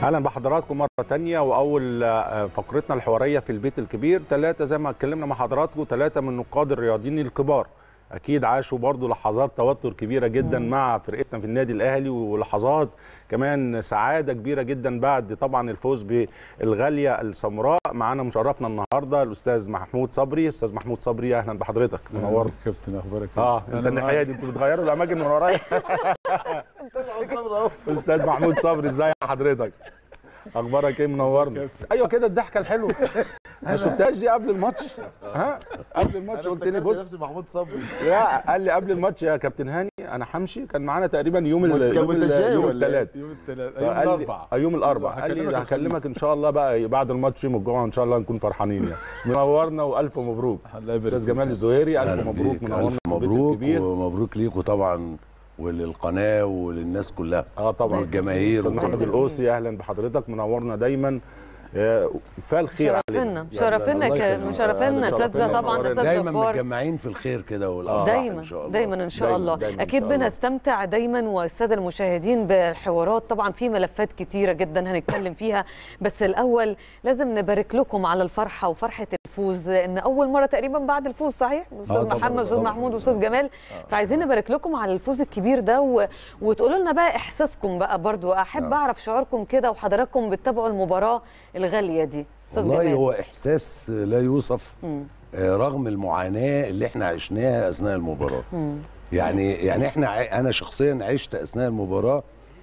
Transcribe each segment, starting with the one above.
اهلا بحضراتكم مره تانية واول آه، فقرتنا الحواريه في البيت الكبير ثلاثه زي ما اتكلمنا مع حضراتكم ثلاثه من نقاد الرياضيين الكبار اكيد عاشوا برضو لحظات توتر كبيره جدا مع فرقتنا في النادي الاهلي ولحظات كمان سعاده كبيره جدا بعد طبعا الفوز بالغاليه السمراء معانا مشرفنا النهارده الاستاذ محمود صبري استاذ محمود صبري اهلا بحضرتك منورنا كابتن اخبارك إيه؟ اه انت أنا الناحيه دي انتوا بتغيروا الاماكن من ورايا استاذ محمود صبري ازاي حضرتك اخبارك ايه منورنا ايوه كده الضحكه الحلوه ما شفتهاش دي قبل الماتش ها قبل الماتش قلت لي بص محمود صبري لا قال لي قبل الماتش يا كابتن هاني انا همشي كان معانا تقريبا يوم ال- يوم ال- يوم الثلاث يوم الثلاث فقال يوم لي- الاربعاء آه، يوم الاربعاء قال لي هكلمك ده هكلمك الخميس. ان شاء الله بقى بعد الماتش يوم الجمعه ان شاء الله نكون فرحانين يعني منورنا والف مبروك الله يبارك استاذ فيك. جمال الزهيري الف أهلا مبروك بيك. منورنا ألف في البيت مبروك الكبير. ومبروك ليكوا طبعا وللقناه وللناس كلها اه طبعا والجماهير استاذ محمد وكله. القوسي اهلا بحضرتك منورنا دايما آه، كفايه الخير شرفنا علينا. شرفنا الله ك- يخليك. مشرفنا آه، اساتذه شرفنا طبعا ومنورنا. اساتذه دايما كبار متجمعين في الخير كده والافراح دايما ان شاء الله دايما ان شاء دايماً- الله دايماً إن اكيد شاء الله. بنستمتع دايما والساده المشاهدين بالحوارات طبعا في ملفات كتيره جدا هنتكلم فيها بس الاول لازم نبارك لكم على الفرحه وفرحه الفوز ان اول مره تقريبا بعد الفوز صحيح استاذ طبعاً، محمد استاذ طبعاً. محمود واستاذ جمال فعايزين نبارك لكم على الفوز الكبير ده و... وتقولوا لنا بقى احساسكم بقى برضو احب آه. اعرف شعوركم كده وحضراتكم بتتابعوا المباراه الغاليه دي استاذ والله جمال هو احساس لا يوصف مم. آه، رغم المعاناه اللي احنا عشناها اثناء المباراه مم. يعني يعني احنا ع- انا شخصيا عشت اثناء المباراه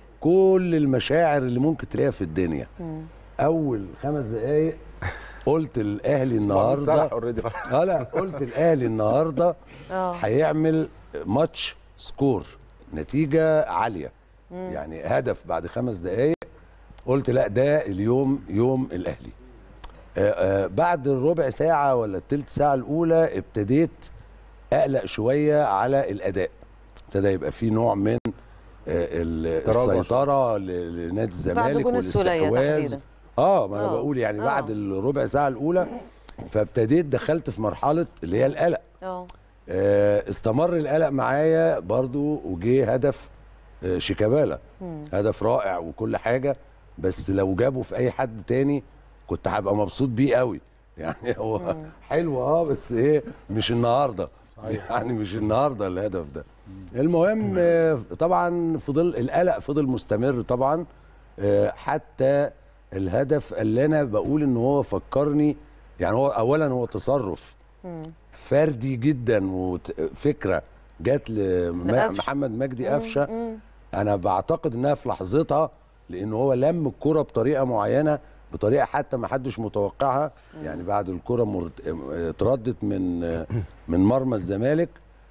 كل المشاعر اللي ممكن تلاقيها في الدنيا مم. اول خمس دقائق قلت الاهلي صلاح النهارده already. اه لا قلت الاهلي النهارده اه هيعمل ماتش سكور نتيجه عاليه يعني هدف بعد خمس دقائق قلت لا ده اليوم يوم الاهلي آه آه بعد الربع ساعه ولا التلت ساعه الاولى ابتديت اقلق شويه على الاداء ابتدى يبقى في نوع من آه ال- تراجع. السيطره ل- لنادي بعد الزمالك جون السولية والاستحواذ تحديدا اه ما انا آه. بقول يعني آه. بعد الربع ساعه الاولى فابتديت دخلت في مرحله اللي هي القلق اه آه، استمر القلق معايا برضو وجه هدف آه، شيكابالا مم. هدف رائع وكل حاجه بس لو جابه في اي حد تاني كنت هبقى مبسوط بيه قوي يعني هو حلو اه بس ايه مش النهارده يعني مش النهارده الهدف ده المهم آه، طبعا فضل القلق فضل مستمر طبعا آه، حتى الهدف اللي انا بقول ان هو فكرني يعني هو اولا هو تصرف مم. فردي جدا وفكره جت لقفشة. لمحمد مجدي قفشه مم. انا بعتقد انها في لحظتها لان هو لم الكره بطريقه معينه بطريقه حتى ما حدش متوقعها يعني بعد الكره مرت- اتردت من من مرمى الزمالك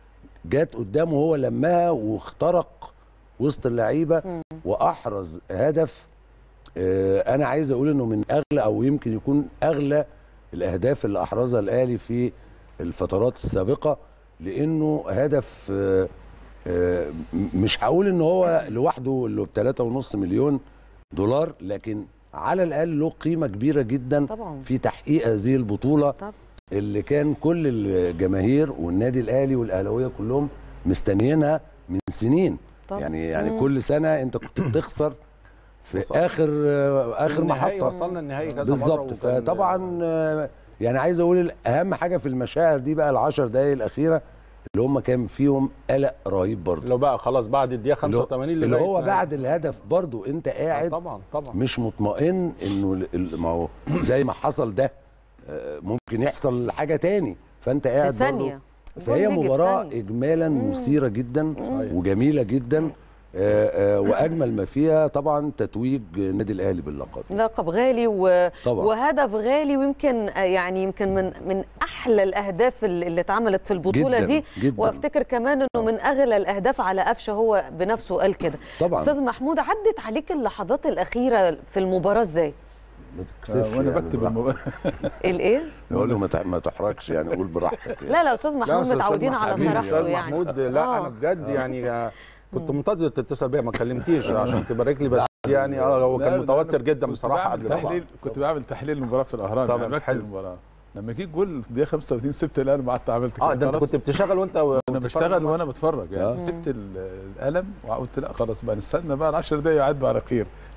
جت قدامه هو لمها واخترق وسط اللعيبه واحرز هدف آه، انا عايز اقول انه من اغلى او يمكن يكون اغلى الاهداف اللي احرزها الاهلي في الفترات السابقه لانه هدف آه، آه، م- مش هقول ان هو لوحده اللي ب 3.5 مليون دولار لكن على الاقل له قيمه كبيره جدا طبعا في تحقيق هذه البطوله طبعا. اللي كان كل الجماهير والنادي الاهلي والاهلاويه كلهم مستنيينها من سنين طبعا. يعني يعني مم. كل سنه انت كنت بتخسر في وصل. اخر اخر النهائي محطه وصلنا النهائي كذا مرة بالظبط وكان- فطبعا آه، يعني عايز اقول اهم حاجه في المشاعر دي بقى العشر دقائق الاخيره اللي هم كان فيهم قلق رهيب برضه لو بقى خلاص بعد الدقيقه 85 اللي بقت هو نهائي. بعد الهدف برضه انت آه، قاعد طبعا طبعا مش مطمئن انه ال- ال- ما هو زي ما حصل ده آه، ممكن يحصل حاجه تاني فانت في قاعد برضه ثانيه فهي الجول بيجي في مباراه ثانية. اجمالا مثيره جدا صحيح. وجميله جدا آه، آه، واجمل ما فيها طبعا تتويج النادي الاهلي باللقب لقب غالي و... طبعا وهدف غالي ويمكن آه، يعني يمكن من من احلى الاهداف اللي اللي اتعملت في البطوله جداً، دي جداً. وافتكر كمان انه من اغلى الاهداف على قفشه هو بنفسه قال كده طبعا استاذ محمود عدت عليك اللحظات الاخيره في المباراه ازاي ما آه، تكسفش وانا يعني بكتب براحتك. المباراه الايه نقول له ما تح- ما تحركش يعني قول براحتك يعني. لا لا استاذ لا، محمود أستاذ متعودين على حبيبي، صراحته استاذ يعني محمود لا آه. انا بجد يعني آه، كنت منتظر تتصل بيا ما كلمتيش عشان تبارك لي بس يعني اه هو لا، كان لا، متوتر أنا جدا كنت بصراحه بعمل قبل ما تحليل كنت بعمل تحليل المباراه في الاهرام طبعاً، يعني بكتب حلو. المباراه لما جه جول في دقيقه 35 سبت القلم وقعدت عملت كده اه ده انت خلاص. كنت بتشتغل وانت انا بشتغل وانا بتفرج آه. يعني مسكت ال- القلم وقلت لا خلاص بقى نستنى بقى ال 10 دقايق يعدوا على خير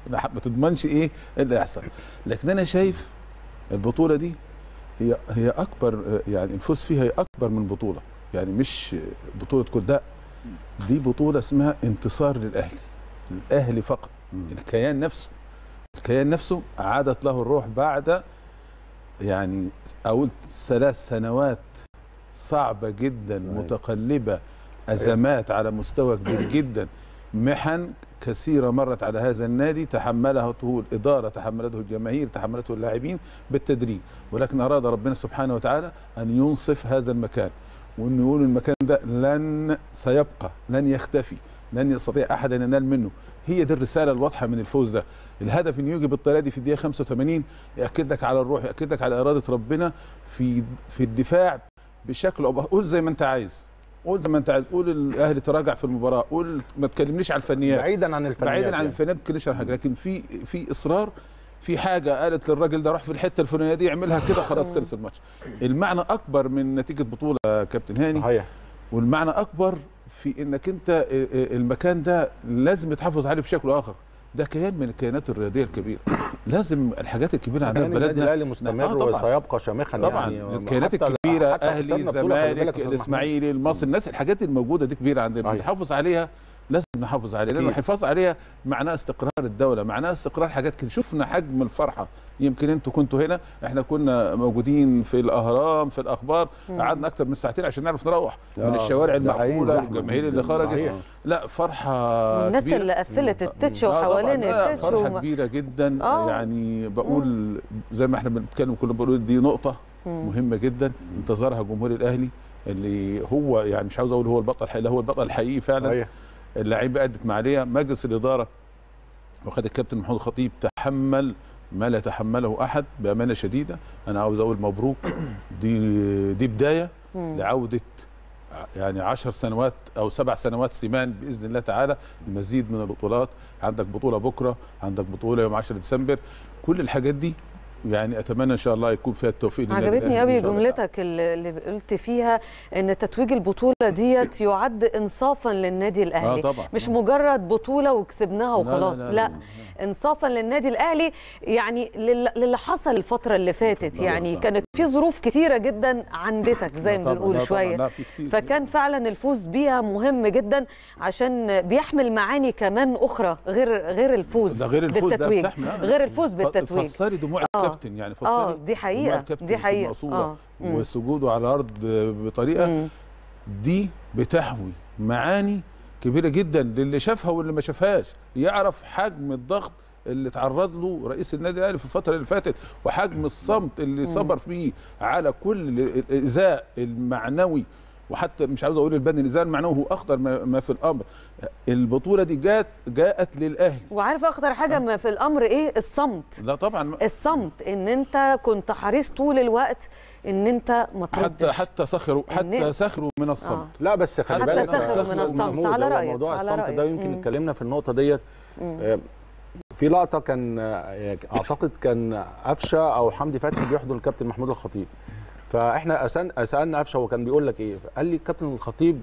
ما تضمنش ايه اللي هيحصل لكن انا شايف البطوله دي هي هي اكبر يعني الفوز فيها هي اكبر من بطوله يعني مش بطوله كرداء دي بطوله اسمها انتصار للاهلي الاهلي فقط الكيان نفسه الكيان نفسه عادت له الروح بعد يعني اقول ثلاث سنوات صعبه جدا متقلبه ازمات على مستوى كبير جدا محن كثيره مرت على هذا النادي تحملها الاداره تحملته الجماهير تحملته اللاعبين بالتدريج ولكن اراد ربنا سبحانه وتعالى ان ينصف هذا المكان وان يقول المكان ده لن سيبقى لن يختفي لن يستطيع احد ان ينال منه هي دي الرساله الواضحه من الفوز ده الهدف ان يجي بالطريقه دي في الدقيقه 85 ياكد لك على الروح ياكد لك على اراده ربنا في في الدفاع بشكل او قول زي ما انت عايز قول زي ما انت عايز قول الاهلي تراجع في المباراه قول ما تكلمنيش على الفنيات بعيدا عن الفنيات بعيدا عن يعني. الفنيات ما تكلمنيش على حاجه لكن في في اصرار في حاجه قالت للراجل ده روح في الحته الفلانيه دي اعملها كده خلاص خلص الماتش المعنى اكبر من نتيجه بطوله يا كابتن هاني صحيح والمعنى اكبر في انك انت المكان ده لازم يتحافظ عليه بشكل اخر ده كيان من الكيانات الرياضيه الكبيره لازم الحاجات الكبيره عندنا في يعني النادي بلدنا الاهلي مستمر آه طبعاً. وسيبقى شامخا طبعا يعني الكيانات حتى- الكبيره حتى اهلي خسرنا بطولة، خلي بالك الزمالك يا أستاذ الاسماعيلي المصري الناس الحاجات الموجوده دي كبيره عندنا صحيح. بنحافظ عليها لازم نحافظ عليها لان أكيد. الحفاظ عليها معناه استقرار الدوله معناه استقرار حاجات كده شفنا حجم الفرحه يمكن انتوا كنتوا هنا احنا كنا موجودين في الاهرام في الاخبار قعدنا اكتر من ساعتين عشان نعرف نروح من آه، الشوارع ده حقيقي المقفوله زحمة والجماهير اللي جداً. خرجت صحيح. لا فرحه الناس كبيرة. اللي قفلت التتش آه طبعاً، وحوالين لا، التتش فرحه وما- كبيره جدا آه. يعني بقول زي ما احنا بنتكلم كنا بنقول دي نقطه مهمه جدا انتظرها جمهور الاهلي اللي هو يعني مش عاوز اقول هو البطل الحقيقي لا هو البطل الحقيقي فعلا صحيح اللعيبه ادت ما عليها مجلس الاداره وخد الكابتن محمود الخطيب تحمل ما لا يتحمله احد بامانه شديده انا عاوز اقول مبروك دي دي بدايه لعوده يعني عشر سنوات او سبع سنوات سمان باذن الله تعالى المزيد من البطولات عندك بطوله بكره عندك بطوله يوم 10 ديسمبر كل الحاجات دي يعني اتمنى ان شاء الله يكون فيها التوفيق للنادي عجبتني الأهلي قوي إن شاء الله تعالى. جملتك اللي اللي قلت فيها ان تتويج البطوله ديت يعد انصافا للنادي الاهلي آه طبعا. مش آه. مجرد بطوله وكسبناها وخلاص لا، لا, لا، لا, لا. انصافا للنادي الاهلي يعني لل- للي حصل الفتره اللي فاتت طبعاً، يعني طبعاً. كانت في ظروف كتيره جدا عندتك زي ما طبعاً، بنقول لا طبعاً، شويه لا في كتير فكان فعلا الفوز بيها مهم جدا عشان بيحمل معاني كمان اخرى غير غير الفوز ده غير الفوز ده بالتتويج بتحمل آه. غير الفوز ف- بالتتويج فسري دموع آه. الكابتن يعني فسري اه دي دموع حقيقه الكابتن دي في حقيقه المقصودة اه مم. وسجوده على الارض بطريقه مم. دي بتحوي معاني كبيره جدا للي شافها واللي ما شافهاش يعرف حجم الضغط اللي تعرض له رئيس النادي الاهلي في الفتره اللي فاتت وحجم الصمت اللي صبر فيه على كل الايذاء المعنوي وحتى مش عاوز اقول البدني الايذاء المعنوي هو اخطر ما ما في الامر البطوله دي جات جاءت للاهلي وعارف اخطر حاجه ما في الامر ايه الصمت لا طبعا الصمت ان انت كنت حريص طول الوقت ان انت ما حتى تردش حتى سخروا حتى الناس- سخروا من الصمت لا بس خلي حتى بالك سخروا يا من أستاذ الصمت. محمود، على هو رأيك، موضوع على الصمت رأيك. ده يمكن مم. اتكلمنا في النقطه ديت آه، في لقطه كان آه، اعتقد كان قفشه او حمدي فتحي بيحضن الكابتن محمود الخطيب فاحنا أسأل- سالنا قفشه هو كان بيقول لك ايه قال لي الكابتن الخطيب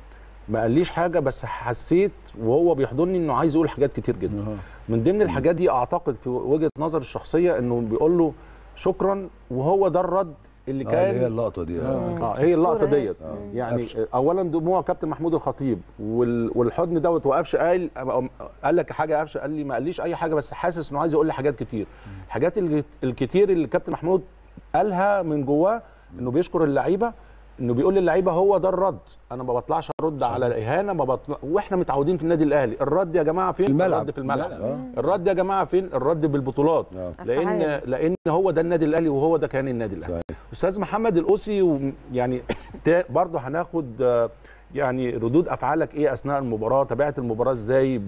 ما قاليش حاجه بس حسيت وهو بيحضني انه عايز يقول حاجات كتير جدا أها. من ضمن الحاجات دي اعتقد في وجهه نظر الشخصيه انه بيقول له شكرا وهو ده الرد اللي آه، كان اللي هي اللقطه دي اه اه هي اللقطه الصورة هي. ديت يعني اولا دموع كابتن محمود الخطيب وال- والحضن دوت وقفش قال قال لك حاجه قفش قال لي ما قاليش اي حاجه بس حاسس انه عايز يقول لي حاجات كتير الحاجات اللي الكتير اللي كابتن محمود قالها من جواه انه بيشكر اللعيبه انه بيقول للعيبه هو ده الرد انا ما بطلعش ارد على الاهانه ما بطلع واحنا متعودين في النادي الاهلي الرد يا جماعه فين في الملعب. الرد في الملعب آه. الرد يا جماعه فين الرد بالبطولات آه. لان أفعال. لان هو ده النادي الاهلي وهو ده كيان النادي الاهلي صحيح. استاذ محمد القوسي و- يعني تا- برضه هناخد آه، يعني ردود افعالك ايه اثناء المباراه تابعت المباراه ازاي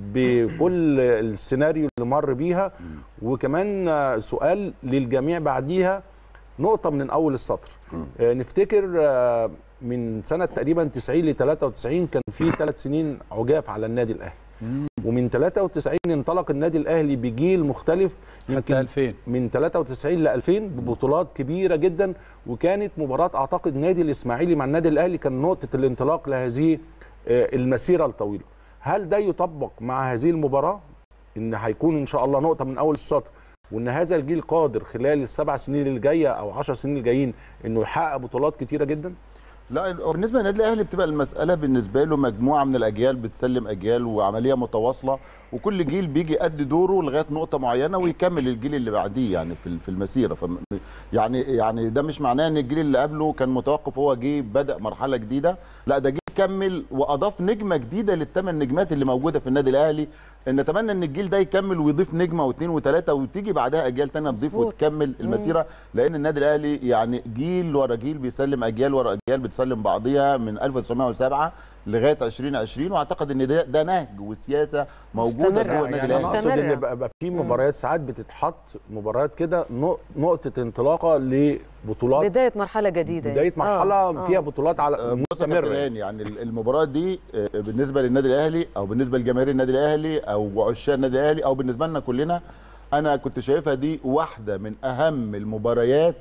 بكل السيناريو اللي مر بيها وكمان آه، سؤال للجميع بعديها نقطه من اول السطر آه، نفتكر آه، من سنه تقريبا 90 ل 93 كان في ثلاث سنين عجاف على النادي الاهلي ومن 93 انطلق النادي الاهلي بجيل مختلف حتى 2000 من 93 ل 2000 ببطولات كبيره جدا وكانت مباراه اعتقد نادي الاسماعيلي مع النادي الاهلي كان نقطه الانطلاق لهذه آه، المسيره الطويله هل ده يطبق مع هذه المباراه ان هيكون ان شاء الله نقطه من اول السطر وان هذا الجيل قادر خلال السبع سنين اللي جايه او 10 سنين الجايين انه يحقق بطولات كتيره جدا لا بالنسبه للنادي الاهلي بتبقى المساله بالنسبه له مجموعه من الاجيال بتسلم اجيال وعمليه متواصله وكل جيل بيجي يأدي دوره لغايه نقطه معينه ويكمل الجيل اللي بعديه يعني في في المسيره ف يعني يعني ده مش معناه ان الجيل اللي قبله كان متوقف هو جه بدا مرحله جديده لا ده جه كمل واضاف نجمه جديده للثمان نجمات اللي موجوده في النادي الاهلي نتمنى ان الجيل ده يكمل ويضيف نجمه واثنين وثلاثه وتيجي بعدها اجيال ثانيه تضيف مظبوط. وتكمل المسيره لان النادي الاهلي يعني جيل ورا جيل بيسلم اجيال ورا اجيال بتسلم بعضيها من 1907 لغايه 2020 واعتقد ان ده ده نهج وسياسه موجوده مستمرة. جوه النادي يعني انا الاهلي اقصد مستمرة. ان بقى بقى في مباريات ساعات بتتحط مباريات كده نق- نقطه انطلاقه لبطولات بدايه مرحله جديده بدايه مرحله آه، آه. فيها بطولات على بص يا مستمره كابتن يعني. هاني، يعني ال- المباراه دي آه، بالنسبه للنادي الاهلي او بالنسبه لجماهير النادي الاهلي او عشاق النادي الاهلي او بالنسبه لنا كلنا انا كنت شايفها دي واحده من اهم المباريات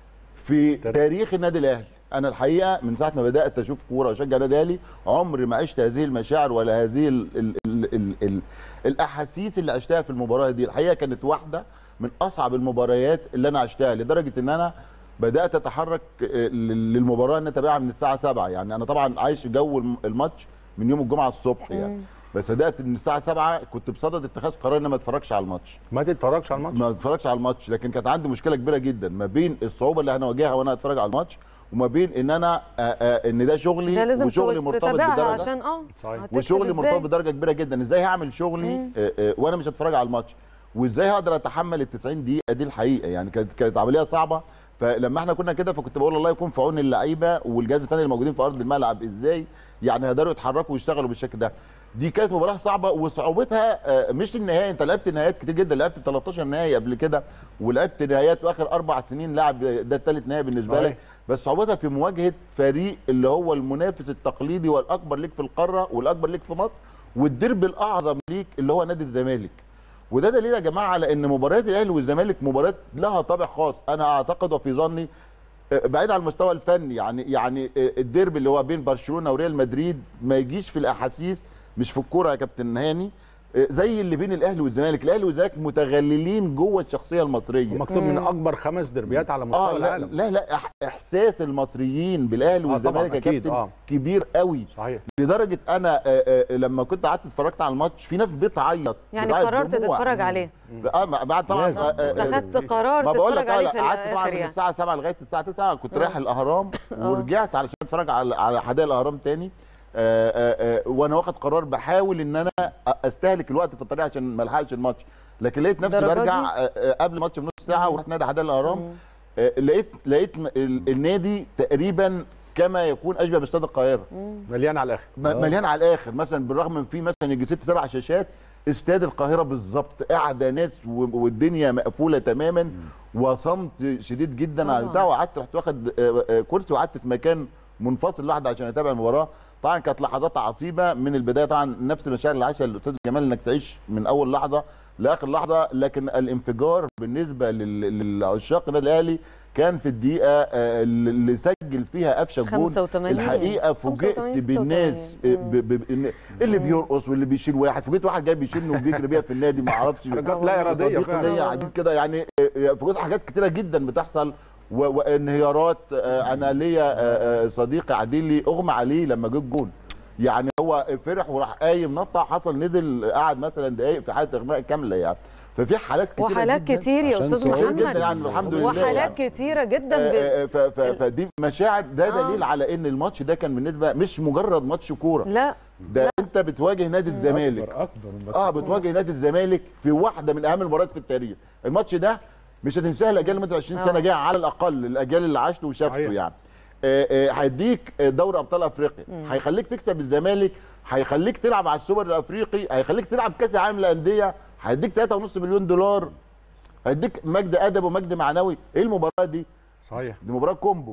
في تاريخ النادي الاهلي انا الحقيقه من ساعه ما بدات اشوف كوره واشجع النادي الاهلي عمري ما عشت هذه المشاعر ولا هذه ال ال ال ال ال الاحاسيس اللي عشتها في المباراه دي الحقيقه كانت واحده من اصعب المباريات اللي انا عشتها لدرجه ان انا بدات اتحرك آه، لل- للمباراه ان اتابعها من الساعه 7 يعني انا طبعا عايش جو الم- الماتش من يوم الجمعه الصبح يعني بس بدات من الساعه 7 كنت بصدد اتخاذ قرار ان أنا ما اتفرجش على الماتش ما تتفرجش على الماتش ما اتفرجش على الماتش لكن كانت عندي مشكله كبيره جدا ما بين الصعوبه اللي هنواجهها وانا اتفرج على الماتش وما بين ان انا آه، آه، ان ده شغلي ده لازم وشغلي مرتبط تتابعها بدرجه عشان اه صحيح. هتكسب وشغلي إزاي؟ مرتبط بدرجه كبيره جدا ازاي هعمل شغلي آه، آه، وانا مش هتفرج على الماتش وازاي هقدر اتحمل ال 90 دقيقه دي الحقيقه يعني كانت كانت عمليه صعبه فلما احنا كنا كده فكنت بقول الله يكون في عون اللعيبه والجهاز الفني اللي موجودين في ارض الملعب ازاي يعني هيقدروا يتحركوا ويشتغلوا بالشكل ده دي كانت مباراه صعبه وصعوبتها آه، مش النهائي انت لعبت نهائيات كتير جدا لعبت 13 نهائي قبل كده ولعبت نهائيات في اخر اربع سنين لاعب ده الثالث نهائي بالنسبه صحيح. لك بس صعوبتها في مواجهه فريق اللي هو المنافس التقليدي والاكبر ليك في القاره والاكبر ليك في مصر والدرب الاعظم ليك اللي هو نادي الزمالك وده دليل يا جماعه على ان مباريات الاهلي والزمالك مباريات لها طابع خاص انا اعتقد وفي ظني آه، بعيد عن المستوى الفني يعني يعني آه، الديربي اللي هو بين برشلونه وريال مدريد ما يجيش في الاحاسيس مش في الكوره يا كابتن هاني آه، زي اللي بين الاهلي والزمالك الاهلي والزمالك متغللين جوه الشخصيه المصريه ومكتوب من اكبر خمس دربيات على مستوى اه لا العالم لا لا إح- احساس المصريين بالاهلي آه، والزمالك طبعاً، يا أكيد، كابتن آه. كبير قوي صحيح لدرجه انا آه، آه، لما كنت قعدت اتفرجت على الماتش في ناس بتعيط يعني بتعيط قررت دموع. تتفرج عليه اه ما- بعد طبعا لازم. آه، آه، آه، اتخذت قرار ما بقول لك تتفرج عليه اه في لا، قعدت طبعا الاخر من يعني الساعه 7 لغايه الساعه 9 كنت رايح الاهرام ورجعت علشان اتفرج على على حدائق الاهرام تاني آه، آه، آه، وانا واخد قرار بحاول ان انا استهلك الوقت في الطريق عشان ما الحقش الماتش لكن لقيت نفسي الدرجة برجع دي؟ آه، آه، قبل الماتش بنص ساعه ورحت نادي حدائق الاهرام آه، لقيت لقيت م- ال- النادي تقريبا كما يكون اشبه باستاد القاهره مليان على الاخر م- مليان على الاخر مثلا بالرغم من في مثلا يجي ست سبع شاشات استاد القاهره بالظبط قاعده ناس و- والدنيا مقفوله تماما وصمت شديد جدا على طبعاً. البتاع وقعدت رحت واخد آه، آه، كرسي وقعدت في مكان منفصل لوحدي عشان اتابع المباراه طبعا كانت لحظات عصيبه من البدايه طبعا نفس المشاعر اللي عاشها الاستاذ جمال انك تعيش من اول لحظه لاخر لحظه لكن الانفجار بالنسبه لل- للعشاق النادي الاهلي كان في الدقيقه آه، اللي سجل فيها قفشه جول 85. الحقيقه فوجئت 85 بالناس مم. ب- ب- إن- اللي بيرقص واللي بيشيل واحد فوجئت واحد جاي بيشيلني وبيجري بيها في النادي ما اعرفش حركات لا اراديه فوجئت ان هي فعلا عديد كده يعني آه، فوجئت حاجات كتيره جدا بتحصل و- وانهيارات آه، انا ليا آه، آه، صديقي عديلي اغمى عليه لما جه الجول يعني هو فرح وراح قايم نطع حصل نزل قعد مثلا دقايق في حاله اغماء كامله يعني ففي حالات كتيره وحالات جدا كتير يا عشان استاذ صعود كتير محمد جدا يعني الحمد لله يعني. وحالات كتيره جدا ب... آه، آه، ف- ف- فدي مشاعر ده آه. دليل على ان الماتش ده كان بالنسبه مش مجرد ماتش كوره لا ده انت بتواجه نادي الزمالك اكبر اكبر اه بتواجه نادي الزمالك في واحده من اهم المباريات في التاريخ الماتش ده مش هتنساها الاجيال اللي مدة 20 سنه آه. جايه على الاقل الاجيال اللي عاشته وشافته صحيح. يعني آه، آه، هيديك دوري ابطال افريقيا هيخليك تكسب الزمالك هيخليك تلعب على السوبر الافريقي هيخليك تلعب كاس العالم للانديه هيديك 3.5 مليون دولار هيديك مجد ادب ومجد معنوي ايه المباراه دي صحيح دي مباراه كومبو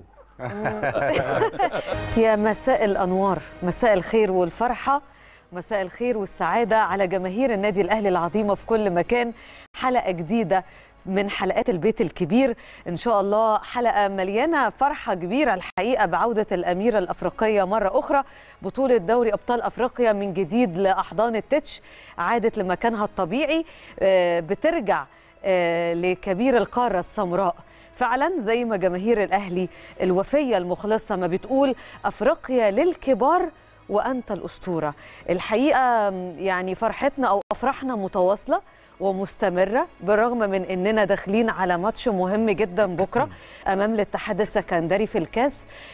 يا مساء الانوار مساء الخير والفرحه مساء الخير والسعاده على جماهير النادي الاهلي العظيمه في كل مكان حلقه جديده من حلقات البيت الكبير ان شاء الله حلقه مليانه فرحه كبيره الحقيقه بعوده الاميره الافريقيه مره اخرى بطوله دوري ابطال افريقيا من جديد لاحضان التتش عادت لمكانها الطبيعي آه، بترجع آه، لكبير القاره السمراء فعلا زي ما جماهير الاهلي الوفيه المخلصه ما بتقول افريقيا للكبار وانت الاسطوره الحقيقه يعني فرحتنا او افراحنا متواصله ومستمره بالرغم من اننا داخلين على ماتش مهم جدا بكره امام الاتحاد السكندري في الكاس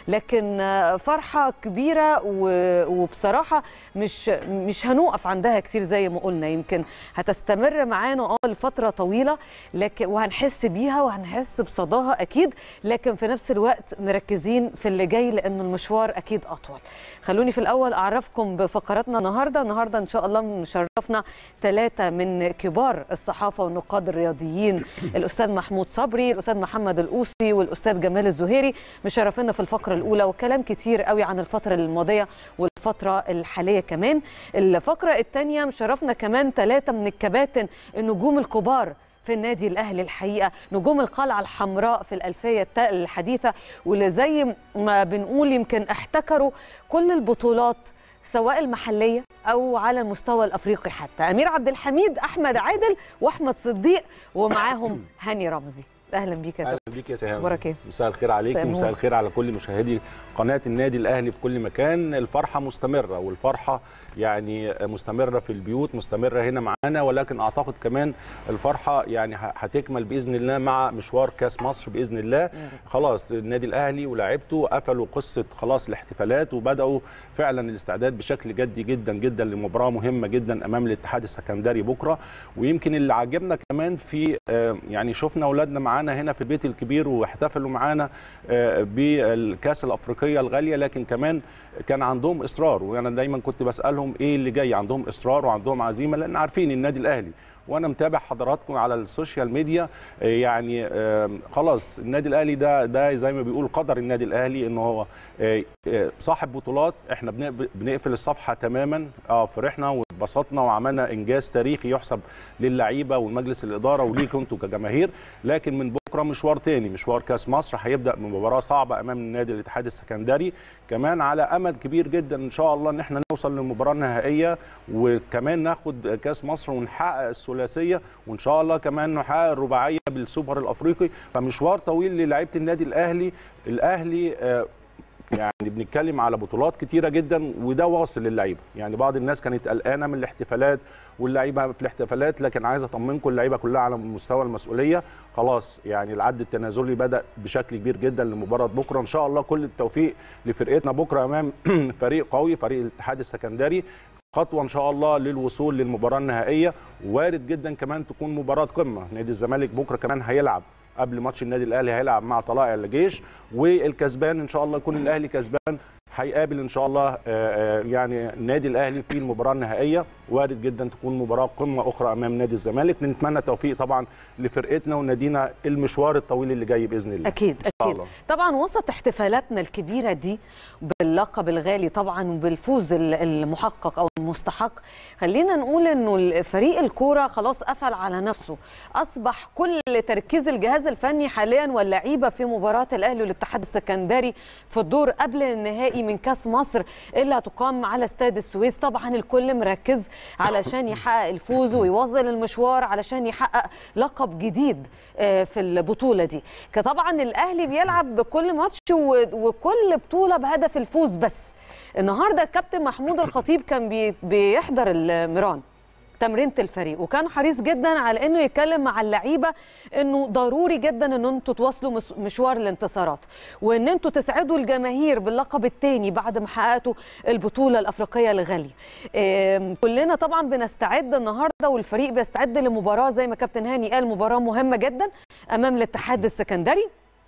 لكن آه، فرحه كبيره و- وبصراحه مش مش هنوقف عندها كتير زي ما قلنا يمكن هتستمر معانا اه لفتره طويله لكن وهنحس بيها وهنحس بصداها اكيد لكن في نفس الوقت مركزين في اللي جاي لان المشوار اكيد اطول خلوني في الاول اعرفكم بفقراتنا النهارده النهارده ان شاء الله مشرفنا ثلاثه من كبار الصحافه والنقاد الرياضيين الاستاذ محمود صبري الاستاذ محمد القوسي والاستاذ جمال الزهيري مشرفينا في الفقره الاولى وكلام كتير قوي عن الفتره الماضيه والفتره الحاليه كمان الفقره الثانيه مشرفنا كمان ثلاثه من الكباتن النجوم الكبار في النادي الاهلي الحقيقه نجوم القلعه الحمراء في الالفيه الت- الحديثه واللي زي ما بنقول يمكن احتكروا كل البطولات سواء المحليه او على المستوى الافريقي حتى امير عبد الحميد احمد عادل واحمد صديق ومعاهم هاني رمزي اهلا بيك يا اهلا كابتن بيك يا سهام أخبارك إيه؟ مساء الخير عليك مساء ومساء النور. الخير على كل مشاهدي قناه النادي الاهلي في كل مكان الفرحه مستمره والفرحه يعني مستمره في البيوت مستمره هنا معانا ولكن اعتقد كمان الفرحه يعني ه- هتكمل باذن الله مع مشوار كاس مصر باذن الله خلاص النادي الاهلي ولاعيبته قفلوا قصه خلاص الاحتفالات وبداوا فعلا الاستعداد بشكل جدي جدا جدا لمباراه مهمه جدا امام الاتحاد السكندري بكره ويمكن اللي عجبنا كمان في آه، يعني شفنا اولادنا معانا هنا في البيت الكبير واحتفلوا معانا آه، بالكاس الافريقيه الغاليه لكن كمان كان عندهم اصرار وانا دايما كنت بسالهم ايه اللي جاي عندهم اصرار وعندهم عزيمه لان عارفين النادي الاهلي وانا متابع حضراتكم على السوشيال ميديا آه، يعني آه، خلاص النادي الاهلي ده ده زي ما بيقول قدر النادي الاهلي ان هو آه، آه، صاحب بطولات احنا بنقب- بنقفل الصفحه تماما اه فرحنا واتبسطنا وعملنا انجاز تاريخي يحسب للعيبه والمجلس الاداره وليكم انتوا كجماهير لكن من بكره مشوار تاني مشوار كاس مصر هيبدا بمباراه صعبه امام النادي الاتحاد السكندري كمان على امل كبير جدا ان شاء الله ان احنا نوصل للمباراه النهائيه وكمان ناخد كاس مصر ونحقق الثلاثيه وان شاء الله كمان نحقق الرباعيه بالسوبر الافريقي فمشوار طويل للاعيبه النادي الاهلي الاهلي آه، يعني بنتكلم على بطولات كتيره جدا وده واصل للعيبه يعني بعض الناس كانت قلقانه من الاحتفالات واللعيبه في الاحتفالات لكن عايز اطمنكم اللعيبه كلها على مستوى المسؤوليه خلاص يعني العد التنازلي بدا بشكل كبير جدا لمباراه بكره ان شاء الله كل التوفيق لفرقتنا بكره امام فريق قوي فريق الاتحاد السكندري خطوه ان شاء الله للوصول للمباراه النهائيه وارد جدا كمان تكون مباراه قمه نادي الزمالك بكره كمان هيلعب قبل ماتش النادي الاهلي هيلعب مع طلائع الجيش والكسبان ان شاء الله يكون الاهلي كسبان هيقابل ان شاء الله آه، آه، يعني النادي الاهلي في المباراه النهائيه وارد جدا تكون مباراه قمه اخرى امام نادي الزمالك نتمنى التوفيق طبعا لفرقتنا ونادينا المشوار الطويل اللي جاي باذن الله اكيد إن شاء اكيد الله. طبعا وسط احتفالاتنا الكبيره دي باللقب الغالي طبعا وبالفوز ال- المحقق او المستحق خلينا نقول انه فريق الكوره خلاص قفل على نفسه اصبح كل تركيز الجهاز الفني حاليا واللعيبه في مباراه الاهلي والاتحاد السكندري في الدور قبل النهائي من كاس مصر اللي هتقام على استاد السويس طبعا الكل مركز علشان يحقق الفوز ويواصل المشوار علشان يحقق لقب جديد آه، في البطوله دي طبعا الاهلي بيلعب بكل ماتش و- وكل بطوله بهدف الفوز بس النهارده الكابتن محمود الخطيب كان بي- بيحضر الميران تمرينة الفريق وكان حريص جدا على انه يتكلم مع اللعيبه انه ضروري جدا ان انتوا تواصلوا مس- مشوار الانتصارات وان انتوا تسعدوا الجماهير باللقب الثاني بعد ما حققتوا البطوله الافريقيه الغاليه. آم، كلنا طبعا بنستعد النهارده والفريق بيستعد لمباراه زي ما كابتن هاني قال مباراه مهمه جدا امام الاتحاد السكندري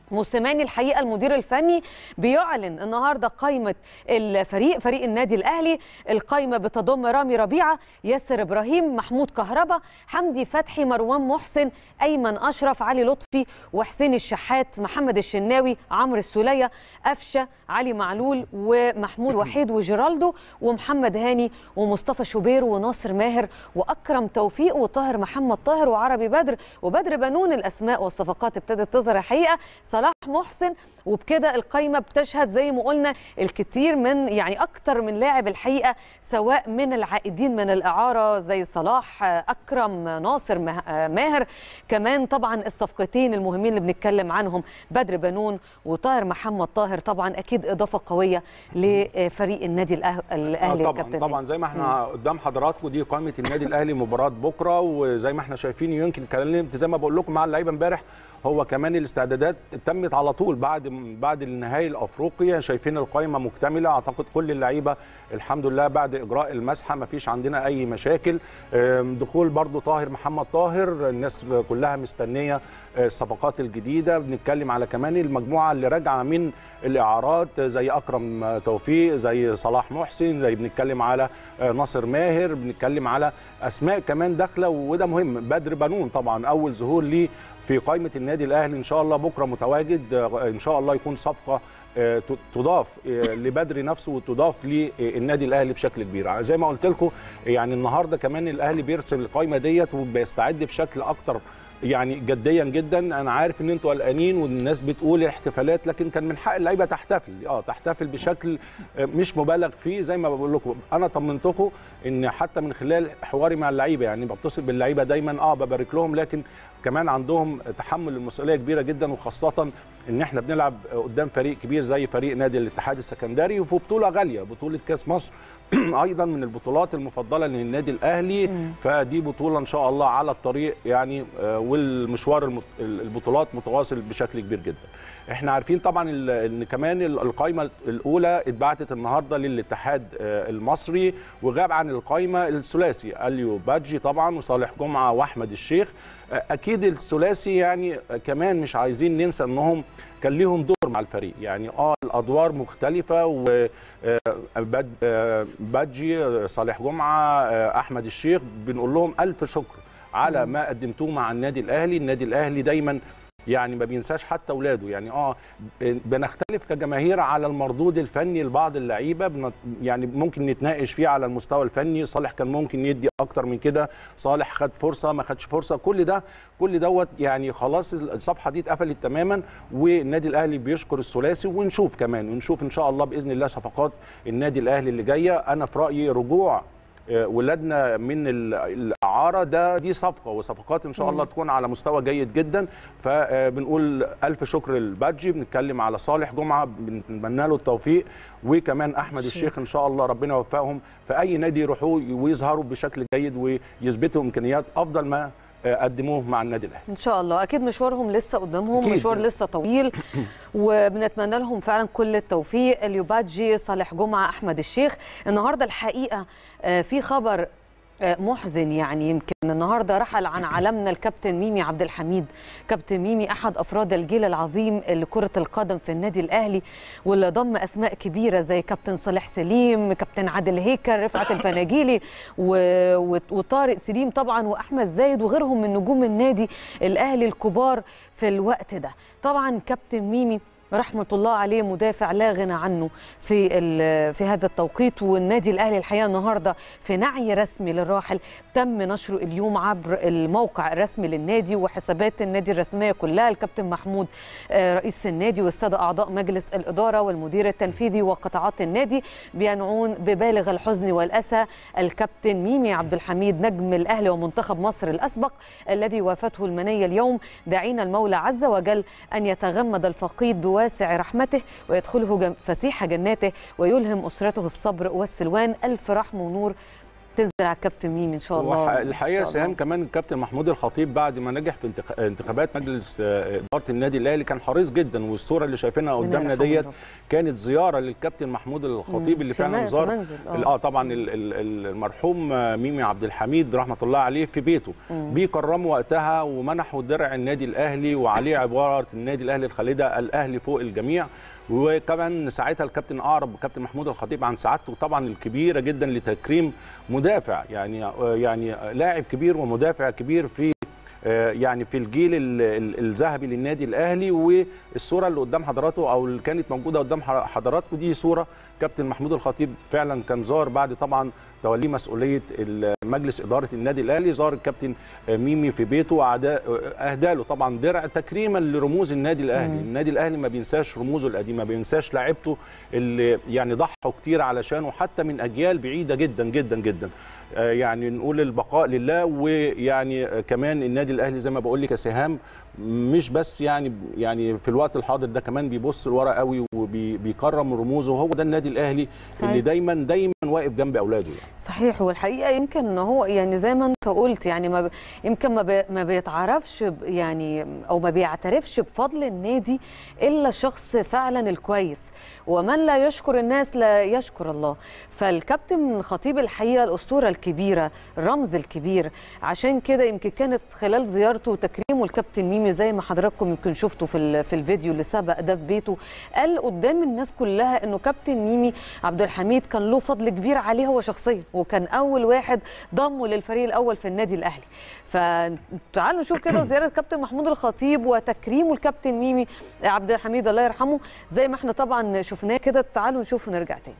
موسيماني الحقيقه المدير الفني بيعلن النهارده قائمه الفريق فريق النادي الاهلي القائمه بتضم رامي ربيعه ياسر ابراهيم محمود كهربا حمدي فتحي مروان محسن ايمن اشرف علي لطفي وحسين الشحات محمد الشناوي عمرو السوليه قفشه علي معلول ومحمود وحيد وجيرالدو ومحمد هاني ومصطفى شوبير وناصر ماهر واكرم توفيق وطاهر محمد طاهر وعربي بدر وبدر بنون الاسماء والصفقات ابتدت تظهر الحقيقه صلاح محسن وبكده القايمه بتشهد زي ما قلنا الكثير من يعني اكتر من لاعب الحقيقه سواء من العائدين من الاعاره زي صلاح اكرم ناصر مه- ماهر كمان طبعا الصفقتين المهمين اللي بنتكلم عنهم بدر بنون وطاهر محمد طاهر طبعا اكيد اضافه قويه لفريق النادي الأه- الاهلي آه يا طبعا كابتن طبعا هاني. زي ما احنا قدام حضراتكم دي قائمه النادي الاهلي مباراه بكره وزي ما احنا شايفين يمكن اتكلمت زي ما بقول لكم مع اللعيبه امبارح هو كمان الاستعدادات تمت على طول بعد بعد النهائي الافريقي شايفين القائمه مكتمله اعتقد كل اللعيبه الحمد لله بعد اجراء المسحه ما فيش عندنا اي مشاكل آم، دخول برضو طاهر محمد طاهر الناس كلها مستنيه آه، الصفقات الجديده بنتكلم على كمان المجموعه اللي راجعه من الاعارات زي اكرم توفيق زي صلاح محسن زي بنتكلم على آه، ناصر ماهر بنتكلم على اسماء كمان داخله وده مهم بدر بنون طبعا اول ظهور ليه في قائمه النادي الاهلي ان شاء الله بكره متواجد آه، ان شاء الله يكون صفقه آه، ت- تضاف آه، لبدري نفسه وتضاف للنادي الاهلي بشكل كبير زي ما قلت لكم يعني النهارده كمان الاهلي بيرسل القائمه ديت وبيستعد بشكل اكتر يعني جديا جدا انا عارف ان انتوا قلقانين والناس بتقول احتفالات لكن كان من حق اللعيبه تحتفل اه تحتفل بشكل آه، مش مبالغ فيه زي ما بقول لكم انا طمنتكم ان حتى من خلال حواري مع اللعيبه يعني بتصل باللعيبه دايما اه ببارك لهم لكن كمان عندهم تحمل المسؤوليه كبيره جدا وخاصه ان احنا بنلعب قدام فريق كبير زي فريق نادي الاتحاد السكندري وفي بطوله غاليه بطوله كاس مصر ايضا من البطولات المفضله للنادي الاهلي فدي بطوله ان شاء الله على الطريق يعني آه، والمشوار المت- البطولات متواصل بشكل كبير جدا احنا عارفين طبعا ال- ان كمان ال- القائمه الاولى اتبعتت النهارده للاتحاد آه، المصري وغاب عن القائمه الثلاثي اليو بادجي طبعا وصالح جمعه واحمد الشيخ آه، اكيد الثلاثي يعني آه، كمان مش عايزين ننسى انهم كان ليهم دور مع الفريق يعني اه الادوار مختلفه و آه، باد- آه، بادجي آه، صالح جمعه آه، احمد الشيخ بنقول لهم الف شكر على ما قدمتوه مع النادي الاهلي النادي الاهلي دايما يعني ما بينساش حتى اولاده يعني اه بنختلف كجماهير على المردود الفني لبعض اللعيبه بن- يعني ممكن نتناقش فيه على المستوى الفني صالح كان ممكن يدي اكتر من كده صالح خد فرصه ما خدش فرصه كل ده كل دوت يعني خلاص الصفحه دي اتقفلت تماما والنادي الاهلي بيشكر الثلاثي ونشوف كمان ونشوف ان شاء الله باذن الله صفقات النادي الاهلي اللي جايه انا في رايي رجوع آه، ولادنا من ال- الاعاره ده دي صفقه وصفقات ان شاء الله تكون على مستوى جيد جدا فبنقول الف شكر للبادجي بنتكلم على صالح جمعه بنتمنى له التوفيق وكمان احمد الشيخ ان شاء الله ربنا يوفقهم في اي نادي يروحوا ويظهروا بشكل جيد ويثبتوا امكانيات افضل ما آه، قدموه مع النادي الاهلي ان شاء الله اكيد مشوارهم لسه قدامهم أكيد. مشوار لسه طويل وبنتمنى لهم فعلا كل التوفيق اليوبادجي صالح جمعه احمد الشيخ النهارده الحقيقه آه، في خبر آه، محزن يعني يمكن النهارده رحل عن عالمنا الكابتن ميمي عبد الحميد كابتن ميمي احد افراد الجيل العظيم لكره القدم في النادي الاهلي واللي ضم اسماء كبيره زي كابتن صالح سليم كابتن عادل هيكل رفعت الفناجيلي و- و- وطارق سليم طبعا واحمد زايد وغيرهم من نجوم النادي الاهلي الكبار في الوقت ده طبعا كابتن ميمي رحمة الله عليه مدافع لا غنى عنه في ال- في هذا التوقيت والنادي الاهلي الحقيقه النهارده في نعي رسمي للراحل تم نشره اليوم عبر الموقع الرسمي للنادي وحسابات النادي الرسميه كلها الكابتن محمود آه، رئيس النادي والساده اعضاء مجلس الاداره والمدير التنفيذي وقطاعات النادي بينعون ببالغ الحزن والاسى الكابتن ميمي عبد الحميد نجم الاهلي ومنتخب مصر الاسبق الذي وافته المنيه اليوم داعين المولى عز وجل ان يتغمد الفقيد بواسع رحمته ويدخله جم- فسيح جناته ويلهم اسرته الصبر والسلوان الف رحمه ونور تنزل على الكابتن ميمي ان شاء الله هو إن الحقيقه شاء سهام الله. كمان الكابتن محمود الخطيب بعد ما نجح في انتخ- انتخابات مجلس آه، اداره النادي الاهلي كان حريص جدا والصوره اللي شايفينها ربنا قدامنا يرحمه ديت يا رب. كانت زياره للكابتن محمود الخطيب اللي في فعلا ما- في زار منزل، آه. ال- اه طبعا ال- ال- ال- المرحوم آه، ميمي عبد الحميد رحمه الله عليه في بيته بيكرموا وقتها ومنحوا درع النادي الاهلي وعليه عباره النادي الاهلي الخالده الاهلي فوق الجميع وكمان ساعتها الكابتن اعرب الكابتن محمود الخطيب عن سعادته طبعا الكبيره جدا لتكريم مدافع يعني آه، يعني لاعب كبير ومدافع كبير في آه، يعني في الجيل ال- ال- الذهبي للنادي الاهلي والصوره اللي قدام حضراته او اللي كانت موجوده قدام ح- حضراتكم دي صوره كابتن محمود الخطيب فعلا كان زار بعد طبعا توليه مسؤوليه ال- مجلس اداره النادي الاهلي زار الكابتن آه، ميمي في بيته وأعدا- اهدى له طبعا درع تكريما لرموز النادي الاهلي النادي الاهلي ما بينساش رموزه القديمه ما بينساش لاعيبته اللي يعني ضحوا كتير علشانه حتى من اجيال بعيده جدا جدا جدا آه، يعني نقول البقاء لله ويعني آه، كمان النادي الاهلي زي ما بقول لك يا سهام مش بس يعني يعني في الوقت الحاضر ده كمان بيبص لورا قوي وبيكرم رموزه وهو ده النادي الاهلي صحيح. اللي دايما دايما واقف جنب اولاده يعني صحيح والحقيقه يمكن ان هو يعني زي ما انت قلت يعني ما ب... يمكن ما, ب... ما بيتعرفش ب... يعني او ما بيعترفش بفضل النادي الا الشخص فعلا الكويس ومن لا يشكر الناس لا يشكر الله فالكابتن خطيب الحقيقه الاسطوره الكبيره الرمز الكبير عشان كده يمكن كانت خلال زيارته وتكريمه الكابتن ميمي زي ما حضراتكم يمكن شفتوا في ال... في الفيديو اللي سبق ده في بيته قال قدام الناس كلها انه كابتن ميمي عبد الحميد كان له فضل كبير عليه هو شخصيا وكان اول واحد ضمه للفريق الاول في النادي الاهلي فتعالوا نشوف كده زياره كابتن محمود الخطيب وتكريمه الكابتن ميمي عبد الحميد الله يرحمه زي ما احنا طبعا شفناه كده تعالوا نشوف ونرجع تاني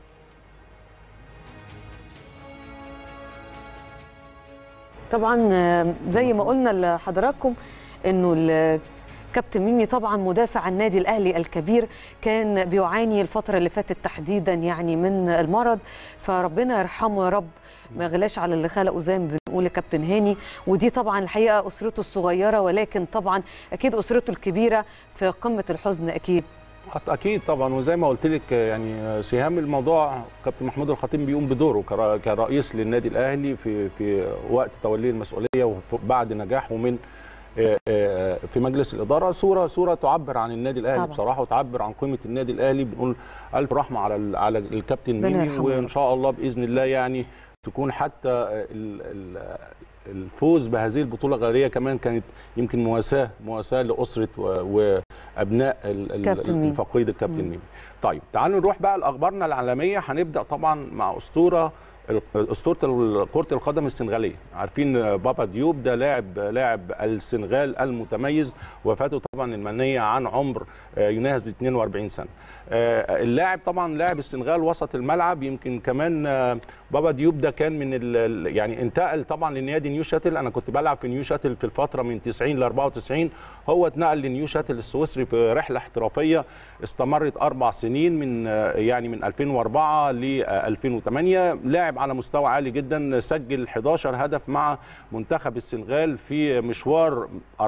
طبعا آه، زي ما قلنا لحضراتكم انه ال- كابتن ميمي طبعا مدافع النادي الاهلي الكبير كان بيعاني الفتره اللي فاتت تحديدا يعني من المرض فربنا يرحمه يا رب ما يغلاش على اللي خلقه زي ما بنقول يا كابتن هاني ودي طبعا الحقيقه اسرته الصغيره ولكن طبعا اكيد اسرته الكبيره في قمه الحزن اكيد اكيد طبعا وزي ما قلت لك يعني سهام الموضوع كابتن محمود الخطيب بيقوم بدوره كرا- كرئيس للنادي الاهلي في في وقت توليه المسؤوليه وبعد نجاحه من آه، آه، في مجلس الاداره صوره صوره تعبر عن النادي الاهلي طبعا. بصراحه وتعبر عن قيمه النادي الاهلي بنقول الف رحمه على ال- على الكابتن ربنا ميمي يرحمه يا وان رب. شاء الله باذن الله يعني تكون حتى ال- ال- الفوز بهذه البطوله الغاليه كمان كانت يمكن مواساه مواساه لاسره و- وابناء ال- ال- كابتن ميمي. الفقيد الكابتن ميمي طيب تعالوا نروح بقى لاخبارنا العالميه هنبدا طبعا مع اسطوره ال- اسطوره ال- كره القدم السنغاليه عارفين بابا ديوب ده لاعب لاعب السنغال المتميز وفاته طبعا المنيه عن عمر آه، يناهز 42 سنه آه، اللاعب طبعا لاعب السنغال وسط الملعب يمكن كمان آه، بابا ديوب ده كان من ال- ال- يعني انتقل طبعا لنادي نيو شاتل انا كنت بلعب في نيو شاتل في الفتره من 90 ل 94 هو اتنقل لنيو شاتل السويسري في رحله احترافيه استمرت اربع سنين من آه، يعني من 2004 ل 2008 لاعب على مستوى عالي جدا سجل 11 هدف مع منتخب السنغال في مشوار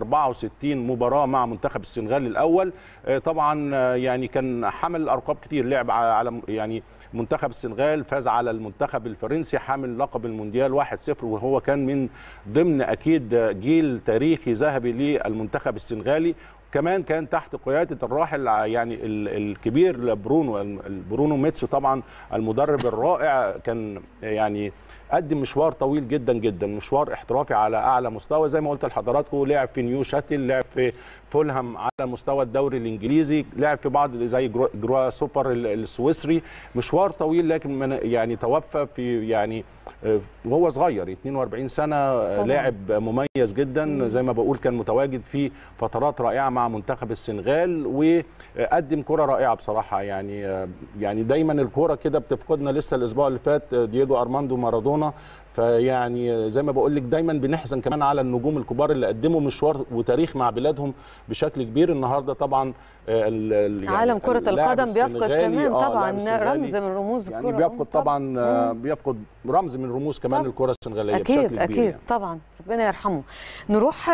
64 مباراه مع منتخب السنغال الاول آه، طبعا آه، يعني كان حمل ارقام كتير لعب على على يعني منتخب السنغال فاز على المنتخب الفرنسي حامل لقب المونديال 1-0 وهو كان من ضمن اكيد جيل تاريخي ذهبي للمنتخب السنغالي كمان كان تحت قياده الراحل يعني ال- الكبير برونو برونو ميتسو طبعا المدرب الرائع كان يعني قدم مشوار طويل جدا جدا مشوار احترافي على اعلى مستوى زي ما قلت لحضراتكم لعب في نيو شاتل لعب في فولهام على مستوى الدوري الانجليزي لعب في بعض زي جرو, جرو سوبر ال- السويسري مشوار طويل لكن من يعني توفى في يعني آه، وهو صغير 42 سنه آه، طبعاً. لاعب مميز جدا زي ما بقول كان متواجد في فترات رائعه مع منتخب السنغال وقدم كره رائعه بصراحه يعني آه، يعني دايما الكره كده بتفقدنا لسه الاسبوع اللي فات آه، دييجو ارماندو مارادونا فيعني زي ما بقول لك دايما بنحزن كمان على النجوم الكبار اللي قدموا مشوار وتاريخ مع بلادهم بشكل كبير النهارده طبعا آه، ال- ال- يعني عالم كرة اللاعب القدم بيفقد السنغالي- كمان آه، طبعا اللاعب السنغالي رمز من رموز يعني الكرة بيفقد طبعا آه، بيفقد رمز من رموز كمان طبعاً. الكره السنغاليه اكيد بشكل كبير اكيد يعني. طبعا ربنا يرحمه نروح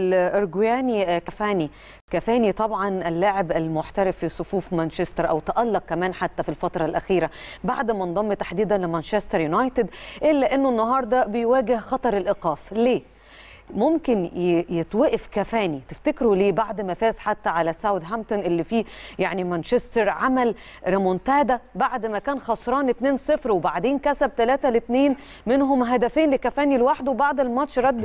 للارجوياني كفاني كفاني طبعا اللاعب المحترف في صفوف مانشستر او تالق كمان حتى في الفتره الاخيره بعد ما انضم تحديدا لمانشستر يونايتد الا انه النهارده بيواجه خطر الايقاف ليه ممكن ي- يتوقف كفاني تفتكروا ليه بعد ما فاز حتى على ساوثهامبتون اللي فيه يعني مانشستر عمل ريمونتادا بعد ما كان خسران 2-0 وبعدين كسب 3-2 منهم هدفين لكفاني لوحده بعد الماتش رد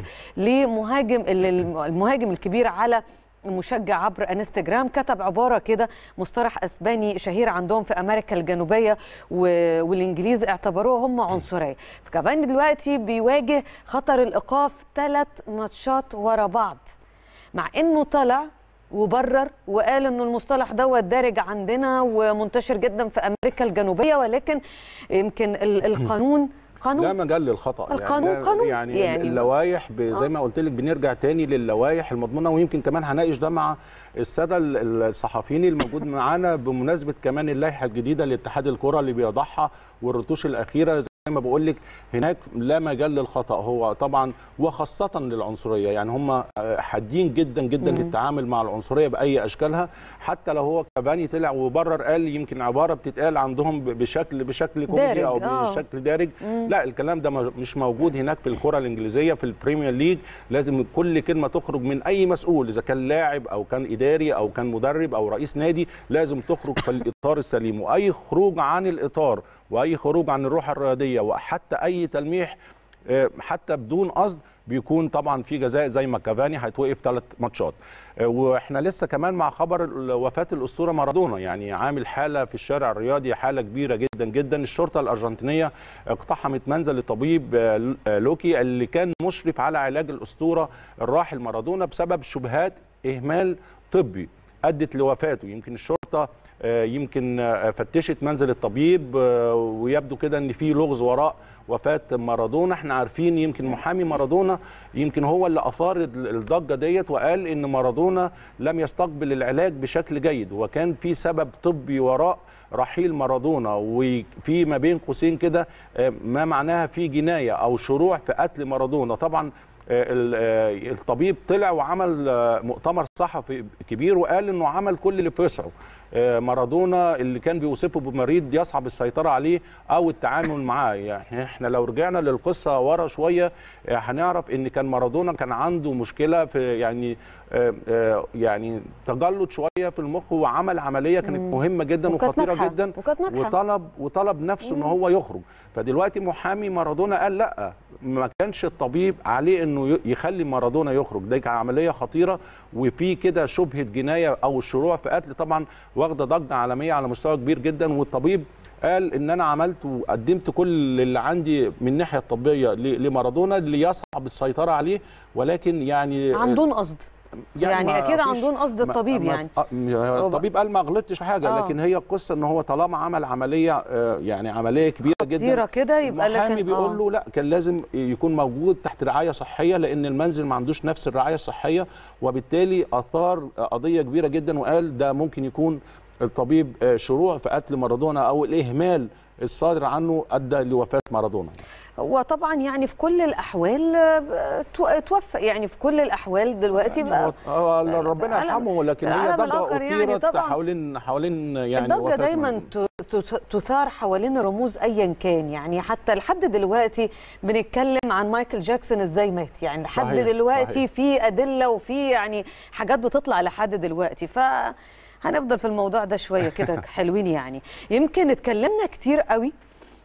لمهاجم المهاجم الكبير على مشجع عبر انستجرام كتب عباره كده مصطلح اسباني شهير عندهم في امريكا الجنوبيه و- والانجليز اعتبروه هم عنصريه فكافاني دلوقتي بيواجه خطر الايقاف ثلاث ماتشات ورا بعض مع انه طلع وبرر وقال انه المصطلح دوت دارج عندنا ومنتشر جدا في امريكا الجنوبيه ولكن يمكن ال- القانون قانون لا مجال للخطا القانون يعني قانون. يعني, يعني- يعني اللوائح ب- زي آه. ما قلت لك بنرجع تاني للوائح المضمونه ويمكن كمان هناقش ده مع الساده ال- ال- الصحفيين الموجود معانا بمناسبه كمان اللائحه الجديده لاتحاد الكره اللي بيضعها والرتوش الاخيره زي ما بقول لك هناك لا مجال للخطا هو طبعا وخاصه للعنصريه يعني هم حادين جدا جدا مم. للتعامل مع العنصريه باي اشكالها حتى لو هو كافاني طلع وبرر قال يمكن عباره بتتقال عندهم ب- بشكل بشكل كوميدي دارج، او آه. بشكل دارج مم. لا الكلام ده م- مش موجود هناك في الكره الانجليزيه في البريمير ليج لازم كل كلمه تخرج من اي مسؤول اذا كان لاعب او كان اداري او كان مدرب او رئيس نادي لازم تخرج في الاطار السليم واي خروج عن الاطار واي خروج عن الروح الرياضيه وحتى اي تلميح آه، حتى بدون قصد بيكون طبعا في جزاء زي ما كافاني هيتوقف ثلاث ماتشات آه، واحنا لسه كمان مع خبر ال- وفاه الاسطوره مارادونا يعني عامل حاله في الشارع الرياضي حاله كبيره جدا جدا الشرطه الارجنتينيه اقتحمت منزل الطبيب آه، ل- آه، لوكي اللي كان مشرف على علاج الاسطوره الراحل مارادونا بسبب شبهات اهمال طبي ادت لوفاته يمكن الشرطه آه، يمكن آه، فتشت منزل الطبيب آه، ويبدو كده ان في لغز وراء وفاه مارادونا احنا عارفين يمكن محامي مارادونا يمكن هو اللي اثار ال- الضجه ديت وقال ان مارادونا لم يستقبل العلاج بشكل جيد وكان في سبب طبي وراء رحيل مارادونا وفي ما بين قوسين كده آه، ما معناها في جنايه او شروع في قتل مارادونا طبعا آه، ال- آه، الطبيب طلع وعمل آه، مؤتمر صحفي كبير وقال انه عمل كل اللي في وسعه آه، مارادونا اللي كان بيوصفه بمريض يصعب السيطره عليه او التعامل معاه يعني احنا لو رجعنا للقصه ورا شويه آه، هنعرف ان كان مارادونا كان عنده مشكله في يعني آه، آه، يعني تجلط شويه في المخ وعمل عمليه كانت مم. مهمه جدا وكانت وخطيره ناجحة. جدا وكانت ناجحة. وطلب وطلب نفسه ان هو يخرج فدلوقتي محامي مارادونا قال لا ما كانش الطبيب عليه انه ي- يخلي مارادونا يخرج دي كانت عمليه خطيره وفي كده شبهه جنايه او الشروع في قتل طبعا واخده ضجه عالميه على مستوى كبير جدا والطبيب قال ان انا عملت وقدمت كل اللي عندي من الناحيه الطبيه ل- لمارادونا اللي يصعب السيطره عليه ولكن يعني عندون قصد يعني ما أكيد فيش- عندهم قصد ما- الطبيب ما- يعني. آه، م- الطبيب قال ما غلطتش في حاجه آه. لكن هي القصه ان هو طالما عمل عمليه آه، يعني عمليه كبيره جدا خطيرة كده يبقى المحامي لكن بيقول آه. له لا كان لازم يكون موجود تحت رعايه صحيه لان المنزل ما عندوش نفس الرعايه الصحيه وبالتالي اثار قضيه كبيره جدا وقال ده ممكن يكون الطبيب آه، شروع في قتل مارادونا او الاهمال الصادر عنه ادى لوفاه مارادونا وطبعا يعني في كل الاحوال آه، تو- توفى يعني في كل الاحوال دلوقتي بقى هو- آه، ربنا العالم- يرحمه لكن هي العالم ضجه الآخر يعني اثيرت طبعاً. حوالين حوالين يعني الضجه وفاة دايما مارادونا. ت- ت- تثار حوالين رموز ايا كان يعني حتى لحد دلوقتي بنتكلم عن مايكل جاكسون ازاي مات يعني لحد صحيح، دلوقتي صحيح. في ادله وفي يعني حاجات بتطلع لحد دلوقتي ف هنفضل في الموضوع ده شويه كده حلوين يعني يمكن اتكلمنا كتير قوي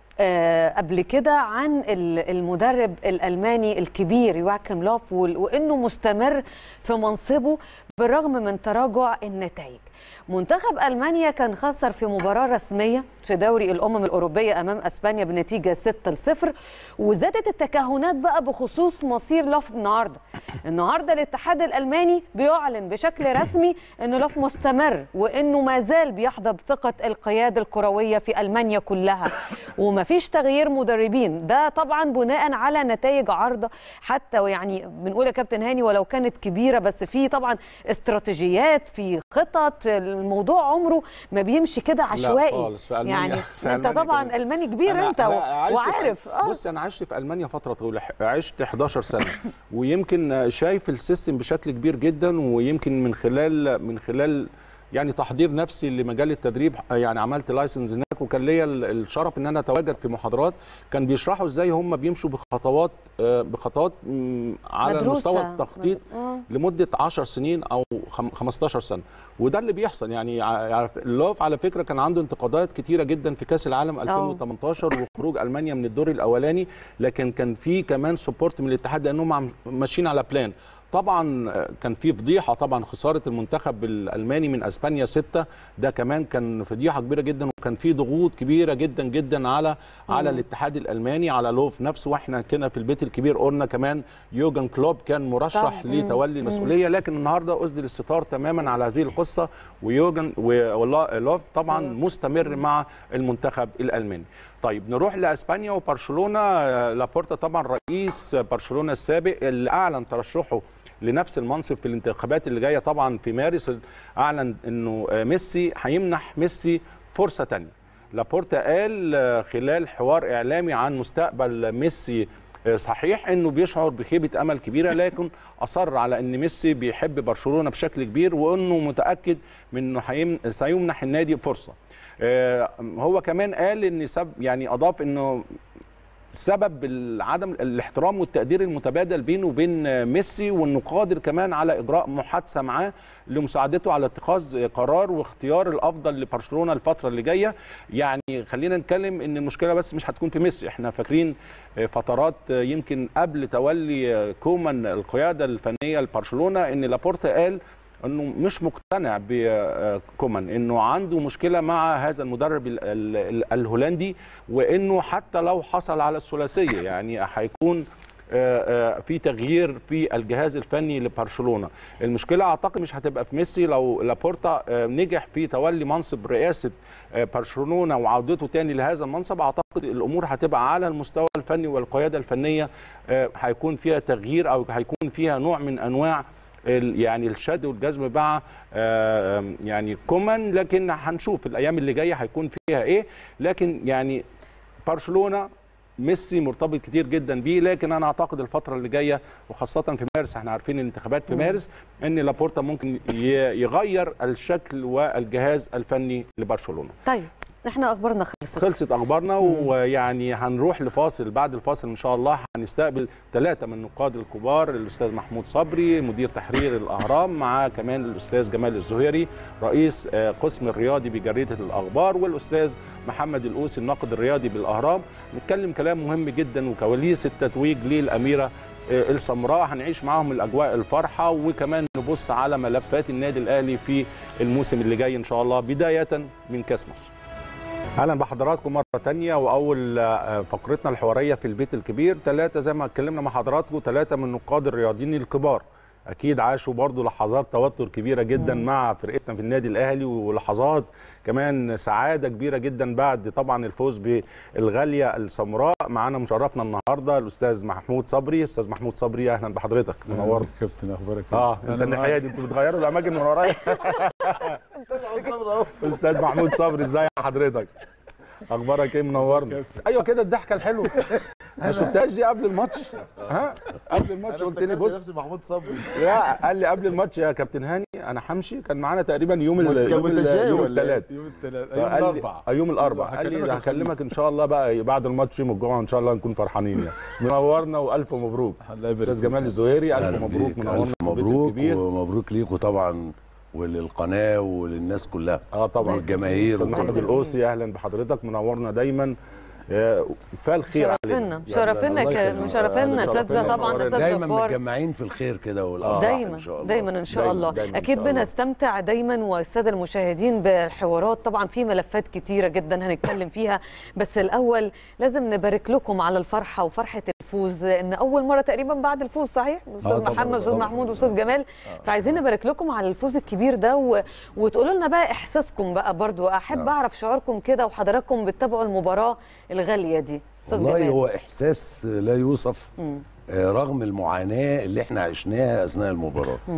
آه، قبل كده عن ال- المدرب الالماني الكبير يواكم لوف وال- وانه مستمر في منصبه بالرغم من تراجع النتائج منتخب المانيا كان خسر في مباراه رسميه في دوري الامم الاوروبيه امام اسبانيا بنتيجه 6 0 وزادت التكهنات بقى بخصوص مصير لوف النهارده النهارده الاتحاد الالماني بيعلن بشكل رسمي ان لوف مستمر وانه ما زال بيحظى بثقه القياده الكرويه في المانيا كلها ومفيش تغيير مدربين ده طبعا بناء على نتائج عارضه حتى ويعني بنقول يا كابتن هاني ولو كانت كبيره بس في طبعا استراتيجيات في خطط الموضوع عمره ما بيمشي كده عشوائي خالص، في ألمانيا- يعني في انت ألمانيا طبعا كمان. الماني كبير أنا- انت أنا و- عشت في- وعارف اه بص انا عشت في المانيا فتره طويله عشت 11 سنه ويمكن شايف السيستم بشكل كبير جدا ويمكن من خلال من خلال يعني تحضير نفسي لمجال التدريب يعني عملت لايسنس هناك وكان ليا ال- الشرف ان انا اتواجد في محاضرات كان بيشرحوا ازاي هم بيمشوا بخطوات آه، بخطوات مم، على مدروسة. مستوى التخطيط آه. لمده 10 سنين او خم- 15 سنه وده اللي بيحصل يعني ع- اللوف على فكره كان عنده انتقادات كتيره جدا في كاس العالم 2018 وخروج المانيا من الدور الاولاني لكن كان في كمان سبورت من الاتحاد لانهم عم- ماشيين على بلان طبعا آه، كان في فضيحه طبعا خساره المنتخب الالماني من اسبانيا ستة ده كمان كان فضيحه كبيره جدا وكان في ضغوط كبيره جدا جدا على على الاتحاد الالماني على لوف نفسه واحنا كده في البيت الكبير قلنا كمان يوجن كلوب كان مرشح طبعاً. لتولي المسؤوليه لكن النهارده اسدل الستار تماما على هذه القصه ويوجن ولوف طبعا مستمر مع المنتخب الالماني طيب نروح لاسبانيا وبرشلونه آه، لابورتا طبعا رئيس برشلونه السابق اللي اعلن ترشحه لنفس المنصب في الانتخابات اللي جايه طبعا في مارس اعلن انه آه، ميسي هيمنح ميسي فرصه تانية لابورتا قال آه، خلال حوار اعلامي عن مستقبل ميسي آه، صحيح انه بيشعر بخيبه امل كبيره لكن اصر على ان ميسي بيحب برشلونه بشكل كبير وانه متاكد من انه هيم- سيمنح النادي فرصه آه، هو كمان قال ان سب يعني اضاف انه سبب عدم الاحترام والتقدير المتبادل بينه وبين ميسي وانه قادر كمان على اجراء محادثه معاه لمساعدته على اتخاذ قرار واختيار الافضل لبرشلونه الفتره اللي جايه يعني خلينا نتكلم ان المشكله بس مش هتكون في ميسي احنا فاكرين فترات يمكن قبل تولي كومان القياده الفنيه لبرشلونه ان لابورتا قال انه مش مقتنع بكومان انه عنده مشكله مع هذا المدرب ال- ال- الهولندي وانه حتى لو حصل على الثلاثيه يعني هيكون آه، آه، في تغيير في الجهاز الفني لبرشلونه المشكله اعتقد مش هتبقى في ميسي لو لابورتا آه، نجح في تولي منصب رئاسه آه، برشلونه وعودته تاني لهذا المنصب اعتقد الامور هتبقى على المستوى الفني والقياده الفنيه آه، هيكون فيها تغيير او هيكون فيها نوع من انواع ال- يعني الشد والجذب مع آه، يعني كومان لكن هنشوف الايام اللي جايه هيكون فيها ايه لكن يعني برشلونه ميسي مرتبط كتير جدا بيه لكن انا اعتقد الفتره اللي جايه وخاصه في مارس احنا عارفين الانتخابات في مارس ان لابورتا ممكن ي- يغير الشكل والجهاز الفني لبرشلونه طيب احنا اخبارنا خلصت خلصت اخبارنا ويعني هنروح لفاصل بعد الفاصل ان شاء الله هنستقبل ثلاثه من النقاد الكبار الاستاذ محمود صبري مدير تحرير الاهرام مع كمان الاستاذ جمال الزهيري رئيس آه، قسم الرياضي بجريده الاخبار والاستاذ محمد القوسي الناقد الرياضي بالاهرام نتكلم كلام مهم جدا وكواليس التتويج للاميره آه، السمراء هنعيش معاهم الاجواء الفرحه وكمان نبص على ملفات النادي الاهلي في الموسم اللي جاي ان شاء الله بدايه من كاس مصر اهلا بحضراتكم مره تانية واول آه، فقرتنا الحواريه في البيت الكبير ثلاثه زي ما اتكلمنا مع حضراتكم ثلاثه من نقاد الرياضيين الكبار اكيد عاشوا برضو لحظات توتر كبيره جدا مع فرقتنا في النادي الاهلي ولحظات كمان سعاده كبيره جدا بعد طبعا الفوز بالغاليه السمراء معانا مشرفنا النهارده الاستاذ محمود صبري استاذ محمود صبري اهلا بحضرتك منور كابتن اخبارك إيه؟ اه انت أنا الناحيه معاك. دي انتوا بتغيروا الاماكن من ورايا استاذ محمود صبري ازاي حضرتك اخبارك ايه منورنا ايوه كده الضحكه الحلوه ما شفتهاش دي قبل الماتش ها قبل الماتش قلت لي بص نفسي محمود صبري لا قال لي قبل الماتش يا كابتن هاني انا همشي كان معانا تقريبا يوم ال- كان يوم ال- متشاي يوم ولا إيه؟ الثلاث يوم الثلاث يوم فقال لي- الاربعاء آه، يوم الاربعاء قال لي هكلمك ده هكلمك الخميس. ان شاء الله بقى بعد الماتش يوم الجمعه ان شاء الله نكون فرحانين يعني منورنا والف مبروك الله يبارك استاذ فيك. جمال الزهيري الف أهلا مبروك بيك. منورنا الف في البيت مبروك الكبير. ومبروك ليكوا طبعا وللقناه وللناس كلها اه طبعا والجماهير استاذ محمد وكله. القوسي اهلا بحضرتك منورنا دايما آه، فالخير شرفنا شرفنا الله ك- يخليك. مشرفنا آه، اساتذه شرفنا طبعا منورنا. اساتذه دايما كبار متجمعين في الخير كده والافراح دايما ان شاء الله دايما ان شاء دايماً- الله دايماً إن اكيد شاء الله. بنستمتع دايما والساده المشاهدين بالحوارات طبعا في ملفات كتيره جدا هنتكلم فيها بس الاول لازم نبارك لكم على الفرحه وفرحه الفوز ان اول مره تقريبا بعد الفوز صحيح استاذ طبعاً، محمد استاذ طبعاً. محمود واستاذ جمال فعايزين نبارك لكم على الفوز الكبير ده و... وتقولوا لنا بقى احساسكم بقى برضو احب نعم. اعرف شعوركم كده وحضراتكم بتتابعوا المباراه الغاليه دي استاذ والله جمال هو احساس لا يوصف مم. آه، رغم المعاناه اللي احنا عشناها اثناء المباراه مم.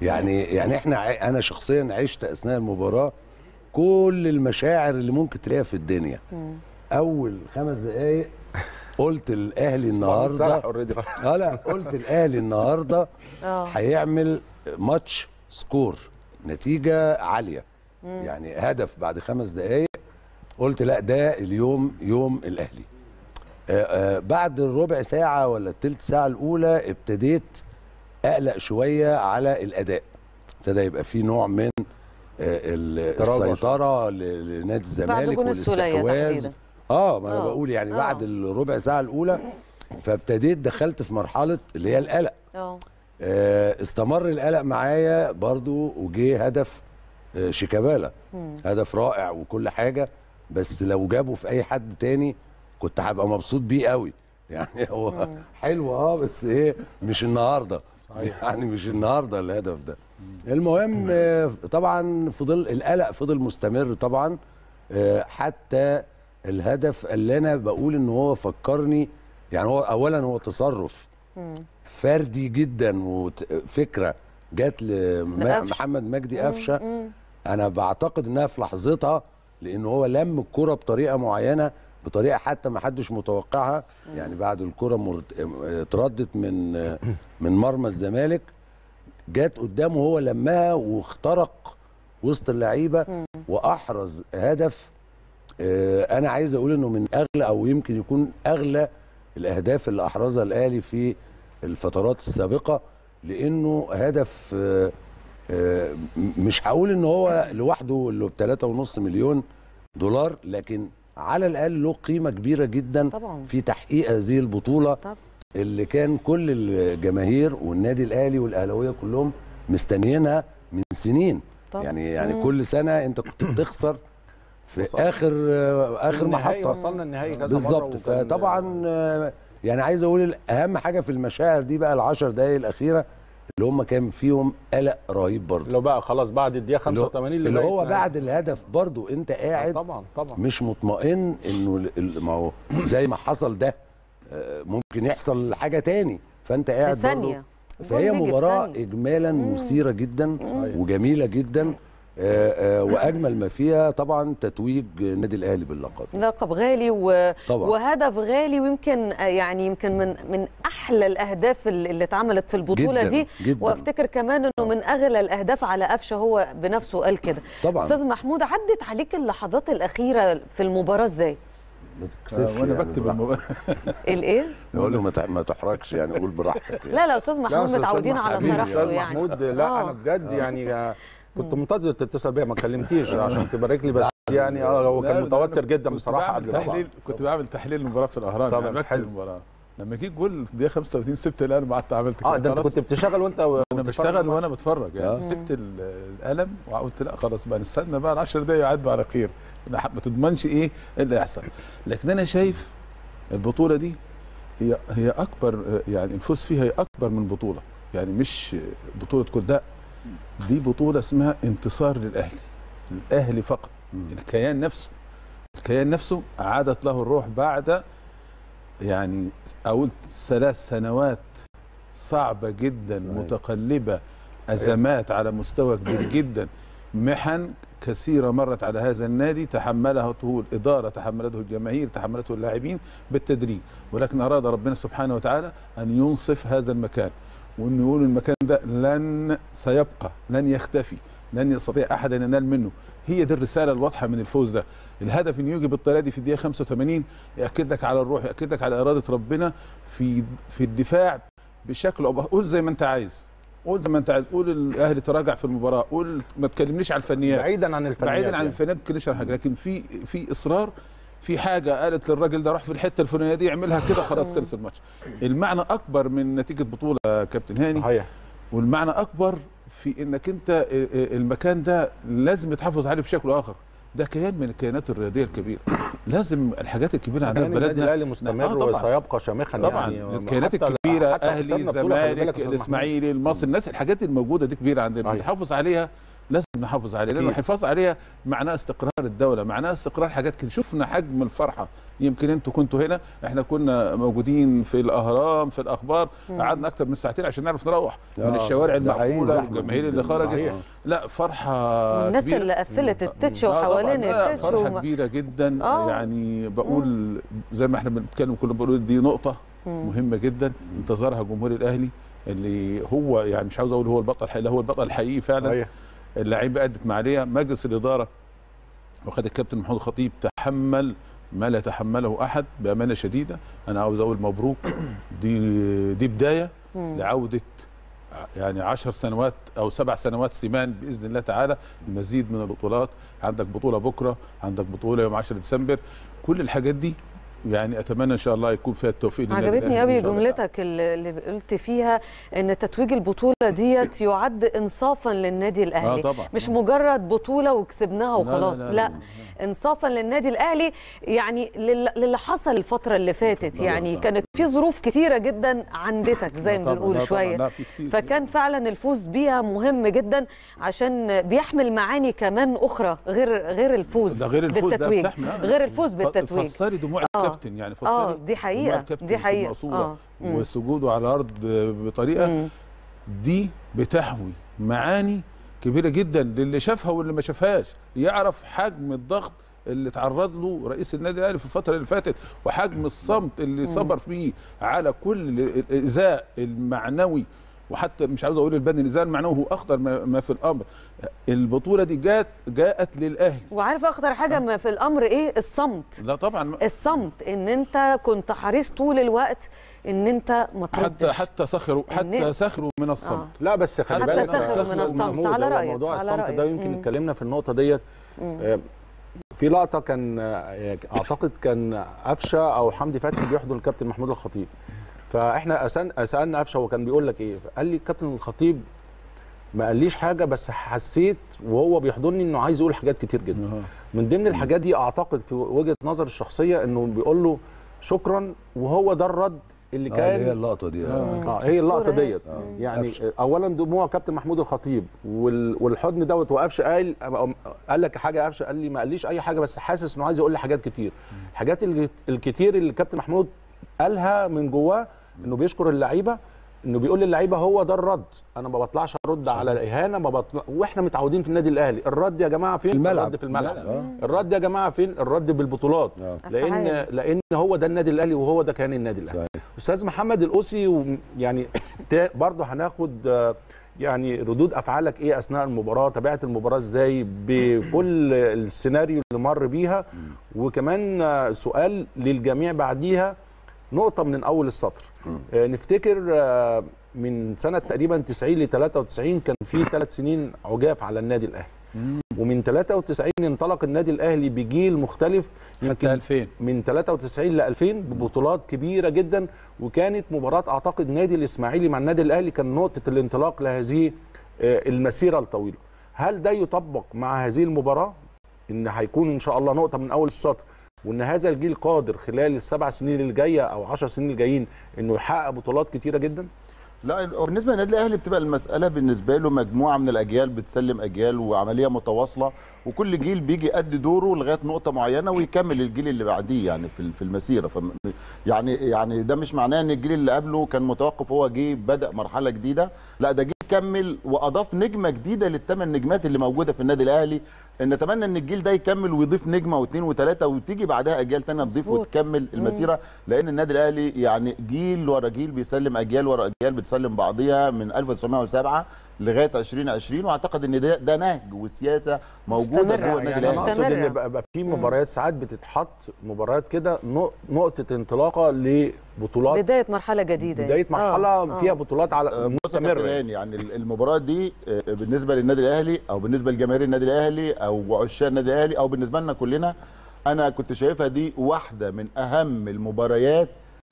يعني يعني احنا ع- انا شخصيا عشت اثناء المباراه كل المشاعر اللي ممكن تلاقيها في الدنيا اول خمس دقائق قلت الاهلي النهارده صلاح اوريدي اه لا قلت الاهلي النهارده اه هيعمل ماتش سكور نتيجه عاليه يعني هدف بعد خمس دقائق قلت لا ده اليوم يوم الاهلي آه، آه، بعد الربع ساعه ولا التلت ساعه الاولى ابتديت اقلق شويه على الاداء ابتدى يبقى في نوع من آه، ال- تراجع. السيطره ل- لنادي الزمالك جون السولية والاستحواذ تحديداً. اه ما انا آه. بقول يعني آه. بعد الربع ساعه الاولى فابتديت دخلت في مرحله اللي هي القلق اه آه، استمر القلق معايا برضو وجه هدف آه، شيكابالا هدف رائع وكل حاجه بس لو جابه في اي حد تاني كنت هبقى مبسوط بيه قوي يعني هو حلو اه بس ايه مش النهارده يعني مش النهارده الهدف ده المهم آه، طبعا فضل القلق فضل مستمر طبعا آه، حتى الهدف اللي انا بقول ان هو فكرني يعني هو اولا هو تصرف فردي جدا وفكره جت لقفشة. لمحمد مجدي قفشه انا بعتقد انها في لحظتها لان هو لم الكره بطريقه معينه بطريقه حتى ما حدش متوقعها يعني بعد الكره مرت- اتردت من من مرمى الزمالك جت قدامه هو لمها واخترق وسط اللعيبه واحرز هدف آه، انا عايز اقول انه من اغلى او يمكن يكون اغلى الاهداف اللي احرزها الاهلي في الفترات السابقه لانه هدف آه، آه، م- مش هقول ان هو لوحده اللي ب 3.5 مليون دولار لكن على الاقل له قيمه كبيره جدا طبعا في تحقيق هذه البطوله طب اللي كان كل الجماهير والنادي الاهلي والاهلاويه كلهم مستنيينها من سنين طب. يعني يعني مم. كل سنه انت كنت بتخسر في وصلنا. اخر اخر النهائي محطه وصلنا النهائي كذا مرة بالظبط وكان- فطبعا آه، يعني عايز اقول اهم حاجه في المشاعر دي بقى العشر دقائق الاخيره اللي هم كان فيهم قلق رهيب برضه لو بقى خلاص بعد الدقيقه اللي هو- 85 اللي لغاية هو نهاية. بعد الهدف برضه انت قاعد طبعا طبعا مش مطمئن انه ال- ال- ما هو زي ما حصل ده آه، ممكن يحصل حاجه تاني فانت في قاعد برضه ثانيه فهي الجون بيجي في مباراه ثانية. اجمالا مثيره جدا صحيح. وجميله جدا آه، آه، واجمل ما فيها طبعا تتويج النادي الاهلي باللقب لقب غالي و... طبعا وهدف غالي ويمكن آه، يعني يمكن من من احلى الاهداف اللي اللي اتعملت في البطوله جداً، دي جداً. وافتكر كمان انه من اغلى الاهداف على قفشه هو بنفسه قال كده طبعا استاذ محمود عدت عليك اللحظات الاخيره في المباراه ازاي ما تكسفش وانا يعني بكتب براحتك. المباراه الايه نقول له ما تح- ما تحركش يعني قول براحتك يعني. لا لا استاذ لا، محمود أستاذ متعودين على حبيبي، صراحته استاذ يعني محمود لا آه. انا بجد يعني آه، كنت منتظر تتصل بيا ما كلمتيش عشان تبارك لي بس يعني اه هو لا، كان لا، متوتر أنا جدا كنت بصراحه بعمل قبل تحليل كنت بعمل تحليل المباراه في الاهرام طبعاً، يعني بكتب حلو. المباراه لما جه جول في الدقيقه 35 سبت القلم وقعدت عملت كده اه ده انت خلاص. كنت بتشتغل وانت و- انا بشتغل وانا بتفرج يعني آه. سبت ال- القلم وقلت لا خلاص بقى نستنى بقى ال 10 دقايق يعدوا على خير ما ح- ما تضمنش ايه اللي هيحصل لكن انا شايف البطوله دي هي هي اكبر يعني الفوز فيها هي اكبر من بطوله يعني مش بطوله كرداء دي بطوله اسمها انتصار للاهلي الاهلي فقط الكيان نفسه الكيان نفسه عادت له الروح بعد يعني اقول ثلاث سنوات صعبه جدا متقلبه ازمات على مستوى كبير جدا محن كثيره مرت على هذا النادي تحملها الاداره تحملته الجماهير تحملته اللاعبين بالتدريج ولكن اراد ربنا سبحانه وتعالى ان ينصف هذا المكان وان يقول المكان ده لن سيبقى لن يختفي لن يستطيع احد ان ينال منه هي دي الرساله الواضحه من الفوز ده الهدف ان يجي بالطريقه دي في الدقيقه 85 ياكد لك على الروح ياكد لك على اراده ربنا في في الدفاع بشكل او قول زي ما انت عايز قول زي ما انت عايز قول الاهلي تراجع في المباراه قول ما تكلمنيش على الفنيات بعيدا عن الفنيات بعيدا عن يعني. الفنيات ما تتكلمش عن حاجه لكن في في اصرار في حاجه قالت للراجل ده روح في الحته الفلانيه دي اعملها كده خلاص خلص الماتش المعنى اكبر من نتيجه بطوله يا كابتن هاني صحيح والمعنى اكبر في انك انت المكان ده لازم يتحافظ عليه بشكل اخر ده كيان من الكيانات الرياضيه الكبيره لازم الحاجات الكبيره عندنا كان في النادي بلدنا الاهلي مستمر آه طبعا. وسيبقى شامخا طبعا يعني الكيانات حتى- الكبيره حتى اهلي خسرنا بطولة، خلي بالك يا الزمالك أستاذ محمود. الاسماعيلي المصري الناس الحاجات الموجوده دي كبيره عندنا صحيح. بنحافظ عليها لازم نحافظ عليها لانه أكيد. الحفاظ عليها معناه استقرار الدوله معناه استقرار حاجات كده شفنا حجم الفرحه يمكن انتوا كنتوا هنا احنا كنا موجودين في الاهرام في الاخبار قعدنا اكتر من ساعتين عشان نعرف نروح من آه، الشوارع ده حقيقي المقفوله زحمة والجماهير اللي جداً. خرجت صحيح. لا فرحه الناس كبيرة. اللي قفلت التتش آه طبعاً، وحوالين لا، التتش فرحه وما- كبيره جدا آه. يعني بقول زي ما احنا بنتكلم كنا بنقول دي نقطه مهمه جدا انتظرها جمهور الاهلي اللي هو يعني مش عاوز اقول هو البطل الحقيقي لا، هو البطل الحقيقي فعلا صحيح. اللعيبه ادت ما عليها مجلس الاداره وخد الكابتن محمود الخطيب تحمل ما لا يتحمله احد بامانه شديده انا عاوز اقول مبروك دي دي بدايه لعوده يعني عشر سنوات او سبع سنوات سمان باذن الله تعالى المزيد من البطولات عندك بطوله بكره عندك بطوله يوم 10 ديسمبر كل الحاجات دي يعني اتمنى ان شاء الله يكون فيها التوفيق للنادي عجبتني الأهلي قوي إن شاء الله. جملتك اللي اللي قلت فيها ان تتويج البطوله ديت يعد انصافا للنادي الاهلي آه طبعاً. مش مجرد بطوله وكسبناها لا، لا، وخلاص لا، لا, لا. انصافا للنادي الاهلي يعني لل- للي حصل الفتره اللي فاتت طبعاً، يعني طبعاً. كانت في ظروف كتيره جدا عندتك زي ما طبعاً، بنقول لا طبعاً، شويه لا، في كتير. فكان فعلا الفوز بيها مهم جدا عشان بيحمل معاني كمان اخرى غير غير الفوز ده غير الفوز ده بالتتويج بتحمل آه. غير الفوز ف- بالتتويج فسري دموع آه. الكابتن يعني فسري آه، دي حقيقة، دموع الكابتن دي في حقيقة. المقصورة آه، مم. وسجوده على الارض بطريقه مم. دي بتحوي معاني كبيره جدا للي شافها واللي ما شافهاش يعرف حجم الضغط اللي تعرض له رئيس النادي الاهلي في الفتره اللي فاتت وحجم الصمت اللي صبر فيه على كل الايذاء المعنوي وحتى مش عاوز اقول البدني الايذاء المعنوي هو اخطر ما ما في الامر البطوله دي جات جاءت للاهلي وعارف اخطر حاجه ما في الامر ايه الصمت لا طبعا الصمت ان انت كنت حريص طول الوقت ان انت ما حتى تردش حتى سخروا حتى الناس- سخروا من الصمت لا بس خلي حتى بالك سخروا يا من أستاذ الصمت. محمود، على هو رأيك، موضوع على الصمت رأيك. ده يمكن مم. اتكلمنا في النقطه ديت آه، في لقطه كان آه، اعتقد كان قفشه او حمدي فتحي بيحضن الكابتن محمود الخطيب فاحنا أسأل- سالنا قفشه هو كان بيقول لك ايه قال لي الكابتن الخطيب ما قاليش حاجه بس حسيت وهو بيحضني انه عايز يقول حاجات كتير جدا أها. من ضمن الحاجات دي اعتقد في وجهه نظر الشخصيه انه بيقول له شكرا وهو ده الرد اللي آه، كان اللي هي اللقطه دي آه. اه هي اللقطه الصورة هي. ديت يعني اولا دموع كابتن محمود الخطيب وال- والحضن دوت وقفش قال قال لك حاجه قفش قال لي ما قاليش اي حاجه بس حاسس انه عايز يقول لي حاجات كتير الحاجات اللي الكتير اللي كابتن محمود قالها من جواه انه بيشكر اللعيبه انه بيقول للعيبه هو ده الرد انا ما بطلعش ارد على الاهانه ما بطلع واحنا متعودين في النادي الاهلي الرد يا جماعه فين في الملعب. الرد في الملعب آه. الرد يا جماعه فين الرد بالبطولات آه. لان أفعال. لان هو ده النادي الاهلي وهو ده كيان النادي الاهلي صحيح. استاذ محمد القوسي و- يعني تا- برضه هناخد آه، يعني ردود افعالك ايه اثناء المباراه تابعت المباراه ازاي بكل السيناريو اللي مر بيها وكمان آه، سؤال للجميع بعديها نقطه من اول السطر آه، نفتكر آه، من سنه تقريبا 90 ل 93 كان في ثلاث سنين عجاف على النادي الاهلي ومن 93 انطلق النادي الاهلي بجيل مختلف حتى 2000 من 93 ل 2000 ببطولات كبيره جدا وكانت مباراه اعتقد نادي الاسماعيلي مع النادي الاهلي كان نقطه الانطلاق لهذه آه، المسيره الطويله هل ده يطبق مع هذه المباراه ان هيكون ان شاء الله نقطه من اول السطر وان هذا الجيل قادر خلال السبع سنين اللي جايه او 10 سنين الجايين انه يحقق بطولات كتيره جدا لا بالنسبه للنادي الاهلي بتبقى المساله بالنسبه له مجموعه من الاجيال بتسلم اجيال وعمليه متواصله وكل جيل بيجي يأدي دوره لغايه نقطه معينه ويكمل الجيل اللي بعديه يعني في في المسيره ف يعني يعني ده مش معناه ان الجيل اللي قبله كان متوقف هو جه بدا مرحله جديده لا ده جه كمل واضاف نجمه جديده للثمان نجمات اللي موجوده في النادي الاهلي نتمنى ان الجيل ده يكمل ويضيف نجمه واثنين وثلاثه وتيجي بعدها اجيال ثانيه تضيف مظبوط. وتكمل المسيره لان النادي الاهلي يعني جيل ورا جيل بيسلم اجيال ورا اجيال بتسلم بعضيها من 1907 لغايه 2020 واعتقد ان ده ده نهج وسياسه موجوده مستمرة. جوه النادي يعني انا الاهلي اقصد ان مستمرة. بقى بقى في مباريات ساعات بتتحط مباريات كده نق- نقطه انطلاقه لبطولات بدايه مرحله جديده بدايه مرحله آه، آه. فيها بطولات على مستمر مستمره يعني. يعني ال- المباراه دي آه، بالنسبه للنادي الاهلي او بالنسبه لجماهير النادي الاهلي او عشاق النادي الاهلي او بالنسبه لنا كلنا انا كنت شايفها دي واحده من اهم المباريات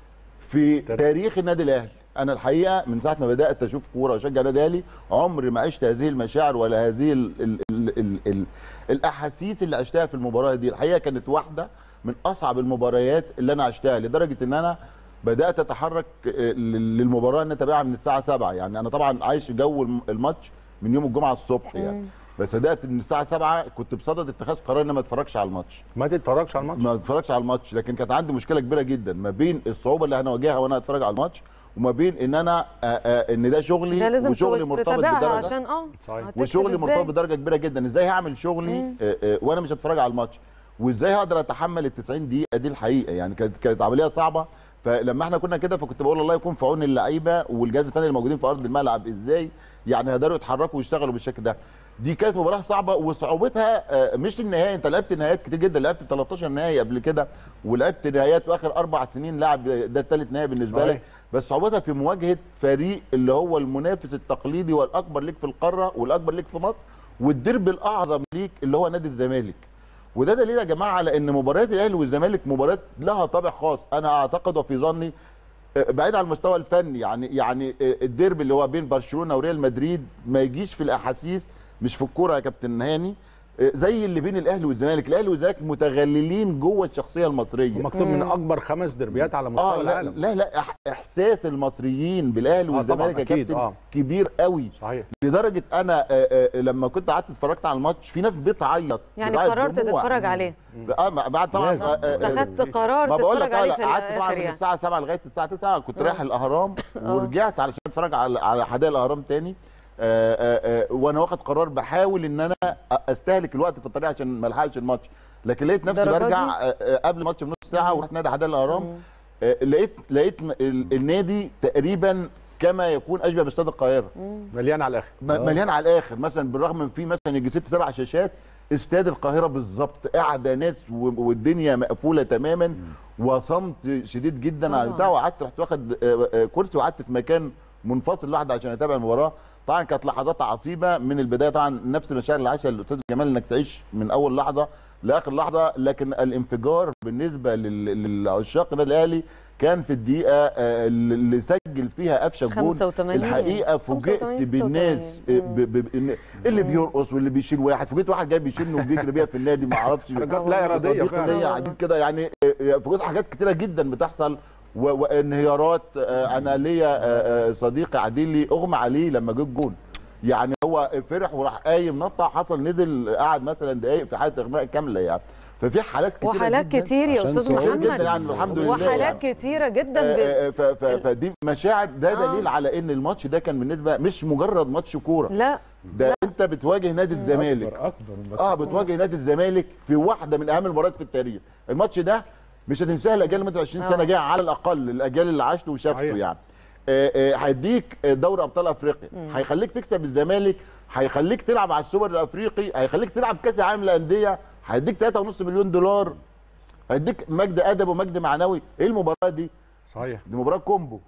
في تاريخ النادي الاهلي انا الحقيقه من ساعه ما بدات اشوف كوره واشجع النادي الاهلي عمري ما عشت هذه المشاعر ولا هذه ال ال ال ال ال الاحاسيس اللي عشتها في المباراه دي الحقيقه كانت واحده من اصعب المباريات اللي انا عشتها لدرجه ان انا بدات اتحرك آه، لل- للمباراه ان اتابعها من الساعه 7 يعني انا طبعا عايش جو الم- الماتش من يوم الجمعه الصبح يعني فصدقت ان الساعه 7 كنت بصدد اتخاذ قرار ان ما اتفرجش على الماتش ما تتفرجش على الماتش ما اتفرجش على الماتش لكن كانت عندي مشكله كبيره جدا ما بين الصعوبه اللي هنواجهها وانا اتفرج على الماتش وما بين ان انا آآ آآ ان ده شغلي ده لازم وشغلي مرتبط تتابعها بدرجه عشان اه صحيح. هتكسب وشغلي إزاي؟ مرتبط بدرجه كبيره جدا ازاي هعمل شغلي آه، آه، وانا مش هتفرج على الماتش وازاي هقدر اتحمل ال 90 دقيقه دي الحقيقه يعني كانت كانت عمليه صعبه فلما احنا كنا كده فكنت بقول الله يكون في عون اللعيبه والجهاز الفني اللي موجودين في ارض الملعب ازاي يعني هيقدروا يتحركوا ويشتغلوا بالشكل ده دي كانت مباراه صعبه وصعوبتها آه، مش النهائي انت لعبت نهائيات كتير جدا لعبت 13 نهائي قبل كده ولعبت نهائيات في اخر اربع سنين لاعب ده الثالث نهائي بالنسبه صحيح. لك بس صعوبتها في مواجهه فريق اللي هو المنافس التقليدي والاكبر ليك في القاره والاكبر ليك في مصر والدرب الاعظم ليك اللي هو نادي الزمالك وده دليل يا جماعه على ان مباريات الاهلي والزمالك مباريات لها طابع خاص انا اعتقد وفي ظني آه، بعيد عن المستوى الفني يعني يعني آه، الديربي اللي هو بين برشلونه وريال مدريد ما يجيش في الاحاسيس مش في الكوره يا كابتن هاني آه، زي اللي بين الاهلي والزمالك الاهلي والزمالك متغللين جوه الشخصيه المصريه ومكتوب من اكبر خمس دربيات على مستوى اه لا العالم لا لا إح- احساس المصريين بالاهلي آه، والزمالك طبعاً، يا أكيد، كابتن آه. كبير قوي صحيح لدرجه انا آه، آه، لما كنت قعدت اتفرجت على الماتش في ناس بتعيط يعني بتعيط قررت دموع. تتفرج عليه اه ما- بعد طبعا لازم. آه، آه، آه، اتخذت قرار ما بقول تتفرج لك آه، عليه لا، في قعدت طبعا الاخر من يعني الساعه 7 لغايه الساعه 9 كنت رايح الاهرام ورجعت علشان اتفرج على على حدائق الاهرام تاني آه، آه، آه، وانا واخد قرار بحاول ان انا استهلك الوقت في الطريق عشان ما الحقش الماتش لكن لقيت نفسي الدرجة برجع دي؟ آه، آه، قبل الماتش بنص ساعه ورحت نادي حدائق الاهرام آه، لقيت لقيت م- ال- النادي تقريبا كما يكون اشبه باستاد القاهره مليان على الاخر م- مليان على الاخر مثلا بالرغم من في مثلا يجي ست سبع شاشات استاد القاهره بالظبط قاعده ناس و- والدنيا مقفوله تماما وصمت شديد جدا على طبعاً. البتاع وقعدت رحت واخد آه، آه، كرسي وقعدت في مكان منفصل لوحدي عشان اتابع المباراه طبعا كانت لحظات عصيبه من البدايه طبعا نفس المشاعر اللي عاشها الاستاذ جمال انك تعيش من اول لحظه لاخر لحظه لكن الانفجار بالنسبه لل- للعشاق النادي الاهلي كان في الدقيقه آه، اللي سجل فيها قفشه الجول 85. الحقيقه فوجئت 85 بالناس 86. ب- ب- ب- إن- اللي بيرقص واللي بيشيل واحد فوجئت واحد جاي بيشيلني وبيجري بيها في النادي ما اعرفش حركات لا اراديه صديق فعلا ليا قاعدين كده يعني آه، فوجئت حاجات كتيره جدا بتحصل و- وانهيارات آه، انا ليا آه، آه، صديق قاعدين لي اغمى عليه لما جه الجون يعني هو فرح وراح قايم نطع حصل نزل قعد مثلا دقايق في حاله اغماء كامله يعني ففي حالات كتيره وحالات جدا كتير يا عشان استاذ صعود كتير محمد جدا يعني الحمد لله وحالات يعني. كتيره جدا ب... آه، آه، ف- ف- فدي مشاعر ده آه. دليل على ان الماتش ده كان بالنسبه مش مجرد ماتش كوره لا ده انت بتواجه نادي الزمالك اكبر اكبر من اه بتواجه نادي الزمالك في واحده من اهم المباريات في التاريخ الماتش ده مش هتنساها الاجيال اللي مدة 20 سنه آه. جايه على الاقل الاجيال اللي عاشته وشافته صحيح. يعني آه، آه، هيديك دوري ابطال افريقيا هيخليك تكسب الزمالك هيخليك تلعب على السوبر الافريقي هيخليك تلعب كاس العالم للانديه هيديك 3.5 مليون دولار هيديك مجد ادب ومجد معنوي ايه المباراه دي صحيح دي مباراه كومبو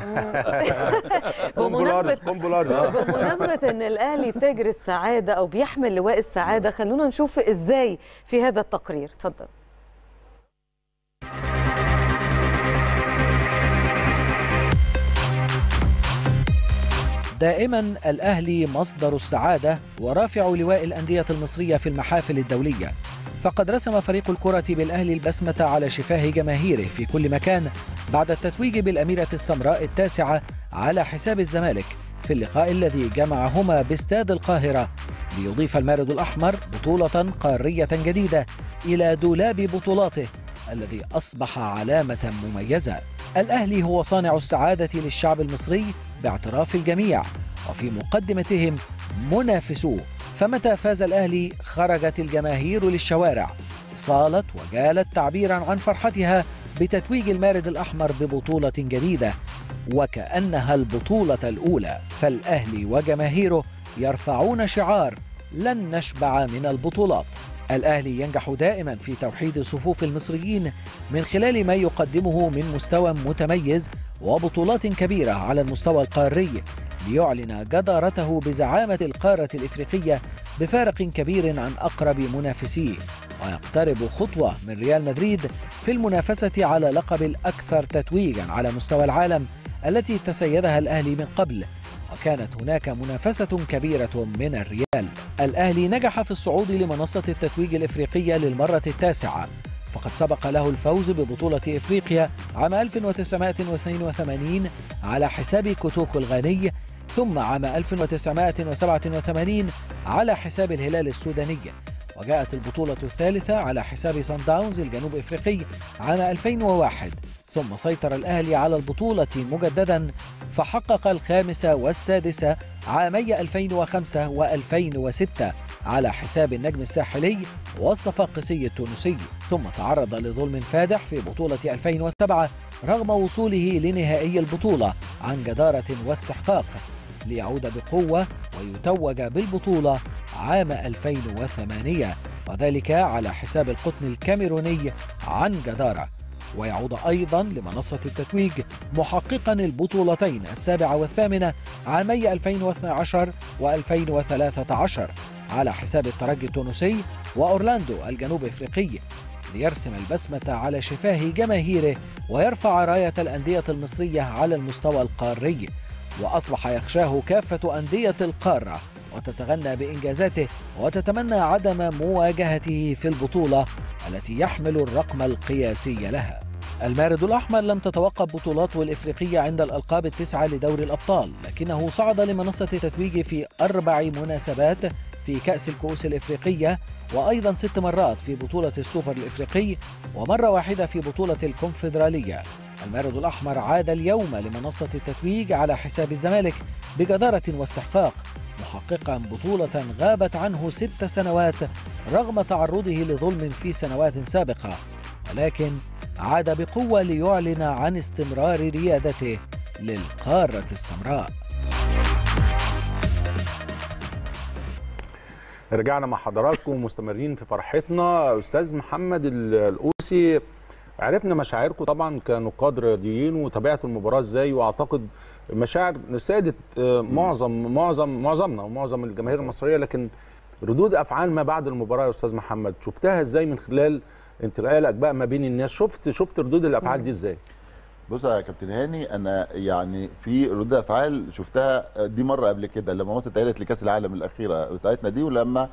بمناسبه كومبولار بمناسبة ان الاهلي تاجر السعادة او بيحمل لواء السعادة خلونا نشوف ازاي في هذا التقرير اتفضل دائما الأهلي مصدر السعادة ورافع لواء الأندية المصرية في المحافل الدولية فقد رسم فريق الكرة بالأهلي البسمة على شفاه جماهيره في كل مكان بعد التتويج بالأميرة السمراء التاسعة على حساب الزمالك في اللقاء الذي جمعهما باستاد القاهرة ليضيف المارد الأحمر بطولة قارية جديدة إلى دولاب بطولاته الذي أصبح علامة مميزة الأهلي هو صانع السعادة للشعب المصري باعتراف الجميع وفي مقدمتهم منافسوه فمتى فاز الأهلي خرجت الجماهير للشوارع صالت وجالت تعبيرا عن فرحتها بتتويج المارد الأحمر ببطولة جديدة وكأنها البطولة الأولى فالأهلي وجماهيره يرفعون شعار لن نشبع من البطولات الأهلي ينجح دائما في توحيد صفوف المصريين من خلال ما يقدمه من مستوى متميز وبطولات كبيرة على المستوى القاري ليعلن جدارته بزعامة القارة الإفريقية بفارق كبير عن أقرب منافسيه ويقترب خطوة من ريال مدريد في المنافسة على لقب الأكثر تتويجا على مستوى العالم التي تسيدها الأهلي من قبل وكانت هناك منافسة كبيرة من الريال الأهلي نجح في الصعود لمنصة التتويج الإفريقية للمرة التاسعة فقد سبق له الفوز ببطولة إفريقيا عام 1982 على حساب كوتوكو الغاني ثم عام 1987 على حساب الهلال السوداني وجاءت البطولة الثالثة على حساب سان داونز الجنوب افريقي عام 2001 ثم سيطر الاهلي على البطولة مجددا فحقق الخامسة والسادسة عامي 2005 و2006 على حساب النجم الساحلي والصفاقسي التونسي ثم تعرض لظلم فادح في بطولة 2007 رغم وصوله لنهائي البطولة عن جدارة واستحقاق ليعود بقوة ويتوج بالبطولة عام 2008 وذلك على حساب القطن الكاميروني عن جدارة ويعود أيضا لمنصة التتويج محققا البطولتين السابعة والثامنة عامي 2012 و2013 على حساب الترجي التونسي وأورلاندو الجنوب إفريقي ليرسم البسمة على شفاه جماهيره ويرفع راية الأندية المصرية على المستوى القاري وأصبح يخشاه كافة أندية القارة وتتغنى بإنجازاته وتتمنى عدم مواجهته في البطولة التي يحمل الرقم القياسي لها المارد الأحمر لم تتوقف بطولاته الإفريقية عند الألقاب التسعة لدوري الأبطال لكنه صعد لمنصة التتويج في أربع مناسبات في كأس الكؤوس الإفريقية وأيضا ست مرات في بطولة السوبر الإفريقي ومرة واحدة في بطولة الكونفدرالية المارد الأحمر عاد اليوم لمنصة التتويج على حساب الزمالك بجدارة واستحقاق محققا بطولة غابت عنه ست سنوات رغم تعرضه لظلم في سنوات سابقة ولكن عاد بقوة ليعلن عن استمرار ريادته للقارة السمراء رجعنا مع حضراتكم مستمرين في فرحتنا استاذ محمد القوسي عرفنا مشاعركم طبعا كنقاد رياضيين وتابعتوا المباراه ازاي واعتقد مشاعر سادت آه، معظم معظم معظمنا ومعظم الجماهير المصريه لكن ردود افعال ما بعد المباراه يا استاذ محمد شفتها ازاي من خلال انتقالك بقى ما بين الناس شفت شفت ردود الافعال دي ازاي بص يا كابتن هاني انا يعني في ردود افعال شفتها دي مره قبل كده لما مصر اتأهلت لكاس العالم الاخيره بتاعتنا دي ولما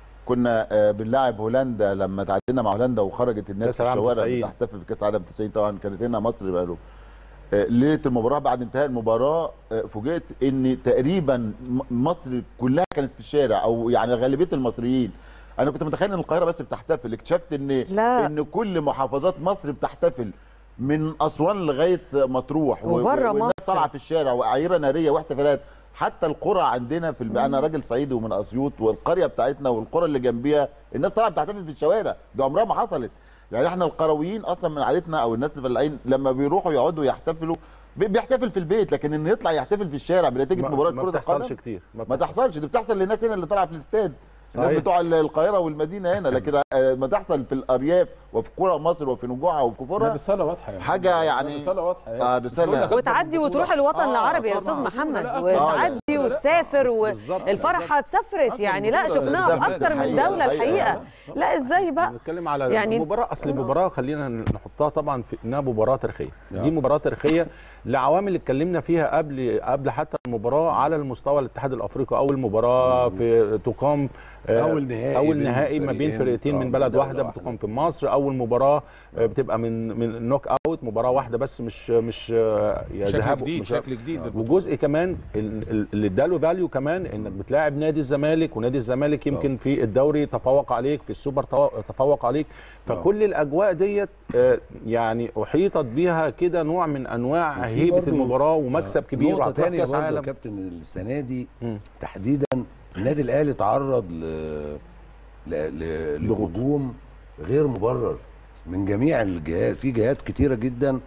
كنا آه، بنلاعب هولندا لما تعادلنا مع هولندا وخرجت الناس كأس في العالم الشوارع 90. بتحتفل في كاس العالم 90 طبعا كانت هنا مصر بقى له آه، ليله المباراه بعد انتهاء المباراه آه، فوجئت ان تقريبا م- مصر كلها كانت في الشارع او يعني غالبيه المصريين انا كنت متخيل ان القاهره بس بتحتفل اكتشفت ان لا. ان كل محافظات مصر بتحتفل من اسوان لغايه مطروح و- وبره والناس مصر. طالعه في الشارع واعيره ناريه واحتفالات حتى القرى عندنا في الب... انا راجل صعيدي ومن اسيوط والقريه بتاعتنا والقرى اللي جنبيها الناس طالعه بتحتفل في الشوارع دي عمرها ما حصلت يعني احنا القرويين اصلا من عادتنا او الناس الفلاحين لما بيروحوا يقعدوا يحتفلوا بي- بيحتفل في البيت لكن انه يطلع يحتفل في الشارع بنتيجه ما, مباراه ما كره بتحصلش القدم كتير ما بتحصلش. تحصلش دي بتحصل للناس هنا اللي طالعه في الاستاد الناس صحيح. بتوع القاهره والمدينه هنا لكن آه، ما تحصل في الارياف وفي قرى مصر وفي نجوعها وفي ده كفرها رساله واضحه يعني حاجة يعني- رساله واضحه يعني آه، مش رسالة. بقول لك أكبر وتعدي بطولة. وتروح الوطن آه، العربي يا طبعاً. استاذ محمد لا، وتعدي لا، لا، وتسافر بالظبط، والفرحه اتسافرت أكبر يعني لا بطولة. شفناها في بالظبط، اكتر من الحقيقة، دوله الحقيقة. الحقيقه لا ازاي بقى بنتكلم على يعني- يعني مباراه اصل المباراه خلينا نحطها طبعا في انها مباراه تاريخيه نعم. دي مباراه تاريخيه لعوامل اتكلمنا فيها قبل قبل حتى المباراه على المستوى الاتحاد الافريقي اول مباراه في تقام آه، أول نهائي اول بين نهائي ما بين فريقين، فرقتين آه، من من بلد دولة واحده واحدة. بتقام في مصر اول مباراه آه، بتبقى من من نوك اوت مباراه واحده بس مش مش آه، يا شكل ذهاب جديد مش- شكل جديد وجزء كمان ال- ال- اللي اداله فاليو كمان انك بتلاعب نادي الزمالك ونادي الزمالك يمكن في الدوري تفوق عليك في السوبر تو- تفوق عليك فكل الاجواء ديت آه، يعني احيطت بيها كده نوع من انواع وفي هيبه برضو- المباراه ومكسب كبير نقطة وهتروح تانية كاس برضه يا عالم كابتن السنة دي مم. تحديدا النادي الأهلي تعرض ل... ل... ل... ضغوط. لهجوم غير مبرر من جميع الجهات في جهات كتيرة جدا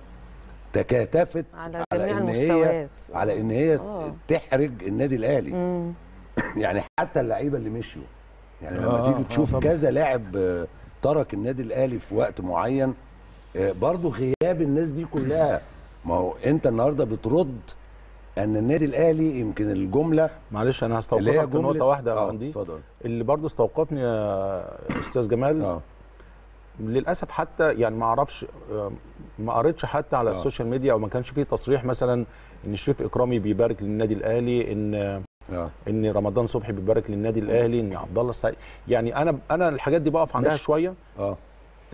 تكاتفت على جميع ان هي المستويات على ان هي آه. تحرج النادي الاهلي مم. يعني حتى اللعيبه اللي مشيوا يعني لما آه، تيجي آه، تشوف طبعا. كذا لاعب آه، ترك النادي الاهلي في وقت معين آه، برضو غياب الناس دي كلها ما هو انت النهارده بترد ان النادي الاهلي يمكن الجمله معلش انا اللي هي هستوقفك في جمله نقطه واحده اه عندي اتفضل اللي برضه استوقفني يا استاذ جمال اه للاسف حتى يعني ما اعرفش آه، ما قريتش حتى على آه. السوشيال ميديا او ما كانش فيه تصريح مثلا ان شريف اكرامي بيبارك للنادي الاهلي ان اه ان رمضان صبحي بيبارك للنادي الاهلي ان عبد الله السعيد يعني انا انا الحاجات دي بقف عندها ماشي. شويه اه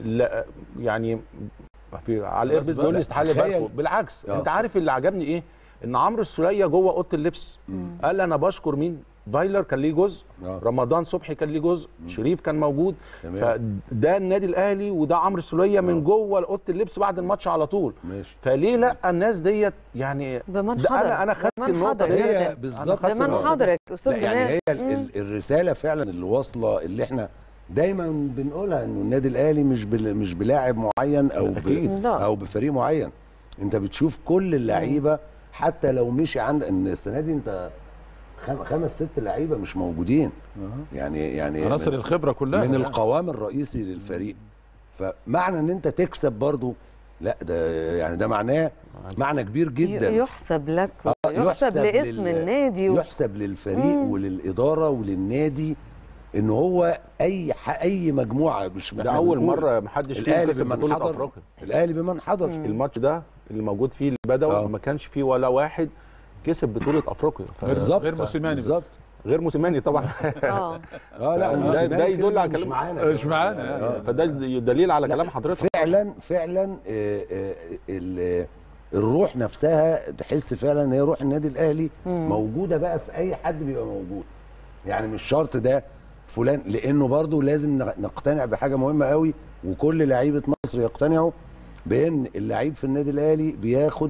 لا يعني في على بس الايربيس بقى بيقول لي لا، استحاله تخيل. يباركوا بالعكس آه. انت عارف اللي عجبني ايه ان عمرو السوليه جوه اوضه اللبس قال انا بشكر مين فايلر كان ليه جزء آه. رمضان صبحي كان ليه جزء شريف كان موجود تمام. فده النادي الاهلي وده عمرو السوليه من جوه اوضه اللبس بعد الماتش على طول ماشي فليه لا الناس ديت يعني بمن ده حضر انا انا خدت بمن النقطه حضر. ديت هي أنا بالظبط خدت بمن النقطة دي. حضرك استاذ لا يعني جمال هي ال- ال- الرساله فعلا اللي واصله اللي احنا دايما بنقولها انه النادي الاهلي مش بل مش بلاعب معين او ب أكيد. لا. او بفريق معين انت بتشوف كل اللعيبه حتى لو مشي عند ان السنه دي انت خم- خمس ست لعيبه مش موجودين يعني يعني عناصر من- الخبره كلها من يعني. القوام الرئيسي للفريق فمعنى ان انت تكسب برضو لا ده يعني ده معناه معنى كبير جدا يحسب لك آه، يحسب لاسم لل- النادي و... يحسب للفريق مم. وللاداره وللنادي ان هو اي ح- اي مجموعه مش ده إحنا اول بنقول مره محدش فيهم الاهلي كسب بمن بطوله حضر افريقيا الاهلي بمن حضر الماتش ده اللي موجود فيه البدوي آه. ما كانش فيه ولا واحد كسب بطوله افريقيا ف- بالظبط غير موسيماني بس. بالظبط غير موسيماني طبعا اه اه لا ده- وموسيماني ده يدل كسب على مش كلام- معانا مش معانا يعني. فده دليل على لا، كلام حضرتك فعلا فعلا آه، آه، ال- الروح نفسها تحس فعلا ان هي روح النادي الاهلي موجوده بقى في اي حد بيبقى موجود يعني مش شرط ده فلان لانه برضو لازم نق- نقتنع بحاجه مهمه قوي وكل لعيبه مصر يقتنعوا بان اللعيب في النادي الاهلي بياخد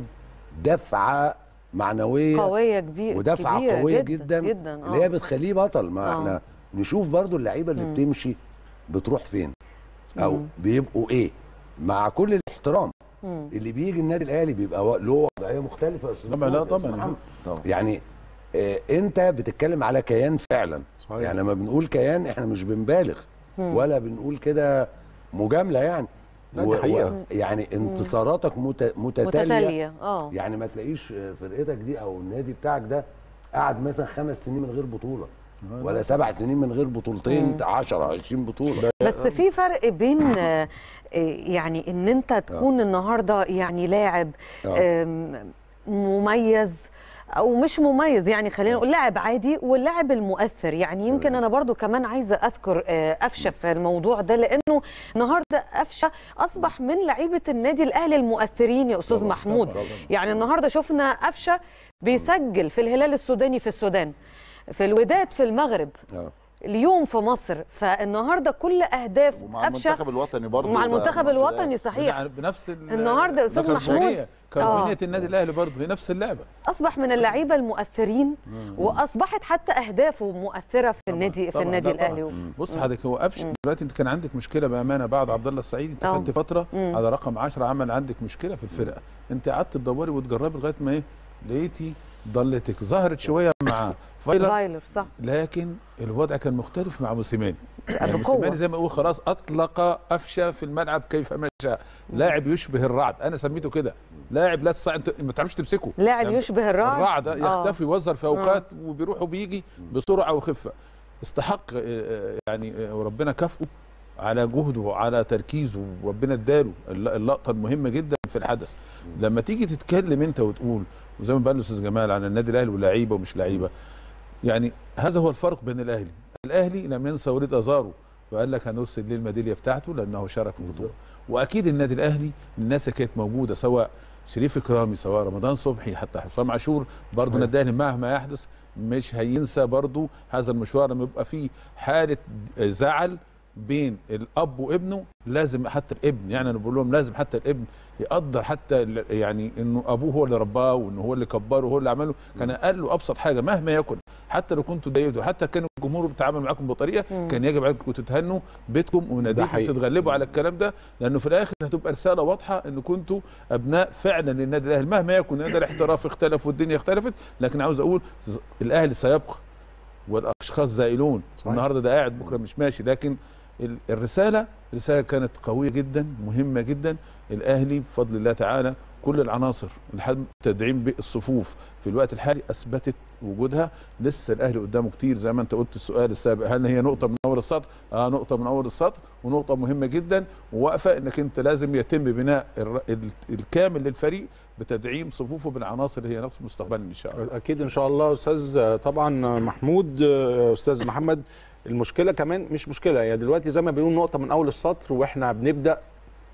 دفعه معنويه قويه كبيره ودفعه كبيرة قويه جدا جدا, جدا اللي هي بتخليه بطل ما آه. احنا نشوف برضو اللعيبه اللي بتمشي بتروح فين او بيبقوا ايه مع كل الاحترام اللي بيجي النادي الاهلي بيبقى و- له وضعيه مختلفه يا أستاذ طبعا لا محمود، يا أستاذ طبعا محمد. طبعا. يعني آه انت بتتكلم على كيان فعلا صحيح. يعني لما بنقول كيان احنا مش بنبالغ ولا بنقول كده مجامله يعني لا، دي حقيقة. يعني انتصاراتك مت... متتاليه متتاليه اه يعني ما تلاقيش فرقتك دي او النادي بتاعك ده قعد مثلا خمس سنين من غير بطوله ولا سبع سنين من غير بطولتين 10 20 بطوله بس في فرق بين آه، آه، يعني ان انت تكون النهارده يعني لاعب آه. آم، مميز او مش مميز يعني خلينا نقول لاعب عادي واللاعب المؤثر يعني يمكن انا برضو كمان عايزه اذكر آه، قفشه في الموضوع ده لانه النهارده قفشه اصبح من لعيبه النادي الاهلي المؤثرين يا استاذ محمود يعني النهارده شفنا قفشه بيسجل في الهلال السوداني في السودان في الوداد في المغرب آه. اليوم في مصر فالنهارده كل اهداف ومع قفشه المنتخب الوطني برضه ومع المنتخب الوطني صحيح يعني بنفس ال- النهاردة يا أستاذ نفس محمود. الشهية. كروانية النادي الاهلي برضه هي نفس اللعبه اصبح من اللعيبه المؤثرين واصبحت حتى اهدافه مؤثره في النادي في طبعاً، النادي ده طبعاً. الاهلي بص حضرتك هو قفش دلوقتي انت كان عندك مشكله بامانه بعد عبد الله السعيد انت آه. خدت فتره مم. على رقم 10 عمل عندك مشكله في الفرقه انت قعدت تدوري وتجربي لغايه ما ايه لقيتي ضلتك ظهرت شويه مع فايلر فايلر صح لكن الوضع كان مختلف مع موسيماني يعني بقوة. موسيماني زي ما اقول خلاص اطلق قفشه في الملعب كيفما شاء لاعب يشبه الرعد انا سميته كده لاعب لا تستطيع انت ما تعرفش تمسكه لاعب يعني يشبه الرعد الرعد آه. يختفي يوزر في اوقات وبيروح وبيجي بسرعه وخفه استحق آه، آه، يعني آه، وربنا كافئه على جهده وعلى تركيزه وربنا اداله الل- اللقطه المهمه جدا في الحدث لما تيجي تتكلم انت وتقول وزي ما بقى الاستاذ جمال عن النادي الاهلي ولاعيبه ومش لعيبه يعني هذا هو الفرق بين الاهلي الاهلي لم ينسى وليد ازارو وقال لك هنرسل ليه الميداليه بتاعته لانه شارك في البطوله واكيد النادي الاهلي الناس اللي كانت موجوده سواء شريف اكرامي سواء رمضان صبحي حتى حسام عاشور برضه النادي الاهلي مهما يحدث مش هينسى برضه هذا المشوار لما يبقى فيه حاله زعل بين الاب وابنه لازم حتى الابن يعني انا بقول لهم لازم حتى الابن يقدر حتى ال- يعني انه ابوه هو اللي رباه وانه هو اللي كبره وهو اللي عمله كان اقل وابسط حاجه مهما يكن حتى لو كنتوا ضايقتوا حتى كان الجمهور بيتعامل معاكم بطريقه كان يجب عليكم كنتوا تهنوا بيتكم وناديكم حقيقي. تتغلبوا على الكلام ده لانه في الاخر هتبقى رساله واضحه ان كنتوا ابناء فعلا للنادي الاهلي مهما يكن هذا الاحتراف اختلف والدنيا اختلفت لكن عاوز اقول ز- الاهلي سيبقى والاشخاص زائلون صحيح. النهارده ده قاعد بكره مش ماشي لكن ال- الرساله رساله كانت قويه جدا مهمه جدا الاهلي بفضل الله تعالى كل العناصر لحد تدعيم بالصفوف في الوقت الحالي اثبتت وجودها لسه الاهلي قدامه كتير زي ما انت قلت السؤال السابق هل هي نقطه من اول السطر اه نقطه من اول السطر ونقطه مهمه جدا وواقفه انك انت لازم يتم بناء الر- ال- الكامل للفريق بتدعيم صفوفه بالعناصر اللي هي نقص مستقبلا ان شاء الله اكيد ان شاء الله استاذ طبعا محمود استاذ محمد المشكله كمان مش مشكله هي دلوقتي زي ما بيقولوا نقطه من اول السطر واحنا بنبدا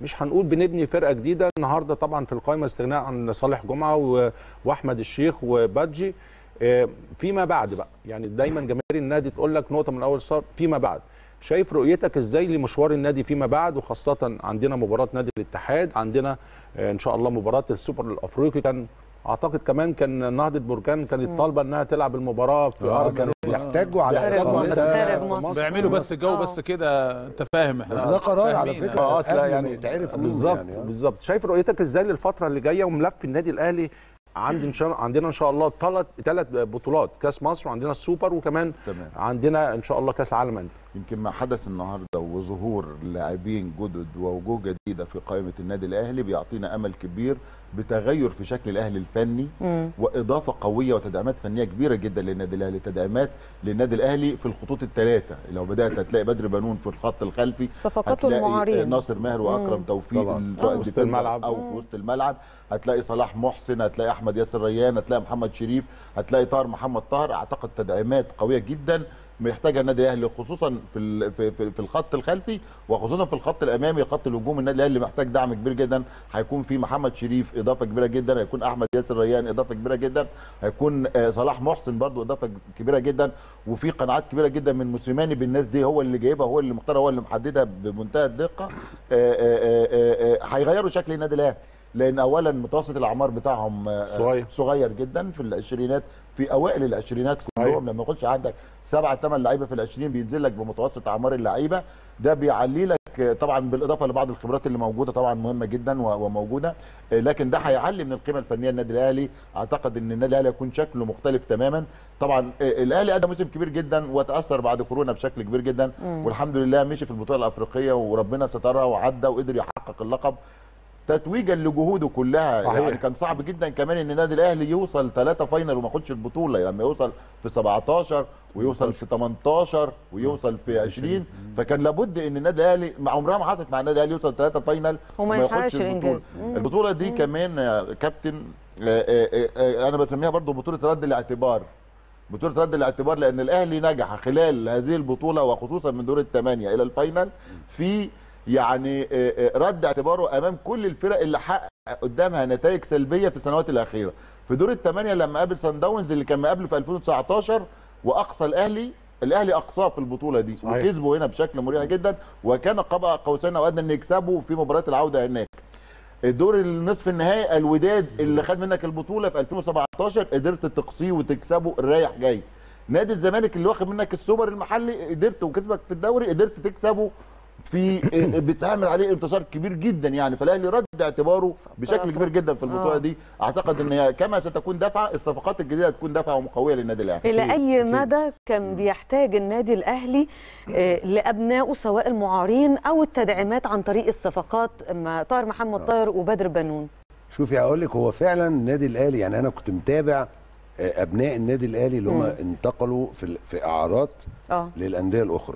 مش هنقول بنبني فرقه جديده النهارده طبعا في القائمه استغناء عن صالح جمعه و- واحمد الشيخ وبادجي آه، فيما بعد بقى يعني دايما جماهير النادي تقول لك نقطه من اول صار فيما بعد شايف رؤيتك ازاي لمشوار النادي فيما بعد وخاصه عندنا مباراه نادي الاتحاد عندنا آه، ان شاء الله مباراه السوبر الافريقي كان اعتقد كمان كان نهضه بركان كانت طالبه انها تلعب المباراه في آه، ارض كانوا يحتاجوا على بيحتاجوا على اقامتها خارج مصر. بيعملوا بس جو آه. بس كده انت فاهم احنا بس ده قرار على فاهمين. فكرة. اه اصل قبل ما يعني يتعرف مين بالظبط يعني، آه. بالظبط شايف رؤيتك ازاي للفتره اللي جايه وملف النادي الاهلي عند إن شاء عندنا ان شاء الله ثلاث ثلاث بطولات كاس مصر وعندنا السوبر وكمان تمام عندنا ان شاء الله كاس عالم انديه يمكن ما حدث النهارده وظهور لاعبين جدد ووجوه جديده في قائمه النادي الاهلي بيعطينا امل كبير بتغير في شكل الاهلي الفني مم. واضافه قويه وتدعيمات فنيه كبيره جدا للنادي الاهلي تدعيمات للنادي الاهلي في الخطوط الثلاثه لو بدات هتلاقي بدر بنون في الخط الخلفي الصفقات هتلاقي والمعارين ناصر ماهر واكرم مم. توفيق طبعاً. ال- آه. وسط الديفندر الملعب. او في وسط الملعب هتلاقي صلاح محسن هتلاقي احمد ياسر ريان هتلاقي محمد شريف هتلاقي طاهر محمد طاهر اعتقد تدعيمات قويه جدا محتاجها النادي الاهلي خصوصا في ال- في في, في الخط الخلفي وخصوصا في الخط الامامي خط الهجوم النادي الاهلي محتاج دعم كبير جدا هيكون في محمد شريف اضافه كبيره جدا هيكون احمد ياسر ريان اضافه كبيره جدا هيكون آه، صلاح محسن برضو اضافه كبيره جدا وفي قناعات كبيره جدا من موسيماني بالناس دي هو اللي جايبها هو اللي مختارها هو اللي محددها بمنتهى الدقه آه، آه، آه، آه، هيغيروا شكل النادي الاهلي لان اولا متوسط الاعمار بتاعهم آه، صغير. صغير جدا في العشرينات في اوائل العشرينات كلهم لما يخش عندك سبعة ثمان لعيبه في العشرين بينزل لك بمتوسط اعمار اللعيبه ده بيعلي لك آه، طبعا بالاضافه لبعض الخبرات اللي موجوده طبعا مهمه جدا و- وموجوده آه، لكن ده هيعلي من القيمه الفنيه للنادي الاهلي اعتقد ان النادي الاهلي هيكون شكله مختلف تماما طبعا آه، الاهلي ادى موسم كبير جدا وتاثر بعد كورونا بشكل كبير جدا والحمد لله مشي في البطوله الافريقيه وربنا سترها وعدى وقدر يحقق اللقب تتويجا لجهوده كلها صحيح. يعني كان صعب جدا كمان ان النادي الاهلي يوصل ثلاثة فاينل وما ياخدش البطوله لما يوصل في 17 ويوصل في 18 ويوصل في 20 فكان لابد ان النادي الاهلي مع عمرها ما حصلت مع النادي الاهلي يوصل ثلاثة فاينل وما وما ياخدش يحققش البطوله الإنجاز. مم. البطوله دي كمان يا كابتن آه، آه، آه، انا بسميها برضو بطوله رد الاعتبار بطوله رد الاعتبار لان الاهلي نجح خلال هذه البطوله وخصوصا من دور الثمانيه الى الفاينل في يعني آه، آه، رد اعتباره امام كل الفرق اللي حقق قدامها نتائج سلبيه في السنوات الاخيره في دور الثمانيه لما قابل سان داونز اللي كان مقابله في 2019 واقصى الاهلي الاهلي اقصاه في البطوله دي صحيح. وكسبوا هنا بشكل مريح جدا وكان قاب قوسين او ادنى ان يكسبوا في مباراه العوده هناك الدور النصف النهائي الوداد اللي خد منك البطوله في 2017 قدرت تقصيه وتكسبه رايح جاي نادي الزمالك اللي واخد منك السوبر المحلي قدرت وكسبك في الدوري قدرت تكسبه في بتعمل عليه انتصار كبير جدا يعني فالاهلي رد اعتباره بشكل كبير جدا في البطوله آه. دي اعتقد ان هي كما ستكون دفعه الصفقات الجديده هتكون دفعه ومقويه للنادي الاهلي الى اي مدى كان بيحتاج النادي الاهلي آه، لابنائه سواء المعارين او التدعيمات عن طريق الصفقات مع طاهر محمد طاهر وبدر بنون شوفي هقول لك هو فعلا النادي الاهلي يعني انا كنت متابع آه، ابناء النادي الاهلي اللي هم مم. انتقلوا في ال- في اعارات اه للانديه الاخرى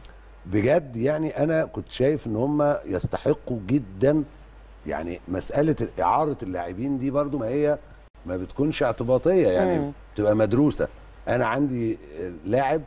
بجد يعني انا كنت شايف ان هم يستحقوا جدا يعني مساله اعاره اللاعبين دي برضو ما هي ما بتكونش اعتباطيه يعني مم. بتبقى مدروسه انا عندي آه، لاعب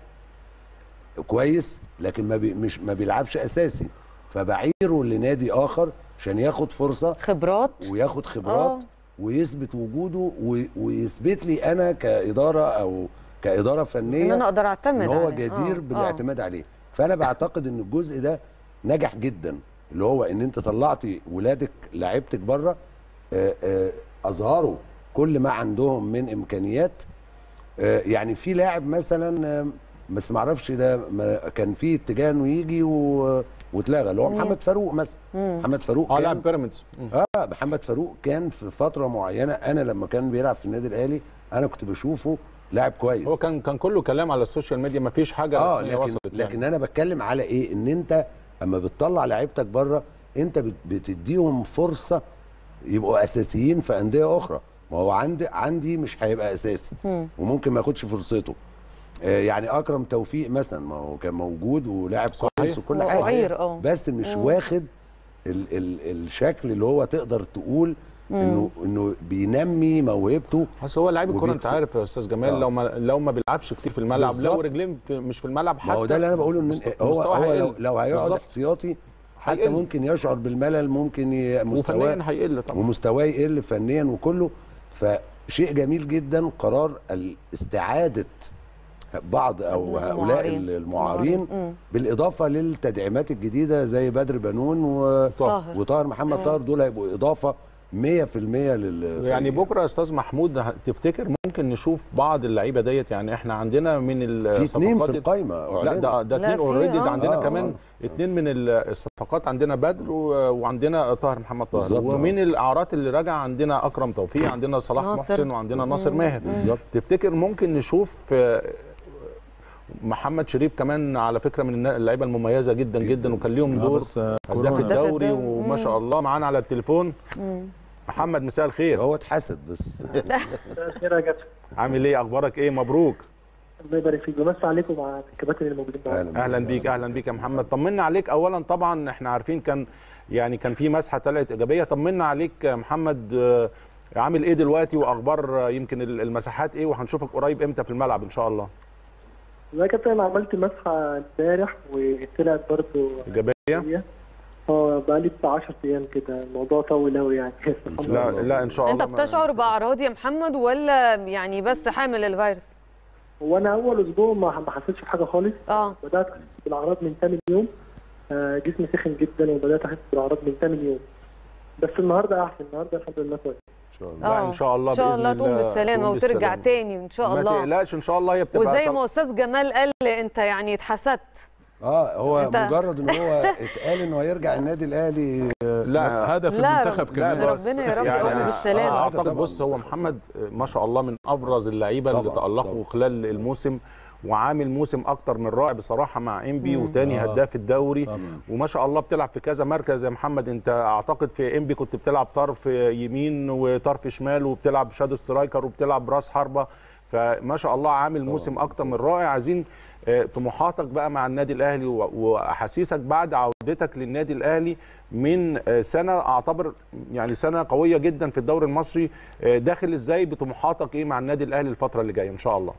كويس لكن ما بي مش ما بيلعبش اساسي فبعيره لنادي اخر عشان ياخد فرصه خبرات وياخد خبرات آه. ويثبت وجوده و- ويثبت لي انا كاداره او كاداره فنيه ان انا اقدر اعتمد ان هو عليه. جدير آه، بالاعتماد عليه فانا بعتقد ان الجزء ده نجح جدا اللي هو ان انت طلعتي ولادك لعيبتك بره آه، آه، اظهروا كل ما عندهم من امكانيات آه، يعني في لاعب مثلا آه، بس ما اعرفش ده ما- كان في اتجاه انه يجي و- واتلغى اللي هو مين؟ محمد فاروق مثلا مم. محمد فاروق اه كان لاعب بيراميدز اه محمد فاروق كان في فتره معينه انا لما كان بيلعب في النادي الاهلي انا كنت بشوفه لاعب كويس هو كان كان كله كلام على السوشيال ميديا ما فيش حاجه اه رسمية لكن وصلت لكن يعني. انا بتكلم على ايه ان انت اما بتطلع لعيبتك بره انت بت- بتديهم فرصه يبقوا اساسيين في انديه اخرى ما هو عندي عندي مش هيبقى اساسي مم. وممكن ما ياخدش فرصته آه يعني اكرم توفيق مثلا ما هو كان موجود ولاعب كويس وكل حاجه وعير اه بس مش واخد ال ال الشكل اللي هو تقدر تقول انه انه بينمي موهبته بس هو لعيب الكوره انت وبيكسب. عارف يا استاذ جمال آه. لو ما لو ما بيلعبش كتير في الملعب لو بالظبط. رجلين في مش في الملعب ما حتى هو ده اللي انا بقوله ان مست- هو مستواه هو هيقل. لو, لو هيقعد بالظبط. احتياطي حتى هيقل. ممكن يشعر بالملل ممكن ي- مستواه وفنيا هيقل طبعا ومستواه يقل فنيا وكله فشيء جميل جدا قرار الاستعاده بعض او هؤلاء المعارين. المعارين مم. بالاضافه للتدعيمات الجديده زي بدر بنون و... طاهر. وطاهر محمد طاهر دول هيبقوا اضافه 100% لل يعني بكره يا استاذ محمود ه- تفتكر ممكن نشوف بعض اللعيبه ديت يعني احنا عندنا من في اثنين في الصفقات القايمه لا أعلنوا. ده ده لا، اثنين في، اوريدي آه. ده عندنا آه، كمان اثنين من ال- الصفقات عندنا بدر و- وعندنا طاهر محمد طاهر بالظبط، آه. ومن الاعارات اللي راجع عندنا اكرم توفيق عندنا صلاح ناصر. محسن وعندنا ناصر ماهر بالظبط. تفتكر ممكن نشوف آه، محمد شريف كمان على فكره من النا- اللعيبه المميزه جدا جدا وكان ليهم آه، دور بس آه، هداف كورونا الدوري الدوري. وما مم. شاء الله معانا على التليفون مم. محمد مساء الخير هو اتحسد بس خير يا جدع عامل ايه اخبارك ايه مبروك الله يبارك فيك بمسي عليكم مع الكباتن اللي موجودين معانا اهلا بيك اهلا بيك يا محمد طمنا عليك اولا طبعا احنا عارفين كان يعني كان في مسحه طلعت ايجابيه طمنا عليك يا محمد آه، عامل ايه دلوقتي واخبار آه، يمكن ال- المساحات ايه وهنشوفك قريب امتى في الملعب ان شاء الله والله يا كابتن انا عملت مسحه امبارح وطلعت برضه ايجابيه اه بقالي بتاع 10 ايام كده الموضوع طول قوي يعني الحمد لا لله. لا ان شاء الله انت ما- بتشعر باعراض يا محمد ولا يعني بس حامل الفيروس هو انا اول اسبوع ما ما حسيتش بحاجه خالص اه بدات احس بالاعراض من ثامن يوم آه، جسمي سخن جدا وبدات احس بالاعراض من ثامن يوم بس النهارده احسن النهارده الحمد لله كويس ان شاء الله لا آه. ان شاء الله ان شاء باذن الله تقوم الله بالسلامه تقوم وترجع بالسلامة. تاني ان شاء ما الله تقلقش ان شاء الله هي بتبقى وزي طب- ما استاذ جمال قال انت يعني اتحسدت اه هو أنت- مجرد ان هو اتقال انه هيرجع النادي الاهلي لا هدف لا، المنتخب لا كمان بس ربنا يا رب يعني يقوم أنا بالسلامة. أنا هذا اعتقد طبعاً. بص هو محمد ما شاء الله من ابرز اللعيبه اللي طبعاً، تالقوا طبعاً. خلال الموسم وعامل موسم اكتر من رائع بصراحه مع انبي وتاني آه. هداف الدوري طبعاً. وما شاء الله بتلعب في كذا مركز يا محمد انت اعتقد في انبي كنت بتلعب طرف يمين وطرف شمال وبتلعب شادو سترايكر وبتلعب راس حربه فما شاء الله عامل موسم اكتر من رائع عايزين آه، طموحاتك بقى مع النادي الاهلي و- واحاسيسك بعد عودتك للنادي الاهلي من آه، سنه اعتبر يعني سنه قويه جدا في الدوري المصري آه، داخل ازاي بطموحاتك ايه مع النادي الاهلي الفتره اللي جايه ان شاء الله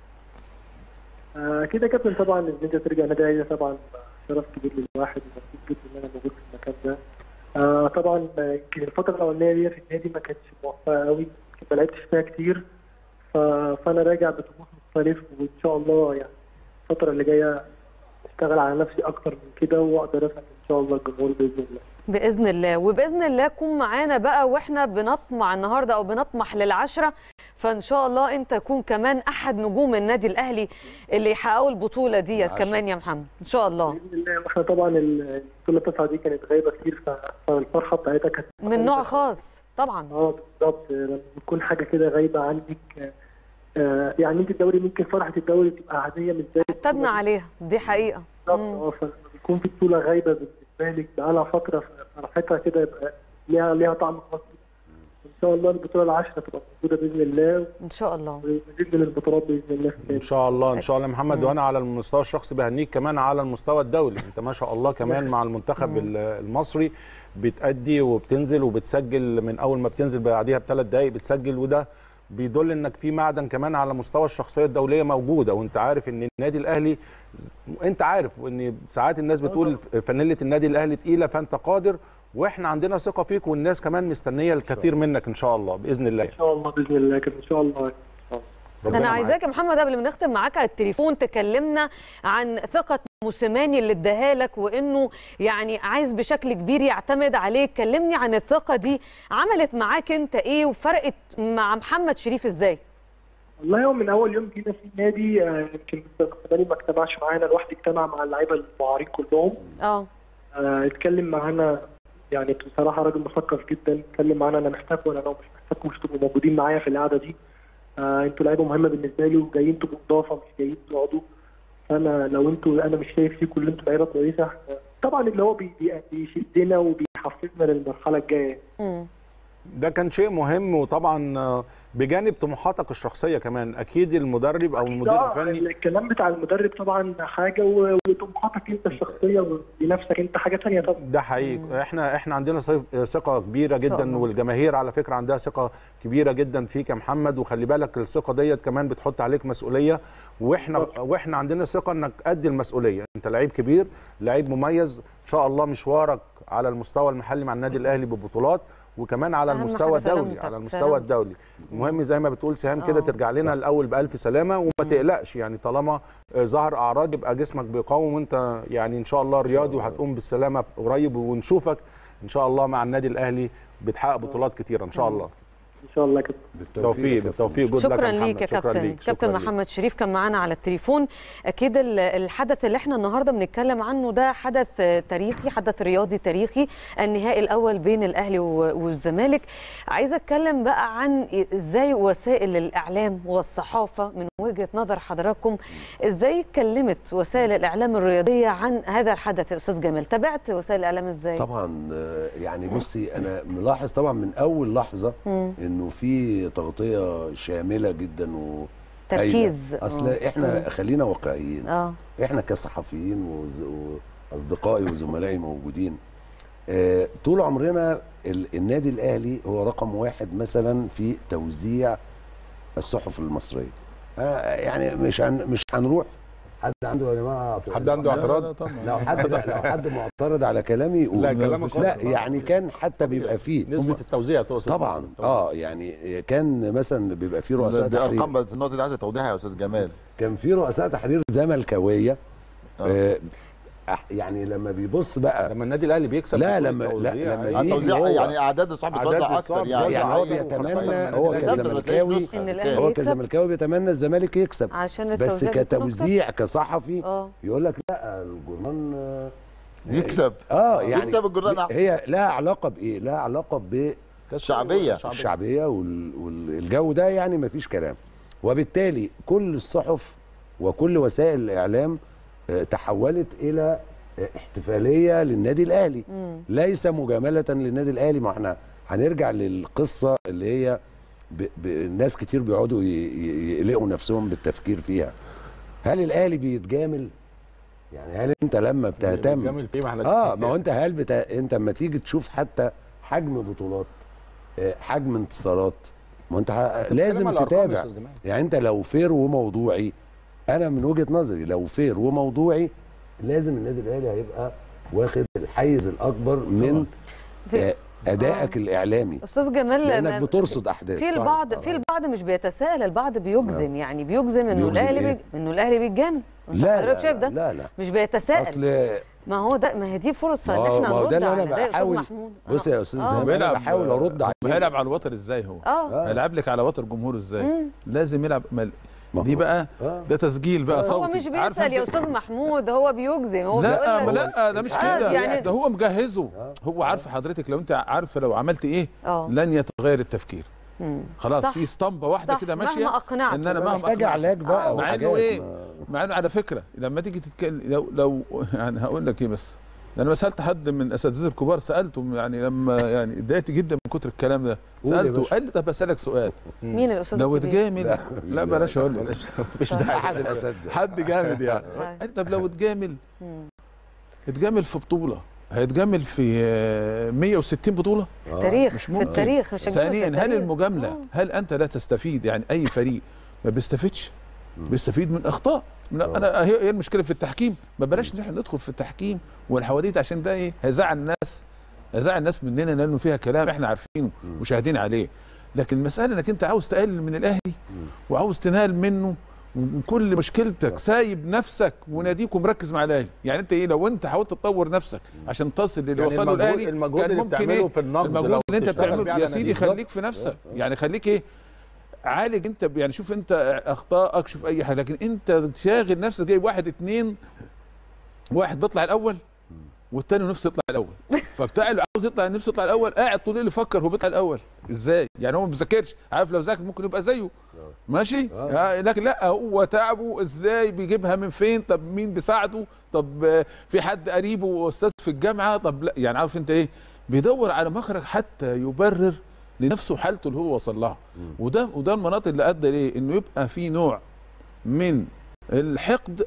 آه، اكيد يا كابتن طبعا ان انت ترجع النادي الاهلي ده طبعا شرف كبير للواحد ومبسوط جدا ان انا موجود في المكان ده آه طبعا آه، يمكن الفتره الاولانيه دي في النادي ما كانتش موفقه قوي يمكن ما لعبتش فيها كتير ف... فانا راجع بطموح مختلف وان شاء الله يعني الفتره اللي جايه اشتغل على نفسي اكتر من كده واقدر اسعد ان شاء الله الجمهور باذن الله باذن الله وباذن الله تكون معانا بقى واحنا بنطمع النهارده او بنطمح للعشره فان شاء الله انت تكون كمان احد نجوم النادي الاهلي اللي يحققوا البطوله ديت العشرة. كمان يا محمد ان شاء الله باذن الله واحنا طبعا البطوله التاسعه دي كانت غايبه كتير ف- فالفرحه بتاعتها كانت من نوع خاص طبعا اه بالظبط لما بتكون حاجه كده غايبه عندك آه، يعني انت الدوري ممكن فرحه الدوري تبقى عاديه مش زي اعتدنا عليها دي حقيقه بالظبط مم. اه فلما بيكون في بطوله غايبه بالنسبه لك بقالها فتره فرحتها كده يبقى ليها ليها طعم خاص ان شاء الله البطوله العاشره تبقى موجوده باذن الله ان شاء الله ومزيد من البطولات باذن الله في ان النادي. شاء الله ان شاء الله يا محمد وانا على المستوى الشخصي بهنيك كمان على المستوى الدولي انت ما شاء الله كمان مع المنتخب ال- المصري بتأدي وبتنزل وبتسجل من اول ما بتنزل بعديها بثلاث دقائق بتسجل وده بيدل انك في معدن كمان على مستوى الشخصيه الدوليه موجوده وانت عارف ان النادي الاهلي انت عارف ان ساعات الناس بتقول فانيله النادي الاهلي تقيله فانت قادر واحنا عندنا ثقه فيك والناس كمان مستنيه الكثير منك ان شاء الله باذن الله ان شاء الله باذن الله كده ان شاء الله ربنا انا معاك. عايزاك يا محمد قبل ما نختم معاك على التليفون تكلمنا عن ثقه موسيماني اللي اداها لك وانه يعني عايز بشكل كبير يعتمد عليك كلمني عن الثقه دي عملت معاك انت ايه وفرقت مع محمد شريف ازاي والله هو من اول يوم جينا في النادي آه، يمكن بالي ما اجتمعش معانا لوحدي اجتمع مع اللعيبه المعارين كلهم اه آه، اتكلم معانا يعني بصراحه راجل مثقف جدا اتكلم معانا انا محتاجكم انا لو مش محتاجكم مش تبقوا موجودين معايا في القعده دي آه انتوا لعيبه مهمه بالنسبه لي وجايين تبقوا اضافه مش جايين تقعدوا فانا لو انتوا انا مش شايف فيكم اللي انتوا لعيبه كويسه آه، طبعا اللي هو بي- بي- بيشدنا وبيحفزنا للمرحله الجايه مم. ده كان شيء مهم وطبعا آه، بجانب طموحاتك الشخصيه كمان اكيد المدرب او المدير آه، الفني الكلام بتاع المدرب طبعا حاجه و- وطموحاتك انت الشخصيه بنفسك انت حاجه ثانيه طبعا ده حقيقي احنا احنا عندنا صف- ثقه كبيره شاء جدا الله. والجماهير على فكره عندها ثقه كبيره جدا فيك يا محمد وخلي بالك الثقه ديت كمان بتحط عليك مسؤوليه واحنا واحنا عندنا ثقه انك قد المسؤوليه انت لعيب كبير لعيب مميز ان شاء الله مشوارك على المستوى المحلي مع النادي الاهلي ببطولات وكمان على أهم المستوى حاجة الدولي سلامتك، على المستوى سلامتك. الدولي المهم زي ما بتقول سهام كده آه. ترجع لنا الاول بالف سلامه وما تقلقش يعني طالما آه، ظهر اعراض يبقى جسمك بيقاوم وانت يعني ان شاء الله رياضي وهتقوم بالسلامه قريب ونشوفك ان شاء الله مع النادي الاهلي بتحقق بطولات كتيره ان شاء الله ان شاء الله كده بالتوفيق بالتوفيق جود لك شكرا محمد. ليك يا شكراً كابتن ليك. كابتن شكراً ليك. محمد شريف كان معانا على التليفون اكيد ال- الحدث اللي احنا النهارده بنتكلم عنه ده حدث آه، تاريخي حدث رياضي تاريخي النهائي الاول بين الاهلي و- والزمالك عايزه اتكلم بقى عن ازاي وسائل الاعلام والصحافه من وجهه نظر حضراتكم ازاي اتكلمت وسائل الاعلام الرياضيه عن هذا الحدث يا استاذ جمال تابعت وسائل الاعلام ازاي طبعا آه، يعني بصي انا ملاحظ طبعا من اول لحظه مم. انه في تغطيه شامله جدا و تركيز هايلة. اصل آه. احنا خلينا واقعيين اه احنا كصحفيين وز- واصدقائي وزملائي موجودين آه، طول عمرنا ال- النادي الاهلي هو رقم واحد مثلا في توزيع الصحف المصريه آه، يعني مش هن مش هنروح حد عنده يا جماعه حد عنده اعتراض لو حد لو حد معترض على كلامي يقول لا، كلامك لا واضح. يعني كان حتى بيبقى فيه نسبه التوزيع تقصد طبعا نسبة التوزيع. اه يعني كان مثلا بيبقى فيه رؤساء دي تحرير ارقام بس النقطه دي عايزه توضيحها يا استاذ جمال كان في رؤساء تحرير زملكاويه آه أح- يعني لما بيبص بقى لما النادي الاهلي بيكسب لا، بطولة لما- لا، توزيع، لما أيوة. بيجي التوزيع هو- يعني اعداد الصحاب أعداد بتوزع الصحاب اكتر يعني بتوزع يعني هو أيوة. بيتمنى هو بالظبط، ما تلاقيش كزملكاوي نسخة. إن الأهلي هو يكسب. كزملكاوي بيتمنى الزمالك يكسب عشان بس التوزيع بيكون أكتر. كتوزيع كصحفي اه يقول لك لا الجرنان آه، يكسب اه يعني يكسب الجرنان أحسن. هي لها علاقه بايه؟ لها علاقه شعبيه بالشعبيه وال- والجو ده يعني مفيش كلام وبالتالي كل الصحف وكل وسائل الاعلام آه، تحولت الى آه، احتفاليه للنادي الاهلي ليس مجامله للنادي الاهلي ما احنا هنرجع للقصه اللي هي ب... ب... الناس كتير بيقعدوا ي... ي- يقلقوا نفسهم بالتفكير فيها هل الاهلي بيتجامل يعني هل انت لما بتهتم جامل فيه ما احنا اه ما هو انت هل بتا... انت لما تيجي تشوف حتى حجم بطولات آه، حجم انتصارات ما انت ه... لازم على الأرقام يا تتابع أستاذ جمال. يعني انت لو فير وموضوعي انا من وجهه نظري لو فير وموضوعي لازم النادي الاهلي هيبقى واخد الحيز الاكبر من في- آه، ادائك الاعلامي استاذ جمال لانك ما- بترصد احداث في البعض في البعض مش بيتساءل البعض بيجزم يعني بيجزم انه بيجزم الاهلي إيه؟ بيج... انه الاهلي بيتجامل انت لا حضرتك لا شايف ده لا لا مش بيتساءل اصل ما هو ده ما هي دي فرصه ما ان هو- احنا ما هو ده نرد اللي أنا على ده يا أستاذ بحاول- محمود. بص آه. يا استاذ آه. زهير انا بيلعب بحاول ارد عليه ما هيلعب على الوتر ازاي هو اه هيلعب لك على وتر جمهوره ازاي مم. لازم يلعب مل... ما دي هو- بقى آه. ده تسجيل بقى هو صوتي مش عارف بيسال يا أنت- استاذ محمود هو بيجزم هو لا بيقول ما لك- لا ده مش آه، كده يعني- ده هو مجهزه هو عارف حضرتك لو انت عارفه لو عملت ايه اه لن يتغير التفكير مم. خلاص صح. في اسطمبه واحده صح، كده مهما ماشيه أقنعت. ان انا مهما محتاج أقنعت. علاج بقى مع وحاجات انه ايه ما- مع انه على فكره لما تيجي تتكلم لو لو يعني هقول لك ايه بس ده انا ما سالت حد من اساتذه الكبار سالته يعني لما يعني اتضايقت جدا من كتر الكلام ده قول يا سالته باشا. قال لي طب اسالك سؤال مين الاستاذ لو الكبير؟ اتجامل لا، لا بلاش اقول لك مفيش داعي احد الاساتذه حد جامد يعني طيب. قال لي طب لو اتجامل مم. اتجامل في بطوله هيتجامل في آه، 160 بطوله تاريخ مش في ممكن. التاريخ مش هنقول في ثانيا هل التاريخ. المجامله آه. هل انت لا تستفيد يعني اي فريق ما بيستفيدش بيستفيد من اخطاء من انا هي هي المشكله في التحكيم ما بلاش نحن ندخل في التحكيم والحواديت عشان ده ايه هيزعل الناس هيزعل الناس مننا لانه فيها كلام احنا عارفينه وشاهدين عليه لكن المساله انك انت عاوز تقلل من الاهلي وعاوز تنال منه وكل مشكلتك سايب نفسك وناديك ومركز مع الاهلي يعني انت ايه لو انت حاولت تطور نفسك عشان تصل للي يعني وصله المجهود- الاهلي المجهود كان اللي ممكن بتعمله ايه في النقد لو المجهود اللي انت تشتغل بتعمله بيه يا على سيدي نادي. خليك في نفسك يعني خليك ايه عالج انت ب- يعني شوف انت اخطائك شوف اي حاجه لكن انت شاغل نفسك جايب واحد اتنين واحد بيطلع الاول والتاني نفسه يطلع الاول فبتاع اللي عاوز يطلع نفسه يطلع الاول قاعد طول الليل يفكر هو بيطلع الاول ازاي يعني هو ما بيذاكرش عارف لو ذاكر ممكن يبقى زيه ماشي آه. لكن لا هو تعبه ازاي بيجيبها من فين طب مين بيساعده طب آه، في حد قريبه استاذ في الجامعه طب لا يعني عارف انت ايه بيدور على مخرج حتى يبرر لنفسه حالته اللي هو وصل لها وده وده المناطق اللي ادى ليه انه يبقى في نوع من الحقد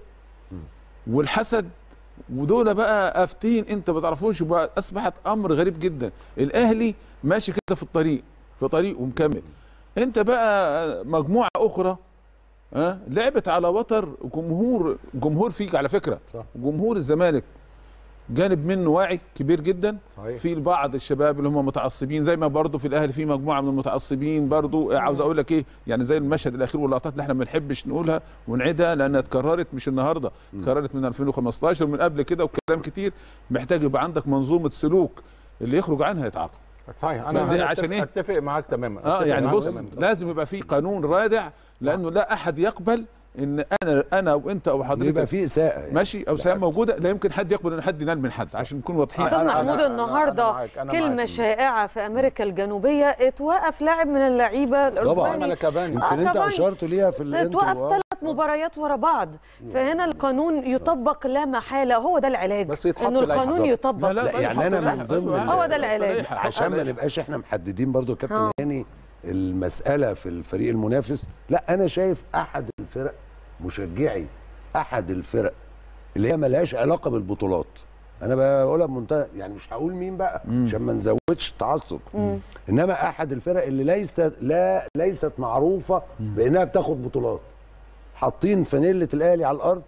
والحسد ودول بقى افتين انت ما تعرفوش بقى اصبحت امر غريب جدا الاهلي ماشي كده في الطريق في طريق ومكمل انت بقى مجموعه اخرى ها لعبت على وتر جمهور جمهور فيك على فكره صح. جمهور الزمالك جانب منه واعي كبير جدا صحيح. في بعض الشباب اللي هم متعصبين زي ما برضه في الاهلي في مجموعه من المتعصبين برضه عاوز اقول لك ايه يعني زي المشهد الاخير واللقطات اللي احنا ما بنحبش نقولها ونعيدها لانها اتكررت مش النهارده اتكررت من 2015 ومن قبل كده وكلام كتير محتاج يبقى عندك منظومه سلوك اللي يخرج عنها يتعاقب صحيح ما انا دي أنا عشان أتفق- إيه؟ اتفق معاك تماما اه أتفق يعني معاك بص تماماً. لازم يبقى في قانون رادع لانه لا احد يقبل ان انا انا وانت او يبقى حضرتك في اساءه يعني. ماشي او سام موجوده لا يمكن حد يقبل ان حد ينال من حد عشان نكون واضحين استاذ أنا- محمود أنا- أنا النهارده معاك، أنا كلمه معاك. شائعه في امريكا الجنوبيه اتوقف لاعب من اللعيبه طبعا الأوروبيين. انا كمان يمكن آه، انت كمان. اشرت ليها في الانترو اتوقف آه. ثلاث مباريات ورا بعض فهنا القانون يطبق لا محاله هو ده العلاج بس يتحط انه لائحة. القانون يطبق لا، يعني أنا من ضمن ال- هو ده العلاج. عشان ما نبقاش احنا محددين برضو يا كابتن ها. هاني المساله في الفريق المنافس لا انا شايف احد الفرق مشجعي احد الفرق اللي هي ملهاش علاقه بالبطولات انا بقولها بمنتهى يعني مش هقول مين بقى عشان ما نزودش تعصب انما احد الفرق اللي ليست لا ليست معروفه بانها بتاخد بطولات حاطين فانيله الاهلي على الارض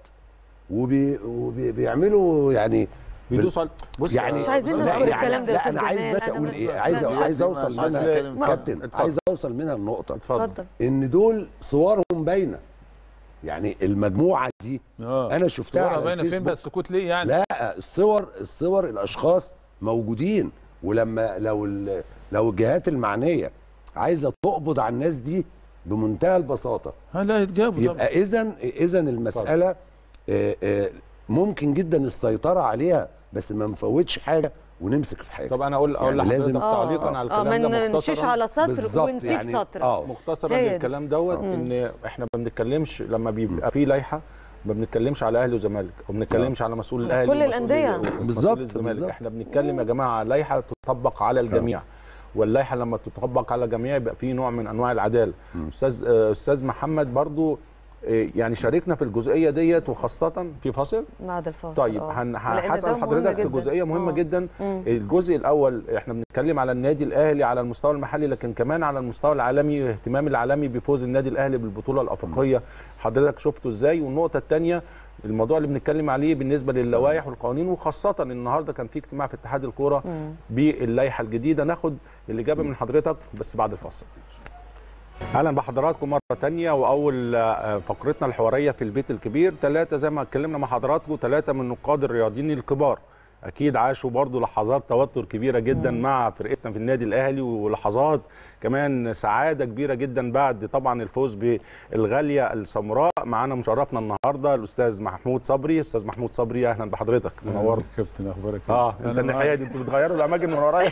وبي وبيعملوا يعني بيدوسوا على- بص يعني مش عايزين لا نذكر يعني الكلام ده يا لا أستاذ انا عايز جمال، بس أنا اقول من- ايه عايز لا، عايز اوصل عشان منها أتكلم. كابتن اتفضل. عايز اوصل منها النقطه اتفضل اتفضل ان دول صورهم باينه يعني المجموعه دي اه انا شفتها صورها على باينه فين الفيسبوك. بقى السكوت ليه يعني لا الصور الصور الاشخاص موجودين ولما لو ال- لو الجهات المعنيه عايزه تقبض على الناس دي بمنتهى البساطه ها لا يتجابوا طبعا يبقى اذا اذا المساله آه، آه، ممكن جدا السيطره عليها بس ما نفوتش حاجه ونمسك في حاجه طب انا اقول اقول يعني لحضرتك لازم- تعليقا على اه الكلام ده ما نمشيش مختصرا على سطر بالظبط ونسيب يعني سطر اه مختصرا هي دي. للكلام دوت ان احنا ما بنتكلمش لما بيبقى في لائحه ما بنتكلمش على اهلي وزمالك وما بنتكلمش على مسؤول الاهلي كل ومسؤول الأندية. ومسؤول بالظبط، الزمالك بالظبط. احنا بنتكلم يا جماعه على لائحه تطبق على الجميع واللائحه لما تطبق على الجميع يبقى في نوع من انواع العداله استاذ آه، استاذ محمد برضو آه، يعني شاركنا في الجزئيه ديت وخاصه في فاصل بعد الفاصل طيب آه. هن- لأن هحصل ده مهم حضرتك في جداً. جزئيه مهمه آه. جدا مم. الجزء الاول احنا بنتكلم على النادي الاهلي على المستوى المحلي لكن كمان على المستوى العالمي اهتمام العالمي بفوز النادي الاهلي بالبطوله الافريقيه حضرتك شفته ازاي والنقطه الثانيه الموضوع اللي بنتكلم عليه بالنسبه للوائح والقوانين وخاصه النهارده كان في اجتماع في اتحاد الكوره باللائحه الجديده ناخد الاجابه من حضرتك بس بعد الفاصل اهلا بحضراتكم مره تانية واول آه، فقرتنا الحواريه في البيت الكبير ثلاثه زي ما اتكلمنا مع حضراتكم ثلاثه من نقاد الرياضيين الكبار اكيد عاشوا برضو لحظات توتر كبيره جدا مع فرقتنا في النادي الاهلي ولحظات كمان سعاده كبيره جدا بعد طبعا الفوز بالغاليه السمراء معانا مشرفنا النهارده الاستاذ محمود صبري استاذ محمود صبري اهلا بحضرتك منورنا كابتن اخبارك إيه؟ اه انت أنا الناحيه معاك. دي انتوا بتغيروا الاماكن من ورايا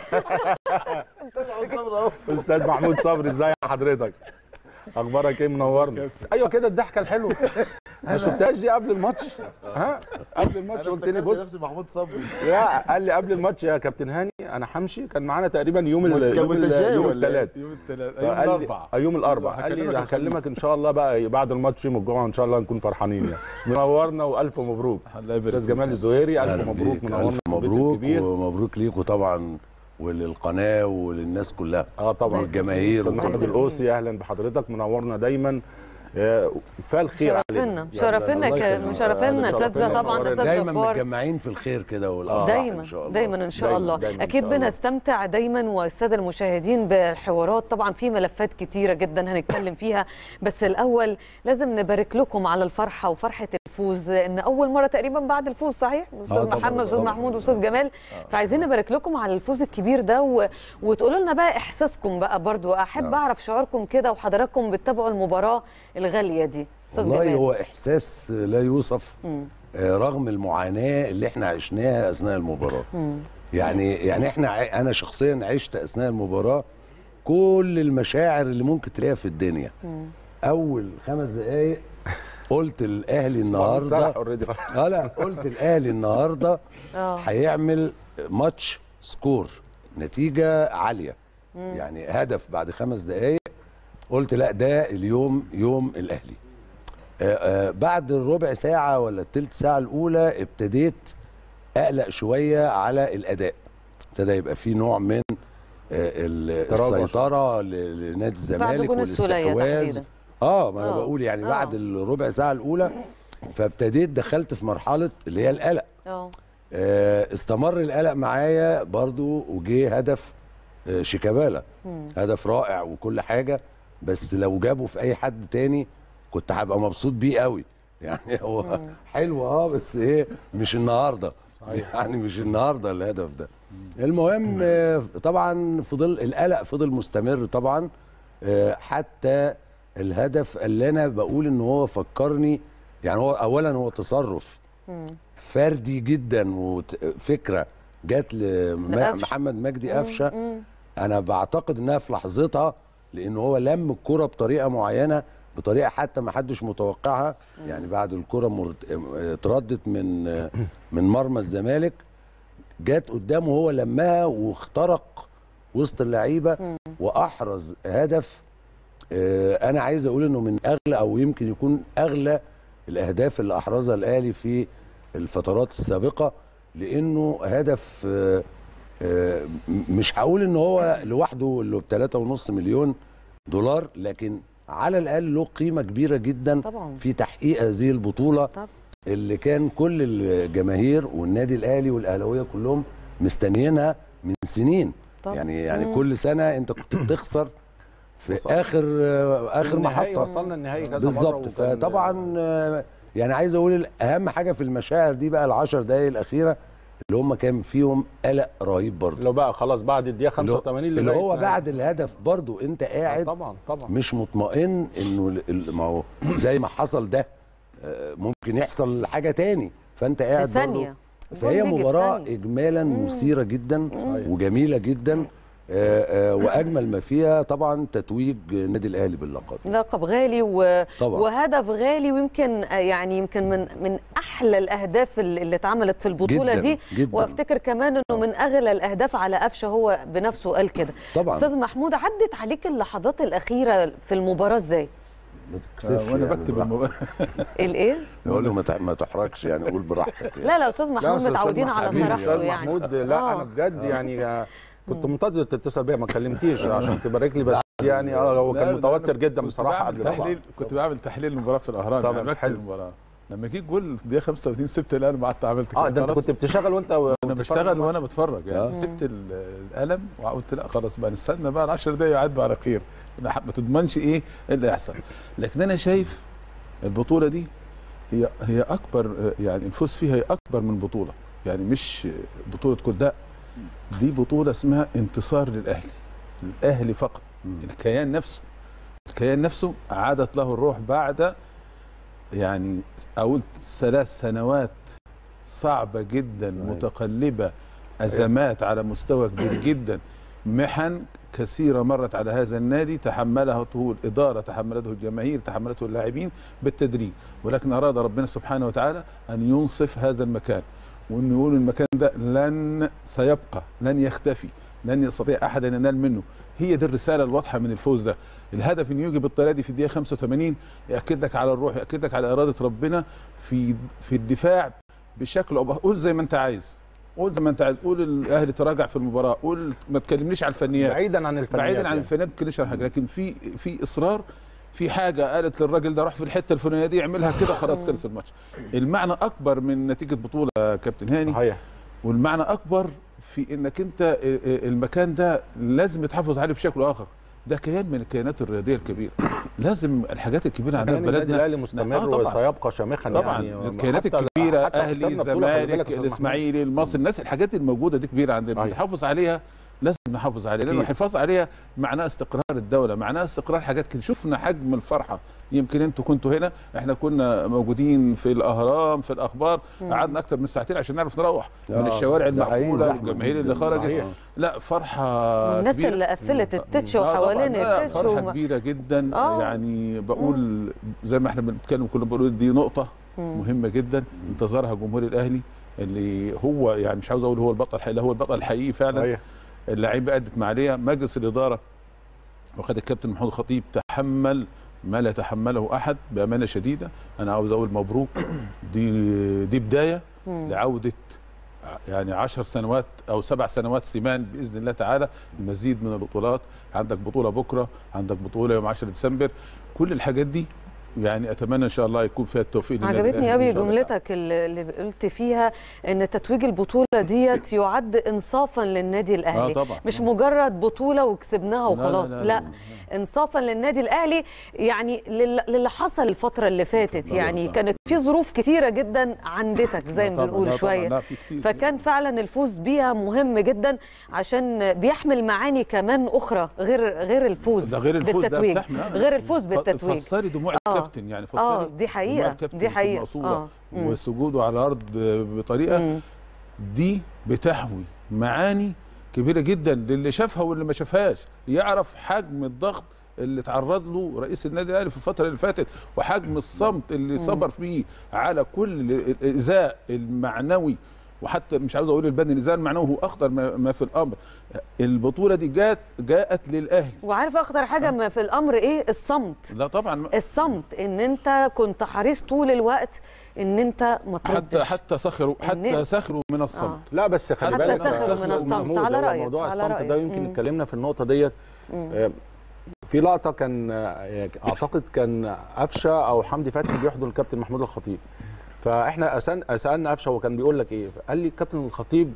استاذ محمود صبري ازاي حضرتك اخبارك ايه منورنا ايوه كده الضحكه الحلوه ما شفتهاش دي قبل الماتش ها قبل الماتش قلت لي بص محمود صبري لا قال لي قبل الماتش يا كابتن هاني انا همشي كان معانا تقريبا يوم ال- يوم ال- متشاي يوم ولا إيه؟ الثلاث يوم الثلاث فقال يوم لي- الاربعاء آه، يوم الاربعاء قال لي هكلمك ده الخميس. هكلمك ان شاء الله بقى بعد الماتش يوم الجمعه ان شاء الله نكون فرحانين يعني منورنا والف مبروك الله يبارك استاذ فيك. جمال الزهيري الف أهلاً مبروك بيك. منورنا الف في البيت مبروك الكبير. ومبروك ليكوا طبعا وللقناه وللناس كلها اه طبعا والجماهير استاذ محمد وكل- القوسي اهلا بحضرتك منورنا دايما آه، فالخير شرفنا شرفنا الله ك- يخليك. مشرفنا اساتذه شرفنا. طبعا اساتذه دايما كبار متجمعين في الخير كده والافراح دايما ان شاء الله دايما ان شاء دايماً- الله دايماً إن اكيد شاء الله. بنستمتع دايما والساده المشاهدين بالحوارات طبعا في ملفات كتيره جدا هنتكلم فيها بس الاول لازم نبارك لكم على الفرحه وفرحه الفوز ان اول مره تقريبا بعد الفوز صحيح استاذ طبعاً، محمد استاذ طبعاً. محمود واستاذ جمال فعايزين نبارك لكم على الفوز الكبير ده و... وتقولوا لنا بقى احساسكم بقى برضو احب اعرف شعوركم كده وحضراتكم بتتابعوا المباراه الغاليه دي استاذ والله جمال هو احساس لا يوصف مم. آه، رغم المعاناه اللي احنا عشناها اثناء المباراه مم. يعني يعني احنا ع- انا شخصيا عشت اثناء المباراه كل المشاعر اللي ممكن تلاقيها في الدنيا اول خمس دقائق قلت الاهلي النهارده اوريدي اه لا قلت الاهلي النهارده اه هيعمل ماتش سكور نتيجه عاليه يعني هدف بعد خمس دقائق قلت لا ده اليوم يوم الاهلي آه آه بعد الربع ساعه ولا التلت ساعه الاولى ابتديت اقلق شويه على الاداء ابتدى يبقى في نوع من آه ال- تراجع السيطره ل- لنادي الزمالك جون السولية والاستحواذ تحديداً. اه ما انا آه. بقول يعني آه. بعد الربع ساعه الاولى فابتديت دخلت في مرحله اللي هي القلق اه آه، استمر القلق معايا برضو وجه هدف آه، شيكابالا هدف رائع وكل حاجه بس لو جابه في اي حد تاني كنت هبقى مبسوط بيه قوي يعني هو حلو اه بس ايه مش النهارده يعني مش النهارده الهدف ده المهم آه، طبعا فضل القلق فضل مستمر طبعا آه، حتى الهدف اللي انا بقول ان هو فكرني يعني هو اولا هو تصرف فردي جدا وفكره جت لقفشة. لمحمد مجدي قفشه انا بعتقد انها في لحظتها لان هو لم الكره بطريقه معينه بطريقه حتى ما حدش متوقعها يعني بعد الكره مرت- اتردت من من مرمى الزمالك جت قدامه هو لمها واخترق وسط اللعيبه واحرز هدف آه، انا عايز اقول انه من اغلى او يمكن يكون اغلى الاهداف اللي احرزها الاهلي في الفترات السابقه لانه هدف آه، آه، م- مش هقول ان هو لوحده اللي ب 3.5 مليون دولار لكن على الاقل له قيمه كبيره جدا طبعا. في تحقيق هذه البطوله طبعا. اللي كان كل الجماهير والنادي الاهلي والاهلاويه كلهم مستنيينها من سنين طبعا. يعني يعني مم. كل سنه انت كنت بتخسر في وصل. اخر اخر النهائي محطه وصلنا النهائي كذا مرة بالظبط وكان- فطبعا آه، يعني عايز اقول اهم حاجه في المشاعر دي بقى العشر دقائق الاخيره اللي هم كان فيهم قلق رهيب برضه لو بقى خلاص بعد الدقيقه اللي هو- 85 اللي لغاية هو ما- بعد الهدف برضه انت آه، قاعد طبعا طبعا مش مطمئن انه ال- ال- ما هو زي ما حصل ده آه، ممكن يحصل حاجه تاني فانت في قاعد برضه ثانيه فهي الجول بيجي في مباراة ثانية. إجمالا مثيرة جدا صحيح. وجميلة جدا آه، آه، وأجمل ما فيها طبعا تتويج نادي الأهلي باللقب لقب غالي و... طبعا. وهدف غالي ويمكن آه، يعني يمكن من من احلى الاهداف اللي اللي اتعملت في البطوله جداً، دي جداً. وافتكر كمان انه من اغلى الاهداف على قفشه هو بنفسه قال كده طبعا استاذ محمود عدت عليك اللحظات الاخيره في المباراه ازاي ما تكسفش وانا يعني بكتب براحتك. الموبايل الايه نقول له ما تح- ما تحركش يعني قول براحتك يعني. لا لا استاذ لا، محمود أستاذ متعودين على حبيبي، صراحته استاذ يعني محمود لا آه. انا بجد يعني آه، كنت منتظر تتصل بيا ما كلمتيش عشان تبارك لي بس يعني اه هو لا، كان ده متوتر أنا جدا كنت بصراحه بعمل قبل تحليل كنت بعمل تحليل المباراه في الاهرام طبعاً، يعني بكتب حلو. المباراه لما جه جول في الدقيقه 35 سبت القلم وقعدت عملت كده اه ده انت خلاص. كنت بتشتغل وانت انا وبتتفرج بشتغل على وانا بتفرج يعني آه. سبت ال- القلم وقلت لا خلاص بقى نستنى بقى ال 10 دقايق يعدوا على خير ما ح- ما تضمنش ايه اللي يحصل لكن انا شايف البطوله دي هي هي اكبر يعني الفوز فيها هي اكبر من بطوله يعني مش بطوله كلها دي بطوله اسمها انتصار للاهلي الاهلي فقط الكيان نفسه الكيان نفسه عادت له الروح بعد يعني اقول ثلاث سنوات صعبه جدا متقلبه ازمات على مستوى كبير جدا محن كثيره مرت على هذا النادي تحملته الاداره تحملته الجماهير تحملته اللاعبين بالتدريج ولكن اراد ربنا سبحانه وتعالى ان ينصف هذا المكان وانه يقول المكان ده لن سيبقى لن يختفي لن يستطيع احد ان ينال منه هي دي الرساله الواضحه من الفوز ده الهدف انه يجي بالطريقه دي في الدقيقه 85 ياكد لك على الروح ياكد لك على اراده ربنا في في الدفاع بشكل او بآخر. قول زي ما انت عايز قول زي ما انت عايز قول الاهلي تراجع في المباراه قول ما تكلمنيش على الفنيات بعيدا عن الفنيات بعيدا عن يعني. الفنيات ما تتكلمش عن حاجه لكن في في اصرار في حاجه قالت للراجل ده روح في الحته الفلانيه دي اعملها كده خلاص خلص الماتش المعنى اكبر من نتيجه بطوله يا كابتن هاني صحيح والمعنى اكبر في انك انت المكان ده لازم يتحافظ عليه بشكل اخر ده كيان من الكيانات الرياضيه الكبيره لازم الحاجات الكبيره عندنا في يعني النادي بلدنا الاهلي آه مستمر طبعا. وسيبقى شامخا طبعا يعني الكيانات حتى- الكبيره حتى اهلي خسرنا بطولة، خلي بالك الزمالك يا أستاذ الاسماعيلي المصري الناس الحاجات الموجوده دي كبيره عندنا صحيح. نحافظ عليها لازم نحافظ عليها لانه أكيد. الحفاظ عليها معناه استقرار الدوله معناه استقرار حاجات كده شفنا حجم الفرحه يمكن انتوا كنتوا هنا احنا كنا موجودين في الاهرام في الاخبار قعدنا اكتر من ساعتين عشان نعرف نروح من آه، الشوارع ده حقيقي المقفوله زحمة والجماهير اللي جداً. خرجت صحيح. لا فرحه والناس كبيرة. اللي قفلت التتش آه طبعاً، وحوالين لا، التتش فرحه وما- كبيره جدا آه. يعني بقول زي ما احنا بنتكلم كلنا بنقول دي نقطه مهمه جدا انتظرها جمهور الاهلي اللي هو يعني مش عاوز اقول هو البطل الحقيقي لا، هو البطل الحقيقي فعلا صحيح اللعيبه ادت ما عليها مجلس الاداره وخد الكابتن محمود الخطيب تحمل ما لا يتحمله احد بامانه شديده انا عاوز اقول مبروك دي دي بدايه لعوده يعني عشر سنوات او سبع سنوات سمان باذن الله تعالى المزيد من البطولات عندك بطوله بكره عندك بطوله يوم 10 ديسمبر كل الحاجات دي يعني اتمنى ان شاء الله يكون فيها التوفيق للنادي عجبتني الأهلي قوي إن شاء الله. جملتك اللي اللي قلت فيها ان تتويج البطوله ديت يعد انصافا للنادي الاهلي اه طبعا مش مجرد بطوله وكسبناها وخلاص لا, لا, لا, لا, انصافا للنادي الاهلي يعني لل- للي حصل الفتره اللي فاتت طبعاً، يعني طبعاً. كانت في ظروف كتيره جدا عندتك زي لا ما طبعاً، بنقول لا طبعاً، شويه لا في كتير فكان فعلا الفوز بيها مهم جدا عشان بيحمل معاني كمان اخرى غير غير الفوز ده غير الفوز ده بالتتويج بتحمل آه. غير الفوز ف- بالتتويج فسري دموع آه. الكابتن يعني فسري اه دي دموع حقيقه الكابتن دي في حقيقه المقصودة اه مم. وسجوده على الارض بطريقه مم. دي بتحوي معاني كبيره جدا للي شافها واللي ما شافهاش يعرف حجم الضغط اللي تعرض له رئيس النادي الاهلي في الفتره اللي فاتت وحجم الصمت اللي صبر فيه على كل الايذاء المعنوي وحتى مش عاوز اقول البدني الايذاء المعنوي هو اخطر ما ما في الامر البطوله دي جات جاءت للاهلي وعارف اخطر حاجه ما في الامر ايه الصمت لا طبعا الصمت ان انت كنت حريص طول الوقت ان انت ما حتى تردش حتى سخروا حتى الناس- سخروا من الصمت لا بس خلي حتى بالك سخروا يا من أستاذ الصمت. محمود، على هو رأيك، موضوع على الصمت رأيك. ده يمكن مم. اتكلمنا في النقطه ديت مم. آه، في لقطه كان آه، اعتقد كان قفشه او حمدي فتحي بيحضن الكابتن محمود الخطيب فاحنا أسأل- سالنا قفشه هو كان بيقول لك ايه قال لي الكابتن الخطيب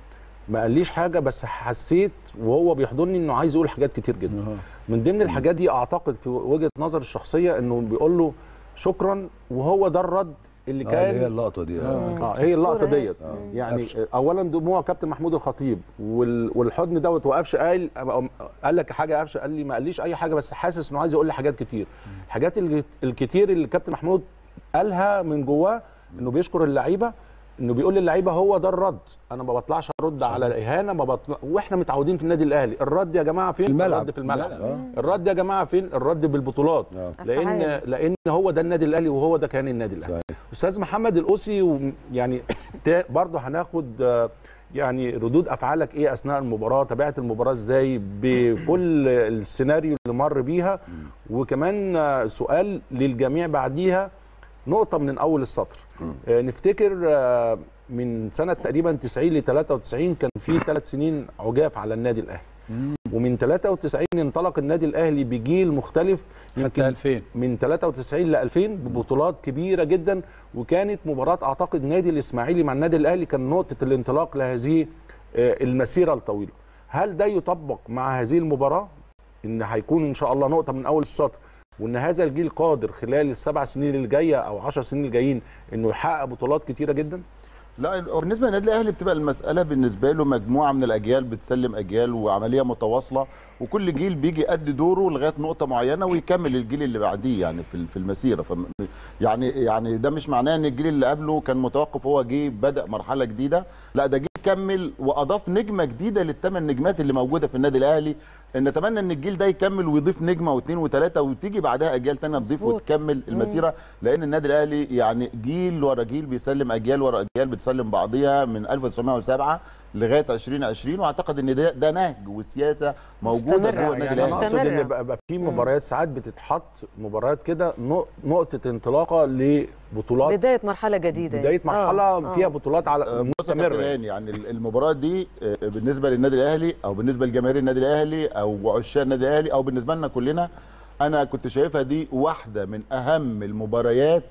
ما قاليش حاجه بس حسيت وهو بيحضني انه عايز يقول حاجات كتير جدا أها. من ضمن الحاجات دي اعتقد في وجهه نظر الشخصيه انه بيقول له شكرا وهو ده الرد اللي آه، اللي هي كان اللقطه دي آه. اه هي اللقطه الصورة هي. ديت يعني اولا دموع كابتن محمود الخطيب وال- والحضن دوت وقفش قال قال لك حاجه قفش قال لي ما قاليش اي حاجه بس حاسس انه عايز يقول لي حاجات كتير الحاجات اللي الكتير اللي كابتن محمود قالها من جواه انه بيشكر اللعيبه انه بيقول للعيبه هو ده الرد انا ما بطلعش ارد على الاهانه ما بطلع واحنا متعودين في النادي الاهلي الرد يا جماعه فين في الملعب. الرد في الملعب آه. الرد يا جماعه فين الرد بالبطولات آه. لان أفعال. لان هو ده النادي الاهلي وهو ده كيان النادي الاهلي صحيح. استاذ محمد القوسي وم- يعني تا- برضه هناخد آه، يعني ردود افعالك ايه اثناء المباراه تابعت المباراه ازاي بكل السيناريو اللي مر بيها وكمان آه، سؤال للجميع بعديها نقطه من اول السطر آه، نفتكر آه، من سنه تقريبا 90 ل 93 كان في ثلاث سنين عجاف على النادي الاهلي ومن 93 انطلق النادي الاهلي بجيل مختلف حتى 2000 من 93 ل 2000 ببطولات كبيره جدا وكانت مباراه اعتقد نادي الاسماعيلي مع النادي الاهلي كان نقطه الانطلاق لهذه آه، المسيره الطويله هل ده يطبق مع هذه المباراه ان هيكون ان شاء الله نقطه من اول السطر وان هذا الجيل قادر خلال السبع سنين اللي جايه او 10 سنين الجايين انه يحقق بطولات كتيره جدا لا بالنسبه للنادي الاهلي بتبقى المساله بالنسبه له مجموعه من الاجيال بتسلم اجيال وعمليه متواصله وكل جيل بيجي يأدي دوره لغايه نقطه معينه ويكمل الجيل اللي بعديه يعني في في المسيره ف يعني يعني ده مش معناه ان الجيل اللي قبله كان متوقف هو جه بدا مرحله جديده لا ده جه كمل واضاف نجمه جديده للثمان نجمات اللي موجوده في النادي الاهلي نتمنى ان الجيل ده يكمل ويضيف نجمه واثنين وثلاثه وتيجي بعدها اجيال ثانيه تضيف مظبوط. وتكمل المسيره لان النادي الاهلي يعني جيل ورا جيل بيسلم اجيال ورا اجيال بتسلم بعضيها من 1907 لغايه 2020 واعتقد ان ده ده نهج وسياسه موجوده مستمرة. جوه النادي يعني الاهلي انا اقصد مستمرة. ان بقى بقى في مباريات ساعات بتتحط مباريات كده نق- نقطه انطلاقه لبطولات بدايه مرحله جديده بدايه مرحله آه، آه. فيها بطولات على مستمره مستمرة يعني ال- المباراة دي آه، بالنسبة للنادي الأهلي أو بالنسبة لجماهير النادي الأهلي أو عشاق النادي الأهلي أو بالنسبة لنا كلنا أنا كنت شايفها دي واحدة من أهم المباريات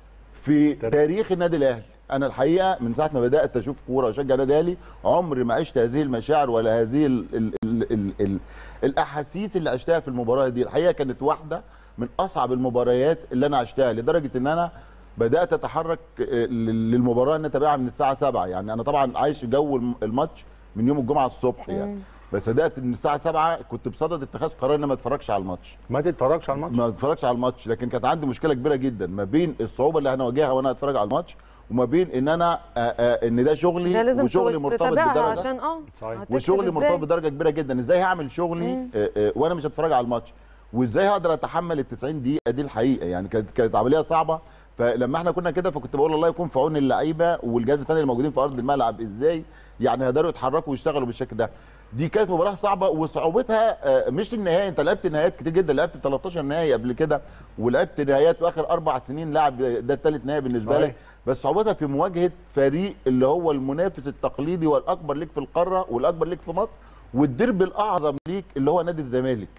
في تاريخ النادي الأهلي أنا الحقيقة من ساعة ما بدأت أشوف كورة وأشجع النادي الأهلي عمري ما عشت هذه المشاعر ولا هذه ال ال ال ال ال الأحاسيس اللي عشتها في المباراة دي الحقيقة كانت واحدة من أصعب المباريات اللي أنا عشتها لدرجة إن أنا بدات اتحرك آه، لل- للمباراه ان اتابعها من الساعه 7 يعني انا طبعا عايش جو الم- الماتش من يوم الجمعه الصبح يعني بس بدات من الساعه 7 كنت بصدد اتخاذ قرار ان ما اتفرجش على الماتش ما تتفرجش على الماتش ما اتفرجش على الماتش لكن كانت عندي مشكله كبيره جدا ما بين الصعوبه اللي هنواجهها وانا اتفرج على الماتش وما بين ان انا آه، آه، ان ده شغلي ده لازم وشغلي مرتبط تتابعها بدرجه عشان اه صحيح. هتكسب وشغلي إزاي؟ مرتبط بدرجه كبيره جدا ازاي هعمل شغلي آه، آه، وانا مش هتفرج على الماتش وازاي هقدر اتحمل ال 90 دقيقه دي الحقيقه يعني كانت كانت عمليه صعبه فلما احنا كنا كده فكنت بقول الله يكون في عون اللعيبه والجهاز الفني اللي موجودين في ارض الملعب ازاي يعني هيقدروا يتحركوا ويشتغلوا بالشكل ده دي كانت مباراه صعبه وصعوبتها آه، مش النهائي انت لعبت نهائيات كتير جدا لعبت 13 نهائي قبل كده ولعبت نهائيات في اخر اربع سنين لاعب ده الثالث نهائي بالنسبه صحيح. لك بس صعوبتها في مواجهه فريق اللي هو المنافس التقليدي والاكبر ليك في القاره والاكبر ليك في مصر والدرب الاعظم ليك اللي هو نادي الزمالك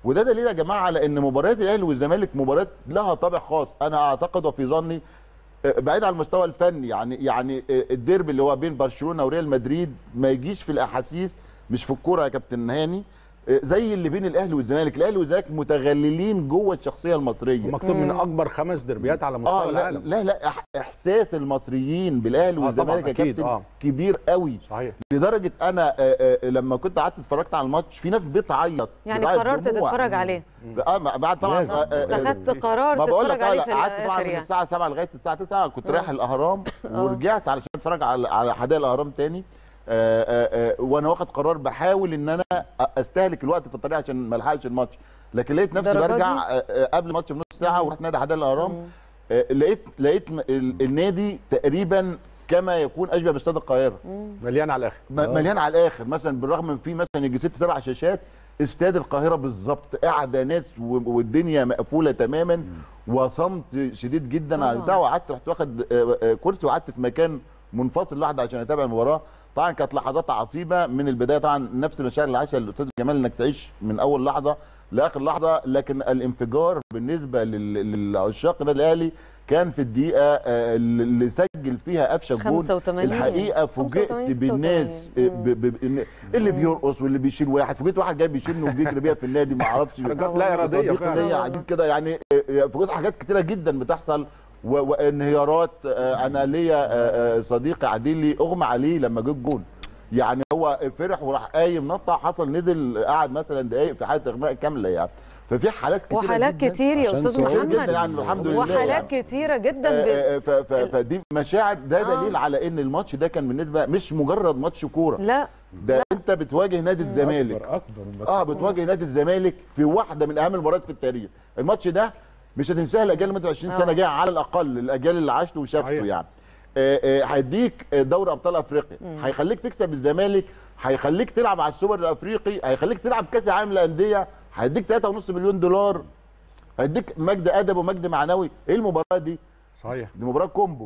وده دليل يا جماعه على ان مباريات الاهلي والزمالك مباريات لها طابع خاص انا اعتقد وفي ظني آه، بعيد عن المستوى الفني يعني يعني آه، الديربي اللي هو بين برشلونه وريال مدريد ما يجيش في الاحاسيس مش في الكوره يا كابتن هاني آه، زي اللي بين الاهلي والزمالك الاهلي والزمالك متغللين جوه الشخصيه المصريه مكتوب من اكبر خمس دربيات على مستوى اه لا العالم لا لا إح- احساس المصريين بالاهلي آه، طبعاً، والزمالك يا أكيد، كابتن آه. كبير قوي صحيح لدرجه انا آه، آه، لما كنت قعدت اتفرجت على الماتش في ناس بتعيط يعني بتعيط قررت دموع. تتفرج عليه اه ما- بعد طبعا لازم. آه، آه، اتخذت قرار ما بقول تتفرج لك آه، عليه لا، في قعدت طبعا الاخر من يعني الساعه 7 لغايه الساعه 9 كنت رايح الاهرام ورجعت علشان اتفرج على على حدائق الاهرام تاني آه، آه، آه، وانا واخد قرار بحاول ان انا استهلك الوقت في الطريق عشان ما الحقش الماتش لكن لقيت نفسي الدرجة برجع دي؟ آه، آه، قبل الماتش بنص ساعه ورحت نادي حدائق الاهرام آه، لقيت لقيت م- ال- النادي تقريبا كما يكون اشبه باستاد القاهره مليان على الاخر م- مليان على الاخر مثلا بالرغم من في مثلا يجي ست سبع شاشات استاد القاهره بالظبط قاعده ناس و- والدنيا مقفوله تماما وصمت شديد جدا على طبعاً. البتاع وقعدت رحت واخد آه، آه، كرسي وقعدت في مكان منفصل لوحدي عشان اتابع المباراه طبعا كانت لحظات عصيبه من البدايه طبعا نفس المشاعر اللي عاشها الاستاذ جمال انك تعيش من اول لحظه لاخر لحظه لكن الانفجار بالنسبه لل- للعشاق النادي الاهلي كان في الدقيقه آه، اللي سجل فيها قفشه الجول 85 الحقيقه فوجئت 85 بالناس 86. ب- ب- إن- اللي بيرقص واللي بيشيل واحد فوجئت واحد جاي بيشيلني وبيجري بيها في النادي ما اعرفش حركات لا إرادية صديق فعلا. ليا قاعدين كده يعني آه، فوجئت حاجات كتيره جدا بتحصل و- وانهيارات آه، انا ليا آه، آه، صديق قاعدين لي اغمى عليه لما جه الجول يعني هو فرح وراح قايم نطع حصل نزل قعد مثلا دقايق في حاله اغماء كامله يعني ففي حالات كتيره وحالات جدا كتير يا عشان استاذ سعودي كتير جدا محمد يعني الحمد لله يعني. وحالات كتيره جدا ب... آه، آه، ف- ف- ال- فدي مشاعر ده آه. دليل على ان الماتش ده كان بالنسبه مش مجرد ماتش كوره لا ده انت بتواجه نادي الزمالك اكبر اكبر من اه بتواجه نادي الزمالك في واحده من اهم المباريات في التاريخ الماتش ده مش هتنساها الاجيال اللي مدة 20 سنه آه. جايه على الاقل الاجيال اللي عاشته وشافته صحيح. يعني آه، آه، هيديك دوري ابطال افريقيا هيخليك تكسب الزمالك هيخليك تلعب على السوبر الافريقي هيخليك تلعب كاس العالم للانديه هيديك 3.5 مليون دولار هيديك مجد ادب ومجد معنوي ايه المباراه دي صحيح دي مباراه كومبو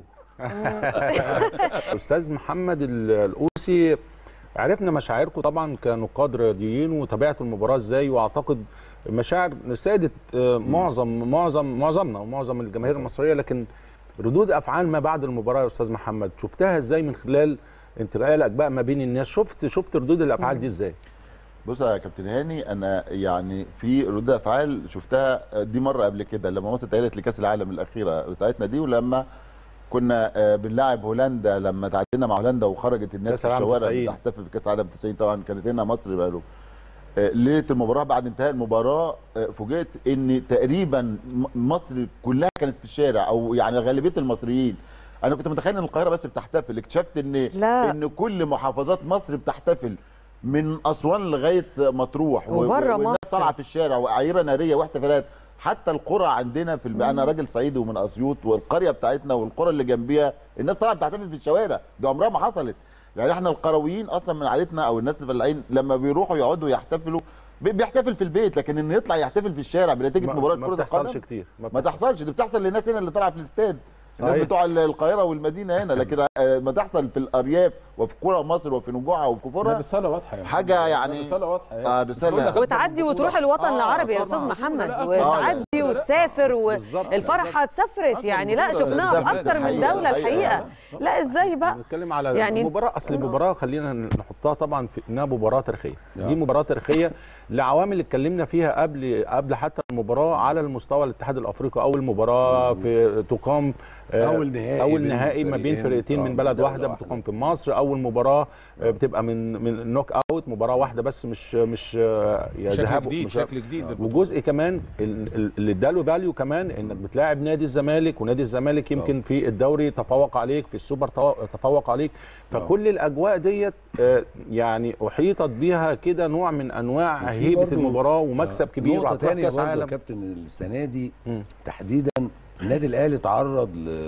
استاذ محمد ال- الاوسي عرفنا مشاعركم طبعا كنقاد رياضيين وتابعتوا المباراه ازاي واعتقد مشاعر سادت آه، معظم معظم معظمنا ومعظم الجماهير المصريه لكن ردود افعال ما بعد المباراه يا استاذ محمد شفتها ازاي من خلال انتقالك بقى ما بين الناس شفت شفت ردود الافعال دي ازاي بص يا كابتن هاني انا يعني في ردود افعال شفتها دي مره قبل كده لما مصر تاهلت لكاس العالم الاخيره بتاعتنا دي ولما كنا آه، بنلاعب هولندا لما تعادلنا مع هولندا وخرجت الناس كأس في العالم الشوارع 90. بتحتفل في كاس العالم 90 طبعا كانت هنا مصر بقى له آه، ليله المباراه بعد انتهاء المباراه آه، فوجئت ان تقريبا م- مصر كلها كانت في الشارع او يعني غالبيه المصريين انا كنت متخيل ان القاهره بس بتحتفل اكتشفت ان لا. ان كل محافظات مصر بتحتفل من اسوان لغايه مطروح و- وبره والناس مصر. طالعه في الشارع وعيره ناريه واحتفالات حتى القرى عندنا في الب... انا راجل صعيدي ومن اسيوط والقريه بتاعتنا والقرى اللي جنبيها الناس طالعه بتحتفل في الشوارع دي عمرها ما حصلت يعني احنا القرويين اصلا من عادتنا او الناس الفلاحين لما بيروحوا يقعدوا يحتفلوا بي- بيحتفل في البيت لكن انه يطلع يحتفل في الشارع بنتيجه ما, مباراه ما كره بتحصلش القدم كتير ما بتحصلش. تحصلش دي بتحصل للناس هنا اللي طالعه في الاستاد الناس صحيح. بتوع القاهره والمدينه هنا لكن آه، ما تحصل في الارياف وفي قرى مصر وفي نجوعها وفي لا كفورها رساله واضحه يعني حاجة يعني- رساله واضحه يعني آه، رسالة. بقول لك وتعدي أكبر وتروح بطولة. الوطن آه، العربي يا طبعاً. استاذ محمد لا، أكبر وتعدي بطولة. لا، وتسافر بالظبط. والفرحه اتسافرت أكبر يعني لا بطولة. شفناها في بالظبط. اكتر من الحقيقة. دوله الحقيقه الحقيقة. لا ازاي بقى بنتكلم على يعني- يعني مباراه اصل المباراه خلينا نحطها طبعا في انها مباراه تاريخيه دي مباراه تاريخيه لعوامل اتكلمنا فيها قبل قبل حتى المباراه على المستوى الاتحاد الافريقي اول مباراه في تقام آه، أول نهائي اول بين نهائي ما بين فريقين. فرقتين آه، من في بلد دولة واحده واحدة. بتقام في مصر اول مباراه آه، بتبقى من من نوك اوت مباراه واحده بس مش مش آه، يا شكل ذهاب جديد مش- شكل جديد للبطولة. وجزء كمان ال- ال- اللي اداله فاليو كمان انك بتلاعب نادي الزمالك ونادي الزمالك يمكن في الدوري تفوق عليك في السوبر تو- تفوق عليك فكل الاجواء ديت آه، يعني احيطت بيها كده نوع من انواع وفي هيبه برضو- المباراه ومكسب كبير نقطة وهتروح تانية كاس برضه يا عالم كابتن السنة دي مم. تحديدا النادي الأهلي تعرض ل...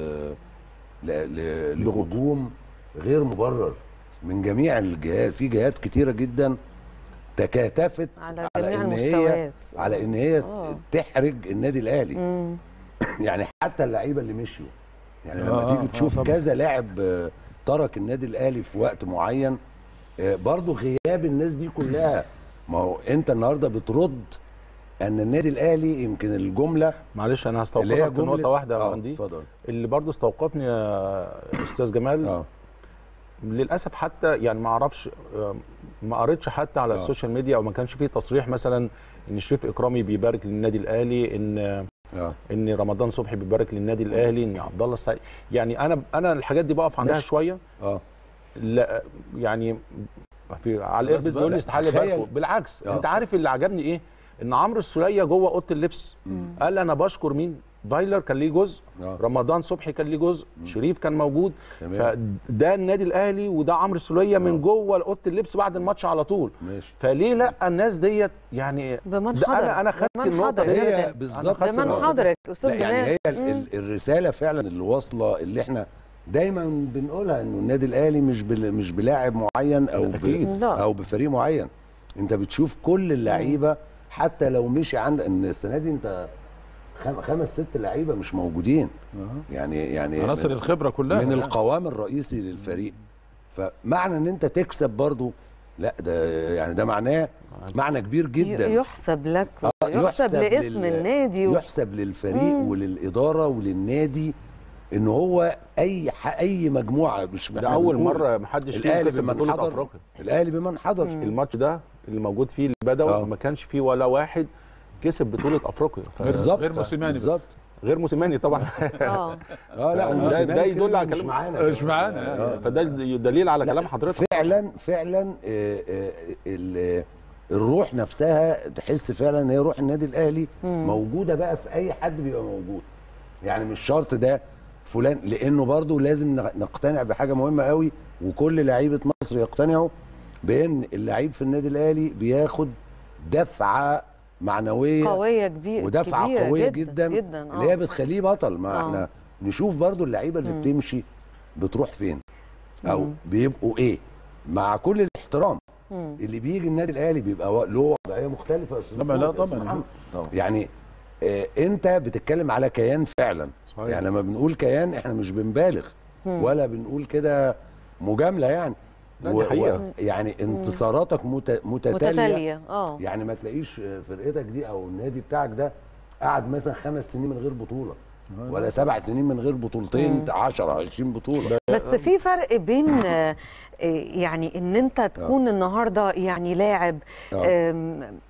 ل... ل... لهجوم غير مبرر من جميع الجهات في جهات كتيرة جدا تكاتفت على على جميع ان هي المستويات. على ان هي آه. تحرج النادي الاهلي مم. يعني حتى اللعيبه اللي مشيوا يعني لما آه، تيجي آه، تشوف طبعاً. كذا لاعب آه، ترك النادي الاهلي في وقت معين آه، برضو غياب الناس دي كلها ما هو انت النهارده بترد ان النادي الاهلي يمكن الجمله معلش انا اللي هي هستوقفك في جمله نقطه واحده يا اه عندي اتفضل اللي برضو استوقفني يا استاذ جمال اه للاسف حتى يعني ما اعرفش آه، ما قريتش حتى على آه. السوشيال ميديا او ما كانش فيه تصريح مثلا ان شريف اكرامي بيبارك للنادي الاهلي ان اه ان رمضان صبحي بيبارك للنادي الاهلي ان عبد الله السعيد يعني انا انا الحاجات دي بقف عندها ماشي. شويه اه لا يعني في على خلاص الايربيس بقى، بيقول لي لا، استحاله تخيل. يباركوا بالعكس آه. انت عارف اللي عجبني ايه ان عمرو السوليه جوه اوضه اللبس قال انا بشكر مين فايلر كان ليه جزء آه. رمضان صبحي كان ليه جزء شريف كان موجود تمام. فده النادي الاهلي وده عمرو السوليه من جوه اوضه اللبس بعد الماتش على طول ماشي فليه لا الناس ديت يعني بمن ده حضر انا انا خدت بمن النقطه حضر دي هي جداً. بالظبط أنا خدت بمن النقطة دي. حضرك استاذ لا يعني جمال هي ال- ال- الرساله فعلا اللي واصله اللي احنا دايما بنقولها انه النادي الاهلي مش بل مش بلاعب معين او ب أكيد. لا. او بفريق معين انت بتشوف كل اللعيبه حتى لو مشي عند ان السنه دي انت خم- خمس ست لعيبه مش موجودين يعني يعني عناصر من- الخبره كلها من القوام الرئيسي للفريق فمعنى ان انت تكسب برضو لا ده يعني ده معناه معنى كبير جدا ي- يحسب لك آه، يحسب لاسم لل- النادي و... يحسب للفريق مم. وللاداره وللنادي ان هو اي ح... اي مجموعه مش ده إحنا اول بنقول مره ما حدش فيهم الاهلي كسب بمن بطوله حضر افريقيا الاهلي بمن حضر الماتش ده اللي موجود فيه البدوي آه. ما كانش فيه ولا واحد كسب بطوله افريقيا ف- بالظبط غير موسيماني بس. بالظبط غير موسيماني طبعا اه اه لا ده- وموسيماني ده يدل كسب على مش كلام- معانا مش معانا آه. فده دليل على لا، كلام حضرتك فعلا فعلا آه، آه، ال- الروح نفسها تحس فعلا ان هي روح النادي الاهلي موجوده بقى في اي حد بيبقى موجود يعني مش شرط ده فلان لانه برضو لازم نق- نقتنع بحاجه مهمه قوي وكل لعيبه مصر يقتنعوا بان اللعيب في النادي الاهلي بياخد دفعه معنويه قويه كبيره ودفعه كبيرة قويه جدا, جدا اللي هي بتخليه بطل ما آه. احنا نشوف برضو اللعيبه اللي بتمشي بتروح فين او مم. بيبقوا ايه مع كل الاحترام مم. اللي بيجي النادي الاهلي بيبقى و- له وضعيه مختلفه يا أستاذ طبعا، لا محمود، يا أستاذ طبعا. محمد. طبعا. يعني آه انت بتتكلم على كيان فعلا صحيح. يعني لما بنقول كيان احنا مش بنبالغ ولا بنقول كده مجامله يعني لا، دي حقيقة. يعني انتصاراتك مت... متتاليه متتاليه اه يعني ما تلاقيش فرقتك دي او النادي بتاعك ده قعد مثلا خمس سنين من غير بطوله ولا سبع سنين من غير بطولتين 10 20 بطوله بس في فرق بين آه، آه، يعني ان انت تكون النهارده يعني لاعب آه. آم،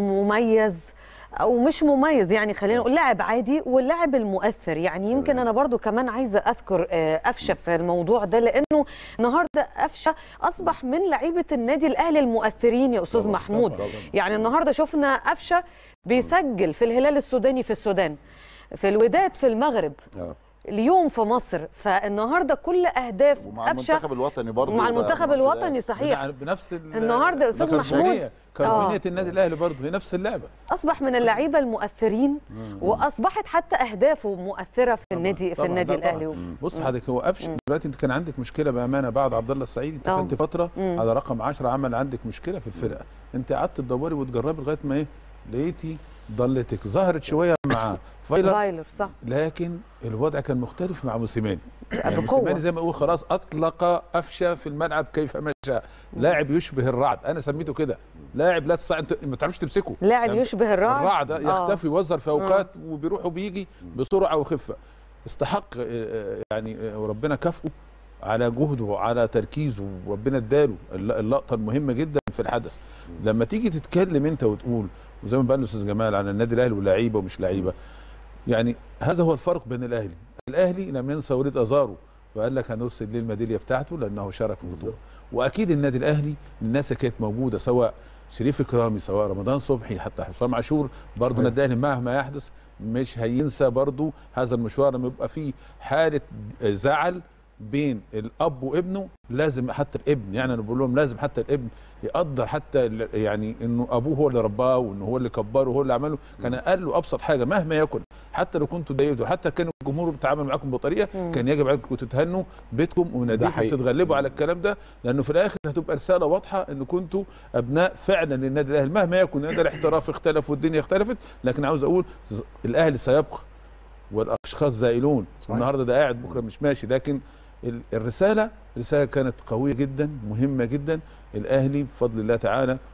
مميز او مش مميز يعني خلينا نقول لاعب عادي واللاعب المؤثر يعني يمكن انا برضو كمان عايزه اذكر آه، قفشه في الموضوع ده لانه النهارده قفشه اصبح من لعيبه النادي الاهلي المؤثرين يا استاذ طبعاً، محمود طبعاً. يعني النهارده شفنا قفشه بيسجل في الهلال السوداني في السودان في الوداد في المغرب آه. اليوم في مصر فالنهارده كل اهداف ومع قفشه المنتخب الوطني برضه مع المنتخب الوطني صحيح بنفس ال- النهاردة يا أستاذ الكربونية- محمود. كربونيه آه. النادي الاهلي برضه هي نفس اللعبه اصبح من اللعيبه المؤثرين واصبحت حتى اهدافه مؤثره في النادي في طبعاً، النادي ده طبعاً. الاهلي بص حضرتك هو قفش دلوقتي انت كان عندك مشكله بامانه بعد عبد الله السعيد انت آه. خدت فتره مم. على رقم 10 عمل عندك مشكله في الفرقه انت قعدت تدوري وتجربي لغايه ما ايه لقيتي ضلتك ظهرت شويه مع فايلر فايلر صح لكن الوضع كان مختلف مع موسيماني يعني بقوة. موسيماني زي ما اقول خلاص اطلق قفشه في الملعب كيفما شاء لاعب يشبه الرعد انا سميته كده لاعب لا تستطيع انت ما تعرفش تمسكه لاعب يعني يشبه الرعد الرعد ده آه. يختفي يوزر في اوقات وبيروح وبيجي بسرعه وخفه استحق آه، آه، يعني آه، وربنا كافئه على جهده وعلى تركيزه وربنا اداله الل- اللقطه المهمه جدا في الحدث لما تيجي تتكلم انت وتقول وزي ما بقى الاستاذ جمال عن النادي الاهلي ولاعيبه ومش لعيبه يعني هذا هو الفرق بين الاهلي الاهلي لم ينسى وليد ازارو وقال لك هنرسل ليه الميداليه بتاعته لانه شارك في البطوله واكيد النادي الاهلي الناس اللي كانت موجوده سواء شريف اكرامي سواء رمضان صبحي حتى حسام عاشور برضه النادي الاهلي مهما يحدث مش هينسى برضه هذا المشوار لما يبقى فيه حاله زعل بين الاب وابنه لازم حتى الابن يعني انا بقول لهم لازم حتى الابن يقدر حتى ال- يعني انه ابوه هو اللي رباه وانه هو اللي كبره وهو اللي عمله كان اقل وابسط حاجه مهما يكن حتى لو كنتوا ضايقتوا حتى كان الجمهور بيتعامل معاكم بطريقه كان يجب عليكم كنتوا تهنوا بيتكم وناديكم حقيقي. تتغلبوا على الكلام ده لانه في الاخر هتبقى رساله واضحه ان كنتوا ابناء فعلا للنادي الاهلي مهما يكن النادي الاحتراف اختلف والدنيا اختلفت لكن عاوز اقول ز- الاهلي سيبقى والاشخاص زائلون النهارده ده قاعد بكره مش ماشي لكن ال- الرساله رساله كانت قويه جدا مهمه جدا الاهلي بفضل الله تعالى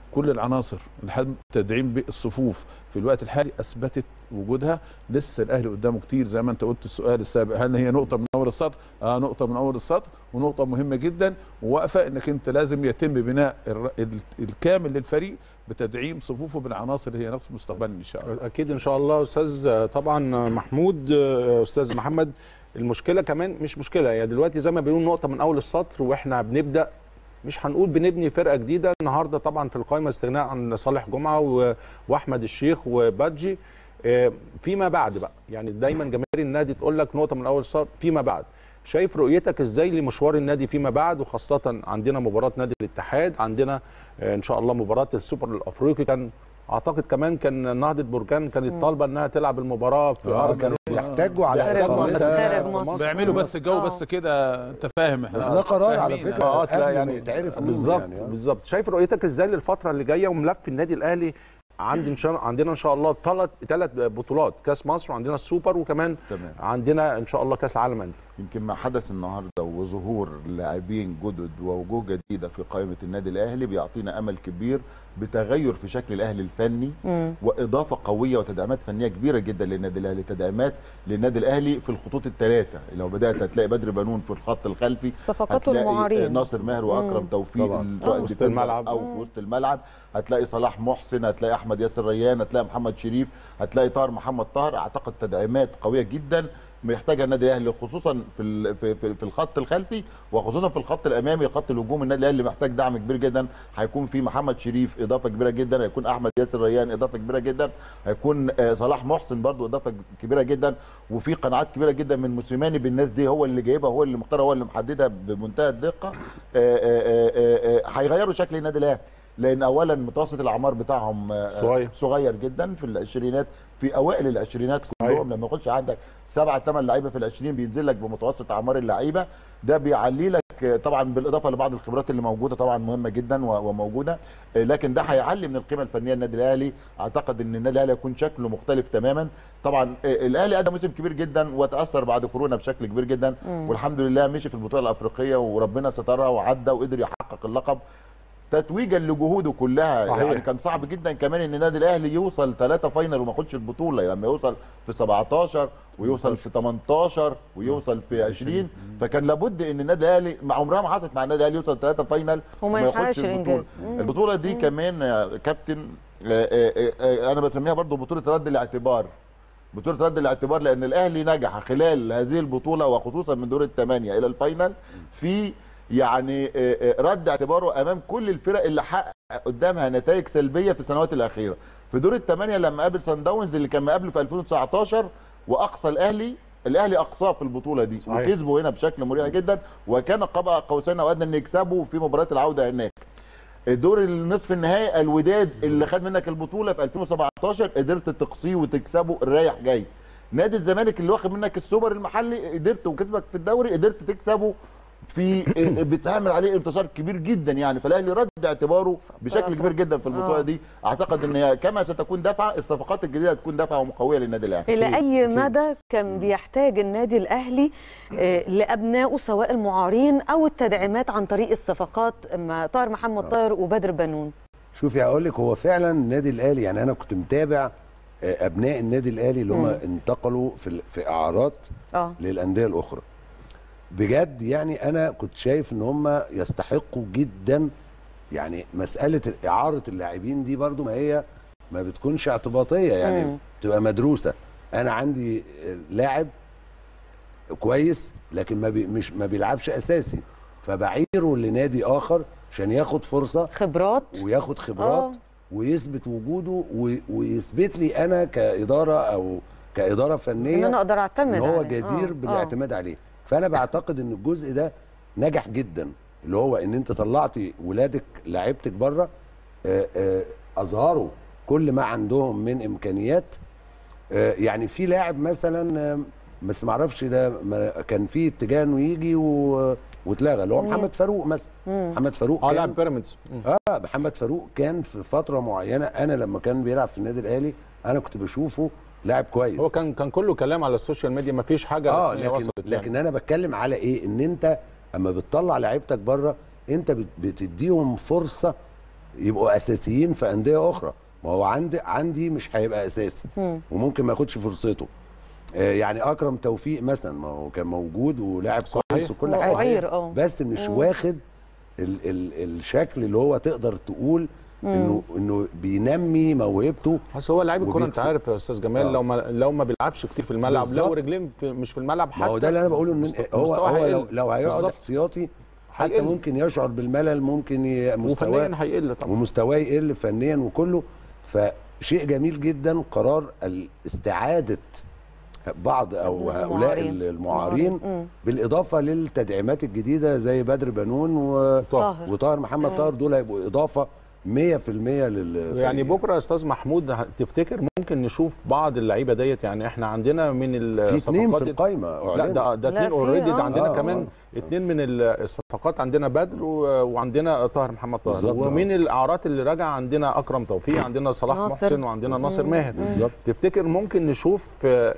كل العناصر لحد تدعيم بالصفوف في الوقت الحالي اثبتت وجودها لسه الاهلي قدامه كتير زي ما انت قلت السؤال السابق هل هي نقطه من اول السطر اه نقطه من اول السطر ونقطه مهمه جدا وواقفه انك انت لازم يتم بناء الر- ال- الكامل للفريق بتدعيم صفوفه بالعناصر اللي هي نقص مستقبلا ان شاء الله اكيد ان شاء الله استاذ طبعا محمود استاذ محمد المشكله كمان مش مشكله يعني دلوقتي زي ما بيقولوا نقطه من اول السطر واحنا بنبدا مش هنقول بنبني فرقه جديده النهارده طبعا في القائمه استغناء عن صالح جمعه و- واحمد الشيخ وبادجي آه، فيما بعد بقى يعني دايما جماهير النادي تقول لك نقطه من اول السطر فيما بعد شايف رؤيتك ازاي لمشوار النادي فيما بعد وخاصه عندنا مباراه نادي الاتحاد عندنا آه، ان شاء الله مباراه السوبر الافريقي كان اعتقد كمان كان نهضه بركان كانت طالبه انها تلعب المباراه في آه، ارض كانوا يحتاجوا على خارج مصر إقامتها. خارج مصر بيعملوا بس الجو آه. بس كده انت فاهم احنا بس ده قرار على فاهمين. فكرة. اه اصل قبل ما يعني يتعرف مين بالظبط يعني، آه. بالظبط شايف رؤيتك ازاي للفتره اللي جايه وملف النادي الاهلي عندي إن شاء عندنا ان شاء الله ثلاث ثلاث بطولات كاس مصر وعندنا السوبر وكمان تمام عندنا ان شاء الله كاس العالم للانديه يمكن ما حدث النهارده وظهور لاعبين جدد ووجوه جديده في قائمه النادي الاهلي بيعطينا امل كبير بتغير في شكل الاهلي الفني مم. واضافه قويه وتدعيمات فنيه كبيره جدا للنادي الاهلي تدعيمات للنادي الاهلي في الخطوط الثلاثه لو بدات هتلاقي بدر بنون في الخط الخلفي الصفقات هتلاقي والمعارين ناصر ماهر واكرم مم. توفيق طبعاً. سواء آه. وسط ديفندر الملعب. او في وسط الملعب هتلاقي صلاح محسن هتلاقي احمد ياسر ريان هتلاقي محمد شريف هتلاقي طاهر محمد طاهر اعتقد تدعيمات قويه جدا محتاجها النادي الاهلي خصوصا في ال- في في, في الخط الخلفي وخصوصا في الخط الامامي خط الهجوم النادي الاهلي محتاج دعم كبير جدا هيكون في محمد شريف اضافه كبيره جدا هيكون احمد ياسر ريان اضافه كبيره جدا هيكون آه، صلاح محسن برضو اضافه كبيره جدا وفي قناعات كبيره جدا من موسيماني بالناس دي هو اللي جايبها هو اللي مختارها هو اللي محددها بمنتهى الدقه آه، آه، آه، آه، آه، هيغيروا شكل النادي الاهلي لان اولا متوسط الاعمار بتاعهم آه، صغير. صغير جدا في العشرينات في اوائل العشرينات كلهم لما يخش عندك سبعة ثمان لعيبه في العشرين بينزل لك بمتوسط اعمار اللعيبه ده بيعلي لك آه، طبعا بالاضافه لبعض الخبرات اللي موجوده طبعا مهمه جدا و- وموجوده آه، لكن ده هيعلي من القيمه الفنيه للنادي الاهلي اعتقد ان النادي الاهلي هيكون شكله مختلف تماما طبعا آه، الاهلي ادى موسم كبير جدا وتاثر بعد كورونا بشكل كبير جدا والحمد لله مشي في البطوله الافريقيه وربنا سترها وعدى وقدر يحقق اللقب تتويجا لجهوده كلها صحيح. يعني كان صعب جدا كمان ان النادي الاهلي يوصل ثلاثة فاينل وما ياخدش البطوله لما يوصل في 17 ويوصل في 18 ويوصل في 20 فكان لابد ان النادي الاهلي مع عمرها ما حصلت مع النادي الاهلي يوصل ثلاثة فاينل وما يحققش الإنجاز. مم. البطوله دي كمان يا كابتن آه، آه، آه، انا بسميها برضو بطوله رد الاعتبار بطوله رد الاعتبار لان الاهلي نجح خلال هذه البطوله وخصوصا من دور الثمانيه الى الفاينل في يعني آه، آه، رد اعتباره امام كل الفرق اللي حقق قدامها نتائج سلبيه في السنوات الاخيره في دور الثمانيه لما قابل سان داونز اللي كان مقابله في 2019 واقصى الاهلي الاهلي اقصاه في البطوله دي صحيح. وكسبه هنا بشكل مريح جدا وكان قاب قوسين او ادنى ان يكسبوا في مباراه العوده هناك دور النصف النهائي الوداد اللي خد منك البطوله في 2017 قدرت تقصيه وتكسبه رايح جاي نادي الزمالك اللي واخد منك السوبر المحلي قدرت وكسبك في الدوري قدرت تكسبه في بتعمل عليه انتصار كبير جدا يعني فالاهلي رد اعتباره بشكل كبير جدا في البطوله آه. دي اعتقد ان هي كما ستكون دفعه الصفقات الجديده هتكون دفعه ومقويه للنادي الاهلي إلى أي أكيد. مدى كان بيحتاج النادي الأهلي آه، لأبنائه سواء المعارين أو التدعيمات عن طريق الصفقات مع طاهر محمد طاهر وبدر بنون شوفي هقول لك هو فعلا النادي الاهلي يعني انا كنت متابع آه، ابناء النادي الاهلي اللي هم مم. انتقلوا في ال- في اعارات اه للانديه الاخرى بجد يعني انا كنت شايف ان هم يستحقوا جدا يعني مساله اعاره اللاعبين دي برضو ما هي ما بتكونش اعتباطيه يعني مم. بتبقى مدروسه انا عندي آه، لاعب كويس لكن ما بي مش ما بيلعبش اساسي فبعيره لنادي اخر عشان ياخد فرصه خبرات وياخد خبرات آه. ويثبت وجوده و- ويثبت لي انا كاداره او كاداره فنيه إن أنا أقدر أعتمد ان هو عليه. جدير آه، بالاعتماد عليه فانا بعتقد ان الجزء ده نجح جدا اللي هو ان انت طلعتي ولادك لعيبتك بره آه، آه، اظهروا كل ما عندهم من امكانيات آه، يعني في لاعب مثلا آه، بس ما اعرفش ده ما- كان في اتجاه انه يجي و- واتلغى اللي هو محمد فاروق مثلا محمد فاروق اه كان- لاعب بيراميدز اه محمد فاروق كان في فتره معينه انا لما كان بيلعب في النادي الاهلي انا كنت بشوفه لاعب كويس هو كان كان كله كلام على السوشيال ميديا ما فيش حاجه اه رسمية لكن وصلت يعني. لكن انا بتكلم على ايه ان انت اما بتطلع لعيبتك بره انت بت- بتديهم فرصه يبقوا اساسيين في انديه اخرى ما هو عندي عندي مش هيبقى اساسي مم. وممكن ما ياخدش فرصته آه، يعني اكرم توفيق مثلا ما هو كان موجود ولاعب كويس وكل حاجه وعير اه بس مش مم. واخد ال ال الشكل اللي هو تقدر تقول انه انه بينمي موهبته بس هو لعيب الكوره انت وبيكسب. عارف يا استاذ جمال آه. لو ما لو ما بيلعبش كتير في الملعب بالظبط. لو رجليه في- مش في الملعب حتى ما هو ده اللي انا بقوله ان مست- هو مستواه هو لو, هيقل. لو هيقعد بالظبط. احتياطي حتى هيقل. ممكن يشعر بالملل ممكن ي- مستواه وفنيا هيقل طبعا ومستواه يقل فنيا وكله فشيء جميل جدا قرار ال- استعاده بعض او هؤلاء المعارين. المعارين مم. بالاضافه للتدعيمات الجديده زي بدر بنون و... طاهر. وطاهر محمد طاهر دول هيبقوا اضافه 100% لل يعني بكره يا استاذ محمود ه- تفتكر ممكن نشوف بعض اللعيبه ديت يعني احنا عندنا من في اثنين الصفقات في القايمه لا أعلنوا. ده ده لا، اثنين في، اوريدي آه. ده عندنا آه، كمان اثنين من ال- الصفقات عندنا بدر و- وعندنا طاهر محمد طاهر بالظبط، آه. ومن الاعارات اللي راجع عندنا اكرم توفيق عندنا صلاح ناصر. محسن وعندنا ناصر ماهر بالظبط. تفتكر ممكن نشوف آه،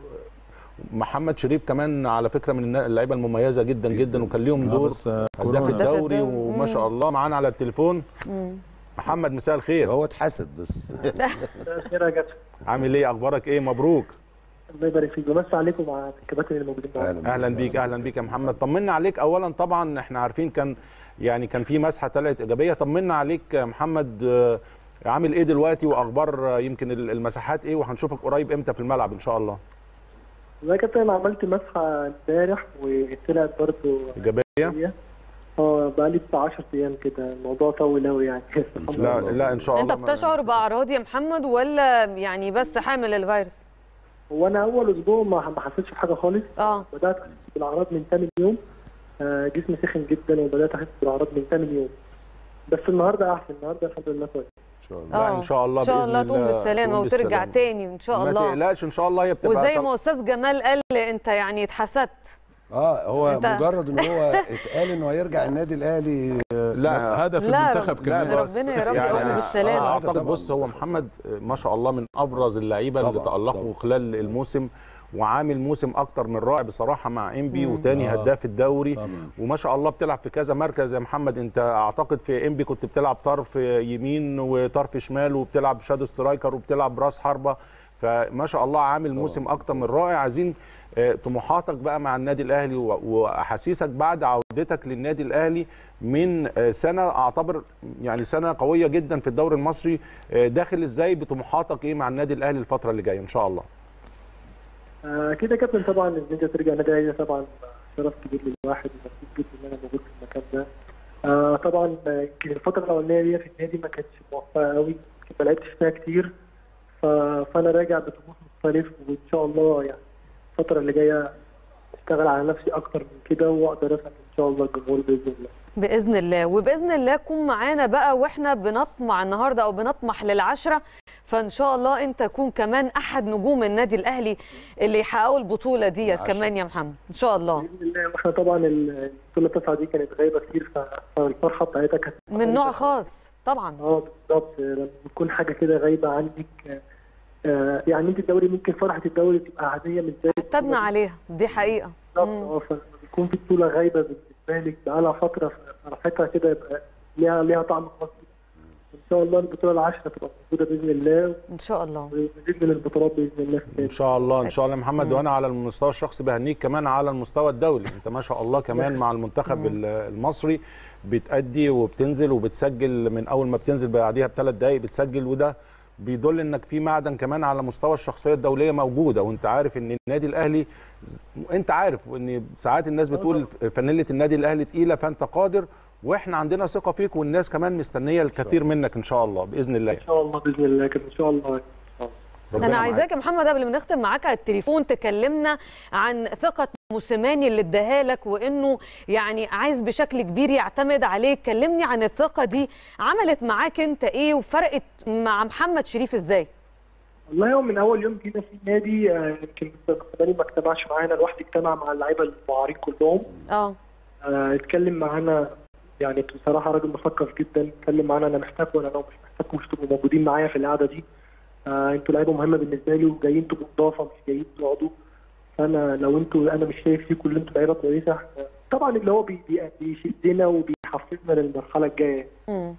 محمد شريف كمان على فكره من النا- اللعيبه المميزه جدا جدا وكان ليهم آه، دور بس آه، هداف كورونا الدوري الدوري. وما شاء الله معانا على التليفون مم. محمد مساء الخير هو اتحسد بس خير يا جدع عامل ايه اخبارك ايه مبروك الله يبارك فيك بمسي عليكم مع الكباتن اللي موجودين معانا اهلا بيك اهلا بيك يا محمد طمنا عليك اولا طبعا احنا عارفين كان يعني كان في مسحه طلعت ايجابيه طمنا عليك يا محمد آه، عامل ايه دلوقتي واخبار آه، يمكن ال- المساحات ايه وهنشوفك قريب امتى في الملعب ان شاء الله والله يا كابتن انا عملت مسحه امبارح وطلعت برضه ايجابيه اه بقالي بتاع 10 ايام كده الموضوع طول قوي يعني الحمد لا لله. لا ان شاء الله انت ما- بتشعر باعراض يا محمد ولا يعني بس حامل الفيروس هو انا اول اسبوع ما ما حسيتش بحاجه خالص اه بدات احس بالاعراض من ثامن يوم آه، جسمي سخن جدا وبدات احس بالاعراض من ثامن يوم بس النهارده احسن النهارده الحمد لله كويس ان شاء الله لا آه. ان شاء الله ان شاء باذن الله تقوم الله بالسلامه تقوم وترجع بالسلامة. تاني ان شاء ما الله تقلقش ان شاء الله هي بتبقى وزي طل- ما استاذ جمال قال انت يعني اتحسدت اه هو أنت- مجرد ان هو اتقال انه هيرجع النادي الاهلي لا هدف لا، المنتخب لا كمان بس ربنا يا رب يعني يقوم آه، بالسلامة. اعتقد طبعاً. بص هو محمد آه، ما شاء الله من ابرز اللعيبه اللي طبعاً، تالقوا طبعاً. خلال الموسم وعامل موسم اكتر من رائع بصراحه مع انبي وتاني آه. هداف الدوري طبعا وما شاء الله بتلعب في كذا مركز يا محمد انت اعتقد في انبي كنت بتلعب طرف يمين وطرف شمال وبتلعب شادو سترايكر وبتلعب راس حربه فما شاء الله عامل موسم اكتر من رائع عايزين آه، طموحاتك بقى مع النادي الاهلي و- واحاسيسك بعد عودتك للنادي الاهلي من آه، سنه اعتبر يعني سنه قويه جدا في الدوري المصري آه، داخل ازاي بطموحاتك ايه مع النادي الاهلي الفتره اللي جايه ان شاء الله آه، كده يا كابتن طبعا ان انت ترجع نادي الاهلي طبعا شرف كبير للواحد ومبسوط جدا ان انا موجود في المكان ده آه، طبعا آه، يمكن الفتره الاولانيه ليا في النادي ما كانتش موفقه قوي يمكن ما لعبتش فيها كتير ف... فانا راجع بطموح مختلف وان شاء الله يعني الفتره اللي جايه اشتغل على نفسي اكتر من كده واقدر اسعد ان شاء الله الجمهور باذن الله باذن الله وباذن الله تكون معانا بقى واحنا بنطمع النهارده او بنطمح للعشره فان شاء الله انت تكون كمان احد نجوم النادي الاهلي اللي يحققوا البطوله ديت العشرة. كمان يا محمد ان شاء الله باذن الله واحنا طبعا البطوله التاسعه دي كانت غايبه كتير ف- فالفرحه بتاعتها كانت من نوع خاص طبعا اه بالظبط لما بتكون حاجه كده غايبه عنك آه، يعني انت الدوري ممكن فرحه الدوري تبقى عاديه مش زي اعتدنا عليها دي حقيقه بالظبط مم. اه فلما بيكون في بطوله غايبه بالنسبه لك بقالها فتره فرحتها كده يبقى ليها ليها طعم خاص ان شاء الله البطوله العاشره تبقى موجوده باذن الله ان شاء الله ومزيد من البطولات باذن الله في ان النادي. شاء الله ان شاء الله يا محمد وانا على المستوى الشخصي بهنيك كمان على المستوى الدولي انت ما شاء الله كمان مع المنتخب ال- المصري بتأدي وبتنزل وبتسجل من اول ما بتنزل بعديها بثلاث دقائق بتسجل وده بيدل انك في معدن كمان على مستوى الشخصيه الدوليه موجوده وانت عارف ان النادي الاهلي انت عارف ان ساعات الناس بتقول فانيله النادي الاهلي تقيله فانت قادر واحنا عندنا ثقه فيك والناس كمان مستنيه الكثير منك ان شاء الله باذن الله ان شاء الله باذن الله كده ان شاء الله إن شاء الله. ربنا انا معاك. عايزاك يا محمد قبل ما نختم معاك على التليفون تكلمنا عن ثقه موسيماني اللي اداها لك وانه يعني عايز بشكل كبير يعتمد عليك كلمني عن الثقه دي عملت معاك انت ايه وفرقت مع محمد شريف ازاي والله يوم من اول يوم جينا في النادي آه، يمكن موسيماني ما اجتمعش معانا لوحدي اجتمع مع اللعيبه المعارين كلهم اه آه، اتكلم معانا يعني بصراحه راجل مثقف جدا اتكلم معانا انا محتاجكم انا لو مش محتاجكم مش تبقوا موجودين معايا في القعده دي آه، انتوا لعيبه مهمه بالنسبه لي وجايين تبقوا اضافه مش جايين تقعدوا فانا لو انتوا انا مش شايف فيكم اللي انتوا لعيبه كويسه آه، طبعا اللي هو بي- بي- بيشدنا وبيحفزنا للمرحله الجايه مم.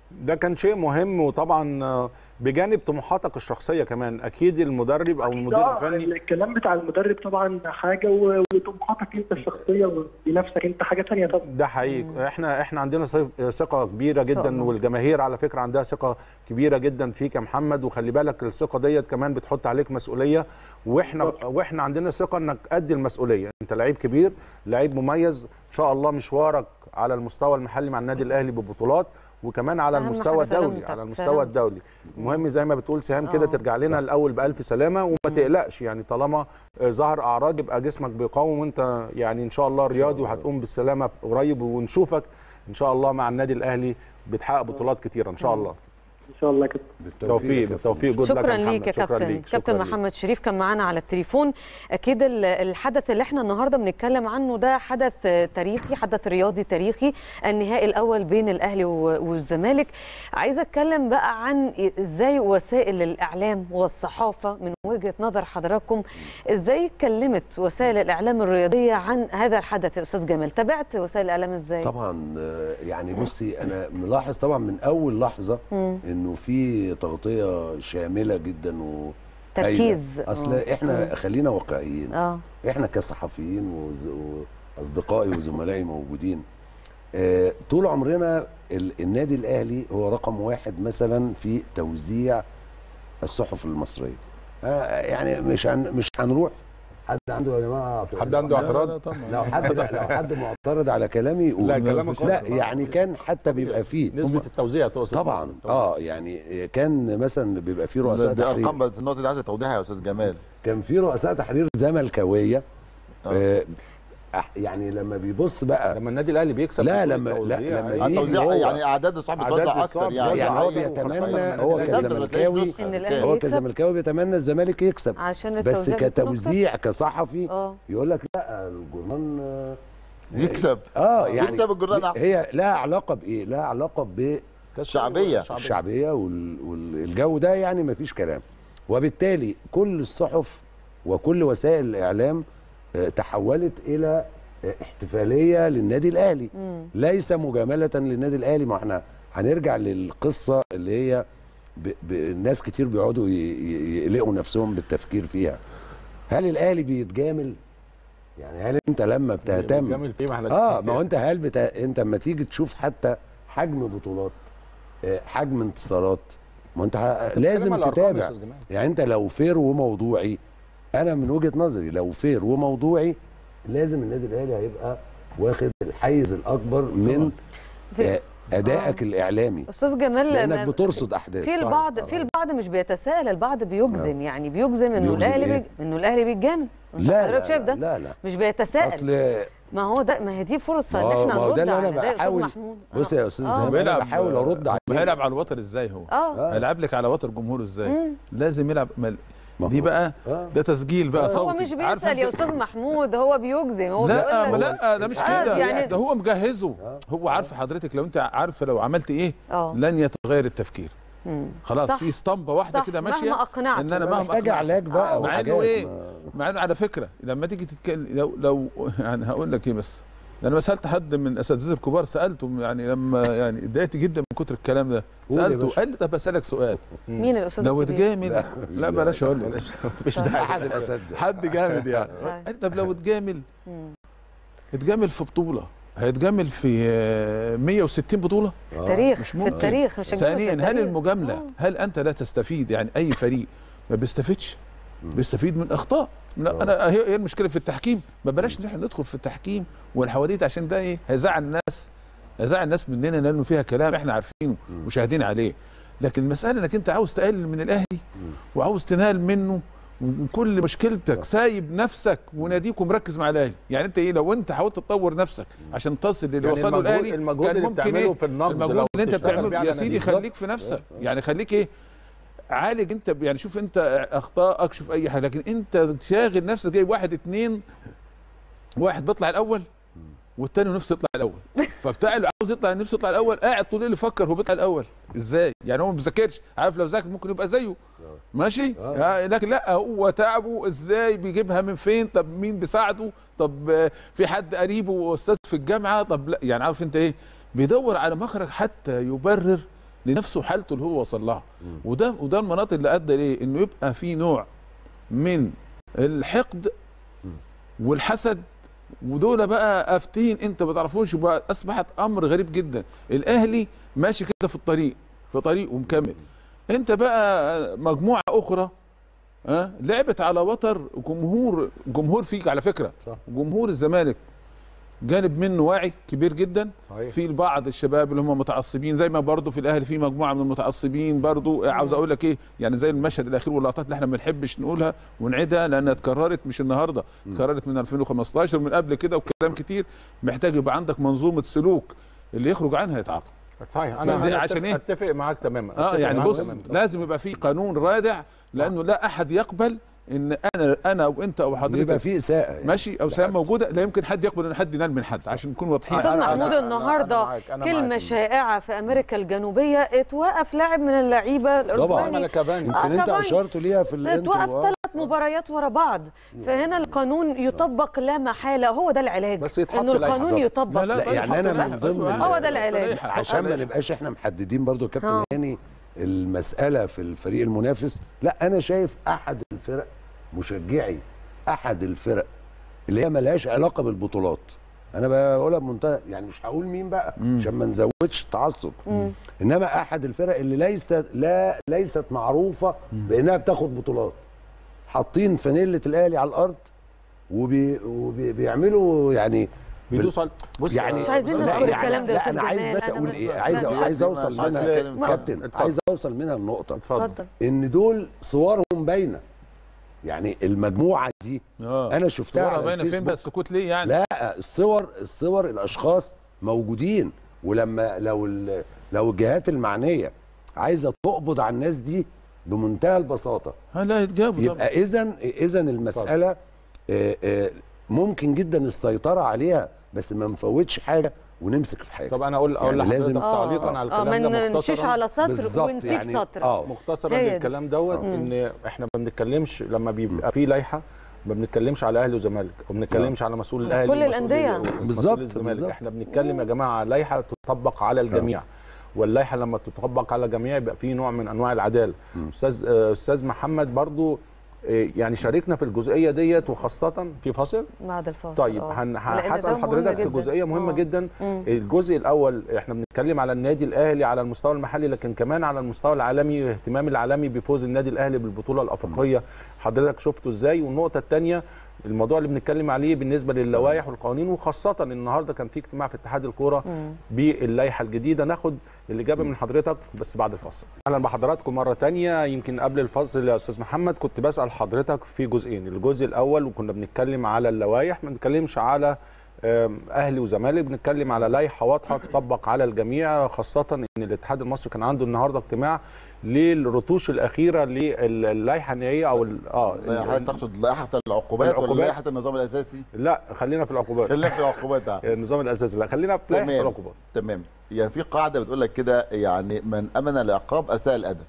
ده كان شيء مهم وطبعا آه، بجانب طموحاتك الشخصيه كمان اكيد المدرب او المدير آه، الفني الكلام بتاع المدرب طبعا حاجه و- وطموحاتك انت الشخصيه بنفسك انت حاجه ثانيه طبعا ده حقيقي احنا احنا عندنا صف- ثقه كبيره شاء جدا الله. والجماهير على فكره عندها ثقه كبيره جدا فيك يا محمد وخلي بالك الثقه ديت كمان بتحط عليك مسؤوليه واحنا واحنا عندنا ثقه انك قد المسؤوليه انت لعيب كبير لعيب مميز ان شاء الله مشوارك على المستوى المحلي مع النادي الاهلي ببطولات وكمان على أهم المستوى حاجة الدولي سلامتك. على المستوى سلامتك. الدولي المهم زي ما بتقول سهام كده آه. ترجع لنا الاول بالف سلامه وما تقلقش يعني طالما آه، ظهر اعراض يبقى جسمك بيقاوم وانت يعني ان شاء الله رياضي وهتقوم بالسلامه قريب ونشوفك ان شاء الله مع النادي الاهلي بتحقق بطولات كتيره ان شاء الله ان شاء الله كده بالتوفيق بالتوفيق جود لك شكرا محمد. ليك يا شكراً كابتن ليك. كابتن شكراً ليك. محمد شريف كان معانا على التليفون اكيد ال- الحدث اللي احنا النهارده بنتكلم عنه ده حدث آه، تاريخي حدث رياضي تاريخي النهائي الاول بين الاهلي و- والزمالك عايزه اتكلم بقى عن ازاي وسائل الاعلام والصحافه من وجهه نظر حضراتكم ازاي اتكلمت وسائل الاعلام الرياضيه عن هذا الحدث يا استاذ جمال تابعت وسائل الاعلام ازاي طبعا آه، يعني بصي انا ملاحظ طبعا من اول لحظه مم. انه في تغطيه شامله جدا و تركيز. هايلة. اصل آه. احنا خلينا واقعيين اه احنا كصحفيين وز- واصدقائي وزملائي موجودين آه، طول عمرنا ال- النادي الاهلي هو رقم واحد مثلا في توزيع الصحف المصريه آه، يعني مش هن مش هنروح حد عنده يا جماعه حد عنده اعتراض لو حد لو حد معترض على كلامي يقول لا، كلامك لا واضح. يعني كان حتى بيبقى فيه نسبه التوزيع تقصد طبعا اه يعني كان مثلا بيبقى فيه رؤساء دي تحرير ارقام بس النقطه دي عايزه توضيحها يا استاذ جمال كان في رؤساء تحرير زملكاويه آه أح- يعني لما بيبص بقى لما النادي الاهلي بيكسب لا، بطولة لما- لا، توزيع، لما يعني بيجي التوزيع هو- يعني اعداد الصحف أعداد بتوزع الصحف اكتر يعني بتوزع يعني هو أيوة، بيتمنى وخاصة هو لما بتلاقيش كزملكاوي نسخة إن كده. الأهلي هو يكسب. كزملكاوي بيتمنى الزمالك يكسب عشان بس التوزيع بيكون أكتر. كتوزيع كصحفي اه يقول لك لا الجورنال آه، يكسب اه يعني يكسب الجورنال أحسن. هي لها علاقه بايه؟ لها علاقه شعبيه بالشعبيه وال- والجو ده يعني مفيش كلام وبالتالي كل الصحف وكل وسائل الاعلام آه، تحولت الى آه، احتفاليه للنادي الاهلي مم. ليس مجامله للنادي الاهلي ما احنا هنرجع للقصه اللي هي ب... ب... الناس كتير بيقعدوا ي... ي- يقلقوا نفسهم بالتفكير فيها هل الاهلي بيتجامل يعني هل انت لما بتهتم بتجامل فيه ما احنا اه ما هو انت هل بتا... انت لما تيجي تشوف حتى حجم بطولات آه، حجم انتصارات ما انت ه... لازم على الأرقام يا تتابع أستاذ جمال. يعني انت لو فير وموضوعي انا من وجهه نظري لو فير وموضوعي لازم النادي الاهلي هيبقى واخد الحيز الاكبر من في- آه، ادائك الاعلامي استاذ جمال لانك ما- بترصد احداث في البعض في البعض مش بيتساءل البعض بيجزم يعني بيجزم انه بيجزم الاهلي إيه؟ بيج... انه الاهلي بيتجامل أنت لا حضرتك لا, شايف لا ده لا لا مش بيتساءل اصل ما هو ده ما هي دي فرصه ما ان هو- احنا ما هو ده نرد اللي على انا ده يا أستاذ بحاول محمود بص آه. يا استاذ آه. زهير انا بحاول ارد عليه هيلعب على الوتر ازاي هو اه هيلعب لك على وتر جمهوره ازاي مم. لازم يلعب مل... ما دي هو- بقى آه. ده تسجيل بقى هو صوتي مش عارف بيسال يا أنت- استاذ محمود هو بيجزم هو لا ما بيقول لك- لا ده مش آه، كده يعني- ده هو مجهزه هو عارف حضرتك لو انت عارفه لو عملت ايه اه لن يتغير التفكير مم. خلاص صح. في اسطمبه واحده صح، كده ماشيه مهما أقنعته. ان انا مهما محتاج أقنعته. علاج بقى مع وحاجات انه ايه ما- مع انه على فكره لما تيجي تتكلم لو لو يعني هقول لك ايه بس ده انا سالت حد من اساتذه الكبار سالته يعني لما يعني اتضايقت جدا من كتر الكلام ده قول يا سالته باشا. قال لي طب اسالك سؤال مين الاستاذ لو الكبير؟ اتجامل لا بلاش اقول لك مش ده احد الاساتذه حد جامد يعني طيب. قال لي طب لو اتجامل مم. اتجامل في بطوله هيتجامل في آه، 160 بطوله تاريخ مش في ممكن. التاريخ مش هنجيبه في ثانيا هل التاريخ. المجامله آه. هل انت لا تستفيد يعني اي فريق ما بيستفيدش بيستفيد من اخطاء لا انا هي هي المشكله في التحكيم ما بلاش نحن ندخل في التحكيم والحواديت عشان ده ايه هيزعل الناس هيزعل الناس مننا لانه فيها كلام احنا عارفينه وشاهدين عليه لكن المساله انك انت عاوز تقلل من الاهلي وعاوز تنال منه وكل مشكلتك سايب نفسك وناديك ومركز مع الاهلي يعني انت ايه لو انت حاولت تطور نفسك عشان تصل للي يعني وصله المجهود- الاهلي المجهود كان اللي ممكن بتعمله ايه في النقد المجهود لو اللي انت تشتغل بتعمله بيه على يا سيدي نادي. خليك في نفسك يعني خليك ايه عالج انت ب- يعني شوف انت اخطائك شوف اي حاجه لكن انت شاغل نفسك جايب واحد اتنين واحد بيطلع الاول والتاني نفسه يطلع الاول فبتاع اللي عاوز يطلع نفسه يطلع الاول قاعد طول الليل يفكر هو بيطلع الاول ازاي يعني هو ما بيذاكرش عارف لو ذاكر ممكن يبقى زيه ماشي آه. لكن لا هو تعبه ازاي بيجيبها من فين طب مين بيساعده طب آه، في حد قريبه استاذ في الجامعه طب لا يعني عارف انت ايه بيدور على مخرج حتى يبرر لنفسه حالته اللي هو وصل لها وده وده المناطق اللي ادى ليه انه يبقى في نوع من الحقد والحسد ودول بقى افتين انت ما تعرفوش وبقى اصبحت امر غريب جدا الاهلي ماشي كده في الطريق في طريق ومكمل انت بقى مجموعه اخرى ها لعبت على وتر جمهور جمهور فيك على فكره صح. جمهور الزمالك جانب منه واعي كبير جدا صحيح. في بعض الشباب اللي هم متعصبين زي ما برضه في الاهلي في مجموعه من المتعصبين برضه عاوز اقول لك ايه يعني زي المشهد الاخير واللقطات اللي احنا ما بنحبش نقولها ونعيدها لانها اتكررت مش النهارده اتكررت من 2015 ومن قبل كده وكلام كتير محتاج يبقى عندك منظومه سلوك اللي يخرج عنها يتعاقب صحيح لا، انا دي أتفق- عشان إيه؟ اتفق معاك تماما اه أتفق يعني معاك بص تماماً. لازم يبقى في قانون رادع لانه لا احد يقبل ان انا انا او انت او يبقى حضرتك في اساءه يعني. ماشي او سام موجوده لا يمكن حد يقبل ان حد ينال من حد عشان نكون واضحين استاذ أنا- محمود أنا- أنا النهارده معاك، أنا كلمه معاك. شائعه في امريكا الجنوبيه اتوقف لاعب من اللعيبه طبعا الأردني. أنا كمان. يمكن آه، انت كمان. اشرت ليها في الانترو اتوقف آه. ثلاث مباريات ورا بعض فهنا القانون يطبق لا محاله هو ده العلاج بس يتحط انه لائحة. القانون بالظبط. يطبق لا، يعني أنا من ضمن هو ده العلاج. عشان ما نبقاش احنا محددين برضو يا كابتن آه. هاني المساله في الفريق المنافس لا انا شايف احد الفرق مشجعي احد الفرق اللي هي ملهاش علاقه بالبطولات انا بقولها بمنتهى يعني مش هقول مين بقى عشان ما نزودش تعصب انما احد الفرق اللي ليست لا ليست معروفه بانها بتاخد بطولات حاطين فانيله الاهلي على الارض وبي وبيعملوا يعني بيدوس على- بص يعني مش عايزين لا، نذكر يعني الكلام ده يا لا أستاذ انا عايز جمال، بس أنا اقول بس- ايه عايز لا، عايز اوصل مش عايز منها أتكلم. كابتن اتفضل. عايز اوصل منها النقطه اتفضل اتفضل ان دول صورهم باينه يعني المجموعه دي اه انا شفتها صورها على باينه فين الفيسبوك بقى السكوت ليه يعني لا الصور الصور الاشخاص موجودين ولما لو ال- لو الجهات المعنيه عايزه تقبض على الناس دي بمنتهى البساطه ها لا يتجابوا طبعا يبقى اذا اذا المساله آه، آه، ممكن جدا السيطره عليها بس ما نفوتش حاجه ونمسك في حاجه طب انا اقول اقول يعني لحضرتك لازم- تعليقا على اه الكلام ده ما نمشيش مختصرا على سطر بالظبط ونسيب يعني سطر اه مختصرا هي دي. للكلام دوت ان احنا ما بنتكلمش لما بيبقى في لائحه ما بنتكلمش على اهلي وزمالك وما بنتكلمش على مسؤول الاهلي كل ومسؤول الأندية. ال- ومسؤول بالظبط، الزمالك بالظبط. احنا بنتكلم يا جماعه على لائحه تطبق على الجميع واللائحه لما تطبق على الجميع يبقى في نوع من انواع العداله استاذ آه، استاذ محمد برضو آه، يعني شاركنا في الجزئيه ديت وخاصه في فاصل بعد الفاصل طيب آه. هن- لأن هسال ده مهم حضرتك في جداً. جزئيه مهمه آه. جدا مم. الجزء الاول احنا بنتكلم على النادي الاهلي على المستوى المحلي لكن كمان على المستوى العالمي اهتمام العالمي بفوز النادي الاهلي بالبطوله الافريقيه حضرتك شفته ازاي والنقطه الثانيه الموضوع اللي بنتكلم عليه بالنسبه للوائح والقوانين وخاصه النهارده كان في اجتماع في اتحاد الكوره باللائحه الجديده ناخد الاجابه من حضرتك بس بعد الفاصل اهلا بحضراتكم مره تانية يمكن قبل الفاصل يا استاذ محمد كنت بسال حضرتك في جزئين الجزء الاول وكنا بنتكلم على اللوائح ما بنتكلمش على آم، اهلي وزمالك بنتكلم على لائحه واضحه تطبق على الجميع خاصه ان الاتحاد المصري كان عنده النهارده اجتماع للرتوش الاخيره للائحه النهائيه او ال- اه لا، حضرتك تقصد لائحه العقوبات ولا العقوبات. لائحه النظام الاساسي؟ لا خلينا في العقوبات خلينا في العقوبات ده النظام الاساسي لا خلينا في لائحه تمام. العقوبات تمام يعني في قاعده بتقول لك كده يعني من امن العقاب اساء الادب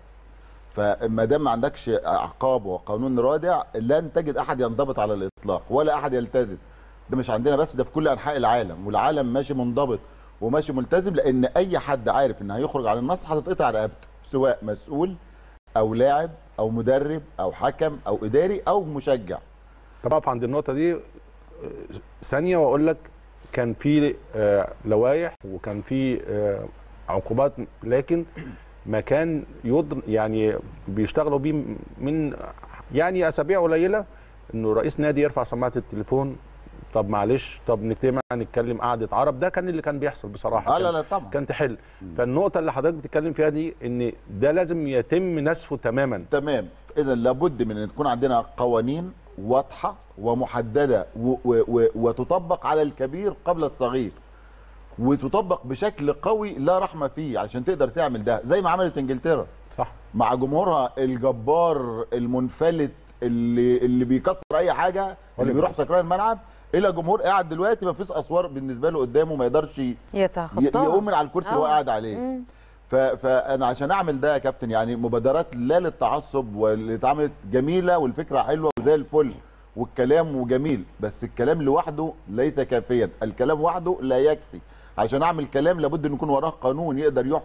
فما دام ما عندكش عقاب وقانون رادع لن تجد احد ينضبط على الاطلاق ولا احد يلتزم ده مش عندنا بس ده في كل انحاء العالم والعالم ماشي منضبط وماشي ملتزم لان اي حد عارف ان هيخرج على النص هتتقطع رقبته سواء مسؤول او لاعب او مدرب او حكم او اداري او مشجع طب اقف عند النقطه دي آه، ثانيه واقول لك كان في آه، لوائح وكان في آه، عقوبات لكن ما كان يضر يعني بيشتغلوا بيه من يعني اسابيع قليله انه رئيس نادي يرفع سماعه التليفون طب معلش طب نجتمع نتكلم قعده عرب ده كان اللي كان بيحصل بصراحه اه لا كان- لا طبعا كان تحل فالنقطه اللي حضرتك بتتكلم فيها دي ان ده لازم يتم نسفه تماما تمام اذا لابد من ان تكون عندنا قوانين واضحه ومحدده و و و وتطبق على الكبير قبل الصغير وتطبق بشكل قوي لا رحمه فيه عشان تقدر تعمل ده زي ما عملت انجلترا صح مع جمهورها الجبار المنفلت اللي اللي بيكسر اي حاجه اللي بيروح سكران الملعب الى جمهور قاعد دلوقتي ما فيش اسوار بالنسبه له قدامه ما يقدرش ي- يتخطاها يقوم من على الكرسي اللي هو آه. قاعد عليه مم. ف- فانا عشان اعمل ده يا كابتن يعني مبادرات لا للتعصب واللي اتعملت جميله والفكره حلوه وزي الفل والكلام وجميل بس الكلام لوحده ليس كافيا الكلام وحده لا يكفي عشان اعمل كلام لابد ان يكون وراه قانون يقدر يحكم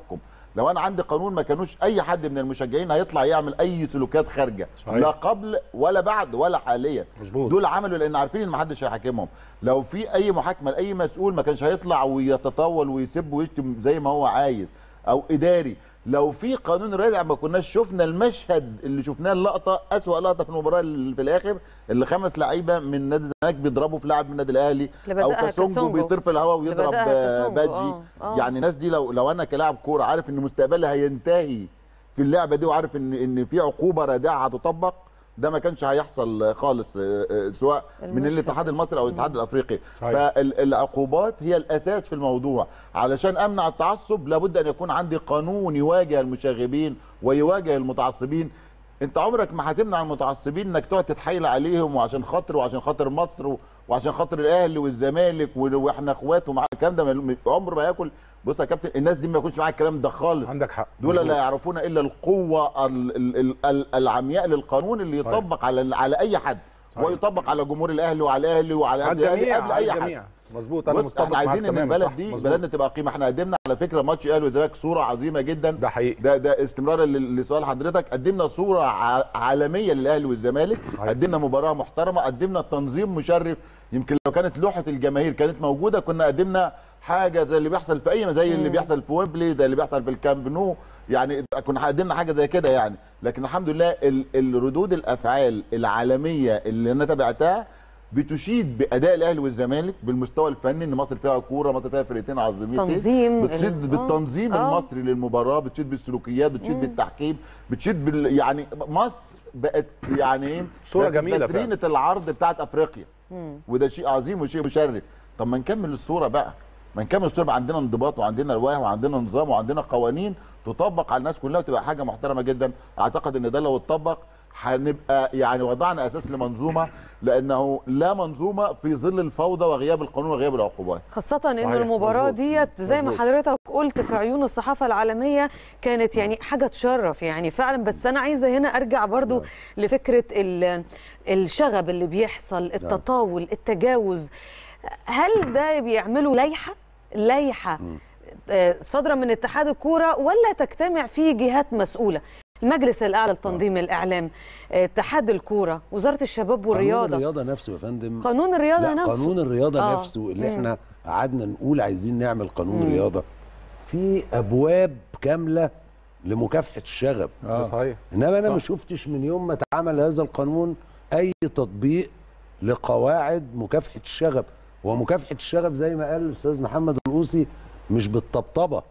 لو انا عندي قانون ما كانوش اي حد من المشجعين هيطلع يعمل اي سلوكيات خارجه صحيح. لا قبل ولا بعد ولا حاليا مظبوط. دول عملوا لان عارفين ان ما حدش هيحاكمهم لو في اي محاكمه لاي مسؤول ما كانش هيطلع ويتطاول ويسب ويشتم زي ما هو عايز او اداري لو في قانون رادع ما كناش شفنا المشهد اللي شفناه اللقطه اسوأ لقطه في المباراه اللي في الاخر اللي خمس لعيبه من نادي الزمالك بيضربوا في لاعب من النادي الاهلي اللي او بدأها كاسونجو كاسونجو. بيطير في الهواء اللي ويضرب بدأها آه، كاسونجو، بادجي آه، آه. يعني الناس دي لو لو انا كلاعب كوره عارف ان مستقبلي هينتهي في اللعبه دي وعارف ان ان في عقوبه رادعه هتطبق ده ما كانش هيحصل خالص آه، آه، سواء من المشهد. الاتحاد المصري او الاتحاد الافريقي صحيح. فالعقوبات هي الاساس في الموضوع علشان امنع التعصب لابد ان يكون عندي قانون يواجه المشاغبين ويواجه المتعصبين انت عمرك ما هتمنع المتعصبين انك تقعد تتحايل عليهم وعشان خاطر وعشان خاطر مصر و- وعشان خاطر الاهلي والزمالك و- واحنا اخوات ومع الكلام ده ما- عمر ما ياكل بص يا كابتن الناس دي ما يكونش معاها الكلام ده خالص عندك حق دول مظبوط. لا يعرفون الا القوه ال- ال- ال- ال- العمياء للقانون اللي صحيح. يطبق على على اي حد صحيح. ويطبق على جمهور الاهلي وعلى الاهلي وعلى على قبل الاهلي الجميع قبل على اي حد الجميع مظبوط انا بص متفق احنا معاك عايزين ان تماما البلد صح، دي مظبوط. بلدنا تبقى قيمه احنا قدمنا على فكره ماتش الاهلي والزمالك صوره عظيمه جدا ده حقيقي ده ده استمرارا لل- لسؤال حضرتك قدمنا صوره ع- عالميه للاهلي والزمالك صحيح. قدمنا مباراه محترمه قدمنا تنظيم مشرف يمكن لو كانت لوحه الجماهير كانت موجوده كنا قدمنا حاجه زي اللي بيحصل في اي زي اللي بيحصل في ويمبلي زي اللي بيحصل في الكامب نو يعني كنا قدمنا حاجه زي كده يعني لكن الحمد لله ال- الردود الافعال العالميه اللي انا تابعتها بتشيد باداء الاهلي والزمالك بالمستوى الفني ان مصر فيها كوره مصر فيها فرقتين عظيمتين تنظيم بتشيد ال- بالتنظيم آه. المصري للمباراه بتشيد بالسلوكيات بتشيد بالتحكيم بتشيد بال يعني مصر بقت يعني ايه صورة بقت جميلة فاترينة العرض بتاعت افريقيا وده شيء عظيم وشيء مشرف طب ما نكمل الصوره بقى ما نكمل الصوره بقى عندنا انضباط وعندنا لوائح وعندنا نظام وعندنا قوانين تطبق على الناس كلها وتبقى حاجه محترمه جدا اعتقد ان ده لو اتطبق هنبقى يعني وضعنا اساس لمنظومه لانه لا منظومه في ظل الفوضى وغياب القانون وغياب العقوبات خاصة ان صحيح، المباراة مظبوط. ديت زي ما مظبوط. حضرتك قلت في عيون الصحافة العالمية كانت يعني حاجة تشرف يعني فعلا بس انا عايزة هنا ارجع برضو لفكرة ال- الشغب اللي بيحصل التطاول التجاوز هل ده بيعملوا لائحة لائحة آه، صادرة من اتحاد الكورة ولا تجتمع فيه جهات مسؤولة المجلس الأعلى لتنظيم الإعلام آه، اتحاد الكورة وزارة الشباب قانون والرياضة الرياضه نفسه يا فندم قانون الرياضة لا نفسه قانون الرياضه آه. نفسه اللي مم. احنا قعدنا نقول عايزين نعمل قانون مم. رياضه في ابواب كامله لمكافحه الشغب ده صحيح انما انا صح. ما شفتش من يوم ما اتعمل هذا القانون اي تطبيق لقواعد مكافحه الشغب ومكافحه الشغب زي ما قال الاستاذ محمد القوسي مش بالطبطبه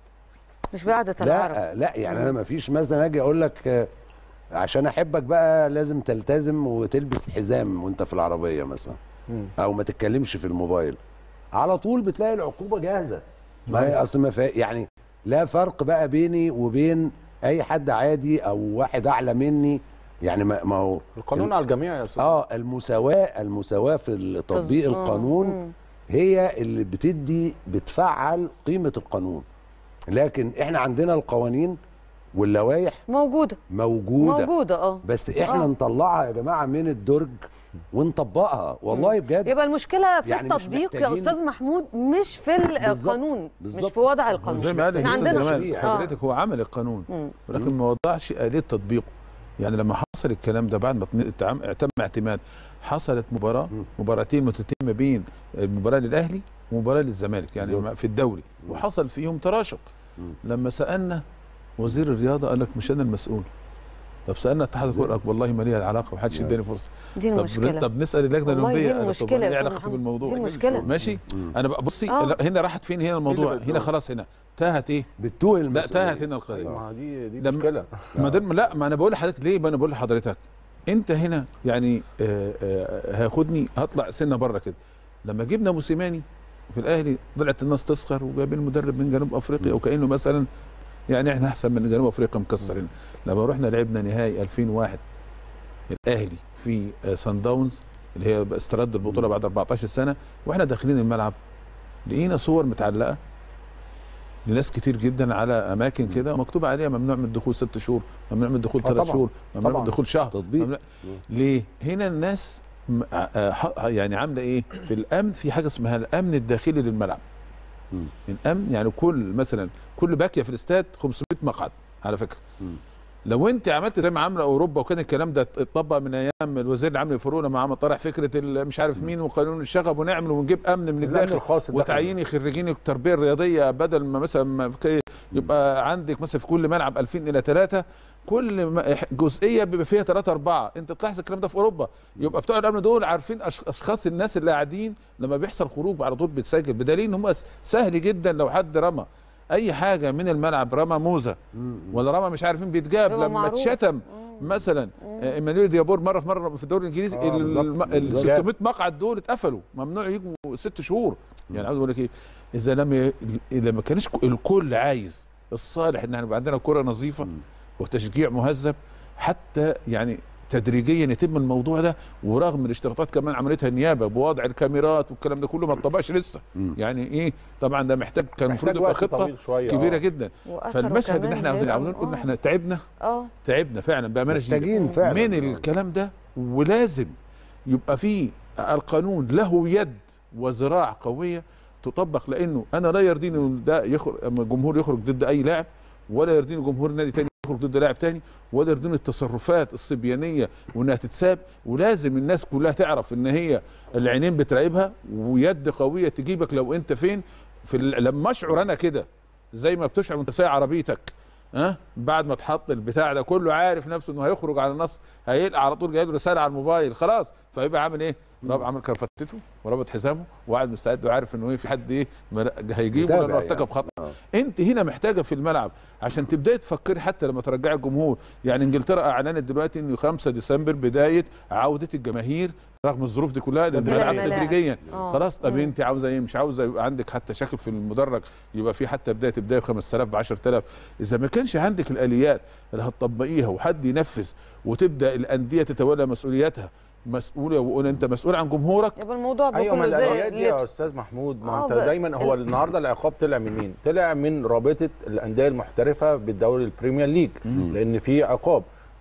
مش بقعدة العرب لا لا يعني انا ما فيش مثلا اجي اقول لك آه، عشان احبك بقى لازم تلتزم وتلبس حزام وانت في العربيه مثلا او ما تتكلمش في الموبايل على طول بتلاقي العقوبه جاهزه ما هي اصل ما فا- يعني لا فرق بقى بيني وبين اي حد عادي او واحد اعلى مني يعني ما, ما هو القانون على الجميع يا استاذ اه المساواه المساواه في تطبيق آه، القانون مم. هي اللي بتدي بتفعل قيمه القانون لكن احنا عندنا القوانين واللوائح موجودة موجوده موجودة اه بس احنا آه. نطلعها يا جماعه من الدرج ونطبقها والله بجد يبقى المشكلة في يعني مش التطبيق يا محتاجين- أستاذ محمود مش في القانون مش بالظبط. في وضع القانون زي ما قال احنا الاستاذ عندنا جمال آه. حضرتك هو عمل القانون مم. ولكن ما وضعش آلية تطبيقه يعني لما حصل الكلام ده بعد ما اتعم- تم اعتماد حصلت مباراة مباراتين متتمة ما بين المباراة للأهلي ومباراة للزمالك يعني بالظبط. في الدوري وحصل فيهم تراشق لما سألنا وزير الرياضة قال لك مش أنا المسؤول طب سألنا اتحاد الكورة قال لك والله ما ليها علاقة ومحدش اداني فرصة دي طب المشكلة طب نسأل اللجنة والله دي الأولمبية قال لك طب المشكلة يا ايه أستاذ علاقته محمد. بالموضوع دي المشكلة ماشي انا بقى بصي آه. لا، هنا راحت فين هنا الموضوع اللي هنا خلاص هنا تاهت ايه بتوه لا المسؤولية. تاهت هنا القضيه ما دي دي لما- مشكله ما ده لا ما انا بقول لحضرتك ليه ما انا بقول لحضرتك انت هنا يعني آه، آه، هاخدني هطلع سنه بره كده لما جبنا موسيماني في الاهلي طلعت الناس تسخر وجايبين مدرب من جنوب افريقيا وكانه مثلا يعني احنا احسن من جنوب افريقيا مكسر هنا لما رحنا لعبنا نهائي 2001 الاهلي في آه، سان داونز اللي هي استرد البطوله بعد 14 سنه واحنا داخلين الملعب لقينا صور متعلقه لناس كتير جدا على اماكن كده مكتوب عليها ممنوع من الدخول ست شهور ممنوع من الدخول آه ثلاث طبعاً. شهور ممنوع من طبعاً. الدخول شهر تطبيق. ممنوع- ليه هنا الناس م- آه، آه، ح- يعني عامله ايه في الامن في حاجه اسمها الامن الداخلي للملعب مم. الامن يعني كل مثلا كل باكيه في الاستاد 500 مقعد على فكره لو انت عملت زي ما عامله اوروبا وكان الكلام ده اتطبق من ايام الوزير اللي عامل فرونا مع عم طارح فكره ال- مش عارف مين وقانون الشغب ونعمل ونجيب امن من الأمن الداخل الخاص الداخلي. وتعيين خريجين التربيه الرياضيه بدل ما مثلا ما في- يبقى عندك مثلا في كل ملعب 2000 الى 3 كل ما- جزئيه بيبقى فيها 3 4 انت تلاحظ الكلام ده في اوروبا يبقى بتوع الامن دول عارفين أش- اشخاص الناس اللي قاعدين لما بيحصل خروج على طول بيتسجل بدليل ان هم س- سهل جدا لو حد رمى اي حاجه من الملعب رمى موزه ولا رمى مش عارفين بيتجاب بيبقى لما معروف. اتشتم مثلا آه، ايمانويل ديابور مره في مره في الدوري الانجليزي آه، بالظبط. ال بالظبط. 600 مقعد دول اتقفلوا ممنوع يجوا ست شهور يعني عاوز اقول لك ايه اذا لم ي... اذا ما كانش ك- الكل عايز الصالح ان احنا يبقى عندنا كره نظيفه وتشجيع مهذب حتى يعني تدريجيا يتم الموضوع ده ورغم الاشتراطات كمان عملتها النيابه بوضع الكاميرات والكلام ده كله ما اتطبقش لسه يعني ايه طبعا ده محتاج كان المفروض محتاج يبقى وقت خطه طويل شويه كبيره آه. جدا وأثره فالمشهد كمان ان احنا عاوزين هيبقى- عاوزين نقول ان آه. احنا تعبنا اه تعبنا فعلا بامانه شديدة. محتاجين فعلا من الكلام ده ولازم يبقى في القانون له يد وذراع قويه تطبق لانه انا لا يرضيني إن ده يخرج اما الجمهور يخرج ضد اي لاعب ولا يرضيني جمهور نادي تاني يخرج ضد لاعب تاني ولا يرضيني التصرفات الصبيانيه وانها تتساب ولازم الناس كلها تعرف ان هي العينين بتراقبها ويد قويه تجيبك لو انت فين في ال- لما اشعر انا كده زي ما بتشعر وانت سايق عربيتك ها بعد ما تحط البتاع ده كله عارف نفسه انه هيخرج على النص هيلقى على طول جاي له رساله على الموبايل خلاص فيبقى عامل ايه؟ راب عامل كرفتته ورابط حزامه وقاعد مستعد وعارف انه ايه في حد ايه مر- هيجيبه متابع لانه ارتكب يعني. خطا آه. انت هنا محتاجه في الملعب عشان تبداي تفكري حتى لما ترجعي الجمهور يعني انجلترا اعلنت دلوقتي ان 5 ديسمبر بدايه عوده الجماهير رغم الظروف دي كلها للملعب الملاعب. تدريجيا آه. خلاص طب مم. انت عاوزه ايه مش عاوزه يبقى عندك حتى شكل في المدرج يبقى في حتى بدايه بدايه ب 5000 ب 10000 اذا ما كانش عندك الاليات اللي هتطبقيها وحد ينفذ وتبدا الانديه تتولى مسؤولياتها مسؤوله وقول انت مسؤول عن جمهورك يبقى الموضوع بقى ايوه ما كله الاليات زي دي يا اللي- استاذ محمود ما آه، انت بقى دايما هو ال- النهارده العقاب طلع من مين؟ طلع من رابطه الانديه المحترفه بالدوري البريمير ليج لان في عقاب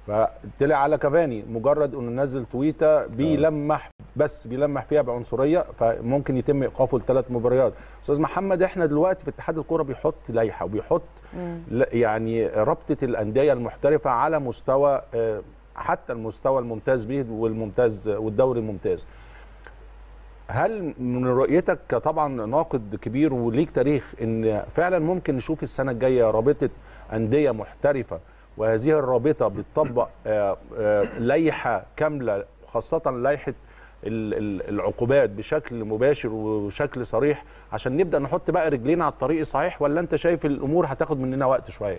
فطلع على كافاني مجرد انه نزل تويته بيلمح بس بيلمح فيها بعنصريه فممكن يتم ايقافه لثلاث مباريات استاذ محمد احنا دلوقتي في اتحاد الكوره بيحط لائحه وبيحط ل- يعني رابطه الانديه المحترفه على مستوى آه، حتى المستوى الممتاز به والممتاز والدوري الممتاز هل من رؤيتك طبعا ناقد كبير وليك تاريخ ان فعلا ممكن نشوف السنه الجايه رابطه انديه محترفه وهذه الرابطه بتطبق آه، آه، لائحه كامله خاصه لائحه ال- ال- العقوبات بشكل مباشر وشكل صريح عشان نبدا نحط بقى رجلينا على الطريق الصحيح ولا انت شايف الامور هتاخد مننا وقت شويه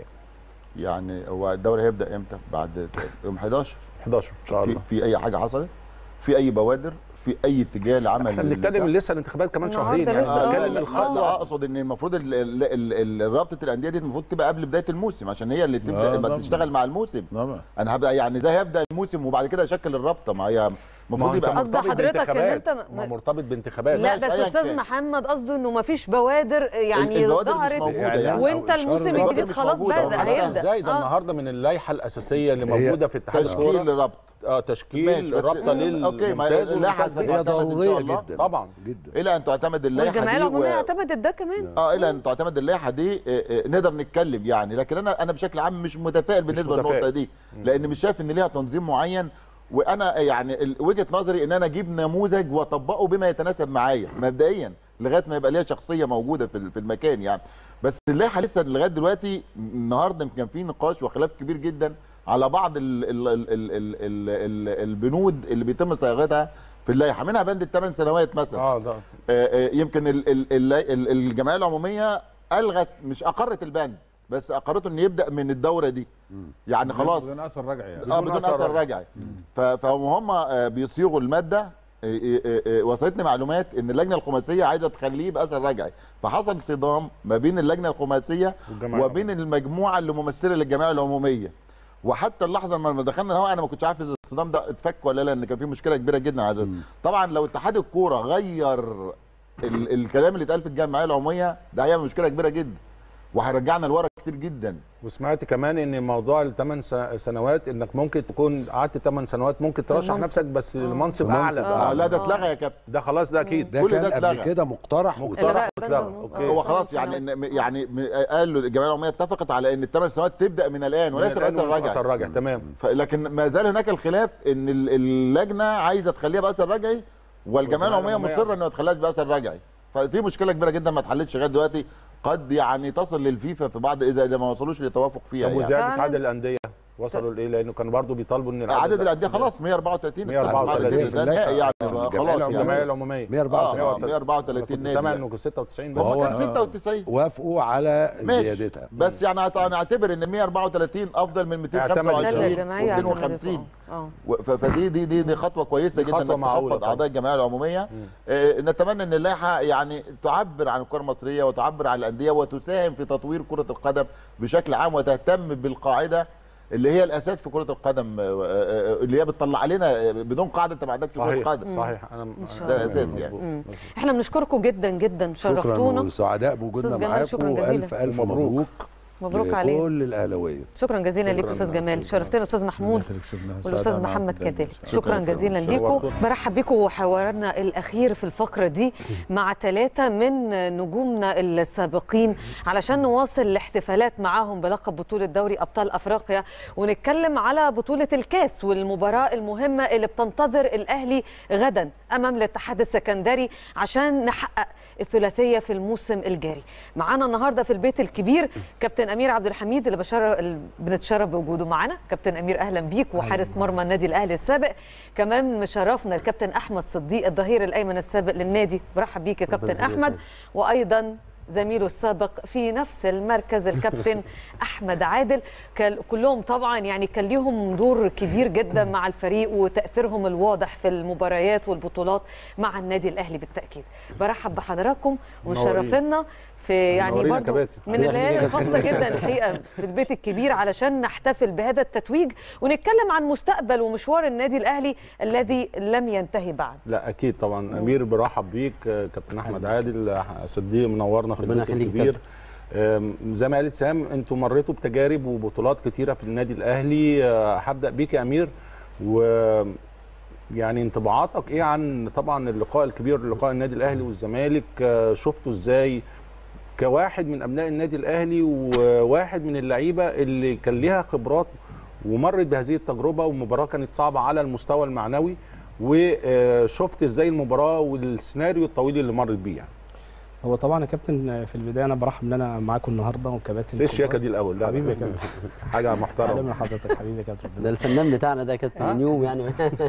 يعني هو الدوري هيبدا امتى بعد يوم 11 11 ان شاء في, الله في اي حاجه حصلت في اي بوادر في اي اتجاه لعمل احنا بنتكلم لسه الانتخابات كمان النهاردة شهرين يعني لسه. آه، بنتكلم لا، الخط لا اقصد ان المفروض ال- ال- ال- ال- رابطه الانديه دي المفروض تبقى قبل بدايه الموسم عشان هي اللي آه، تبدا طبعاً. تبقى تشتغل مع الموسم طبعا انا هبدا يعني ازاي هبدا الموسم وبعد كده اشكل الرابطه ما هي المفروض يبقى قصد مرتبط حضرتك إن بانتخابات. أنت م- ما مرتبط بانتخابات لا ماشي، بس أيا استاذ كان. محمد قصده انه ما فيش بوادر يعني البوادر مش ظهرت موجودة يعني. يعني. وانت أو إشارة الموسم البوادر الجديد مش خلاص موجودة. بدا هو عملها هيبدا ازاي ده آه. النهارده من اللائحه الاساسيه اللي موجوده في اتحاد تشكيل الكوره الرابطه اه تشكيل ماشي، بس- رابطه أوكي، ما للممتاز اللائحة والممتاز زي- بيه. هي تعتمد إن شاء ضروريه الله. جدا طبعا جدا الى ان تعتمد اللائحه والجمعيه دي العموميه و... اعتمدت ده كمان اه الى ان تعتمد اللائحه دي آه، آه، نقدر نتكلم يعني لكن انا انا بشكل عام مش متفائل بالنسبه متفائل. للنقطه دي لان مش شايف ان ليها تنظيم معين وانا يعني ال- وجهه نظري ان انا اجيب نموذج واطبقه بما يتناسب معايا مبدئيا لغايه ما يبقى ليها شخصيه موجوده في ال- في المكان يعني بس اللائحه لسه لغايه دلوقتي النهارده كان في نقاش وخلاف كبير جدا على بعض ال ال ال ال ال ال ال البنود اللي بيتم صياغتها في اللائحه منها بند الثمان سنوات مثلا اه ده آه، آه، يمكن ال- ال- ال- ال- الجمعيه العموميه الغت مش اقرت البند بس اقرته ان يبدا من الدوره دي يعني خلاص بدون اثر رجعي يعني اه بدون بدون أثر اثر رجعي ف- فهم آه، بيصيغوا الماده آه، آه، آه، وصلتني معلومات ان اللجنه الخماسيه عايزه تخليه باثر رجعي فحصل صدام ما بين اللجنه الخماسيه والجمعية وبين المجموعه اللي ممثله للجمعيه العموميه وحتى اللحظه لما دخلنا الهواء انا ما كنتش عارف اذا الصدام ده اتفك ولا لا لان كان في مشكله كبيره جدا عايز طبعا لو اتحاد الكوره غير ال الكلام اللي اتقال في الجمعيه العموميه ده هيعمل مشكله كبيره جدا وهيرجعنا لورا كتير جدا وسمعت كمان ان موضوع الثمان سنوات انك ممكن تكون قعدت 8 سنوات ممكن ترشح المنصب. نفسك بس لمنصب المنصب اعلى آه لا ده آه. اتلغى يا كابتن ده خلاص ده اكيد ده كل كان ده قبل اتلغى. كده مقترح مقترح. لا، واتلغى. ده- أوكي. آه، هو خلاص ثمان يعني سنوات. إن- يعني م- قالوا الجمعيه العموميه اتفقت على ان الثمان سنوات تبدا من الان وليس من الآن باثر والأثر رجعي الراجع تمام ف- لكن ما زال هناك الخلاف ان ال- اللجنه عايزه تخليها باثر رجعي والجمعيه العموميه العمومية مصره انها ما تخليهاش باثر رجعي ففي مشكله كبيره جدا ما اتحلتش لغايه دلوقتي قد يعني تصل للفيفا في بعض اذا اذا ما وصلوش لتوافق فيها طب يعني. وزياده فعلاً؟ عدد الانديه وصلوا لايه لانه كانوا برضو بيطالبوا ان العدد عدد ده- الانديه خلاص 134 134 ده نهائي يعني في الجمعية خلاص الجمعيه يعني العموميه 134 اه أنا 134 كنت نادي سامع يعني. انه 96 بس هو هو- كان 96 وافقوا على ماشي. زيادتها بس يعني هت- انا اعتبر ان 134 افضل من ده 225 الجمعيه اعتمدته. 250 اه و- ف- فدي دي دي دي خطوه كويسه دي جدا خطوة انك معقولة تخفض طبعا. اعضاء الجمعيه العموميه آه، نتمنى ان اللائحه يعني تعبر عن الكره المصريه وتعبر عن الانديه وتساهم في تطوير كره القدم بشكل عام وتهتم بالقاعده اللي هي الاساس في كره القدم آه، آه، آه، اللي هي بتطلع علينا آه، بدون قاعده انت ما عندكش كره صحيح قدم صحيح انا شاء ده أنا- أساسي مظبوط. يعني. مم. احنا بنشكركم جدا جدا شكرا شرفتونا وسعداء بوجودنا أستاذ جمال، شكراً معاكم جزيلاً. والف الف ومبروك. مبروك مبروك عليك لكل الاهلاويه شكرا جزيلا ليك شكراً استاذ يا جمال أستاذ شرفتنا استاذ محمود والاستاذ محمد كاتل شكرا جزيلا ليكم برحب بيكم وحوارنا الاخير في الفقره دي مع ثلاثه من نجومنا السابقين علشان نواصل الاحتفالات معاهم بلقب بطوله دوري ابطال افريقيا ونتكلم على بطوله الكاس والمباراه المهمه اللي بتنتظر الاهلي غدا امام الاتحاد السكندري عشان نحقق الثلاثيه في الموسم الجاري معانا النهارده في البيت الكبير كابتن امير عبد الحميد اللي بشرف ال- بنتشرف بوجوده معانا كابتن امير اهلا بيك وحارس مرمى النادي الاهلي السابق كمان مشرفنا الكابتن احمد صديق الظهير الايمن السابق للنادي برحب بيك يا كابتن احمد وايضا زميله السابق في نفس المركز الكابتن احمد عادل كال- كلهم طبعا يعني كان ليهم دور كبير جدا مع الفريق وتاثيرهم الواضح في المباريات والبطولات مع النادي الاهلي بالتاكيد برحب بحضراتكم ومشرفينا في يعني منورين يا برضو كباتن. من الليالي الخاصه جدا الحقيقه في البيت الكبير علشان نحتفل بهذا التتويج ونتكلم عن مستقبل ومشوار النادي الاهلي الذي لم ينتهي بعد لا اكيد طبعا امير برحب بيك آه، كابتن احمد عادل آه، صديق منورنا في ربنا البيت يخليك الكبير آم، زي ما قالت سام انتوا مريتوا بتجارب وبطولات كتيره في النادي الاهلي آه، هبدا بيك يا امير و يعني انطباعاتك ايه عن طبعا اللقاء الكبير لقاء النادي الاهلي والزمالك آه، شفته ازاي كواحد من ابناء النادي الاهلي وواحد من اللعيبه اللي كان ليها خبرات ومرت بهذه التجربه والمباراه كانت صعبه على المستوى المعنوي وشفت ازاي المباراه والسيناريو الطويل اللي مرت بيه يعني هو طبعا يا كابتن في البدايه انا برحب ان انا معاكم النهارده وكباتن بس ايه الشياكه دي الاول لا حبيبي لا. يا كابتن حاجه اهلا محترمه من حضرتك حبيبي يا كابتن ده ربنا الفنان بتاعنا ده كابتن ها؟ نيوم يعني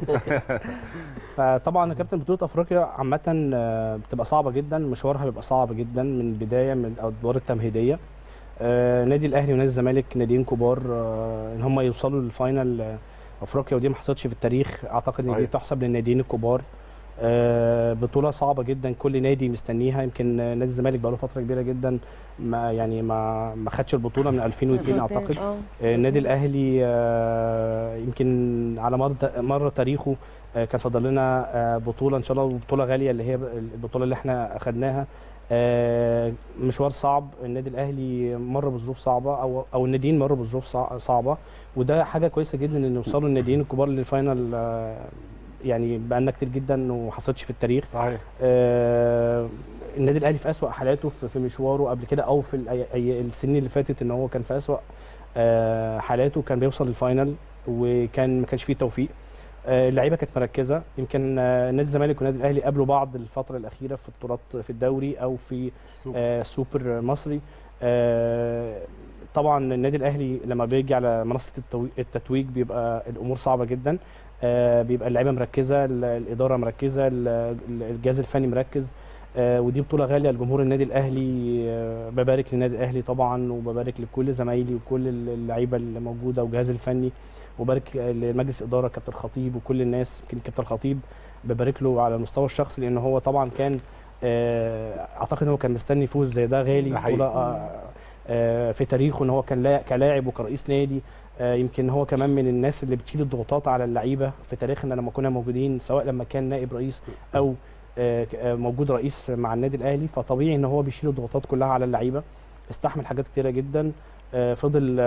فطبعا يا كابتن بطوله افريقيا عامه آه، بتبقى صعبه جدا مشوارها بيبقى صعب جدا من البدايه من الادوار التمهيديه آه، نادي الاهلي ونادي الزمالك ناديين كبار آه، ان هم يوصلوا للفاينل آه، افريقيا ودي ما حصلتش في التاريخ اعتقد ان دي صحيح. تحسب للناديين الكبار آه، بطوله صعبه جدا كل نادي مستنيها يمكن آه، نادي الزمالك بقاله فتره كبيره جدا ما يعني ما ما خدش البطوله من 2002 اعتقد آه. آه، النادي الاهلي آه، يمكن على مر مر تاريخه آه، كان فاضل لنا آه، بطوله ان شاء الله وبطوله غاليه اللي هي البطوله اللي احنا اخذناها آه، مشوار صعب النادي الاهلي مر بظروف صعبه او او الناديين مروا بظروف صع- صعبه وده حاجه كويسه جدا ان يوصلوا الناديين الكبار للفاينل آه، يعني بقالنا كتير جدا وما حصلتش في التاريخ صحيح آه، النادي الاهلي في اسوا حالاته في في مشواره قبل كده او في الأي- أي- السنين اللي فاتت ان هو كان في اسوا آه، حالاته كان بيوصل للفاينل وكان ما كانش فيه توفيق آه، اللعيبه كانت مركزه يمكن آه، نادي الزمالك والنادي الاهلي قابلوا بعض الفتره الاخيره في بطولات في الدوري او في آه، سوبر مصري آه، طبعا النادي الاهلي لما بيجي على منصه التوي- التتويج بيبقى الامور صعبه جدا آه، بيبقى اللعيبه مركزه ال- الاداره مركزه ال- ال- الجهاز الفني مركز آه، ودي بطوله غاليه لجمهور النادي الاهلي آه، ببارك للنادي الاهلي طبعا وببارك لكل زمايلي وكل اللعيبه اللي موجوده والجهاز الفني وبارك لمجلس الاداره كابتن الخطيب وكل الناس يمكن كابتن الخطيب ببارك له على المستوى الشخصي لان هو طبعا كان آه، اعتقد ان هو كان مستني يفوز زي ده غالي ده حقيقي. بطوله آه، آه، في تاريخه ان هو كان لا- كلاعب وكرئيس نادي آه، يمكن هو كمان من الناس اللي بتشيل الضغوطات على اللعيبه في تاريخنا لما كنا موجودين سواء لما كان نائب رئيس او آه، ك- آه، موجود رئيس مع النادي الاهلي فطبيعي ان هو بيشيل الضغوطات كلها على اللعيبه استحمل حاجات كتيره جدا آه، فضل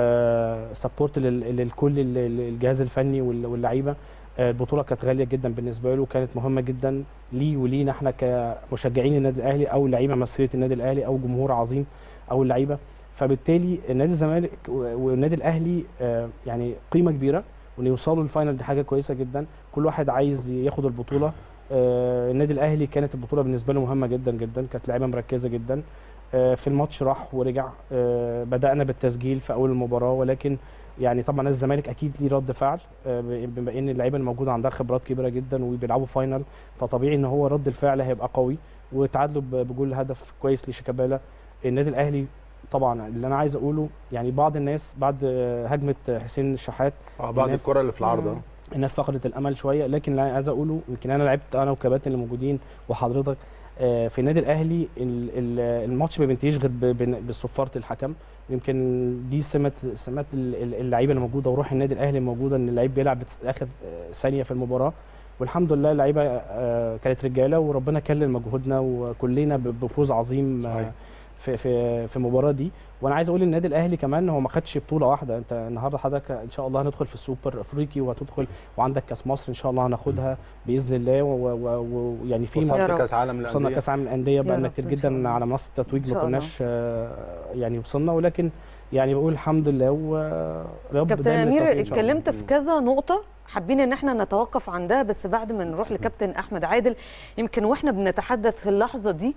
سبورت للكل ال- ال- الجهاز الفني وال- واللعيبه آه، البطوله كانت غاليه جدا بالنسبه له كانت مهمه جدا ليه ولينا احنا كمشجعين النادي الاهلي او لعيبه مسيره النادي الاهلي او جمهور عظيم او اللعيبه فبالتالي النادي الزمالك و- والنادي الاهلي آه، يعني قيمه كبيره وان يوصلوا للفاينل دي حاجه كويسه جدا كل واحد عايز ياخد البطوله آه، النادي الاهلي كانت البطوله بالنسبه له مهمه جدا جدا كانت لعيبه مركزه جدا آه، في الماتش راح ورجع آه، بدانا بالتسجيل في اول المباراه ولكن يعني طبعا نادي الزمالك اكيد ليه رد فعل آه، بما ان اللعيبه الموجوده عندها خبرات كبيره جدا وبيلعبوا فاينل فطبيعي ان هو رد الفعل هيبقى قوي وتعادلوا ب- بجول هدف كويس لشيكابالا النادي الاهلي طبعا اللي انا عايز اقوله يعني بعض الناس بعد آه، هجمه حسين الشحات آه، بعد الناس- الكره اللي في العارضه مم. الناس فقدت الامل شويه لكن اللي أنا عايز اقوله يمكن انا لعبت انا والكباتن اللي موجودين وحضرتك آه، في النادي الاهلي ال- ال- الماتش ما بينتهيش غير ب- بن- بصفاره الحكم يمكن دي سمات سمات ال- ال- اللعيبه اللي موجوده وروح النادي الاهلي الموجوده ان اللعيب بيلعب بت- اخر آه، ثانيه في المباراه والحمد لله اللعيبه آه، كانت رجاله وربنا كلل مجهودنا وكلنا ب- بفوز عظيم آه، صحيح. في في في المباراه دي وانا عايز اقول النادي الاهلي كمان هو ما خدش بطوله واحده انت النهارده حضرتك ان شاء الله هندخل في السوبر الافريقي وهتدخل وعندك كاس مصر ان شاء الله هناخدها باذن الله ويعني في يا وصلت رب. كاس عالم وصلنا للانديه كاس عالم الانديه بقالنا رب كتير إن شاء جدا الله. على منصه التتويج إن ما شاء الله. كناش آه، يعني وصلنا ولكن يعني بقول الحمد لله ورب كابتن دايما امير التوفيق إن شاء الله. اتكلمت في كذا نقطه حابين ان احنا نتوقف عندها بس بعد ما نروح لكابتن احمد عادل يمكن واحنا بنتحدث في اللحظه دي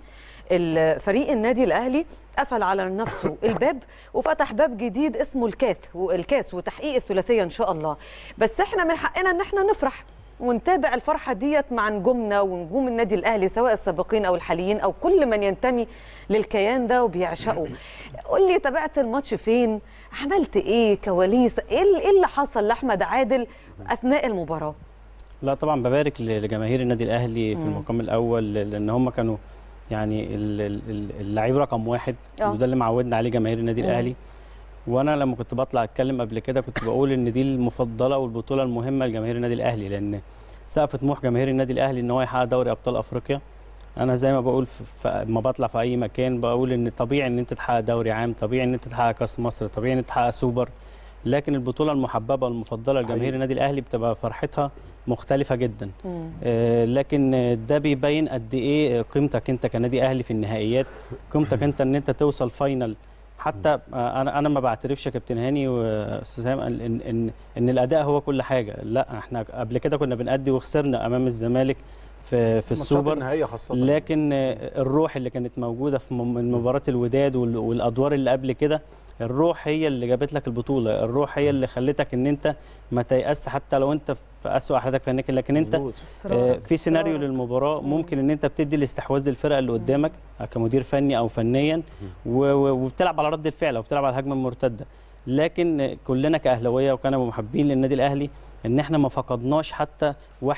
الفريق النادي الاهلي قفل على نفسه الباب وفتح باب جديد اسمه الكاس والكاس وتحقيق الثلاثيه ان شاء الله بس احنا من حقنا ان احنا نفرح ونتابع الفرحه ديت مع نجومنا ونجوم النادي الاهلي سواء السابقين او الحاليين او كل من ينتمي للكيان ده وبيعشقه قول لي تابعت الماتش فين عملت ايه كواليس ايه ال- إيه اللي حصل لاحمد عادل اثناء المباراه لا طبعا ببارك ل- لجماهير النادي الاهلي في مم. المقام الاول لان هم كانوا يعني ال- ال- ال- اللعيب رقم واحد آه. وده اللي معودنا عليه جماهير النادي مم. الاهلي وانا لما كنت بطلع اتكلم قبل كده كنت بقول ان دي المفضله والبطوله المهمه لجماهير النادي الاهلي لان سقف طموح جماهير النادي الاهلي ان هو يحقق دوري ابطال افريقيا انا زي ما بقول في في- لما بطلع في اي مكان بقول ان طبيعي ان انت تحقق دوري عام طبيعي ان انت تحقق كاس مصر طبيعي ان انت تحقق سوبر لكن البطوله المحببه والمفضله لجماهير حقيقي. النادي الاهلي بتبقى فرحتها مختلفه جدا مم. آه، لكن آه، ده بيبين قد ايه قيمتك انت كنادي اهلي في النهائيات قيمتك انت ان انت توصل فاينل حتى آه، انا انا ما بعترفش يا كابتن هاني واستاذ هيثم ان ان ان الاداء هو كل حاجه لا احنا قبل كده كنا بنأدي وخسرنا امام الزمالك في في السوبر النهائيه خاصه لكن آه، الروح اللي كانت موجوده في م- من مباراه الوداد وال- والادوار اللي قبل كده الروح هي اللي جابت لك البطوله الروح هي اللي خلتك ان انت ما تيأس حتى لو انت في اسوأ حالاتك في النكل لكن انت مظبوط. آه، في سيناريو إصرار. للمباراه مم. ممكن ان انت بتدي الاستحواذ للفرقه اللي قدامك كمدير فني او فنيا و- و- وبتلعب على رد الفعل او بتلعب على الهجمه المرتده لكن آه، كلنا كاهلاويه وكان محبين للنادي الاهلي ان احنا ما فقدناش حتى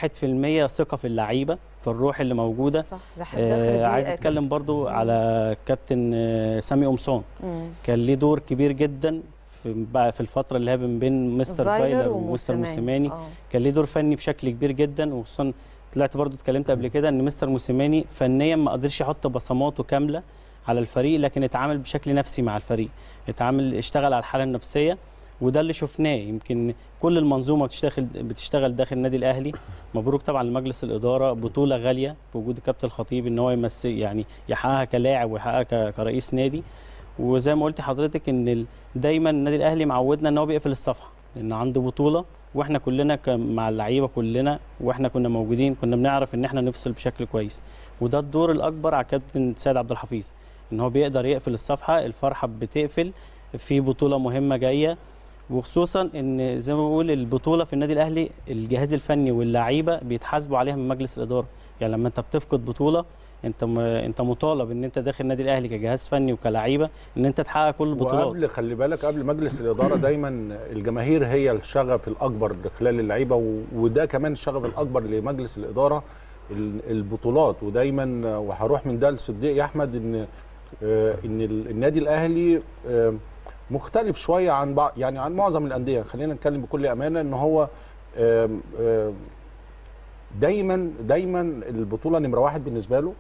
1% ثقه في اللعيبه في الروح اللي موجوده صح ده آه عايز اتكلم برضو على كابتن آه، سامي قمصان مم. كان ليه دور كبير جدا في بقى في الفتره اللي هي من بين مستر فايلر ومستر موسيماني آه. كان ليه دور فني بشكل كبير جدا وخصوصا طلعت برضو اتكلمت قبل كده ان مستر موسيماني فنيا ما قدرش يحط بصماته كامله على الفريق لكن اتعامل بشكل نفسي مع الفريق اتعامل اشتغل على الحاله النفسيه وده اللي شفناه يمكن كل المنظومه بتشتغل بتشتغل داخل النادي الاهلي مبروك طبعا لمجلس الاداره بطوله غاليه في وجود الكابتن الخطيب ان هو يمثل يعني يحققها كلاعب ويحققها ك- كرئيس نادي وزي ما قلت حضرتك ان ال- دايما النادي الاهلي معودنا ان هو بيقفل الصفحه لان عنده بطوله واحنا كلنا ك- مع اللعيبه كلنا واحنا كنا موجودين كنا بنعرف ان احنا نفصل بشكل كويس وده الدور الاكبر على كابتن سيد عبد الحفيظ ان هو بيقدر يقفل الصفحه الفرحه بتقفل في بطوله مهمه جايه وخصوصا ان زي ما بقول البطوله في النادي الاهلي الجهاز الفني واللعيبه بيتحاسبوا عليها من مجلس الاداره يعني لما انت بتفقد بطوله انت م... انت مطالب ان انت داخل النادي الاهلي كجهاز فني وكلعيبه ان انت تحقق كل البطولات وقبل خلي بالك قبل مجلس الاداره دايما الجماهير هي الشغف الاكبر خلال اللعيبه و- وده كمان الشغف الاكبر لمجلس الاداره ال- البطولات ودايما وهروح من ده لصديق يا احمد ان آه، ان ال- النادي الاهلي آه، مختلف شويه عن بعض يعني عن معظم الانديه خلينا نتكلم بكل امانه ان هو آم، آم، دايما دايما البطوله نمره واحد بالنسبه له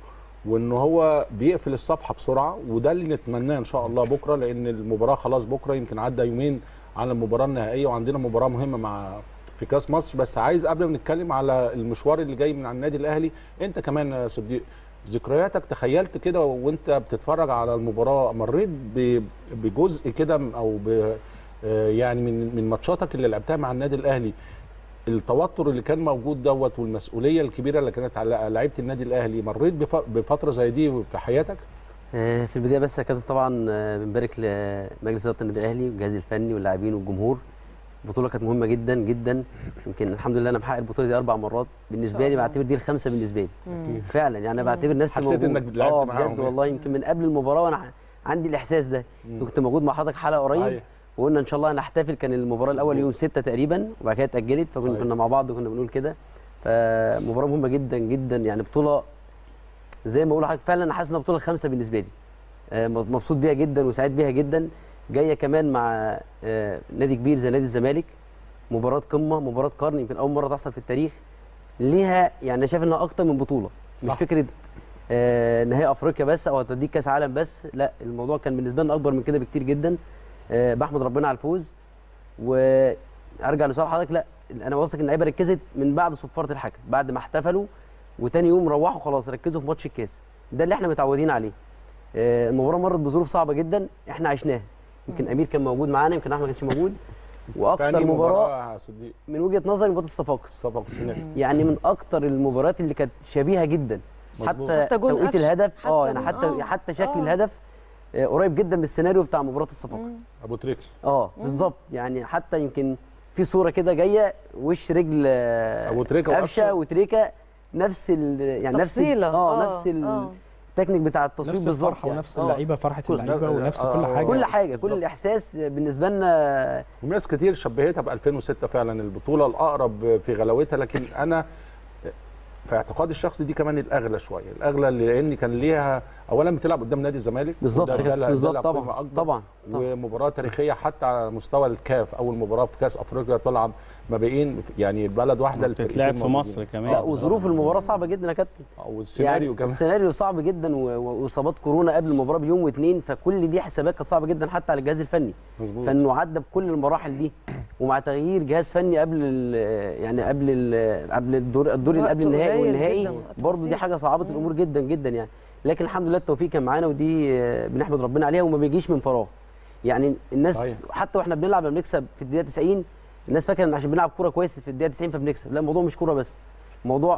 وان هو بيقفل الصفحه بسرعه وده اللي نتمناه ان شاء الله بكره لان المباراه خلاص بكره يمكن عدى يومين على المباراه النهائيه وعندنا مباراه مهمه مع في كاس مصر بس عايز قبل ما نتكلم على المشوار اللي جاي من على النادي الاهلي انت كمان يا صديق ذكرياتك تخيلت كده وانت بتتفرج على المباراه مريت ب- بجزء كده او ب آه، يعني من من ماتشاتك اللي لعبتها مع النادي الاهلي التوتر اللي كان موجود دوت والمسؤوليه الكبيره اللي كانت على لعيبه النادي الاهلي مريت بف- بفتره زي دي في حياتك آه، في البدايه بس يا كابتن طبعا آه، بنبارك لمجلس اداره النادي الاهلي والجهاز الفني واللاعبين والجمهور البطوله كانت مهمه جدا جدا يمكن الحمد لله انا محقق البطوله دي اربع مرات بالنسبه لي الله. بعتبر دي الخمسه بالنسبه لي مم. فعلا يعني انا بعتبر نفسي حسيت موجود. إنك لعبت اه معاهم بجد يعني. والله يمكن من قبل المباراه وانا ح- عندي الاحساس ده كنت موجود مع حضرتك حلقه قريب صحيح. وقلنا ان شاء الله هنحتفل كان المباراه الاول مظبوط. يوم 6 تقريبا وبعد كده اتاجلت فكنا صحيح. كنا مع بعض وكنا بنقول كده فمباراه مهمه جدا جدا يعني بطوله زي ما بقول لحضرتك فعلا انا حاسس انها بطوله خمسه بالنسبه لي آه، مبسوط بيها جدا وسعيد بيها جدا جايه كمان مع آه، نادي كبير زي نادي الزمالك مباراه قمه مباراه قرن يمكن اول مره تحصل في التاريخ ليها يعني أنا شايف انها اكتر من بطوله مش صح. فكره آه، نهائي افريقيا بس او هتديك كاس عالم بس لا الموضوع كان بالنسبه لنا اكبر من كده بكتير جدا آه، بحمد ربنا على الفوز وارجع لسؤال حضرتك لا انا واثق ان اللعيبه ركزت من بعد صفاره الحكم بعد ما احتفلوا وتاني يوم روحوا خلاص ركزوا في ماتش الكاس ده اللي احنا متعودين عليه آه، المباراه مرت بظروف صعبه جدا احنا عشناها يمكن امير كان موجود معانا يمكن احمد ما كانش موجود واكتر فأنهي مباراه يا صديق من وجهه نظري مباراه الصفاقس صفاقس هناك يعني من اكتر المباريات اللي كانت شبيهه جدا مظبوط. حتى حتى جون توقيت قفش. الهدف اه حتى يعني جون- حتى آه. حتى شكل آه. الهدف آه، قريب جدا من السيناريو بتاع مباراه الصفاقس ابو تريكه اه بالظبط يعني حتى يمكن في صوره كده جايه وش رجل آه، أبو تريكة قفشه وقفشة. وتريكه نفس ال يعني نفس ال- تفصيلة. اه آه، نفس آه. التكنيك بتاع التصوير نفس بالظبط الفرحه يعني. ونفس آه. اللعيبه فرحه كل- اللعيبه ونفس آه، كل آه، حاجه كل حاجه كل بالظبط. الاحساس بالنسبه لنا وناس كتير شبهتها ب 2006 فعلا البطوله الاقرب في غلاوتها لكن انا في اعتقادي الشخصي دي كمان الاغلى شويه الاغلى لان كان ليها اولا بتلعب قدام نادي الزمالك بالظبط وده- ده كده لا- ده بالظبط لا طبعا قيمة أكبر. طبعا طبعا. ومباراه تاريخيه حتى على مستوى الكاف اول مباراه في كاس افريقيا تلعب ما بين يعني بلد واحده بتتلعب الفرقتين في موجودين. مصر كمان لا وظروف المباراه صعبه جدا يا كابتن والسيناريو يعني كمان السيناريو صعب جدا و- و- واصابات كورونا قبل المباراه بيوم واثنين فكل دي حسابات كانت صعبه جدا حتى على الجهاز الفني مظبوط فانه عدى بكل المراحل دي ومع تغيير جهاز فني قبل ال- يعني قبل ال- قبل الدور الدور اللي وقت قبل النهائي قليل والنهائي جداً، وقت برضه دي بسيط. حاجه صعبت الامور جدا جدا يعني لكن الحمد لله التوفيق كان معانا ودي آه، بنحمد ربنا عليها وما بيجيش من فراغ يعني الناس صحيح. حتى واحنا بنلعب لما بنكسب في الدقيقه 90 الناس فاكره ان عشان بنلعب كوره كويس في الدقيقه 90 فبنكسب لا الموضوع مش كوره بس الموضوع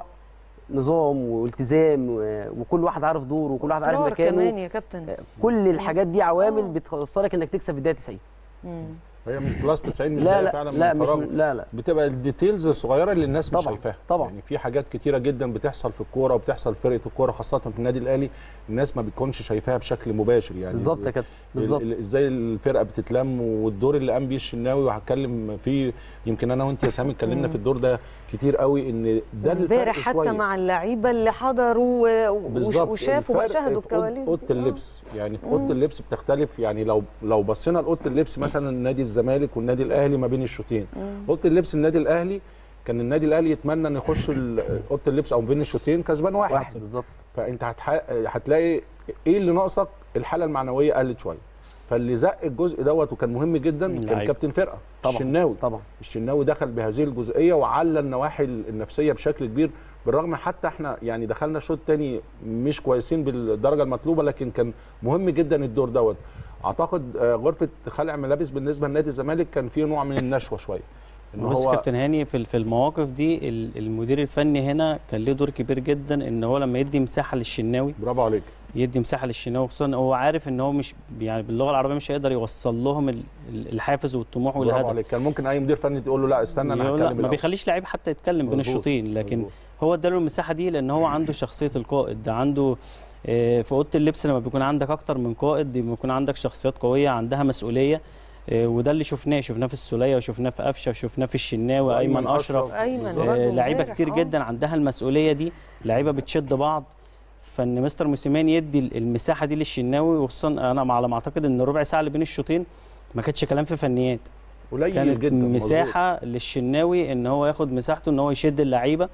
نظام والتزام و- وكل واحد عارف دوره وكل واحد عارف إصرار مكانه كمان يا كابتن كل الحاجات دي آه. عوامل بتوصلك انك تكسب في الدقيقه 90 مم. هي مش بلس 90 مش لا جاية لا فعلا لا من مش فراغ. من- لا لا بتبقى الديتيلز الصغيره اللي الناس مش طبعاً، شايفاها طبعاً. يعني في حاجات كتيره جدا بتحصل في الكوره وبتحصل في فرقه الكوره خاصه في النادي الاهلي الناس ما بتكونش شايفاها بشكل مباشر يعني بالظبط يا كابتن بالظبط ال- ال- ازاي الفرقه بتتلم والدور اللي قام بيه الشناوي وهتكلم فيه يمكن انا وانت يا سامي اتكلمنا في الدور ده كتير قوي ان ده الفرق امبارح حتى شوية. مع اللعيبه اللي حضروا و- وش- بالظبط وشافوا الفرق وشاهدوا في أوض- الكواليس اوضه دي. آه. اللبس يعني في اوضه اللبس بتختلف يعني لو لو بصينا لاوضه اللبس مثلا نادي الزمالك والنادي الاهلي ما بين الشوطين اوضه اللبس النادي الاهلي كان النادي الاهلي يتمنى ان يخش ال- اوضه اللبس او بين الشوطين كسبان واحد, واحد بالظبط فانت هتح... هتلاقي ايه اللي ناقصك الحاله المعنويه قلت شويه فاللي زق الجزء دوت وكان مهم جدا كان اللعيبة. كابتن فرقه طبعاً. الشناوي طبعا الشناوي دخل بهذه الجزئيه وعلى النواحي النفسيه بشكل كبير بالرغم حتى احنا يعني دخلنا شوط تاني مش كويسين بالدرجه المطلوبه لكن كان مهم جدا الدور دوت اعتقد آه، غرفه خلع ملابس بالنسبه لنادي الزمالك كان فيه نوع من النشوه شويه ان بص هو كابتن هاني في في المواقف دي ال- المدير الفني هنا كان له دور كبير جدا ان هو لما يدي مساحه للشناوي برافو عليك يدي مساحه للشناوي خصوصا هو عارف ان هو مش يعني باللغه العربيه مش هيقدر يوصل لهم ال- ال- الحافز والطموح برافو والهدف عليك كان ممكن اي مدير فني تقول له لا استنى انا يقول لا هتكلم ما الأول. بيخليش لعيب حتى يتكلم بين مظبوط، الشوطين لكن مظبوط. هو اداله المساحه دي لان هو عنده شخصيه القائد ده عنده آه، في اوضه اللبس لما بيكون عندك اكتر من قائد بيكون عندك شخصيات قويه عندها مسؤوليه آه، وده اللي شفناه شفناه في السوليه وشفناه في قفشه وشفناه في الشناوي وأيمن ايمن اشرف أشرف. ايمن بالظبط. برضه آه، لعيبه امبارح، كتير آه. جدا عندها المسؤوليه دي لعيبه بتشد بعض فان مستر موسيماني يدي ال- المساحه دي للشناوي وخصوصا انا على ما اعتقد ان الربع ساعه اللي بين الشوطين ما كانتش كلام في فنيات قليل كانت جدا مظبوط. مساحه للشناوي ان هو ياخد مساحته ان هو يشد اللعيبه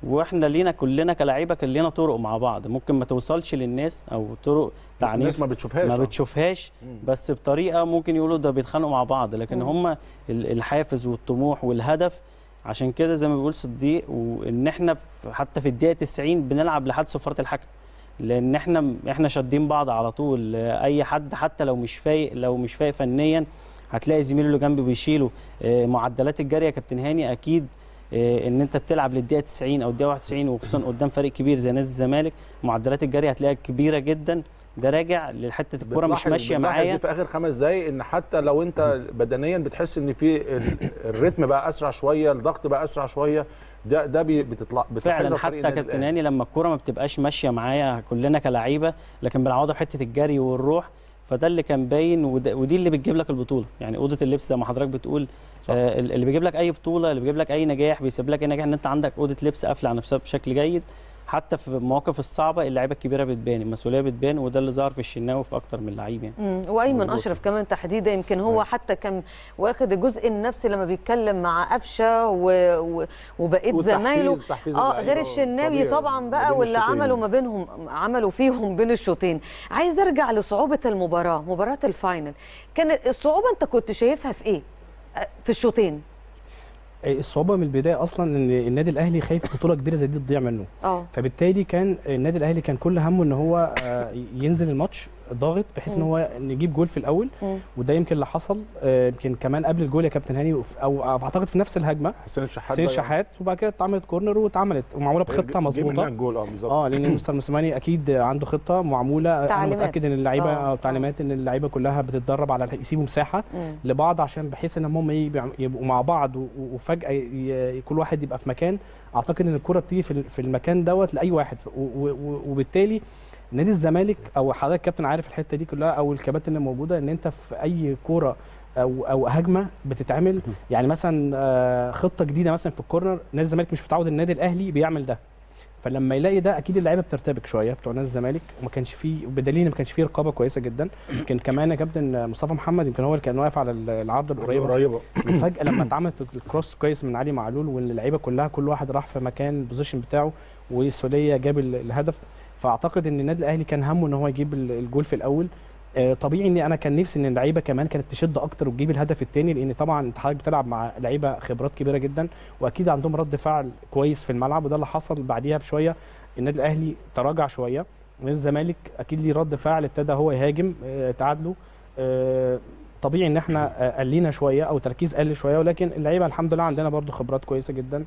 واحنا لينا كلنا كلاعيبه كان لينا طرق مع بعض ممكن ما توصلش للناس او طرق تعنيف الناس ما بتشوفهاش ما آه. بتشوفهاش مم. بس بطريقه ممكن يقولوا ده بيتخانقوا مع بعض لكن مم. هم ال- الحافز والطموح والهدف عشان كده زي ما بيقول صديق وان احنا في- حتى في الدقيقه 90 بنلعب لحد صفاره الحكم لان احنا احنا شادين بعض على طول اي حد حتى لو مش فايق لو مش فايق فنيا هتلاقي زميله اللي جنبه بيشيله آه، معدلات الجري يا كابتن هاني اكيد آه، ان انت بتلعب للدقيقه 90 او الدقيقه 91 وخصوصا قدام فريق كبير زي نادي الزمالك معدلات الجري هتلاقيها كبيره جدا ده راجع لحته الكره مش بنلاحظ- ماشيه بنلاحظ معايا دي في اخر خمس دقايق ان حتى لو انت بدنيا بتحس ان في ال- الريتم بقى اسرع شويه الضغط بقى اسرع شويه ده ده بي- بتطلع فعلا بتلاحظها في فريق حتى النادي كابتن الأهلي. هاني لما الكوره ما بتبقاش ماشيه معايا كلنا كلاعيبه لكن بنعوضها بحته الجري والروح فده اللي كان باين وده- ودي اللي بتجيب لك البطوله يعني اوضه اللبس زي ما حضرتك بتقول آه اللي بيجيب لك اي بطوله اللي بيجيب لك اي نجاح بيسيب لك اي نجاح ان انت عندك اوضه لبس قافله على نفسها بشكل جيد حتى في المواقف الصعبه اللعيبه الكبيره بتبان المسؤوليه بتبان وده اللي ظهر في الشناوي في اكتر من لعيب يعني مم. وايمن مظبوط. اشرف كمان تحديدا يمكن هو حتى كان واخد الجزء النفسي لما بيتكلم مع قفشه و... و... وبقيت والتحفيز- زمايله تحفيز اه اللعيبة غير الشناوي طبيعي طبعا ما بقى بين واللي الشوطين. عملوا ما بينهم عملوا فيهم بين الشوطين عايز ارجع لصعوبه المباراه مباراه الفاينل كانت الصعوبه انت كنت شايفها في ايه آه، في الشوطين الصعوبه من البدايه اصلا ان النادي الاهلي خايف بطوله كبيره زي دي تضيع منه اه فبالتالي كان النادي الاهلي كان كل همه ان هو آه، ينزل الماتش ضاغط بحيث ان مم. هو نجيب جول في الاول مم. وده يمكن اللي حصل آه، يمكن كمان قبل الجول يا كابتن هاني وف- او أو اعتقد في نفس الهجمه حسين الشحات حسين ضيع. الشحات وبعد كده اتعملت كورنر واتعملت ومعموله جه- بخطه جه منها مظبوطه الجول اه بالظبط اه لان مستر موسيماني اكيد عنده خطه معموله انا تعليمات. متاكد ان اللعيبه آه، او تعليمات ان اللعيبه كلها بتتدرب على يسيبوا مساحه مم. لبعض عشان بحيث ان هم يبقوا يبقوا مع بعض و- و- وفجاه ي- كل واحد يبقى في مكان اعتقد ان الكره بتيجي في ال- في المكان دوت لاي واحد و- و- و- وبالتالي نادي الزمالك او حضرتك كابتن عارف الحته دي كلها او الكباتن اللي موجوده ان انت في اي كوره او او هجمه بتتعمل يعني مثلا آه، خطه جديده مثلا في الكورنر نادي الزمالك مش متعود النادي الاهلي بيعمل ده فلما يلاقي ده اكيد اللعيبه بترتبك شويه بتوع نادي الزمالك وما كانش فيه بدليل ان ما كانش فيه رقابه كويسه جدا يمكن كمان يا كابتن مصطفى محمد يمكن هو اللي كان واقف على العرض القريبه قريبه وفجاه لما اتعملت الكروس كويس من علي معلول واللعيبه كلها كل واحد راح في مكان البوزيشن بتاعه والسوليه جاب ال- الهدف فاعتقد ان النادي الاهلي كان همه ان هو يجيب ال- الجول في الاول آه، طبيعي ان انا كان نفسي ان اللعيبه كمان كانت تشد اكتر وتجيب الهدف الثاني لان طبعا انت حضرتك بتلعب مع لعيبه خبرات كبيره جدا واكيد عندهم رد فعل كويس في الملعب وده اللي حصل بعديها بشويه النادي الاهلي تراجع شويه نادي الزمالك اكيد ليه رد فعل ابتدى هو يهاجم آه، تعادلوا آه، طبيعي ان احنا آه، قلينا شويه او تركيز قل شويه ولكن اللعيبه الحمد لله عندنا برضو خبرات كويسه جدا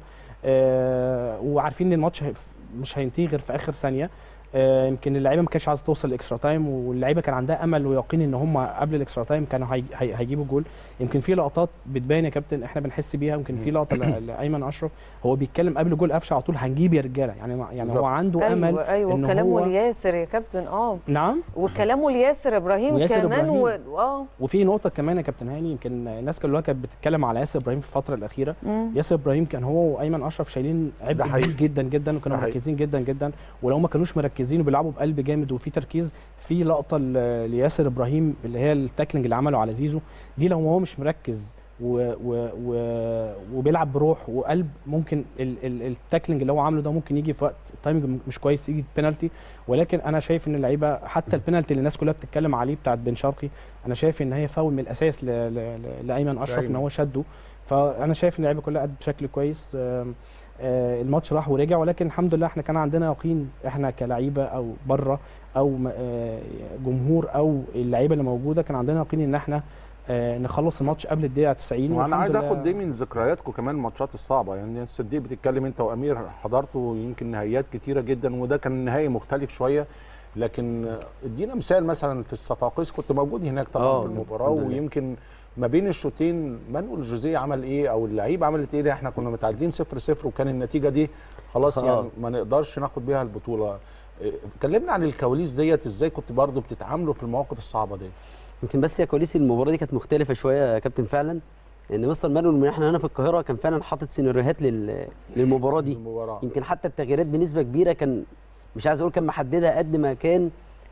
آه، وعارفين ان الماتش هي- مش هينتهي غير في اخر ثانيه آه، يمكن اللعيبه ما كانتش عايزه توصل لاكسترا تايم واللعيبه كان عندها امل ويقين ان هم قبل الاكسترا تايم كانوا هي- هي- هيجيبوا جول يمكن في لقطات بتبان يا كابتن احنا بنحس بيها يمكن في لقطه ل- لايمن اشرف هو بيتكلم قبل جول قفشه على طول هنجيب يا رجاله يعني يعني بالظبط. هو عنده امل ايوه ايوه إن كلامه هو- لياسر يا كابتن اه نعم وكلامه لياسر ابراهيم وياسر كمان و... إبراهيم. اه وفي نقطه كمان يا كابتن هاني يمكن الناس كلها كانت بتتكلم على ياسر ابراهيم في الفتره الاخيره مم. ياسر ابراهيم كان هو وايمن اشرف شايلين ده عبء حقيقي. كبير جدا جدا وكانوا ده حقيقي. مركزين جدا جدا ولو ما كانوش مركزين وبيلعبوا بقلب جامد وفي تركيز في لقطه ل- لياسر ابراهيم اللي هي التاكلينج اللي عمله على زيزو دي لو هو مش مركز و و و وبيلعب بروح وقلب ممكن ال ال التاكلينج اللي هو عامله ده ممكن يجي في وقت تايمنج مش كويس يجي بينالتي ولكن انا شايف ان اللعيبه حتى البينالتي اللي الناس كلها بتتكلم عليه بتاعت بن شرقي انا شايف ان هي فاول من الاساس ل- ل- ل- لايمن اشرف ان لأيمن. هو شده فانا شايف ان اللعيبه كلها أدت بشكل كويس آم، آه، الماتش راح ورجع ولكن الحمد لله احنا كان عندنا يقين احنا كلعيبه او بره او م- آه، جمهور او اللعيبه اللي موجوده كان عندنا يقين ان احنا آه، نخلص الماتش قبل الدقيقه 90 وانا والحمد عايز لله- اخد دي من ذكرياتكم كمان الماتشات الصعبه يعني الصديق بتتكلم انت وامير حضرتوا يمكن نهائيات كتيره جدا وده كان نهائي مختلف شويه لكن ادينا مثال مثلا في الصفاقيس كنت موجود هناك طبعا آه، في المباراه الحمد لله. ويمكن ما بين الشوطين مانويل جوزيه عمل ايه او اللعيبه عملت ايه ده احنا كنا متعادلين 0 0 وكان النتيجه دي خلاص آه. يعني ما نقدرش ناخد بيها البطوله إيه، كلمنا عن الكواليس ديت ازاي كنت برضو بتتعاملوا في المواقف الصعبه دي يمكن بس هي كواليس المباراه دي كانت مختلفه شويه يا كابتن فعلا ان مستر مانويل من احنا هنا في القاهره كان فعلا حاطط سيناريوهات لل... للمباراه دي المباراه يمكن حتى التغييرات بنسبه كبيره كان مش عايز اقول كان محددها قد ما كان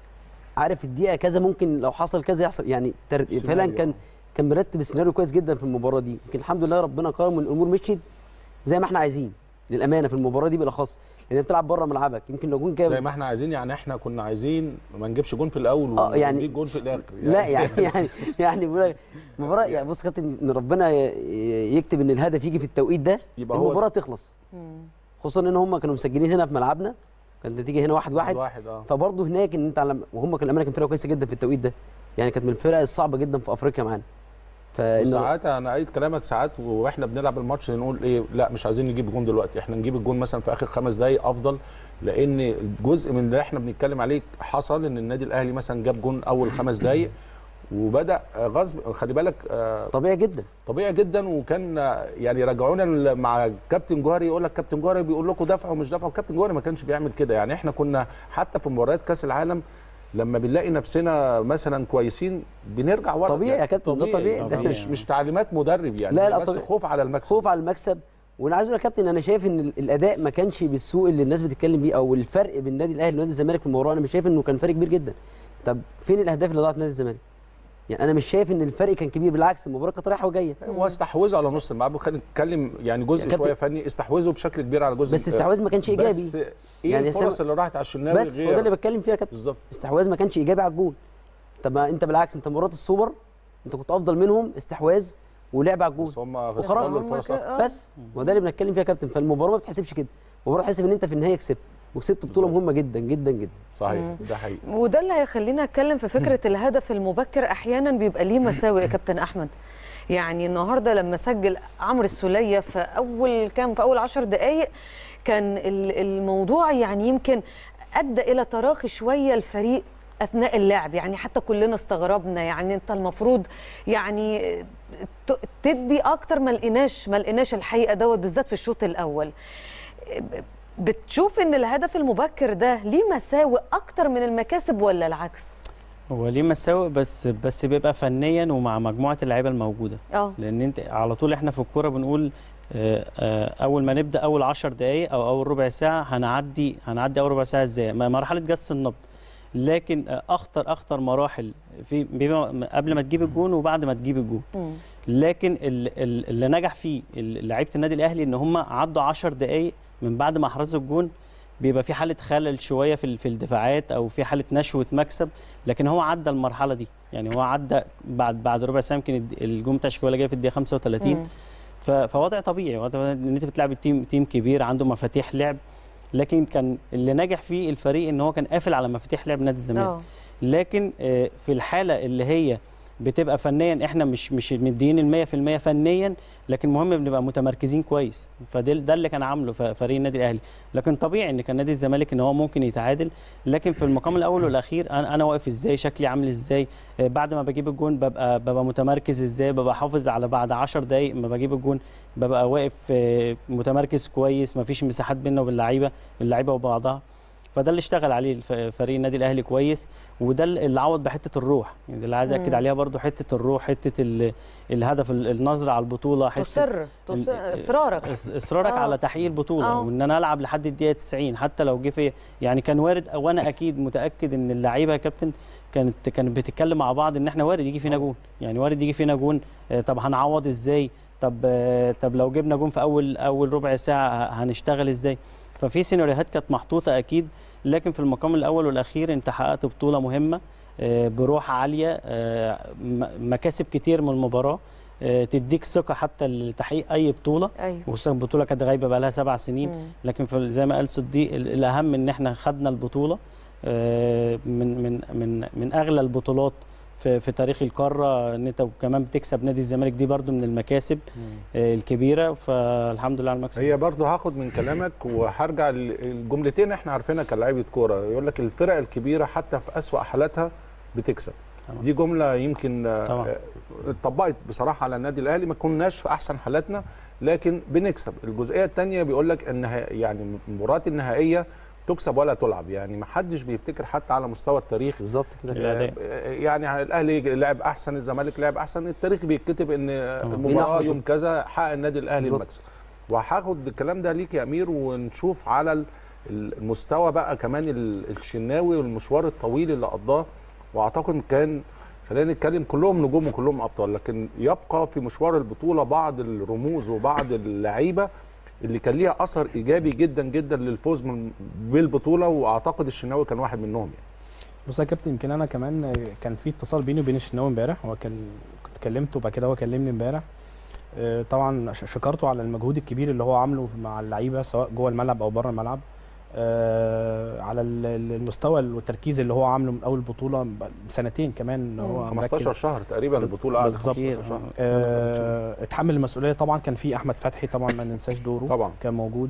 عارف الدقيقه كذا ممكن لو حصل كذا يحصل يعني تر... فعلا سيناريو. كان كان مرتب السيناريو كويس جدا في المباراه دي يمكن الحمد لله ربنا كرم والامور مشيت زي ما احنا عايزين للامانه في المباراه دي بالاخص لان انت بتلعب بره ملعبك يمكن لو جون زي كام ما احنا عايزين يعني احنا كنا عايزين ما نجيبش جون في الاول آه، يعني- ونجيب جون في الاخر لا يعني يعني يعني بقول لك المباراه يعني بص يا كابتن ان ربنا ي- ي- يكتب ان الهدف يجي في التوقيت ده يبقى هو- المباراه تخلص خصوصا ان هم كانوا مسجلين هنا في ملعبنا كانت النتيجه هنا واحد واحد واحد اه فبرضه هناك ان انت على وهم كان الامانه كان فرقه كويسه جدا في التوقيت ده يعني كانت من الفرق الصعبه جدا في افريقيا معانا فانه ساعات انا ايد كلامك ساعات واحنا بنلعب الماتش نقول ايه لا مش عايزين نجيب جون دلوقتي احنا نجيب الجون مثلا في اخر خمس دقائق افضل لان الجزء من اللي احنا بنتكلم عليه حصل ان النادي الاهلي مثلا جاب جون اول خمس دقائق وبدا غصب خلي بالك آه، طبيعي جدا طبيعي جدا وكان آه، يعني رجعونا ل- مع كابتن جوهري يقول لك كابتن جوهري بيقول لكم دفعوا مش دفعوا كابتن جوهري ما كانش بيعمل كده يعني احنا كنا حتى في مباريات كاس العالم لما بنلاقي نفسنا مثلا كويسين بنرجع ورا طبيعي يا كابتن، ده طبيعي. ده مش مش تعليمات مدرب يعني لا، لا، بس طبيعي. خوف على المكسب خوف على المكسب وانا عايز اقول لك يا كابتن انا شايف ان ال- الاداء ما كانش بالسوء اللي الناس بتتكلم بيه او الفرق بين النادي الاهلي ونادي الزمالك في المباراه انا مش شايف انه كان فرق كبير جدا طب فين الاهداف اللي ضاعت نادي الزمالك يعني انا مش شايف ان الفرق كان كبير بالعكس المباراه كانت رايحه وجايه هو استحوذوا على نص الملعب خلينا نتكلم يعني جزء يا كابتن- شويه فني استحوذوا بشكل كبير على جزء بس الاستحواذ ما كانش ايجابي بس ايه يعني يعني الفرص السم- اللي راحت على الشناوي بس هو غير ده اللي بتكلم فيه يا كابتن بالظبط استحواذ ما كانش ايجابي على الجول طب ما انت بالعكس انت مباراه السوبر انت كنت افضل منهم استحواذ ولعب على الجول بس هم وخرج. استغلوا الفرص أكتر. بس ما ده اللي بنتكلم فيها يا كابتن فالمباراه ما بتحسبش كده المباراه تحسب ان انت في النهايه كسبت وكسبت بطوله مهمه جدا جدا جدا صحيح ده حقيقي وده اللي هيخلينا اتكلم في فكره الهدف المبكر احيانا بيبقى ليه مساوئ يا كابتن احمد يعني النهارده لما سجل عمرو السوليه في اول كام في اول 10 دقائق كان ال- الموضوع يعني يمكن ادى الى تراخي شويه الفريق اثناء اللعب يعني حتى كلنا استغربنا يعني انت المفروض يعني ت- تدي اكتر ما لقيناش ما لقيناش الحقيقه دوت بالذات في الشوط الاول بتشوف ان الهدف المبكر ده ليه مساوئ اكتر من المكاسب ولا العكس هو ليه مساوئ بس بس بيبقى فنيا ومع مجموعه اللعيبه الموجوده اه لان انت على طول احنا في الكوره بنقول آه، آه، اول ما نبدا اول 10 دقائق او اول ربع ساعه هنعدي هنعدي اول ربع ساعه ازاي م- مرحله جس النبض لكن آه، اخطر اخطر مراحل في بيبقى قبل ما تجيب الجون وبعد ما تجيب الجون مم. لكن ال- ال- اللي نجح فيه ال- لعيبه النادي الاهلي ان هم عدوا 10 دقائق من بعد ما احرزوا الجون بيبقى في حاله خلل شويه في ال- في الدفاعات او في حاله نشوه مكسب لكن هو عدى المرحله دي يعني هو عدى بعد بعد ربع ساعه يمكن الد- الجون بتاع شيكابالا جاي في الدقيقه 35 مم. ف- فوضع طبيعي وضع طبيعي ان انت بتلعب تيم تيم كبير عنده مفاتيح لعب لكن كان اللي نجح فيه الفريق ان هو كان قافل على مفاتيح لعب نادي الزمالك اه لكن آه، في الحاله اللي هي بتبقى فنيا احنا مش مش مديين ال 100% فنيا لكن مهم بنبقى متمركزين كويس فده ده اللي كان عامله ف- فريق النادي الاهلي لكن طبيعي ان كان نادي الزمالك ان هو ممكن يتعادل لكن في المقام الاول والاخير انا انا واقف ازاي شكلي عامل ازاي آه، بعد ما بجيب الجون ببقى ببقى متمركز ازاي ببقى حافظ على بعد 10 دقائق ما بجيب الجون ببقى واقف آه، متمركز كويس ما فيش مساحات بيننا وبين اللعيبه اللعيبه وبعضها فده اللي اشتغل عليه الف- فريق النادي الاهلي كويس وده اللي عوض بحته الروح يعني ده اللي عايز اكد مم. عليها برضو حته الروح حته ال- الهدف ال- النظره على البطوله حته تصر تصر اصرارك إص- اصرارك آه. على تحقيق البطوله آه. وان انا العب لحد الدقيقه 90 حتى لو جه في يعني كان وارد وانا اكيد متاكد ان اللعيبه يا كابتن كانت كانت بتتكلم مع بعض ان احنا وارد يجي فينا جون يعني وارد يجي فينا جون آه، طب هنعوض ازاي طب آه، طب لو جبنا جون في اول اول ربع ساعه ه- هنشتغل ازاي ففي سيناريوهات كانت محطوطه اكيد لكن في المقام الاول والاخير انت حققت بطوله مهمه آه، بروح عاليه آه، م- مكاسب كتير من المباراه آه، تديك ثقه حتى لتحقيق اي بطوله ايوه وخصوصا البطوله كانت غايبه بقى لها سبع سنين مم. لكن في زي ما قال صديق ال- الاهم ان احنا خدنا البطوله آه، من من من من اغلى البطولات في في تاريخ القاره ان انت كمان بتكسب نادي الزمالك دي برضو من المكاسب آه، الكبيره فالحمد لله على المكسب هي برضه هاخد من كلامك وهرجع الجملتين احنا عارفينها كلاعيبه كوره يقول لك الفرق الكبيره حتى في اسوا حالاتها بتكسب طبعا. دي جمله يمكن آه، طبعا. آه، اتطبقت بصراحه على النادي الاهلي ما كناش في احسن حالاتنا لكن بنكسب الجزئيه الثانيه بيقول لك ان يعني المباريات النهائيه تكسب ولا تلعب يعني ما حدش بيفتكر حتى على مستوى التاريخ بالظبط كده الأداء. آه، يعني الاهلي لعب احسن الزمالك لعب احسن التاريخ بيتكتب ان طبعا. المباراه مين يوم كذا حقق النادي الاهلي بالظبط. المكسب وهاخد الكلام ده ليك يا امير ونشوف على ال- المستوى بقى كمان ال- الشناوي والمشوار الطويل اللي قضاه واعتقد كان خلينا نتكلم كلهم نجوم وكلهم ابطال لكن يبقى في مشوار البطوله بعض الرموز وبعض اللعيبه اللي كان ليها اثر ايجابي جدا جدا للفوز من بالبطوله واعتقد الشناوي كان واحد منهم يعني. بص يا كابتن يمكن انا كمان كان في اتصال بيني وبين الشناوي امبارح هو كان كنت كلمته وبعد كده هو كلمني امبارح آه، طبعا ش- شكرته على المجهود الكبير اللي هو عامله مع اللعيبه سواء جوه الملعب او بره الملعب آه، على ال- ال- المستوى والتركيز اللي هو عامله من اول بطوله بسنتين كمان ان هو 15 مركز. شهر تقريبا البطوله قعدت بالظبط 15 شهر آه، اتحمل المسؤوليه طبعا كان في احمد فتحي طبعا ما ننساش دوره طبعا كان موجود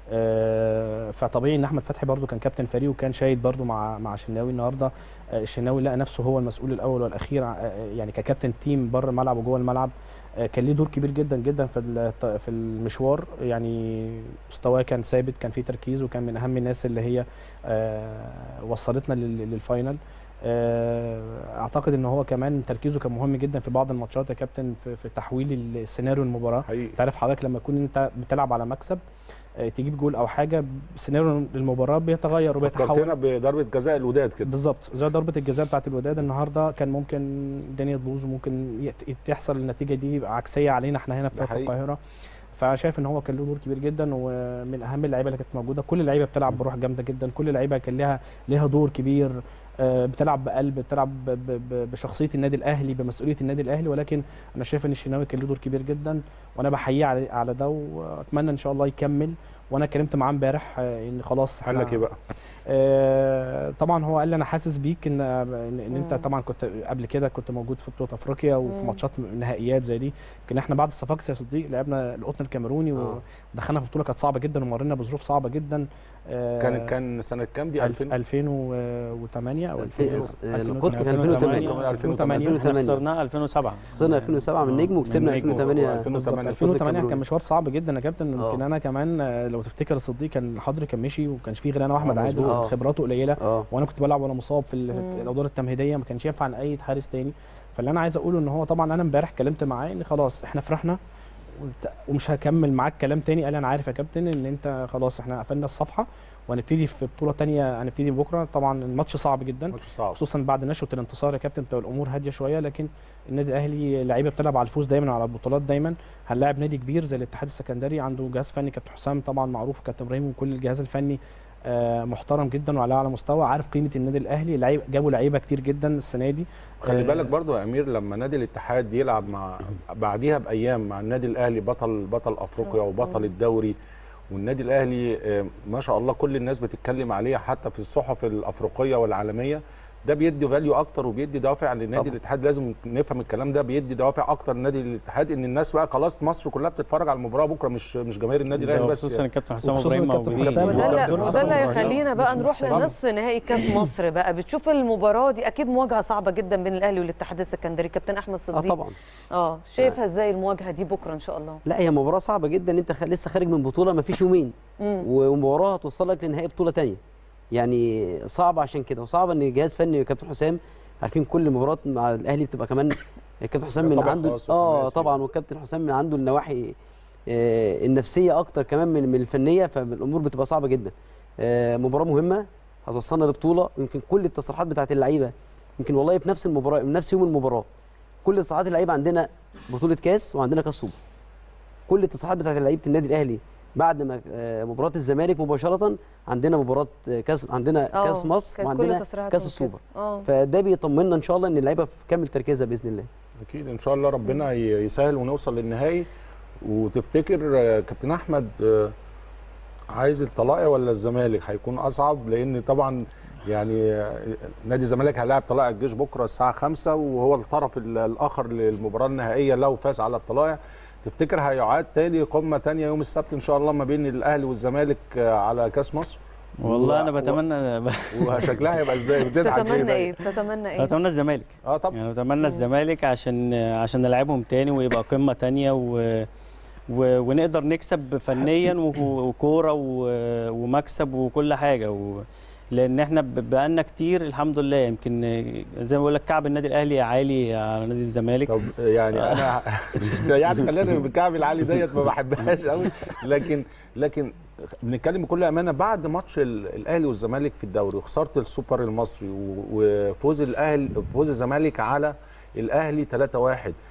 آه، فطبيعي ان احمد فتحي برده كان كابتن فريق وكان شايد برده مع مع شناوي النهارده آه، الشناوي لقى نفسه هو المسؤول الاول والاخير آه، يعني ككابتن تيم بره الملعب وجوه الملعب آه، كان ليه دور كبير جدا جدا في الت- في المشوار يعني مستواه كان ثابت كان فيه تركيز وكان من اهم الناس اللي هي آه، وصلتنا لل- للفاينل آه، اعتقد ان هو كمان تركيزه كان مهم جدا في بعض الماتشات يا كابتن في, في تحويل السيناريو المباراه حقيقي تعرف حضرتك لما تكون انت بتلعب على مكسب آه، تجيب جول او حاجه سيناريو المباراه بيتغير وبيتحول فكرتنا بضربه جزاء الوداد كده بالظبط زي ضربه الجزاء بتاعت الوداد النهارده كان ممكن الدنيا تبوظ وممكن يت- تحصل النتيجه دي يبقى عكسيه علينا احنا هنا ده في, في حقيقي. القاهره فشايف ان هو كان له دور كبير جدا ومن اهم اللعيبه اللي كانت موجوده كل اللعيبه بتلعب بروح جامده جدا كل اللعيبه كان لها لها دور كبير آه، بتلعب بقلب بتلعب ب- ب- ب- بشخصيه النادي الاهلي بمسؤوليه النادي الاهلي ولكن انا شايف ان الشناوي كان له دور كبير جدا وانا بحييه على على ده واتمنى ان شاء الله يكمل وانا اتكلمت معاه امبارح آه، ان خلاص قال لك ايه بقى؟ آه، طبعا هو قال لي انا حاسس بيك ان ان, إن انت مم. طبعا كنت قبل كده كنت موجود في بطوله افريقيا وفي مم. ماتشات نهائيات زي دي يمكن احنا بعد صفاقه يا صديق لعبنا القطن الكاميروني آه. ودخلنا في بطوله كانت صعبه جدا ومرينا بظروف صعبه جدا آه، كان كان سنه كام دي 2000 2000 2008 او 2000 الفين- آه، القطن كان 2008. 2008 2008 احنا 2008. خسرناها 2007 خسرنا 2007 من نجم وكسبنا من نجم 2008 و- 2008 2008 الكاميروني. كان مشوار صعب جدا يا كابتن آه. يمكن انا كمان آه، لو تفتكر صديق كان حضري كان مشي وما كانش فيه غير انا واحمد آه، عادل مظبوط. آه. خبراته قليله اه وانا كنت بلعب وانا مصاب في ال- مم. في الادوار التمهيديه ما كانش ينفع اي حارس تاني فاللي انا عايز اقوله ان هو طبعا انا امبارح اتكلمت معاه ان خلاص احنا فرحنا وت- ومش هكمل معاك كلام تاني قال لي انا عارف يا كابتن ان انت خلاص احنا قفلنا الصفحه وهنبتدي في بطوله تانية هنبتدي بكره طبعا الماتش صعب جدا ماتش صعب خصوصا بعد نشوه الانتصار يا كابتن بتبقى الامور هاديه شويه لكن النادي الاهلي لعيبه بتلعب على الفوز دايما على البطولات دايما هنلاعب نادي كبير زي الاتحاد السكندري عنده جهاز فني كابتن حسام طبعا معروف كابتن ابراهيم وكل الجهاز الفني آه، محترم جدا وعلى اعلى مستوى عارف قيمه النادي الاهلي لعيب جابوا لعيبه كتير جدا السنه دي خلي آه، بالك برضو يا امير لما نادي الاتحاد يلعب مع بعديها بايام مع النادي الاهلي بطل بطل افريقيا وبطل الدوري والنادي الاهلي آه، ما شاء الله كل الناس بتتكلم عليه حتى في الصحف الافريقيه والعالميه ده بيدي فاليو اكتر وبيدي دوافع لنادي طبعا. الاتحاد لازم نفهم الكلام ده بيدي دوافع اكتر لنادي الاتحاد ان الناس بقى خلاص مصر كلها بتتفرج على المباراه بكره مش مش جماهير النادي الاهلي بس خصوصا الكابتن حسام وخصوصاً ابراهيم الكابتن موجودين حسام. وده اللي- دور وده اللي أصلاً هيخلينا بقى مش نروح محترم. لنصف نهائي كاس مصر بقى بتشوف المباراه دي اكيد مواجهه صعبه جدا بين الاهلي والاتحاد السكندري كابتن احمد اه صديق طبعا اه شايفها ازاي المواجهه دي بكره ان شاء الله لا هي مباراه صعبه جدا انت خ... لسه خارج من بطوله ما فيش يومين مم. ومباراه هتوصلك لنهائي بطوله تانية يعني صعب عشان كده وصعب ان جهاز فني كابتن حسام عارفين كل مباراه مع الاهلي بتبقى كمان الكابتن حسام من طبعاً عنده خاص اه وحماسي. طبعا والكابتن حسام من عنده النواحي آه النفسيه اكتر كمان من من الفنيه فالامور بتبقى صعبه جدا آه مباراه مهمه هتوصلنا لبطوله يمكن كل التصريحات بتاعت اللعيبه يمكن والله في نفس المباراه في نفس يوم المباراه كل تصريحات اللعيبه عندنا بطوله كاس وعندنا كاس سوبر كل التصريحات بتاعت لعيبه النادي الاهلي بعد ما آه، مباراه الزمالك مباشره عندنا مباراه آه، كاس عندنا آه، كاس مصر كانت كل وعندنا تصريحاتهم كاس كده. السوبر اه فده بيطمنا ان شاء الله ان اللعيبه في كامل تركيزها باذن الله اكيد ان شاء الله ربنا ي- يسهل ونوصل للنهائي وتفتكر آه، كابتن احمد آه، عايز الطلائع ولا الزمالك هيكون اصعب لان طبعا يعني آه، نادي الزمالك هيلاعب طلائع الجيش بكره الساعه 5 وهو الطرف ال- الاخر للمباراه النهائيه لو فاز على الطلائع تفتكر هيعاد تاني قمه تانية يوم السبت ان شاء الله ما بين الاهلي والزمالك آه، على كاس مصر والله انا و- بتمنى وشكلها هيبقى ازاي بتضحك ليه تتمنى بقى؟ ايه تتمنى ايه بتمنى الزمالك اه طبعا يعني بتمنى الزمالك عشان عشان نلعبهم تاني ويبقى قمه تانية و و... ونقدر نكسب فنيا و- وكوره و... ومكسب وكل حاجه و... لان احنا ب- بقالنا كتير الحمد لله يمكن زي ما بقول لك كعب النادي الاهلي عالي على نادي الزمالك طب يعني انا يعني خلينا بالكعب العالي ديت ما بحبهاش قوي لكن لكن بنتكلم بكل امانه بعد ماتش ال- الاهلي والزمالك في الدوري وخساره السوبر المصري و- وفوز الاهلي فوز الزمالك على الاهلي 3-1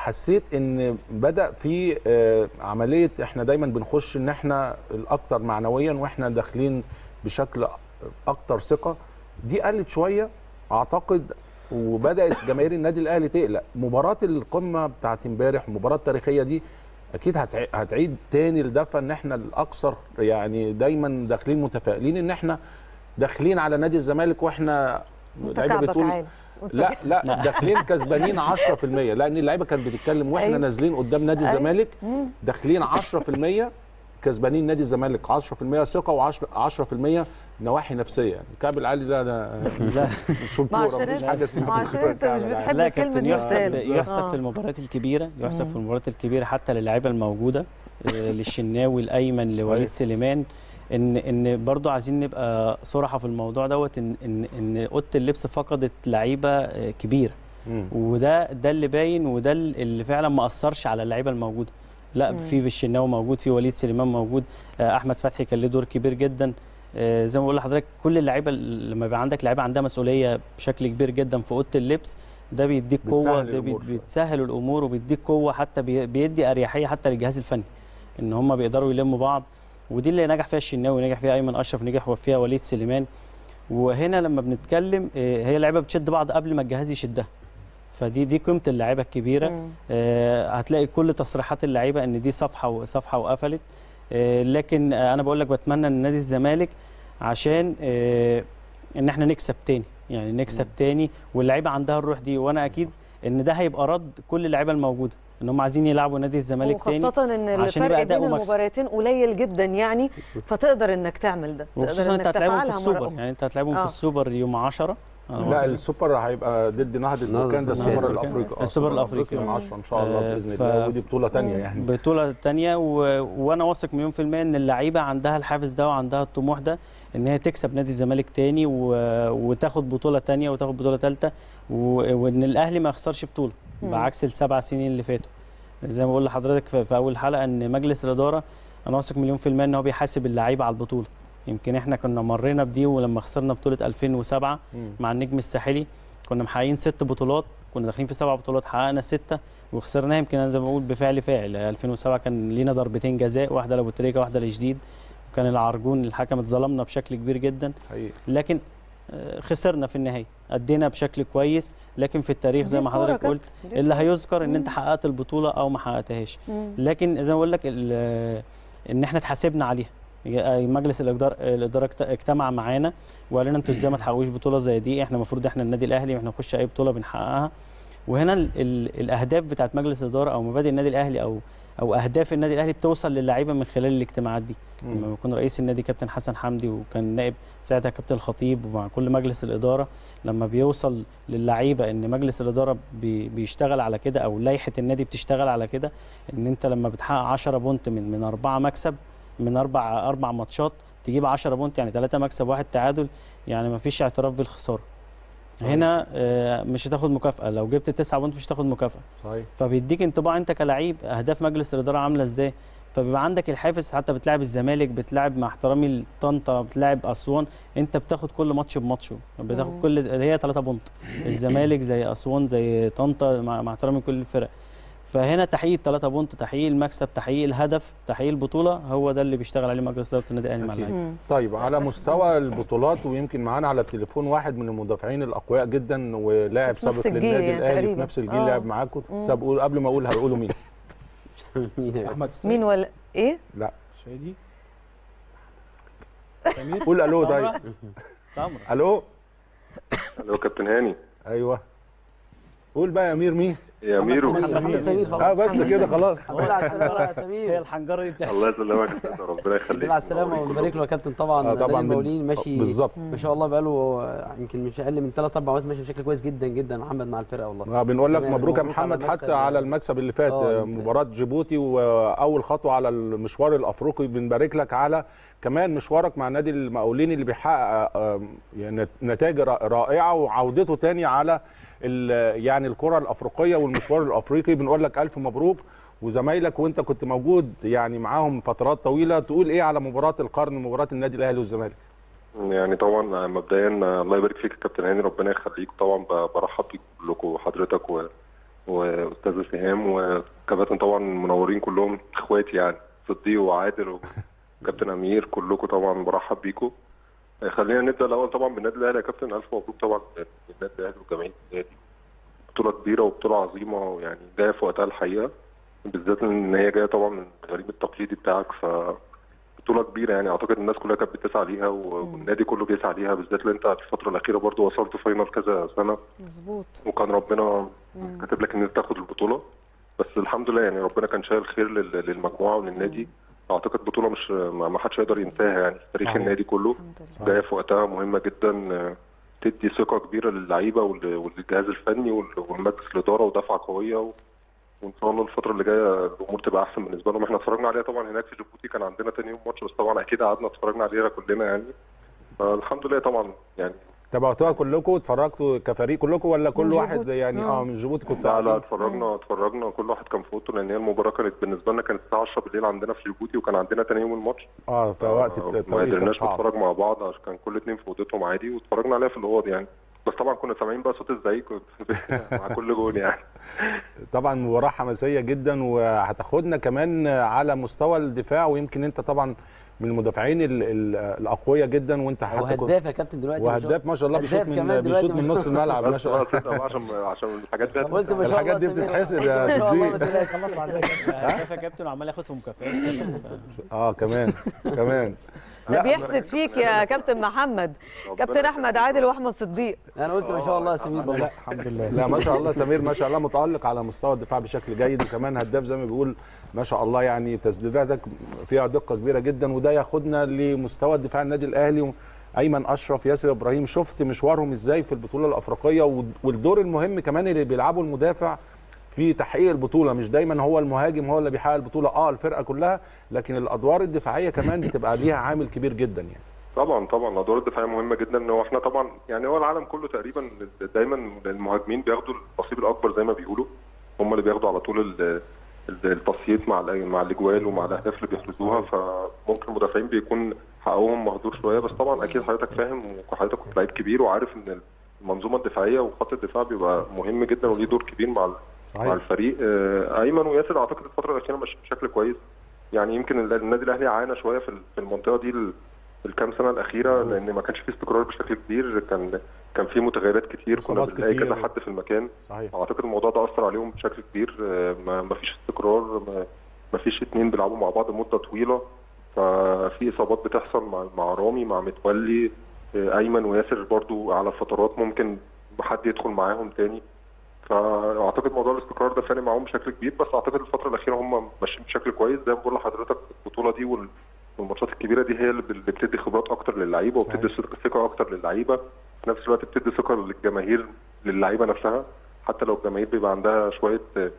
حسيت ان بدا في آه، عمليه احنا دايما بنخش ان احنا الاكثر معنويا واحنا داخلين بشكل اكتر ثقه دي قلت شويه اعتقد وبدات جماهير النادي الاهلي تقلق مباراه القمه بتاعت امبارح المباراه التاريخيه دي اكيد هتع- هتعيد تاني الدفه ان احنا الاكثر يعني دايما داخلين متفائلين ان احنا داخلين على نادي الزمالك واحنا وانت اللعيبة كعبك بتقول- عالي وانت لا لا داخلين كسبانين 10% لان اللعيبه كانت بتتكلم واحنا أيوة. نازلين قدام نادي أيوة. الزمالك مم. داخلين 10% كسبانين نادي الزمالك 10% ثقه و10 10% نواحي نفسيه يعني الكعب العالي ده ده لا مش ما كوره عشان مفيش انت- حاجه اسمها ما عشان انت مش الكعب بتحب لا يا الكلمة كابتن دي يحسب بتتقال. يحسب آه. في المباريات الكبيره يحسب مم. في المباريات الكبيره حتى للعيبه الموجوده آه، للشناوي الايمن لوليد صحيح. سليمان ان ان برضو عايزين نبقى صراحه في الموضوع دوت ان ان ان اوضه اللبس فقدت لعيبه آه، كبيره مم. وده ده اللي باين وده اللي فعلا ما اثرش على اللعيبه الموجوده لا مم. في بالشناوي موجود في وليد سليمان موجود آه، احمد فتحي كان له دور كبير جدا آه، زي ما بقول لحضرتك كل اللعيبه لما يبقى عندك لعيبه عندها مسؤوليه بشكل كبير جدا في اوضه اللبس ده بيديك قوه بتسهل ده الأمور بي- شوية. بتسهل الامور وبيديك قوه حتى بي- بيدي اريحيه حتى للجهاز الفني ان هم بيقدروا يلموا بعض ودي اللي نجح فيها الشناوي نجح فيها ايمن اشرف نجح فيها وليد سليمان وهنا لما بنتكلم آه، هي لعيبه بتشد بعض قبل ما الجهاز يشدها فدي دي قيمه اللعيبه الكبيره مم. آه، هتلاقي كل تصريحات اللعيبه ان دي صفحه وصفحه وقفلت آه، لكن آه، انا بقول لك بتمنى ان نادي الزمالك عشان آه، ان احنا نكسب تاني يعني نكسب تاني واللعيبه عندها الروح دي وانا اكيد ان ده هيبقى رد كل اللعيبه الموجوده ان هم عايزين يلعبوا نادي الزمالك تاني وخاصة ان عشان الفرق يبقى بين أداؤه مكسب. المباراتين قليل جدا يعني فتقدر انك تعمل ده تقدر وخصوصا انت انك هتلعبهم في تفعلها السوبر مرة أخرى. يعني انت هتلعبهم آه. في السوبر يوم 10 لا السوبر هيبقى ضد نهضه نهضة بركان ده السوبر بركان. الافريقي آه، السوبر الأفريقي. من 10 ان شاء الله آه، باذن ف- الله ودي بطوله ثانيه يعني بطولة تانية و... وانا واثق مليون في المية ان اللعيبة عندها الحافز ده وعندها الطموح ده ان هي تكسب نادي الزمالك تاني و... وتاخد بطولة تانية وتاخد بطولة تالتة و... وان الاهلي ما يخسرش بطولة مم. بعكس السبع سنين اللي فاتوا زي ما بقول لحضرتك في... في اول حلقة ان مجلس الادارة انا واثق مليون في المية ان هو بيحاسب اللعيبة على البطولة يمكن احنا كنا مرينا بدي ولما خسرنا بطولة 2007 مم. مع النجم الساحلي كنا محققين ست بطولات كنا داخلين في سبع بطولات حققنا سته وخسرناها يمكن انا زي ما بقول بفعل فاعل 2007 كان لينا ضربتين جزاء واحده لابو تريكه واحده لجديد وكان العرجون الحكم اتظلمنا بشكل كبير جدا حقيقي لكن آه، خسرنا في النهايه ادينا بشكل كويس لكن في التاريخ زي دي ما كورة حضرتك كابتن، قلت دي اللي كورة. هيذكر ان انت مم. حققت البطوله او ما حققتهاش مم. لكن زي ما بقول لك ال- ان احنا اتحاسبنا عليها ي- مجلس الاداره الاداره اجت- اجتمع معانا وقال لنا انتوا ازاي ما تحققوش بطوله زي دي احنا المفروض احنا النادي الاهلي واحنا نخش اي بطوله بنحققها وهنا ال ال الاهداف بتاعت مجلس الاداره او مبادئ النادي الاهلي او او اهداف النادي الاهلي بتوصل للعيبه من خلال الاجتماعات دي مم. لما يكون رئيس النادي كابتن حسن حمدي وكان نائب ساعتها كابتن الخطيب ومع كل مجلس الاداره لما بيوصل للعيبه ان مجلس الاداره بي بيشتغل على كده او لائحه النادي بتشتغل على كده ان انت لما بتحقق 10 بونت من من اربعه مكسب من اربع اربع ماتشات تجيب 10 بونت يعني ثلاثه مكسب واحد تعادل يعني ما فيش اعتراف بالخساره هنا آه، مش هتاخد مكافاه لو جبت 9 بونت مش هتاخد مكافاه صحيح فبيديك انطباع انت كلعيب اهداف مجلس الاداره عامله ازاي فبيبقى عندك الحافز حتى بتلعب الزمالك بتلعب مع احترامي لطنطا بتلعب اسوان انت بتاخد كل ماتش بماتشه بتاخد مم. كل هي 3 بونت الزمالك زي اسوان زي طنطا مع, مع احترامي لكل الفرق فهنا تحقيق 3 بونت تحقيق المكسب تحقيق الهدف تحقيق البطوله هو ده اللي بيشتغل عليه مجلس اداره النادي الاهلي مع أكيد. اللعيبه مم. طيب على مستوى البطولات ويمكن معانا على التليفون واحد من المدافعين الاقوياء جدا ولاعب في نفس سابق الجيل للنادي يعني الاهلي في تقريبا. نفس الجيل آه. لعب معاكم مم. طب قول قبل ما اقول هقولوا مين مين يا احمد السيد مين ولا ايه لا شادي قول الو طيب سمرة سمرة الو الو كابتن هاني ايوه قول بقى يا امير مين يا ميرو محمد سمير خلاص اه بس كده خلاص الحمد لله على السلامه يا هي سمير الحنجره دي بتحصل الله يسلمك يا سيدي، ربنا يخليك الحمد لله على السلامه ونبارك له يا كابتن طبعا آه، نادي طبعا المقاولين بال- ماشي بالظبط ما شاء الله بقاله يمكن مش اقل من 3 4 مواسم ماشي بشكل كويس جدا جدا محمد مع الفرقه والله آه، بنقول لك تمام، مبروك يا مبروك على محمد المكسب. حتى على المكسب اللي فات آه، آه، مباراة جيبوتي واول خطوة على المشوار الافريقي بنبارك لك على كمان مشوارك مع نادي المقاولين اللي بيحقق آه، يعني نتائج را- رائعة وعودته تاني على ال- يعني الكرة الافريقية والمشوار الافريقي بنقول لك الف مبروك وزمايلك وانت كنت موجود يعني معاهم فترات طويلة تقول ايه على مباراة القرن مباراة النادي الاهلي والزمالك يعني طبعا مبدئيا الله يبارك فيك يا كابتن هاني ربنا يخليك طبعا ب- برحب بيك كلكم وحضرتك و... واستاذ سهام وكباتن طبعا منورين كلهم اخواتي يعني صديق وعادل وكابتن امير كلكم طبعا برحب بيكم آه، خلينا نبدا الاول طبعا بالنادي الاهلي يا كابتن الف مبروك طبعا للنادي الاهلي وجماهير النادي بطوله كبيره وبطوله عظيمه يعني جايه في وقتها الحقيقه بالذات ان هي جايه طبعا من الغريم التقليدي بتاعك ف بطوله كبيره يعني اعتقد الناس كلها كانت بتسعى ليها و- والنادي كله بيسعى ليها بالذات اللي انت في الفتره الاخيره برضو وصلت فاينل كذا سنه مظبوط وكان ربنا مم. كاتب لك ان انت تاخد البطوله بس الحمد لله يعني ربنا كان شايل خير لل- للمجموعه وللنادي اعتقد بطوله مش ما ما حدش يقدر ينساها يعني في تاريخ صحيح. النادي كله جايه في وقتها مهمه جدا آه، تدي ثقه كبيره للعيبه وال- وللجهاز الفني وال- والمجلس الاداره ودفعه قويه و... وان شاء الله الفتره اللي جايه الامور تبقى احسن بالنسبه لهم احنا اتفرجنا عليها طبعا هناك في جيبوتي كان عندنا تاني يوم ماتش بس طبعا اكيد قعدنا اتفرجنا عليها كلنا يعني فالحمد لله طبعا يعني تابعتوها كلكم اتفرجتوا كفريق كلكم ولا كل من واحد جيبوتي. يعني آه. اه من جيبوتي كنت لا لا قاعدين؟ اتفرجنا اتفرجنا كل واحد كان في اوضته لان هي المباراه كانت بالنسبه لنا كانت الساعه 10 بالليل عندنا في جيبوتي وكان عندنا تاني يوم الماتش اه فوقت آه، ما التوقيت كان قدرناش صعب نتفرج مع بعض عشان كان كل اتنين في اوضتهم عادي واتفرجنا عليها في الاوض يعني بس طبعا كنا سامعين بقى صوت الزعيق مع كل جول يعني طبعا مباراة حماسية جدا وهتاخدنا كمان على مستوى الدفاع ويمكن انت طبعا من المدافعين ال- ال- الاقوياء جدا وانت هو حتى كنت- هداف يا كابتن دلوقتي ما شاء وهداف ما شاء الله بيشوط هداف من كمان دلوقتي بيشوط من ما نص شاء الله. الملعب ما بس شاء الله بقى صدق بقى عشان عشان الحاجات دي قلت ما شاء الحاجات دي الله سمير. بتتحسب يا ما شاء الله ما صديق. تقلقش. خلص عليك هداف يا كابتن وعمال ياخد في مكافآت اه كمان كمان ده لا، بيحسد فيك يا كابتن محمد كابتن احمد عادل واحمد صديق انا قلت ما شاء الله يا سمير والله الحمد لله لا ما شاء الله سمير ما شاء الله متألق على مستوى الدفاع بشكل جيد وكمان هداف زي ما بيقول ما شاء الله يعني تسديداتك فيها دقة كبيرة جدا وده ياخدنا لمستوى الدفاع النادي الأهلي ايمن اشرف ياسر ابراهيم شفت مشوارهم ازاي في البطوله الافريقيه وال- والدور المهم كمان اللي بيلعبه المدافع في تحقيق البطوله مش دايما هو المهاجم هو اللي بيحقق البطوله اه الفرقه كلها لكن الادوار الدفاعيه كمان بتبقى ليها عامل كبير جدا يعني طبعا طبعا الادوار الدفاعيه مهمه جدا هو احنا طبعا يعني هو العالم كله تقريبا دايما المهاجمين بياخدوا النصيب الاكبر زي ما بيقولوا هم اللي بياخدوا على طول ال- ال- التصييت مع ال- مع الاجوال ومع الاهداف اللي بيحرزوها فممكن المدافعين بيكون حقهم مهدور شويه بس طبعا اكيد حضرتك فاهم وحضرتك كنت لعيب كبير وعارف ان المنظومه الدفاعيه وخط الدفاع بيبقى مهم جدا وليه دور كبير مع ال- مع صحيح الفريق آه، ايمن وياسر اعتقد الفتره الاخيره ماشيين بشكل كويس يعني يمكن ال- النادي الاهلي عانى شويه في ال- في المنطقه دي ال- الكام سنه الاخيره لان ما كانش في استقرار بشكل كبير كان كان في متغيرات كتير كنا إصابات بنلاقي كتير. كذا حد في المكان صحيح اعتقد الموضوع ده اثر عليهم بشكل كبير آه، ما ما فيش استقرار ما- ما فيش اتنين بيلعبوا مع بعض مده طويله ففي اصابات بتحصل مع مع رامي مع متولي آه، ايمن وياسر برضو على فترات ممكن حد يدخل معاهم تاني فاعتقد موضوع الاستقرار ده فارق معاهم بشكل كبير بس اعتقد الفتره الاخيره هم ماشيين بشكل كويس زي ما بقول لحضرتك البطوله دي وال- والماتشات الكبيره دي هي اللي اللي بتدي خبرات اكتر للعيبه وبتدي ثقه ثقة اكتر للعيبه في نفس الوقت بتدي ثقه للجماهير للعيبه نفسها حتى لو الجماهير بيبقى عندها شويه آه،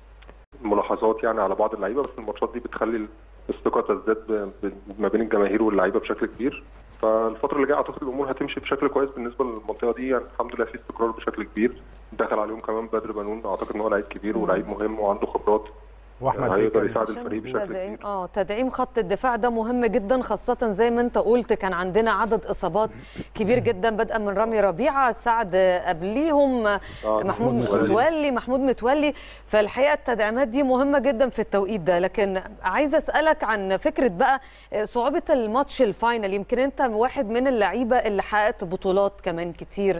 ملاحظات يعني على بعض اللعيبه بس الماتشات دي بتخلي الثقه تزداد ب- ب- ما بين الجماهير واللعيبه بشكل كبير فالفتره اللي جايه اعتقد الامور هتمشي بشكل كويس بالنسبه للمنطقه دي يعني الحمد لله في استقرار بشكل كبير دخل عليهم كمان بدر بنون اعتقد ان هو لعيب كبير ولعيب مهم وعنده خبرات واحمد هيقدر بيكا. يساعد عشان الفريق بشكل تدعيم كبير اه تدعيم خط الدفاع ده مهم جدا خاصة زي ما انت قلت كان عندنا عدد اصابات كبير جدا بدءا من رامي ربيعة سعد قبليهم آه، محمود متولي. متولي محمود متولي فالحقيقة التدعيمات دي مهمة جدا في التوقيت ده لكن عايزة اسألك عن فكرة بقى صعوبة الماتش الفاينل يمكن انت واحد من اللعيبة اللي حققت بطولات كمان كتير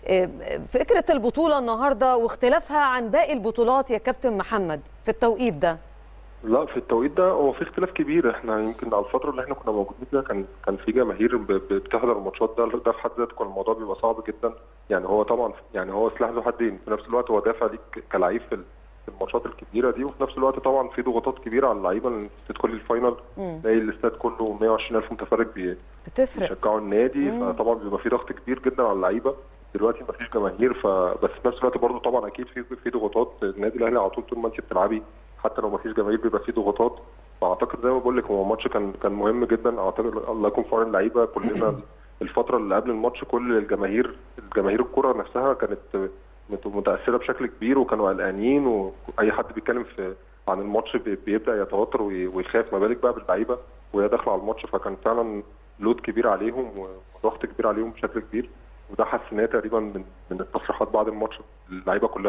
فكرة البطولة النهاردة واختلافها عن باقي البطولات يا كابتن محمد في التوقيت ده لا في التوقيت ده هو في اختلاف كبير احنا يمكن على الفتره اللي احنا كنا موجودين فيها كان كان في جماهير ب- ب- بتحضر الماتشات ده ده في حد ذاته كان الموضوع بيبقى صعب جدا يعني هو طبعا يعني هو سلاح ذو حدين في نفس الوقت هو دافع ليك كلعيب في ال- في الماتشات الكبيره دي وفي نفس الوقت طبعا في ضغوطات كبيره على اللعيبه ان تدخل الفاينل مم. تلاقي الاستاد كله 120000 متفرج بي- بتفرق بيشجعوا النادي مم. فطبعا بيبقى في ضغط كبير جدا على اللعيبه دلوقتي ما فيش جماهير فبس في نفس الوقت برضه طبعا اكيد في في ضغوطات النادي الاهلي على طول طول ما انت بتلعبي حتى لو ما فيش جماهير بيبقى في ضغوطات فاعتقد زي ما بقول لك هو ماتش كان كان مهم جدا اعتقد الله يكون في عون اللعيبه كلنا الفتره اللي قبل الماتش كل الجماهير الجماهير الكره نفسها كانت مت- متاثره بشكل كبير وكانوا قلقانين واي حد بيتكلم في عن الماتش بي- بيبدا يتوتر وي- ويخاف ما بالك بقى باللعيبه وهي داخله على الماتش فكان فعلا لود كبير عليهم وضغط كبير عليهم بشكل كبير وده حسيناه تقريبا من من التصريحات بعد الماتش اللعيبه كلها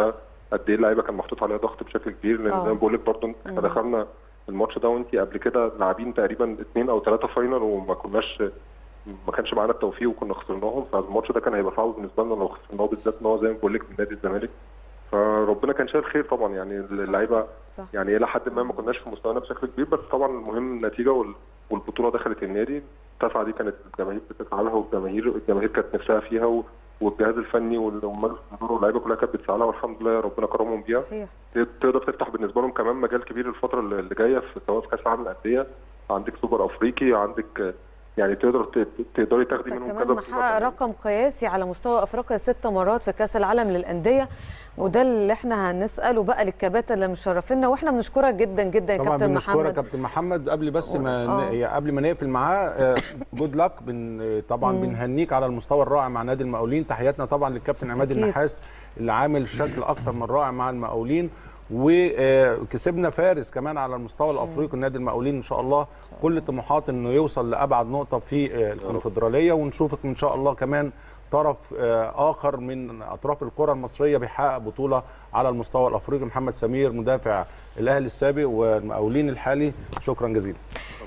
قد ايه اللعيبه كان محطوط عليها ضغط بشكل كبير لان آه. زي ما بقول لك برضه احنا مم. دخلنا الماتش ده وانت قبل كده لاعبين تقريبا اثنين او ثلاثه فاينل وما كناش ما كانش معانا التوفيق وكنا خسرناهم فالماتش ده كان هيبقى صعب بالنسبه لنا لو خسرناه بالذات ان هو زي ما بقول لك من نادي الزمالك فربنا كان شايل خير طبعا يعني اللعيبه صح. يعني الى حد ما ما كناش في مستوانا بشكل كبير بس طبعا المهم النتيجه وال- والبطوله دخلت النادي التسعه دي كانت الجماهير بتسعى لها والجماهير الجماهير كانت نفسها فيها و- والجهاز الفني وال- ومجلس الاداره واللعيبه كلها كانت بتسعى لها والحمد لله ربنا كرمهم بيها صحيح تقدر تفتح بالنسبه لهم كمان مجال كبير الفتره اللي اللي جايه في سواء في كاس العالم للانديه عندك سوبر افريقي عندك آه، يعني تقدر ت- تقدري تاخدي منهم كذا كمان بطولة محقق رقم قياسي على مستوى افريقيا ست مرات في كاس العالم للانديه وده اللي احنا هنساله بقى للكباتن اللي مشرفينا واحنا بنشكرك جدا جدا يا طبعا كابتن بنشكرك محمد كابتن محمد قبل بس ما آه. ن- قبل ما نقفل معاه جود لك بن طبعا مم. بنهنيك على المستوى الرائع مع نادي المقاولين تحياتنا طبعا للكابتن عماد أكيد. النحاس اللي عامل شكل اكتر من رائع مع المقاولين وكسبنا فارس كمان على المستوى الافريقي النادي المقاولين ان شاء الله كل طموحات انه يوصل لابعد نقطه في آه، الكونفدراليه ونشوفك ان شاء الله كمان طرف آه، اخر من اطراف الكره المصريه بيحقق بطوله على المستوى الافريقي محمد سمير مدافع الاهلي السابق والمقاولين الحالي شكرا جزيلا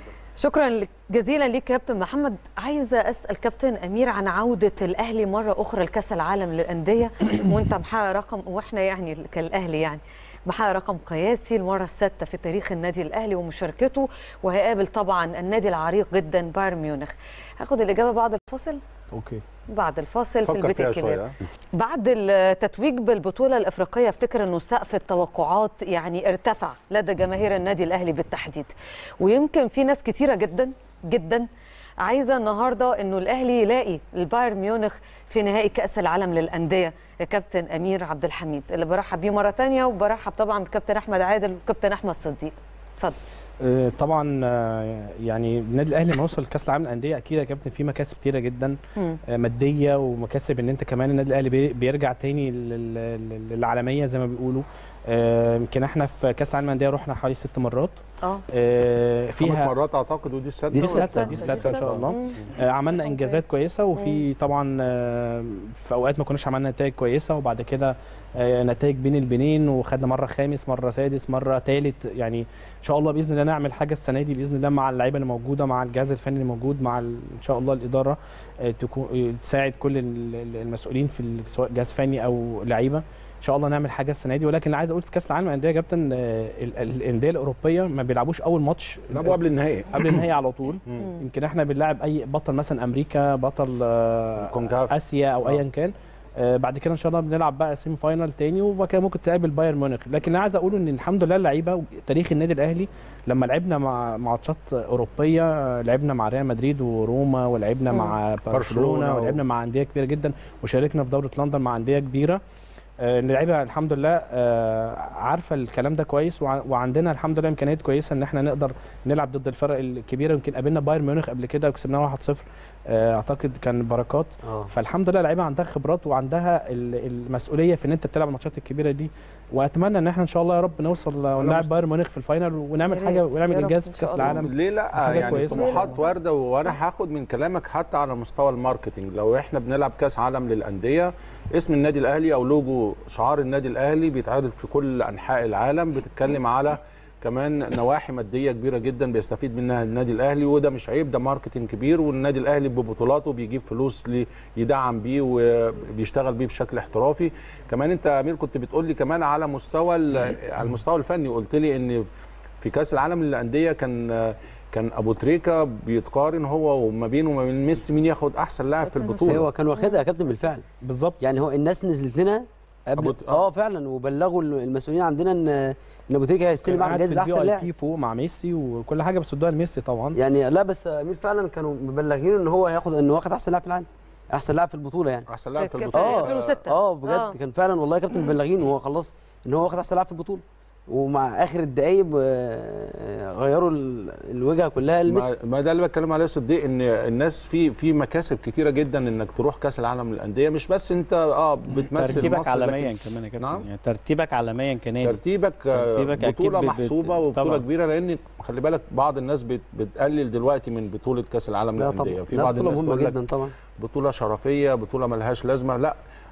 شكرا جزيلا ليك كابتن محمد عايزه اسال كابتن امير عن عوده الاهلي مره اخرى لكاس العالم للانديه وانت محقق رقم واحنا يعني كالاهلي يعني محقق رقم قياسي المره السادسه في تاريخ النادي الاهلي ومشاركته وهيقابل طبعا النادي العريق جدا بايرن ميونخ هاخد الاجابه بعد الفاصل اوكي بعد الفاصل في فكر البيت فيها الكبير شويه بعد التتويج بالبطولة الإفريقية افتكر أنه سقف التوقعات يعني ارتفع لدى جماهير النادي الأهلي بالتحديد ويمكن في ناس كتيرة جدا جدا عايزة النهاردة أنه الأهلي يلاقي البايرن ميونخ في نهائي كأس العالم للأندية يا كابتن أمير عبد الحميد اللي برحب بيه مرة تانية وبرحب طبعا بكابتن أحمد عادل وكابتن أحمد صديق اتفضل آه، طبعا آه، يعني النادي الاهلي لما وصل لكاس العالم للانديه اكيد يا كابتن في مكاسب كتيره جدا مم. آه، ماديه ومكاسب ان انت كمان النادي الاهلي بي- بيرجع تاني لل- لل- للعالميه زي ما بيقولوا آه، يمكن احنا في كاس العالم للانديه رحنا حوالي ست مرات اه آه، خمس فيها مرات اعتقد ودي السادسه دي السادسة. السادسه دي السادسه ان شاء الله مم. آه، عملنا انجازات كويس. كويسه وفي طبعا آه، في اوقات ما كناش عملنا نتائج كويسه وبعد كده آه، نتائج بين البنين وخدنا مره خامس مره سادس مره ثالث يعني ان شاء الله باذن الله نعمل حاجه السنه دي باذن الله مع اللعيبه اللي موجوده مع الجهاز الفني اللي موجود مع ال- ان شاء الله الاداره آه، تكون آه، تساعد كل ال- ال- المسؤولين في ال- سواء جهاز فني او لعيبه ان شاء الله نعمل حاجه السنه دي ولكن اللي عايز اقول في كاس العالم للانديه يا كابتن آه، ال- ال- الانديه الاوروبيه ما بيلعبوش اول ماتش لعبوا قبل النهائي قبل النهائي على طول مم. يمكن احنا بنلاعب اي بطل مثلا امريكا بطل آه، الكونكاف. اسيا او آه. ايا كان آه، بعد كده ان شاء الله بنلعب بقى سيمي فاينال تاني وبعد كده ممكن تقابل بايرن ميونخ لكن اللي عايز اقوله ان الحمد لله اللعيبه تاريخ النادي الاهلي لما لعبنا مع ماتشات اوروبيه آه، لعبنا مع ريال مدريد وروما ولعبنا مم. مع برشلونة برشلونه و- ولعبنا مع انديه كبيره جدا وشاركنا في دوره لندن مع انديه كبيره آه، اللعيبه الحمد لله آه، عارفه الكلام ده كويس وع- وعندنا الحمد لله امكانيات كويسه ان احنا نقدر نلعب ضد الفرق الكبيره يمكن قابلنا بايرن ميونخ قبل كده وكسبناه 1-0 آه، اعتقد كان بركات اه فالحمد لله اللعيبه عندها خبرات وعندها ال- المسؤوليه في ان انت تلعب الماتشات الكبيره دي واتمنى ان احنا ان شاء الله يا رب نوصل ونلعب مست- بايرن ميونخ في الفاينل ونعمل يا حاجه ريت، ونعمل يا رب انجاز إن في شاء كاس الله. العالم ليه لا حاجة يعني كويسة. طموحات وارده وانا هاخد من كلامك حتى على مستوى الماركتينج لو احنا بنلعب كاس عالم للانديه اسم النادي الاهلي او لوجو شعار النادي الاهلي بيتعرض في كل انحاء العالم بتتكلم على كمان نواحي ماديه كبيره جدا بيستفيد منها النادي الاهلي وده مش عيب ده ماركتينج كبير والنادي الاهلي ببطولاته بيجيب فلوس لي- يدعم بيه وبيشتغل بيه بشكل احترافي كمان انت يا امير كنت بتقول لي كمان على مستوى ال- على المستوى الفني قلت لي ان في كاس العالم للانديه كان كان ابو تريكه بيتقارن هو وما بينه وما بين ميسي مين ياخد احسن لاعب في البطوله هو كان واخدها يا كابتن بالفعل بالظبط يعني هو الناس نزلت لنا قبل أبو- اه فعلا وبلغوا المسؤولين عندنا ان ان ابو تريكه هيستلم كان معاه قاعد في جائزه الفي احسن اي لاعب بي فوق مع ميسي وكل حاجه بتصدوها لميسي طبعا يعني لا بس امير فعلا كانوا مبلغين ان هو هياخد انه واخد احسن لاعب في العالم احسن لاعب في البطوله يعني احسن لاعب في في- البطوله اه 2006. اه بجد آه. كان فعلا والله يا كابتن مبلغين وهو خلاص ان هو واخد احسن لاعب في البطوله ومع اخر الدقايق آه، غيروا ال- الوجهه كلها لميسي ما ما ده اللي بتكلم عليه يا صديق ان الناس في في مكاسب كتيره جدا انك تروح كاس العالم للانديه مش بس انت اه بتمثل ترتيبك مصر عالميا لكن كمان يا كابتن نعم. يعني ترتيبك عالميا كنادي ترتيبك, آه، ترتيبك أكيد بطوله بت- بت- محسوبه وبطوله طبعاً. كبيره لان خلي بالك بعض الناس بت بتقلل دلوقتي من بطوله كاس العالم لا للانديه طبعا في لا بعض بطوله الناس مهمه تقول لك جدا طبعا بطوله شرفيه بطوله ملهاش لازمه لا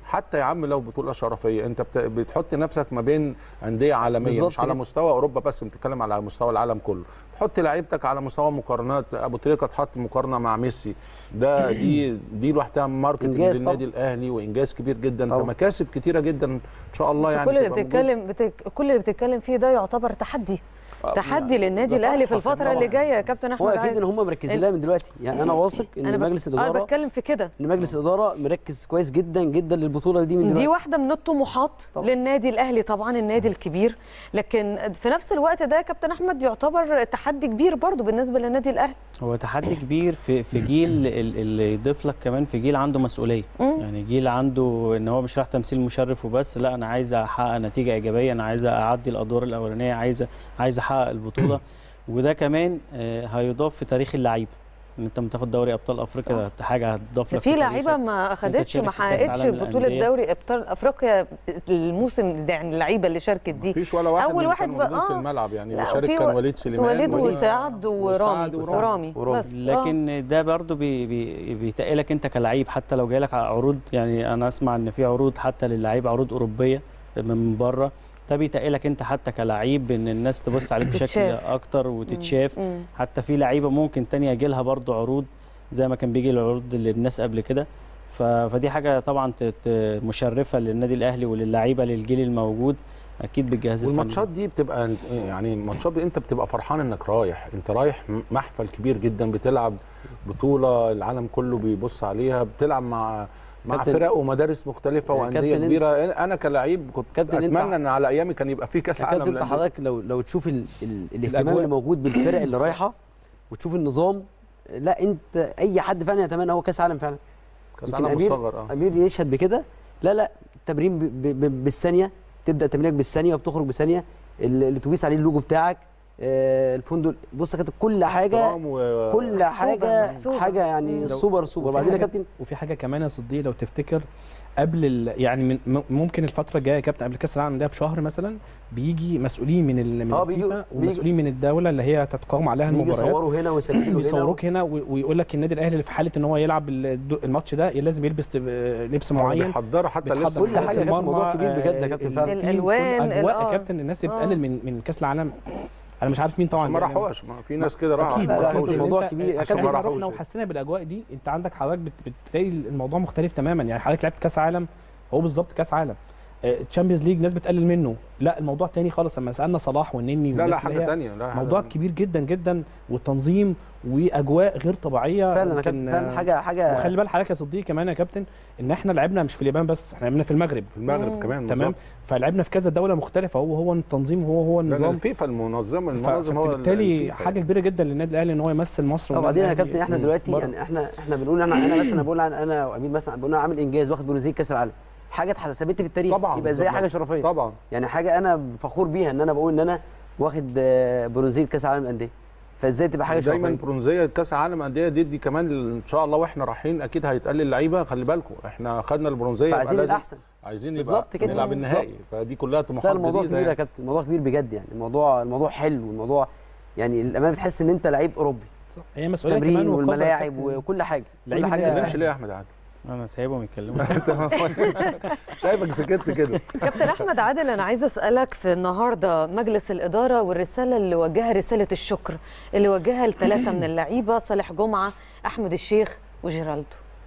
حتى يا عم لو بطوله شرفيه انت بت- بتحط نفسك ما بين انديه عالميه بالظبط مش على كده. مستوى اوروبا بس بتتكلم على مستوى العالم كله تحط لعيبتك على مستوى مقارنات ابو تريكه تحط مقارنه مع ميسي ده دي دي لوحدها ماركتنج إنجاز للنادي الاهلي وانجاز كبير جدا طبعا. فمكاسب كتيره جدا ان شاء الله بس يعني كل اللي تبقى بتتكلم بتك... كل اللي بتتكلم فيه ده يعتبر تحدي تحدي للنادي ده الاهلي في طبعاً. الفتره اللي جايه يا كابتن احمد هو اكيد عادل. ان هم مركزين لها من دلوقتي يعني انا واثق ان انا بك- مجلس انا الاداره بتكلم في كده ان مجلس الاداره مركز كويس جدا جدا للبطوله دي من دي دلوقتي واحده من الطموحات طبعاً. للنادي الاهلي طبعا النادي الكبير لكن في نفس الوقت ده يا كابتن احمد يعتبر تحدي كبير برضو بالنسبه للنادي الاهلي هو تحدي كبير في في جيل ال- اللي يضيف لك كمان في جيل عنده مسؤوليه مم. يعني جيل عنده ان هو مش راح تمثيل مشرف وبس لا انا عايز احقق نتيجه ايجابيه انا عايز اعدي الادوار الاولانيه عايز عايز احقق البطوله وده كمان آه، هيضاف في تاريخ اللعيبه ان انت لما تاخد دوري ابطال افريقيا ده حاجه هتضاف لك في تاريخك. لعيبه ما اخدتش تشارك ما في كأس حققتش عالم بطوله الأندية. دوري ابطال افريقيا الموسم ده يعني اللعيبه اللي شاركت دي مفيش ولا واحد أول من اللي واحد كان بقى- موجود في آه. الملعب يعني لا، اللي شارك وفي كان و- وليد سليمان وليد وليد- وسعد ورامي ورامي. ورامي بس آه. لكن ده برضو بي بي بيتقلك انت كلعيب حتى لو جايلك عروض يعني انا اسمع ان في عروض حتى للعيب عروض اوروبيه من بره ده بيتقلك انت حتى كلعيب ان الناس تبص عليك بشكل تتشاف. اكتر وتتشاف مم. حتى في لعيبه ممكن تانية يجي لها برضو عروض زي ما كان بيجي العروض للناس قبل كده ف- فدي حاجه طبعا ت- ت- مشرفه للنادي الاهلي وللعيبه للجيل الموجود اكيد بالجهاز الفني والماتشات دي بتبقى يعني الماتشات دي انت بتبقى فرحان انك رايح انت رايح محفل كبير جدا بتلعب بطوله العالم كله بيبص عليها بتلعب مع مع كابتن- فرق ومدارس مختلفه يا وانديه كابتن كبيره انا كلاعب كنت كابتن انت- اتمنى ان على ايامي كان يبقى في كاس يا عالم كابتن انت للأندية. حضرتك لو لو تشوف ال ال الاهتمام الأجواء. اللي موجود بالفرق اللي رايحه وتشوف النظام لا انت اي حد فعلا يتمنى هو كاس عالم فعلا كاس يمكن عالم أمير- مصغر اه امير يشهد بكده لا لا التمرين ب- ب- ب- بالثانيه تبدا تمرينك بالثانيه وبتخرج بثانيه ال- الاتوبيس عليه اللوجو بتاعك آه، الفندق بص يا كابتن كل حاجه احترام و- كل حاجه محسوبة. حاجه يعني لو- سوبر سوبر وفي وبعدين يا حاجة- كابتن وفي حاجه كمان يا صديق لو تفتكر قبل ال... يعني من م- ممكن الفتره الجايه يا كابتن قبل كاس العالم ده بشهر مثلا بيجي مسؤولين من ال... من اه الفيفا بيجوا- ومسؤولين من الدوله اللي هي تتقام عليها بيجي المباريات يصوروا هنا ويسجلوا هنا يصوروك هنا و- ويقول لك النادي الاهلي اللي في حاله ان هو يلعب الد- الماتش ده لازم يلبس تب- لبس معين بيحضروا حتى اللبس بتحضر كل حاجة حارس يا كابتن، المرمى، موضوع كبير بجد يا آه، كابتن ال- فعلا. التيم، الألوان، كل اجواء ال- يا آه. كابتن الناس اللي آه. بتقلل من من كاس العالم انا مش عارف مين طبعا ما يعني- راحوش ما في ناس كده راحوا اكيد لا، لا، ما أكيد. راحوش. الموضوع أنت- كبير. يا عشان كابتن احنا راحوش. رحنا وحسينا بالاجواء دي انت عندك حضرتك بت- بتلاقي الموضوع مختلف تماما يعني حضرتك لعبت كاس عالم هو بالظبط كاس عالم تشامبيونز ليج ناس بتقلل منه لا الموضوع تاني خالص لما سالنا صلاح والنني لا لا والناس اللي حاجه هي ثانيه لا حاجة موضوع تانية. كبير جدا جدا والتنظيم واجواء غير طبيعيه فعلا يا يمكن، كابتن فعلا آه، حاجه حاجه وخلي بال حضرتك يا صديقي كمان يا كابتن ان احنا لعبنا مش في اليابان بس احنا لعبنا في المغرب في المغرب مم. كمان تمام بالظبط. فلعبنا في كذا دوله مختلفه هو هو التنظيم هو هو لان النظام الفيفا المنظمه ف- المنظم هو فبالتالي الفيفا حاجه كبيره جدا للنادي الاهلي ان هو يمثل مصر والنادي وبعدين يا الأهلي كابتن احنا مم. دلوقتي بره. يعني احنا احنا بنقول انا انا مثلا بقول انا انا وامير مثلا بقول انا عامل انجاز واخد برونزيه كاس العالم حاجه اتحسبت بالتاريخ طبعا يبقى ازاي بالظبط. حاجه شرفيه طبعا يعني حاجه انا فخور بيها ان انا بقول ان انا واخد آه، برونزيه كاس العالم للانديه فازاي تبقى حاجه دايما شرفيه برونزيه كاس العالم انديه دي, دي كمان ان شاء الله واحنا رايحين اكيد هيتقال للعيبه خلي بالكم احنا خدنا البرونزيه يبقى فعايزين لازم الاحسن عايزين يبقى بالظبط كده. نلعب النهائي بالظبط. فدي كلها لا طموحات الموضوع جديدة كبير يا يعني. كابتن الموضوع كبير بجد يعني الموضوع الموضوع حلو الموضوع يعني الامانه بتحس ان انت لعيب اوروبي صح. هي مسؤوليه تمرين كمان وقدر والملاعب كابتن. وكل حاجه لعيب كل النادي حاجه تمشي ليه يا احمد عادل انا سايبهم يتكلموا انت شايفك سكت كده كابتن احمد عادل انا عايزه اسالك في النهارده مجلس الاداره والرساله اللي وجهها رساله الشكر اللي وجهها لثلاثه من اللعيبه صالح جمعه احمد الشيخ وجيرالدو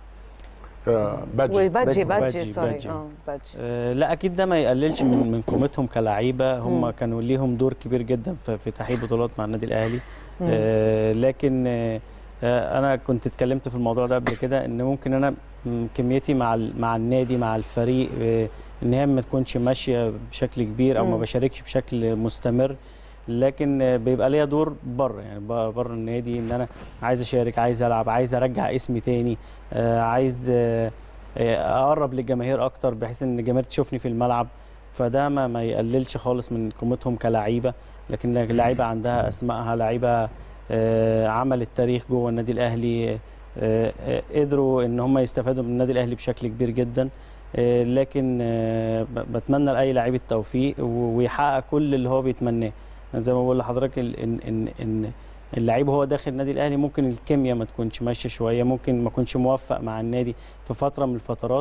آه، بادجي وبادجي بادجي، بادجي سوري بادجي. اه بادجي آه، لا اكيد ده ما يقللش من من قيمتهم كلعيبه هم مم. كانوا ليهم دور كبير جدا في في تحقيق بطولات مع النادي الاهلي مم. آه، لكن آه، آه، انا كنت اتكلمت في الموضوع ده قبل كده ان ممكن انا م- كميتي مع ال- مع النادي مع الفريق آه، ان هي ما تكونش ماشيه بشكل كبير او ما مم. بشاركش بشكل مستمر لكن آه، بيبقى ليا دور بره يعني ب- بره النادي ان انا عايز اشارك عايز العب عايز ارجع اسمي تاني آه، عايز آه، آه، اقرب للجماهير اكتر بحيث ان الجماهير تشوفني في الملعب فده ما, ما يقللش خالص من قيمتهم كلعيبه لكن اللعيبه عندها اسمائها لعيبه آه، عملت تاريخ جوه النادي الاهلي آه، آه، قدروا ان هم يستفادوا من النادي الاهلي بشكل كبير جدا آه، لكن آه، ب- بتمنى لاي لعيب التوفيق و- ويحقق كل اللي هو بيتمناه زي ما بقول لحضرتك ال- ان ان ان اللعيب هو داخل النادي الاهلي ممكن الكيمياء ما تكونش ماشيه شويه ممكن ما يكونش موفق مع النادي في فتره من الفترات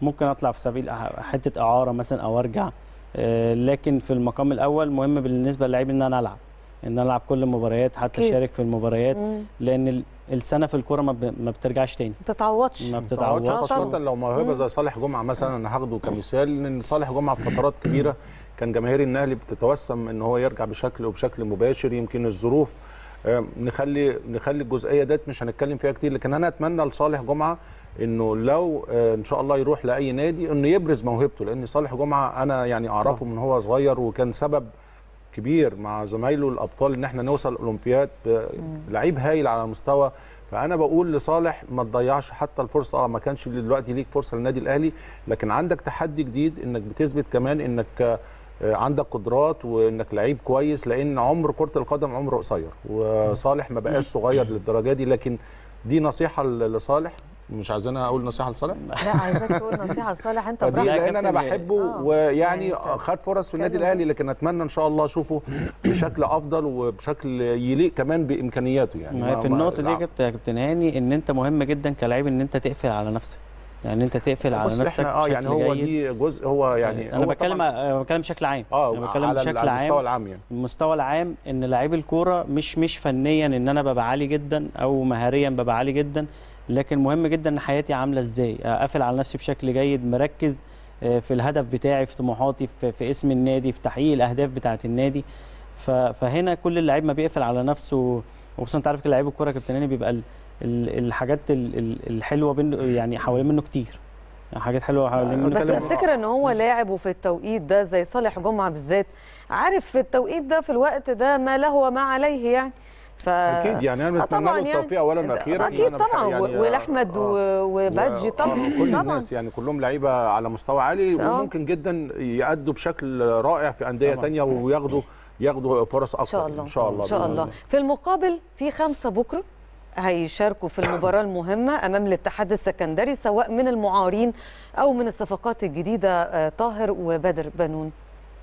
ممكن اطلع في سبيل أح- حته اعاره مثلا او ارجع آه، لكن في المقام الاول مهم بالنسبه للعيب ان انا العب ان انا العب كل المباريات حتى أكيد. اشارك في المباريات مم. لان ال- السنه في الكوره ما, ب- ما بترجعش تاني ما تتعوضش ما بتتعوضش بتتعوضش خاصة لو موهبة زي صالح جمعة مثلا انا هاخده كمثال ان صالح جمعة في فترات كبيرة كان جماهير النهلي بتتوسم ان هو يرجع بشكل وبشكل مباشر يمكن الظروف آه، نخلي نخلي الجزئية ديت مش هنتكلم فيها كتير لكن انا اتمنى لصالح جمعة انه لو آه، ان شاء الله يروح لاي نادي انه يبرز موهبته لان صالح جمعة انا يعني اعرفه من هو صغير وكان سبب كبير مع زمايله الابطال ان احنا نوصل الاولمبياد ب- لعيب هايل على مستوى فانا بقول لصالح ما تضيعش حتى الفرصه اه ما كانش دلوقتي ليك فرصه للنادي الاهلي لكن عندك تحدي جديد انك بتثبت كمان انك آه، عندك قدرات وانك لعيب كويس لان عمر كره القدم عمره قصير وصالح ما بقاش صغير للدرجه دي لكن دي نصيحه ل- لصالح مش عايزين اقول نصيحه لصالح لا عايزاك تقول نصيحه لصالح انت فدي براحتك لان انا بحبه آه. ويعني يعني أنت خد فرص في النادي اتكلم. الاهلي لكن اتمنى ان شاء الله اشوفه بشكل افضل وبشكل يليق كمان بامكانياته يعني ما هي في ما- النقطه دي يا لا. كابتن يا كابتن هاني ان انت مهم جدا كلاعب ان انت تقفل على نفسك يعني انت تقفل على بص نفسك احنا اه يعني بشكل هو جيد. دي جزء هو يعني انا هو بتكلم طبعاً- أنا بتكلم بشكل عام اه انا بتكلم على بشكل على عام المستوى العام يعني المستوى العام ان لعيب الكوره مش مش فنيا ان انا ببقى عالي جدا او مهاريا ببقى عالي جدا لكن مهم جدا ان حياتي عامله ازاي اقفل على نفسي بشكل جيد مركز آه، في الهدف بتاعي في طموحاتي في, في اسم النادي في تحقيق الاهداف بتاعه النادي ف- فهنا كل اللعيب ما بيقفل على نفسه وخصوصا انت عارف لعيب الكوره يا كابتن هاني بيبقى ال- ال- الحاجات ال- ال- الحلوه بينه يعني حوالين منه كتير حاجات حلوه حوالين منه بس كتير. افتكر ان هو لاعب وفي التوقيت ده زي صالح جمعه بالذات عارف في التوقيت ده في الوقت ده ما له وما عليه يعني ف اكيد يعني انا آه بتمنى طبعاً له التوفيق اولا واخيرا اكيد أنا بحب طبعا يعني و- ولاحمد آه، و- وبادجي و- طبعا آه، كل طبعا الناس يعني كلهم لعيبه على مستوى عالي آه. وممكن جدا يأدوا بشكل رائع في انديه طبعاً. تانية وياخدوا ياخدوا فرص اكتر ان شاء الله ان شاء الله ان شاء بإذن الله في المقابل في خمسه بكره هيشاركوا في المباراة المهمة أمام الاتحاد السكندري سواء من المعارين أو من الصفقات الجديدة آه، طاهر وبدر بنون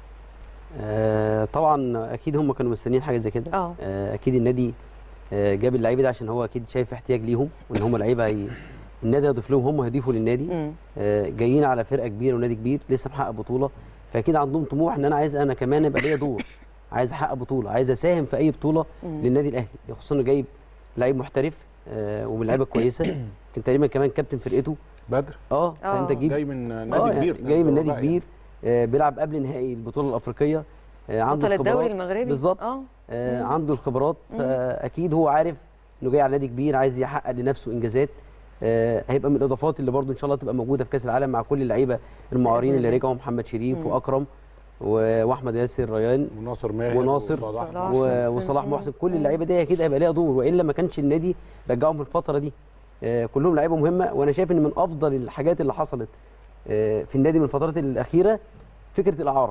آه، طبعا اكيد هم كانوا مستنيين حاجه زي كده اه آه، اكيد النادي آه، جاب اللعيبه دي عشان هو اكيد شايف احتياج ليهم وان هم لعيبه هي... النادي هيضيف لهم هم هيضيفوا للنادي مم. آه، جايين على فرقه كبيره ونادي كبير لسه محقق بطوله فاكيد عندهم طموح ان انا عايز انا كمان يبقى ليا دور عايز احقق بطوله عايز اساهم في اي بطوله مم. للنادي الاهلي خصوصا انه جايب لعيب محترف آه، ومن لعيبه كويسه كان تقريبا كمان كابتن فرقته بدر اه فانت آه. تجيب جاي من آه، نادي يعني كبير جاي من نادي رباعي كبير آه، بيلعب قبل نهائي البطوله الافريقيه آه، عنده بطل الدوري الخبرات المغربي بالظبط اه آه، مم. عنده الخبرات مم. فاكيد هو عارف انه جاي على نادي كبير عايز يحقق لنفسه انجازات آه، هيبقى من الاضافات اللي برضو ان شاء الله تبقى موجوده في كاس العالم مع كل اللعيبه المعارين بإذن اللي الله. رجعوا محمد شريف مم. واكرم و- واحمد ياسر ريان وناصر ماهر وناصر وصلاح صلاح. و- محسن. وصلاح مم. محسن كل مم. اللعيبه دي اكيد هيبقى ليها دور والا ما كانش النادي رجعهم في الفتره دي آه، كلهم لعيبه مهمه وانا شايف ان من افضل الحاجات اللي حصلت آه، في النادي من الفترات الاخيره فكره الاعاره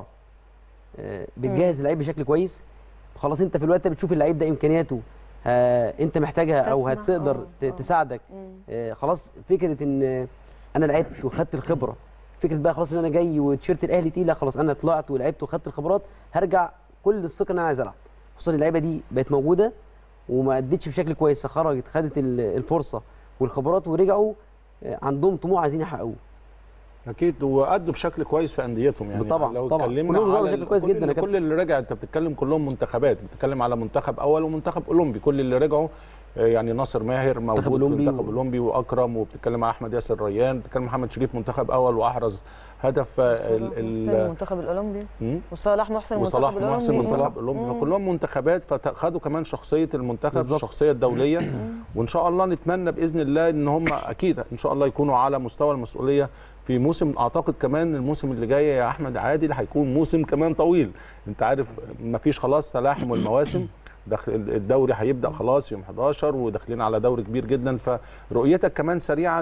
آه، بتجهز اللعيب بشكل كويس خلاص انت في الوقت ده بتشوف اللعيب ده امكانياته آه، انت محتاجها او تسمع، هتقدر آه، ت- آه. تساعدك مم. آه، خلاص فكره ان آه، انا لعبت وخدت الخبره فكره بقى خلاص ان انا جاي وتيشيرت الاهلي تقيل لا خلاص انا طلعت ولعبت وخدت الخبرات هرجع كل الثقه ان انا عايز العب خصوصا اللعيبه دي بقت موجوده وما ادتش بشكل كويس فخرجت خدت ال- الفرصه والخبرات ورجعوا آه، عندهم طموح عايزين يحققوه اكيد وادوا بشكل كويس في انديتهم يعني طبعاً، لو طبعاً. اتكلمنا كلهم ظهروا على بشكل كويس كل جداً يا كل اللي رجع انت بتتكلم كلهم منتخبات بتتكلم على منتخب اول ومنتخب اولمبي كل اللي رجعوا آه، يعني ناصر ماهر موجود في أولمبي المنتخب و- الاولمبي واكرم وبتتكلم على احمد ياسر ريان بتتكلم محمد شريف منتخب اول واحرز هدف آه، صلاح ال- محسن ال- المنتخب الأولمبي مم؟ وصلاح محسن وصلاح المنتخب محسن الأولمبي منتخب الاولمبي مم. فكلهم منتخبات فخدوا كمان شخصيه المنتخب بالظبط. الشخصيه الدوليه وان شاء الله نتمنى باذن الله ان هم اكيد ان شاء الله يكونوا على مستوى المسؤوليه في موسم اعتقد كمان الموسم اللي جاي يا احمد عادل هيكون موسم كمان طويل انت عارف مفيش خلاص تلاحم المواسم دخل الدوري هيبدا خلاص يوم 11 وداخلين على دوري كبير جدا فرؤيتك كمان سريعا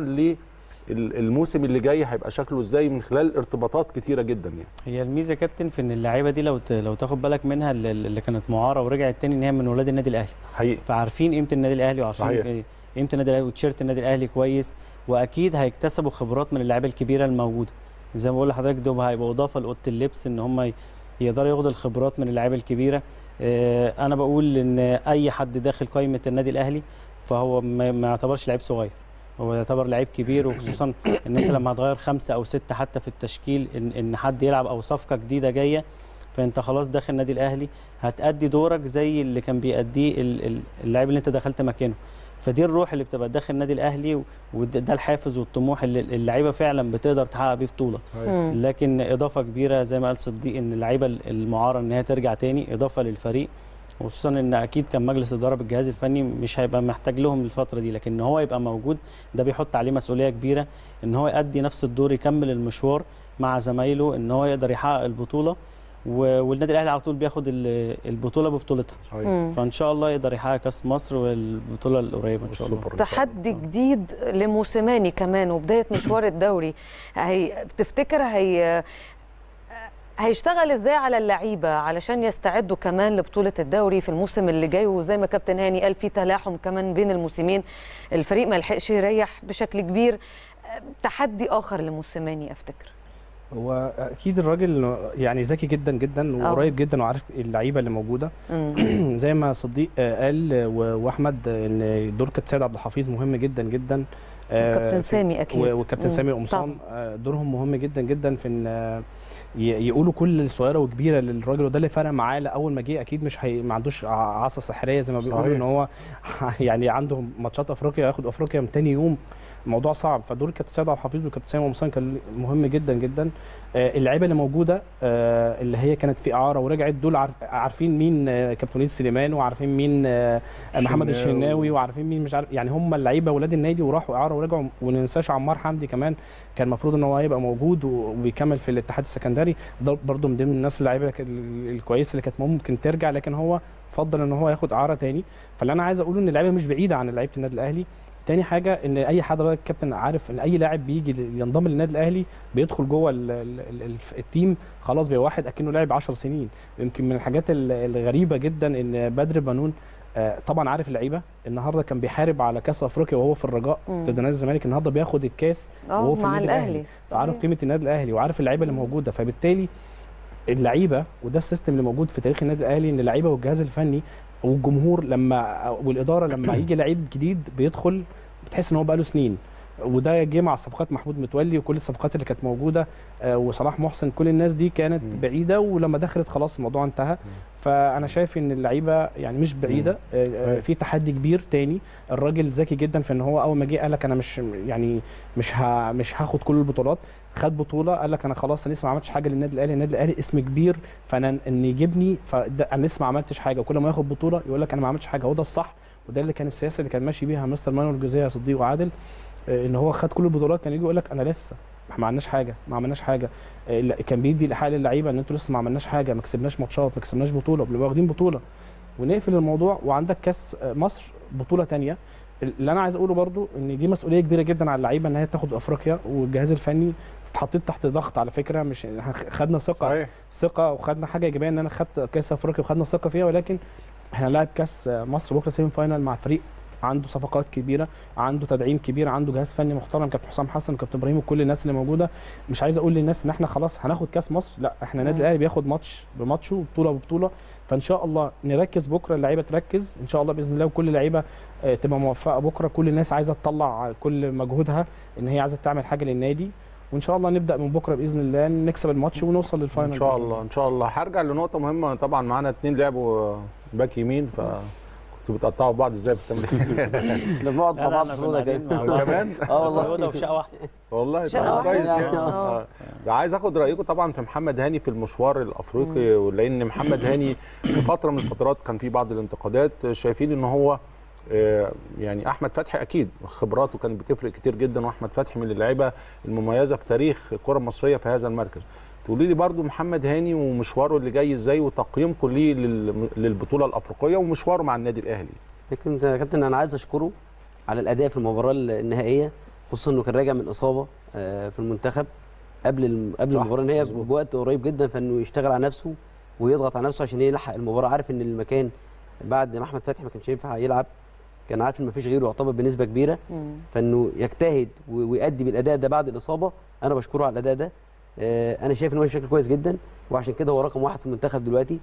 للموسم اللي جاي هيبقى شكله ازاي من خلال ارتباطات كتيره جدا يعني هي الميزه يا كابتن في ان اللعيبه دي لو ت- لو تاخد بالك منها اللي اللي كانت معاره ورجعت تاني ان هي من ولاد النادي الاهلي حقيقي فعارفين قيمه النادي الاهلي وعارفين صحيح. إيه قيمه النادي الاهلي وتيشيرت النادي الاهلي كويس واكيد هيكتسبوا خبرات من اللعيبه الكبيره الموجوده زي ما بقول لحضرتك دول هيبقوا اضافه لاوضه اللبس ان هم ي- يقدروا ياخدوا الخبرات من اللعيبه الكبيره آه، انا بقول ان اي حد داخل قائمه النادي الاهلي فهو ما ما يعتبرش لعيب صغير هو يعتبر لعيب كبير وخصوصا ان انت لما هتغير خمسه او سته حتى في التشكيل ان ان حد يلعب او صفقه جديده جايه فانت خلاص داخل النادي الاهلي هتأدي دورك زي اللي كان بيأديه ال- ال- اللاعب اللي انت دخلت مكانه فدي الروح اللي بتبقى داخل النادي الاهلي و- وده ده الحافز والطموح اللي اللعيبه فعلا بتقدر تحقق بيه بطوله مم. لكن اضافه كبيره زي ما قال صديق ان اللعيبه المعاره ان هي ترجع تاني اضافه للفريق وخصوصا ان اكيد كان مجلس اداره بالجهاز الفني مش هيبقى محتاج لهم الفتره دي لكن ان هو يبقى موجود ده بيحط عليه مسؤوليه كبيره ان هو يؤدي نفس الدور يكمل المشوار مع زمايله ان هو يقدر يحقق البطوله و- والنادي الاهلي على طول بياخد ال- البطوله ببطولتها صحيح. مم. فان شاء الله يقدر يحقق كاس مصر والبطوله القريبه ان شاء الله والسوبر إن شاء الله. تحدي جديد لموسيماني كمان وبدايه مشوار الدوري هي تفتكر هي هيشتغل ازاي على اللعيبه علشان يستعدوا كمان لبطوله الدوري في الموسم اللي جاي وزي ما كابتن هاني قال في تلاحم كمان بين الموسمين الفريق ما لحقش يريح بشكل كبير تحدي اخر لموسيماني افتكر هو اكيد الراجل يعني ذكي جدا جدا آه. وقريب جدا وعارف اللعيبه اللي موجوده مم. زي ما صديق آه، قال آه، و- واحمد آه، ان دور كابتن سيد عبد الحفيظ مهم جدا جدا آه، وكابتن في- سامي أكيد. و- وكابتن مم. سامي وقمصان آه، دورهم مهم جدا جدا في ان آه، ي- يقولوا كل الصغيره وكبيره للراجل وده اللي فرق معاه لاول ما جه اكيد مش هي ما عندوش ع- عصا سحريه زي ما بيقولوا صحيح. ان هو يعني عنده ماتشات افريقيا ياخد افريقيا من تاني يوم الموضوع صعب فدور كابتن سيد عبد الحفيظ وكابتن سامي قمصان كان مهم جدا جدا آه، اللعيبه اللي موجوده آه، اللي هي كانت في اعاره ورجعت دول عارف- عارفين مين آه، كابتن وليد سليمان وعارفين مين آه، محمد الشناوي. الشناوي وعارفين مين مش عارف يعني هم اللعيبه ولاد النادي وراحوا اعاره ورجعوا وما ننساش عمار حمدي كمان كان المفروض ان هو هيبقى موجود و- وبيكمل في الاتحاد السكندري ده برضه من ضمن الناس اللعيبه ال- ال- الكويسه اللي كانت ممكن ترجع لكن هو فضل ان هو ياخد اعاره تاني فاللي انا عايز اقوله ان اللعيبه مش بعيده عن لعيبه النادي الاهلي تاني حاجه ان اي حد راجل كابتن عارف ان اي لاعب بيجي ل- ينضم للنادي الاهلي بيدخل جوه ال ال ال ال التيم خلاص بيبقى واحد اكنه لاعب 10 سنين يمكن من الحاجات ال- الغريبه جدا ان بدر بنون آه، طبعا عارف اللعيبه النهارده كان بيحارب على كاس افريقيا وهو في الرجاء مم. ضد نادي الزمالك النهارده بياخد الكاس اه وهو في مع النادي الاهلي الاهلي فعارف صحيح. قيمه النادي الاهلي وعارف اللعيبه اللي موجوده فبالتالي اللعيبه وده السيستم اللي موجود في تاريخ النادي الاهلي ان اللعيبه والجهاز الفني والجمهور لما والاداره لما يجي لعيب جديد بيدخل بتحس ان هو بقاله سنين وده جه مع صفقات محمود متولي وكل الصفقات اللي كانت موجوده آه، وصلاح محسن كل الناس دي كانت مم. بعيده ولما دخلت خلاص الموضوع انتهى فانا شايف ان اللعيبه يعني مش بعيده آه، آه، في تحدي كبير تاني الراجل ذكي جدا في ان هو اول ما جه قال لك انا مش يعني مش ها مش هاخد كل البطولات خد بطوله قال لك انا خلاص انا لسه ما عملتش حاجه للنادي الاهلي النادي الاهلي اسم كبير فانا ان يجيبني فده انا لسه ما عملتش حاجه وكل ما ياخد بطوله يقول لك انا ما عملتش حاجه وده الصح وده اللي كان السياسه اللي كان ماشي بيها مستر مانويل جوزيه صديق وعادل آه، ان هو خد كل البطولات كان يجي يقول لك انا لسه ما عملناش حاجه ما عملناش حاجه آه، لا، كان بيدي لحال اللعيبه ان انتوا لسه ما عملناش حاجه ما كسبناش ماتشات ما كسبناش بطوله بنبقى واخدين بطوله ونقفل الموضوع وعندك كاس آه، مصر بطوله تانية اللي انا عايز اقوله برضو ان دي مسؤوليه كبيره جدا على اللعيبه ان هي تاخد افريقيا والجهاز الفني اتحطيت تحت ضغط على فكره مش إحنا خدنا ثقه صحيح ثقه وخدنا حاجه ايجابيه ان انا خدت كاس افريقيا وخدنا ثقه فيها ولكن احنا هنلاعب كاس مصر بكره سيمي فاينال مع فريق عنده صفقات كبيره عنده تدعيم كبير عنده جهاز فني محترم كابتن حسام حسن وكابتن ابراهيم وكل الناس اللي موجوده مش عايز اقول للناس ان احنا خلاص هناخد كاس مصر لا احنا النادي مم. الاهلي بياخد ماتش بماتشه وبطوله ببطوله فان شاء الله نركز بكره اللعيبه تركز ان شاء الله باذن الله وكل اللعيبه آه، تبقى موفقه بكره كل الناس عايزه تطلع كل مجهودها ان هي عايزه تعمل حاجه للنادي وان شاء الله نبدا من بكره باذن الله نكسب الماتش ونوصل للفاينل ان شاء بإذن الله ان شاء الله هرجع لنقطه مهمه طبعا معانا اتنين لعبوا باك يمين ف كنتوا بتقطعوا بعض ازاي في التمرين احنا بنقعد مع لا، لا، بعض احنا في كنا الأوضة قاعدين كده. مع بعض. كمان اه والله والله في شقه واحده والله شقة طب واحدة كويس يعني. يعني آه. آه. عايز اخد رايكم طبعا في محمد هاني في المشوار الافريقي لان محمد هاني في فتره من الفترات كان في بعض الانتقادات شايفين ان هو آه، يعني احمد فتحي اكيد خبراته كانت بتفرق كتير جدا واحمد فتحي من اللعيبه المميزه في تاريخ الكره المصريه في هذا المركز تقولي لي برضو محمد هاني ومشواره اللي جاي ازاي وتقييمكم ليه لل- للبطوله الافريقيه ومشواره مع النادي الاهلي لكن يا كابتن انا عايز اشكره على الاداء في المباراه النهائيه خصوصا انه كان راجع من اصابه آه، في المنتخب قبل الم- قبل صح، المباراه النهائيه مظبوط. بوقت قريب جدا فانه يشتغل على نفسه ويضغط على نفسه عشان يلحق المباراه عارف ان المكان بعد ما احمد فتحي ما كانش ينفع يلعب كان عارف ان مفيش غيره يعتبر بنسبه كبيره مم. فانه يجتهد و- ويأدي بالاداء ده بعد الاصابه انا بشكره على الاداء ده آه، انا شايف ان هو ماشي بشكل كويس جدا وعشان كده هو رقم واحد في المنتخب دلوقتي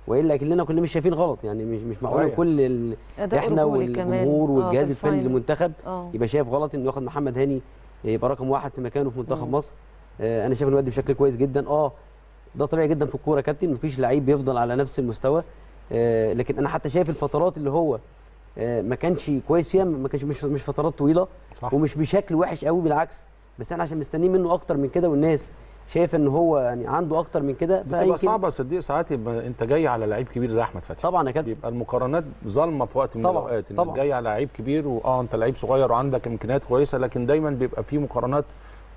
والا كلنا كلنا مش شايفين غلط يعني مش مش معقول صحيح. كل ال... أداء احنا رجولي كمان. والجمهور آه، والجهاز في الفني الفاينل. للمنتخب اه يبقى شايف غلط انه ياخد محمد هاني يبقى رقم واحد في مكانه في منتخب مصر آه انا شايف انه بيأدي بشكل كويس جدا اه ده طبيعي جدا في الكوره يا كابتن مفيش لعيب بيفضل على نفس المستوى آه لكن انا حتى شايف الفترات اللي هو آه ما كانش كويس فيها ما كانش مش مش فترات طويله صح. ومش بشكل وحش قوي بالعكس بس احنا عشان مستنيين منه اكتر من كده والناس شايفه ان هو يعني عنده اكتر من كده بتبقى صعبه صديق ساعات يبقى انت جاي على لعيب كبير زي احمد فتحي طبعا يا كابتن بيبقى المقارنات ظالمه في وقت من طبعاً، الاوقات انك طبعاً. جاي على لعيب كبير واه انت لعيب صغير وعندك امكانيات كويسه لكن دايما بيبقى في مقارنات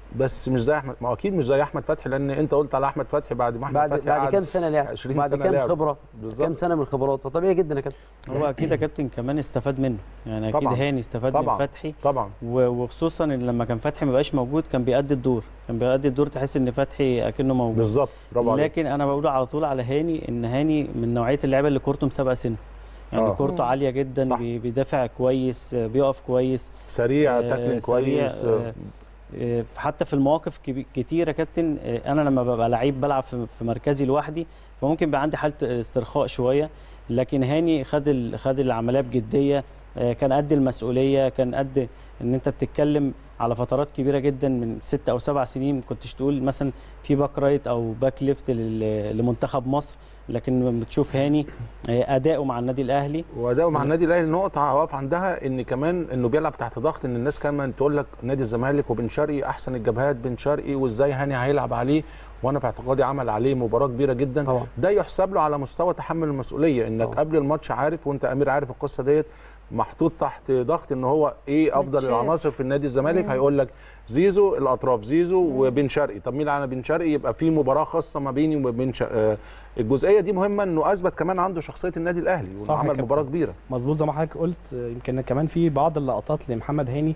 بس مش زي احمد ما هو اكيد مش زي احمد فتحي لان انت قلت على احمد فتحي بعد ما احمد بعد فتحي بعد قعد كام سنه لعب 20 بعد سنة كام لعب. خبره بالظبط. كام سنه من الخبرات فطبيعي جدا يا كابتن هو اكيد يا كابتن كمان استفاد منه يعني اكيد طبعاً. هاني استفاد طبعاً. من فتحي طبعا و- وخصوصا إن لما كان فتحي ما بقاش موجود كان بيأدي الدور كان بيأدي الدور تحس ان فتحي اكنه موجود بالظبط برافو عليك لكن انا بقول على طول على هاني ان هاني من نوعيه اللعيبه اللي كورته مسابقه سنه يعني آه. كورته مم. عاليه جدا صح. بي- بيدافع كويس آه، بيقف كويس سريع آه، تاكلينج سريع، كويس آه، آه، حتى في المواقف كبي- كتيره كابتن آه، انا لما ببقى لعيب بلعب في في مركزي لوحدي فممكن يبقى عندي حاله استرخاء شويه لكن هاني خد ال- خد العمليه بجديه آه، كان قد المسؤوليه كان قد ان انت بتتكلم على فترات كبيره جدا من ست او سبع سنين ما كنتش تقول مثلا في باك رايت او باك ليفت لل- لمنتخب مصر لكن لما بتشوف هاني آه، اداؤه مع النادي الاهلي واداؤه مع النادي الاهلي نقطه واقف عندها ان كمان انه بيلعب تحت ضغط ان الناس كمان تقول لك نادي الزمالك وبن شرقي احسن الجبهات بن شرقي وازاي هاني هيلعب عليه وانا في اعتقادي عمل عليه مباراه كبيره جدا طبعا. ده يحسب له على مستوى تحمل المسؤوليه انك طبعا. قبل الماتش عارف وانت امير عارف القصه ديت محطوط تحت ضغط ان هو ايه افضل متشاف. العناصر في النادي الزمالك مم. هيقول لك زيزو الاطراف زيزو وبن شرقي طب مين على بن شرقي يبقى في مباراه خاصه ما بيني وما بين ش... آه، الجزئيه دي مهمه انه اثبت كمان عنده شخصيه النادي الاهلي صح يا وعمل كابتن. مباراه كبيره مظبوط زي ما حضرتك قلت آه، يمكن كمان في بعض اللقطات لمحمد هاني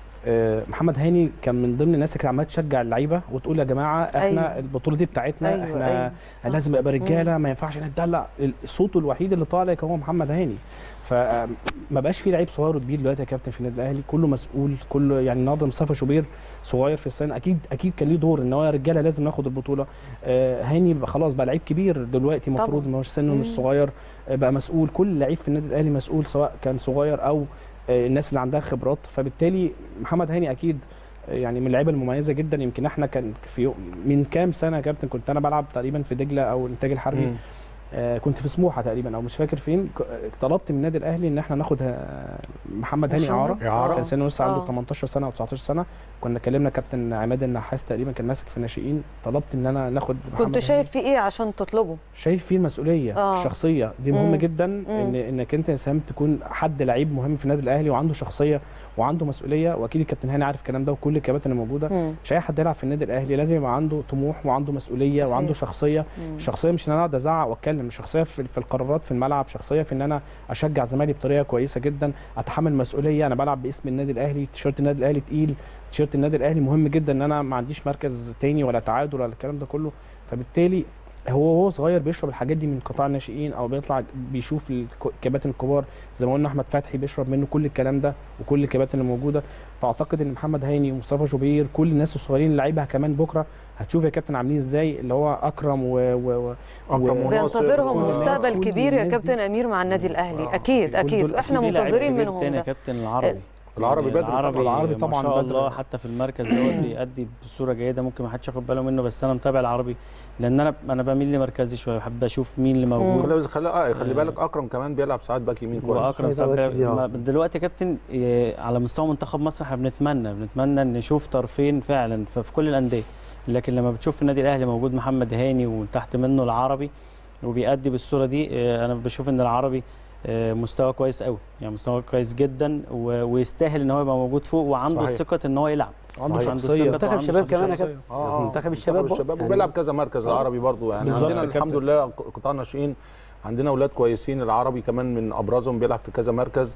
آه، محمد هاني كان من ضمن الناس اللي كانت عماله تشجع اللعيبه وتقول يا جماعه احنا أيوة. أيوة. البطوله دي بتاعتنا أيوة، أيوة احنا أيوة، أيوة. صح. لازم نبقى رجاله ما ينفعش نتدلع صوته الوحيد اللي طالع كان هو محمد هاني فما بقاش في لعيب صغير وكبير دلوقتي يا كابتن في النادي الاهلي كله مسؤول كله يعني النهارده مصطفى شوبير صغير في السن اكيد اكيد كان ليه دور ان هو يا رجاله لازم ناخد البطوله آه هاني بقى خلاص بقى لعيب كبير دلوقتي المفروض طبعاً. ما هوش سنه مش مم. صغير آه بقى مسؤول كل لعيب في النادي الاهلي مسؤول سواء كان صغير او آه الناس اللي عندها خبرات فبالتالي محمد هاني اكيد آه، يعني من اللعيبه المميزه جدا يمكن احنا كان في يوم- من كام سنه يا كابتن كنت انا بلعب تقريبا في دجله او الانتاج الحربي مم. آه كنت في سموحه تقريبا او مش فاكر فين ك- طلبت من النادي الاهلي ان احنا ناخد آه، محمد هاني اعاره إعارة. كان سنه لسه عنده آه. 18 سنه او 19 سنه كنا كلمنا كابتن عماد النحاس تقريبا كان ماسك في الناشئين طلبت ان انا ناخد محمد كنت هاني. شايف في ايه عشان تطلبه شايف فيه المسؤوليه آه. الشخصيه دي مم. مهمه جدا ان انك انت ساهم تكون حد لعيب مهم في النادي الاهلي وعنده شخصيه وعنده مسؤوليه واكيد الكابتن هاني عارف الكلام ده وكل الكباتن الموجوده مم. مش اي حد يلعب في النادي الاهلي لازم يبقى عنده طموح وعنده مسؤوليه صحيح. وعنده شخصيه مم. شخصيه مش ان انا اقعد ازعق واتكلم شخصيه في, في القرارات في الملعب شخصيه في ان انا اشجع زمايلي بطريقه كويسه جدا اتحمل مسؤوليه انا بلعب باسم النادي الاهلي تيشيرت النادي الاهلي تقيل تيشيرت النادي الاهلي مهم جدا ان انا ما عنديش مركز تاني ولا تعادل ولا الكلام ده كله فبالتالي هو وهو صغير بيشرب الحاجات دي من قطاع الناشئين او بيطلع بيشوف الك- الكباتن الكبار زي ما قلنا احمد فتحي بيشرب منه كل الكلام ده وكل الكباتن اللي موجوده فاعتقد ان محمد هاني ومصطفى شوبير كل الناس الصغيرين اللعيبه كمان بكره هتشوف يا كابتن عاملين ازاي اللي هو اكرم و, و... و... أكرم وناصر بينتظرهم كل- مستقبل كل كبير يا الناس دي. كابتن امير مع النادي الاهلي آه. اكيد كل اكيد دول واحنا في لاعب منتظرين كبير منهم تاني يا ده كابتن العربي العربي بدري العربي, طبعاً. العربي طبعاً ما شاء بدري. الله حتى في المركز دوت بيأدي بصوره جيده ممكن ما حدش ياخد باله منه بس انا متابع العربي لان انا انا بميل لمركزي شويه بحب اشوف مين اللي موجود خلي خلي آه خلي بالك اكرم كمان بيلعب ساعات باك يمين كويس واكرم شوية سابق أوقات كتير، آه. ما- دلوقتي يا كابتن إيه، على مستوى منتخب مصر احنا بنتمنى بنتمنى ان نشوف طرفين فعلا ف- في كل الانديه لكن لما بتشوف في النادي الاهلي موجود محمد هاني وتحت منه العربي وبيأدي بالصوره دي إيه، انا بشوف ان العربي إيه، مستوى كويس قوي يعني مستوى كويس جدا و- ويستاهل ان هو يبقى موجود فوق وعنده صحيح. ثقه ان هو يلعب عنده صحيح. عنده شخصيه ثقة منتخب وعنده الشباب كمان يا شخصية. كابتن اه منتخب الشباب برضه. الشباب يعني- وبيلعب كذا مركز العربي برضو يعني بالظبط عندنا يا الحمد كابتن. لله قطاع ناشئين عندنا اولاد كويسين العربي كمان من ابرزهم بيلعب في كذا مركز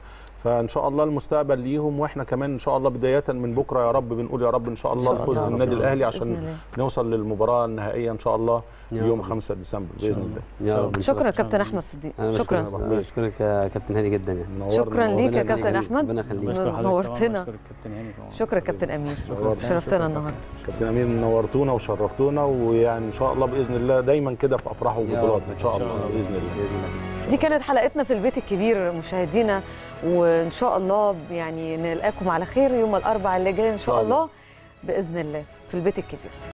فان شاء الله المستقبل ليهم واحنا كمان ان شاء الله بدايه من بكره يا رب بنقول يا رب ان شاء الله إن شاء الفوز الله. بالنادي إن شاء الله. الاهلي بإذن عشان الله. نوصل للمباراه النهائيه ان شاء الله يا يوم رب. 5 ديسمبر باذن الله يا رب إن شاء شكرا الله. كابتن احمد صديق انا شكرا بشكرك بشكرك يا كابتن هاني جدا يعني منورنا. شكرا ليك يا ربنا كابتن يخليك. احمد ربنا يخليك. بشكر حضرتك طبعاً، نورتنا بشكر الكابتن هاني طبعاً. شكرا كابتن امير شكراً. شرفتنا النهارده كابتن امير نورتونا وشرفتونا ويعني ان شاء الله باذن الله دايما كده في افراح وبطولات ان شاء الله باذن الله باذن الله دي كانت حلقتنا في البيت الكبير مشاهدينا وان شاء الله يعني نلقاكم على خير يوم الاربعاء اللي جاي ان شاء شاء الله. الله باذن الله في البيت الكبير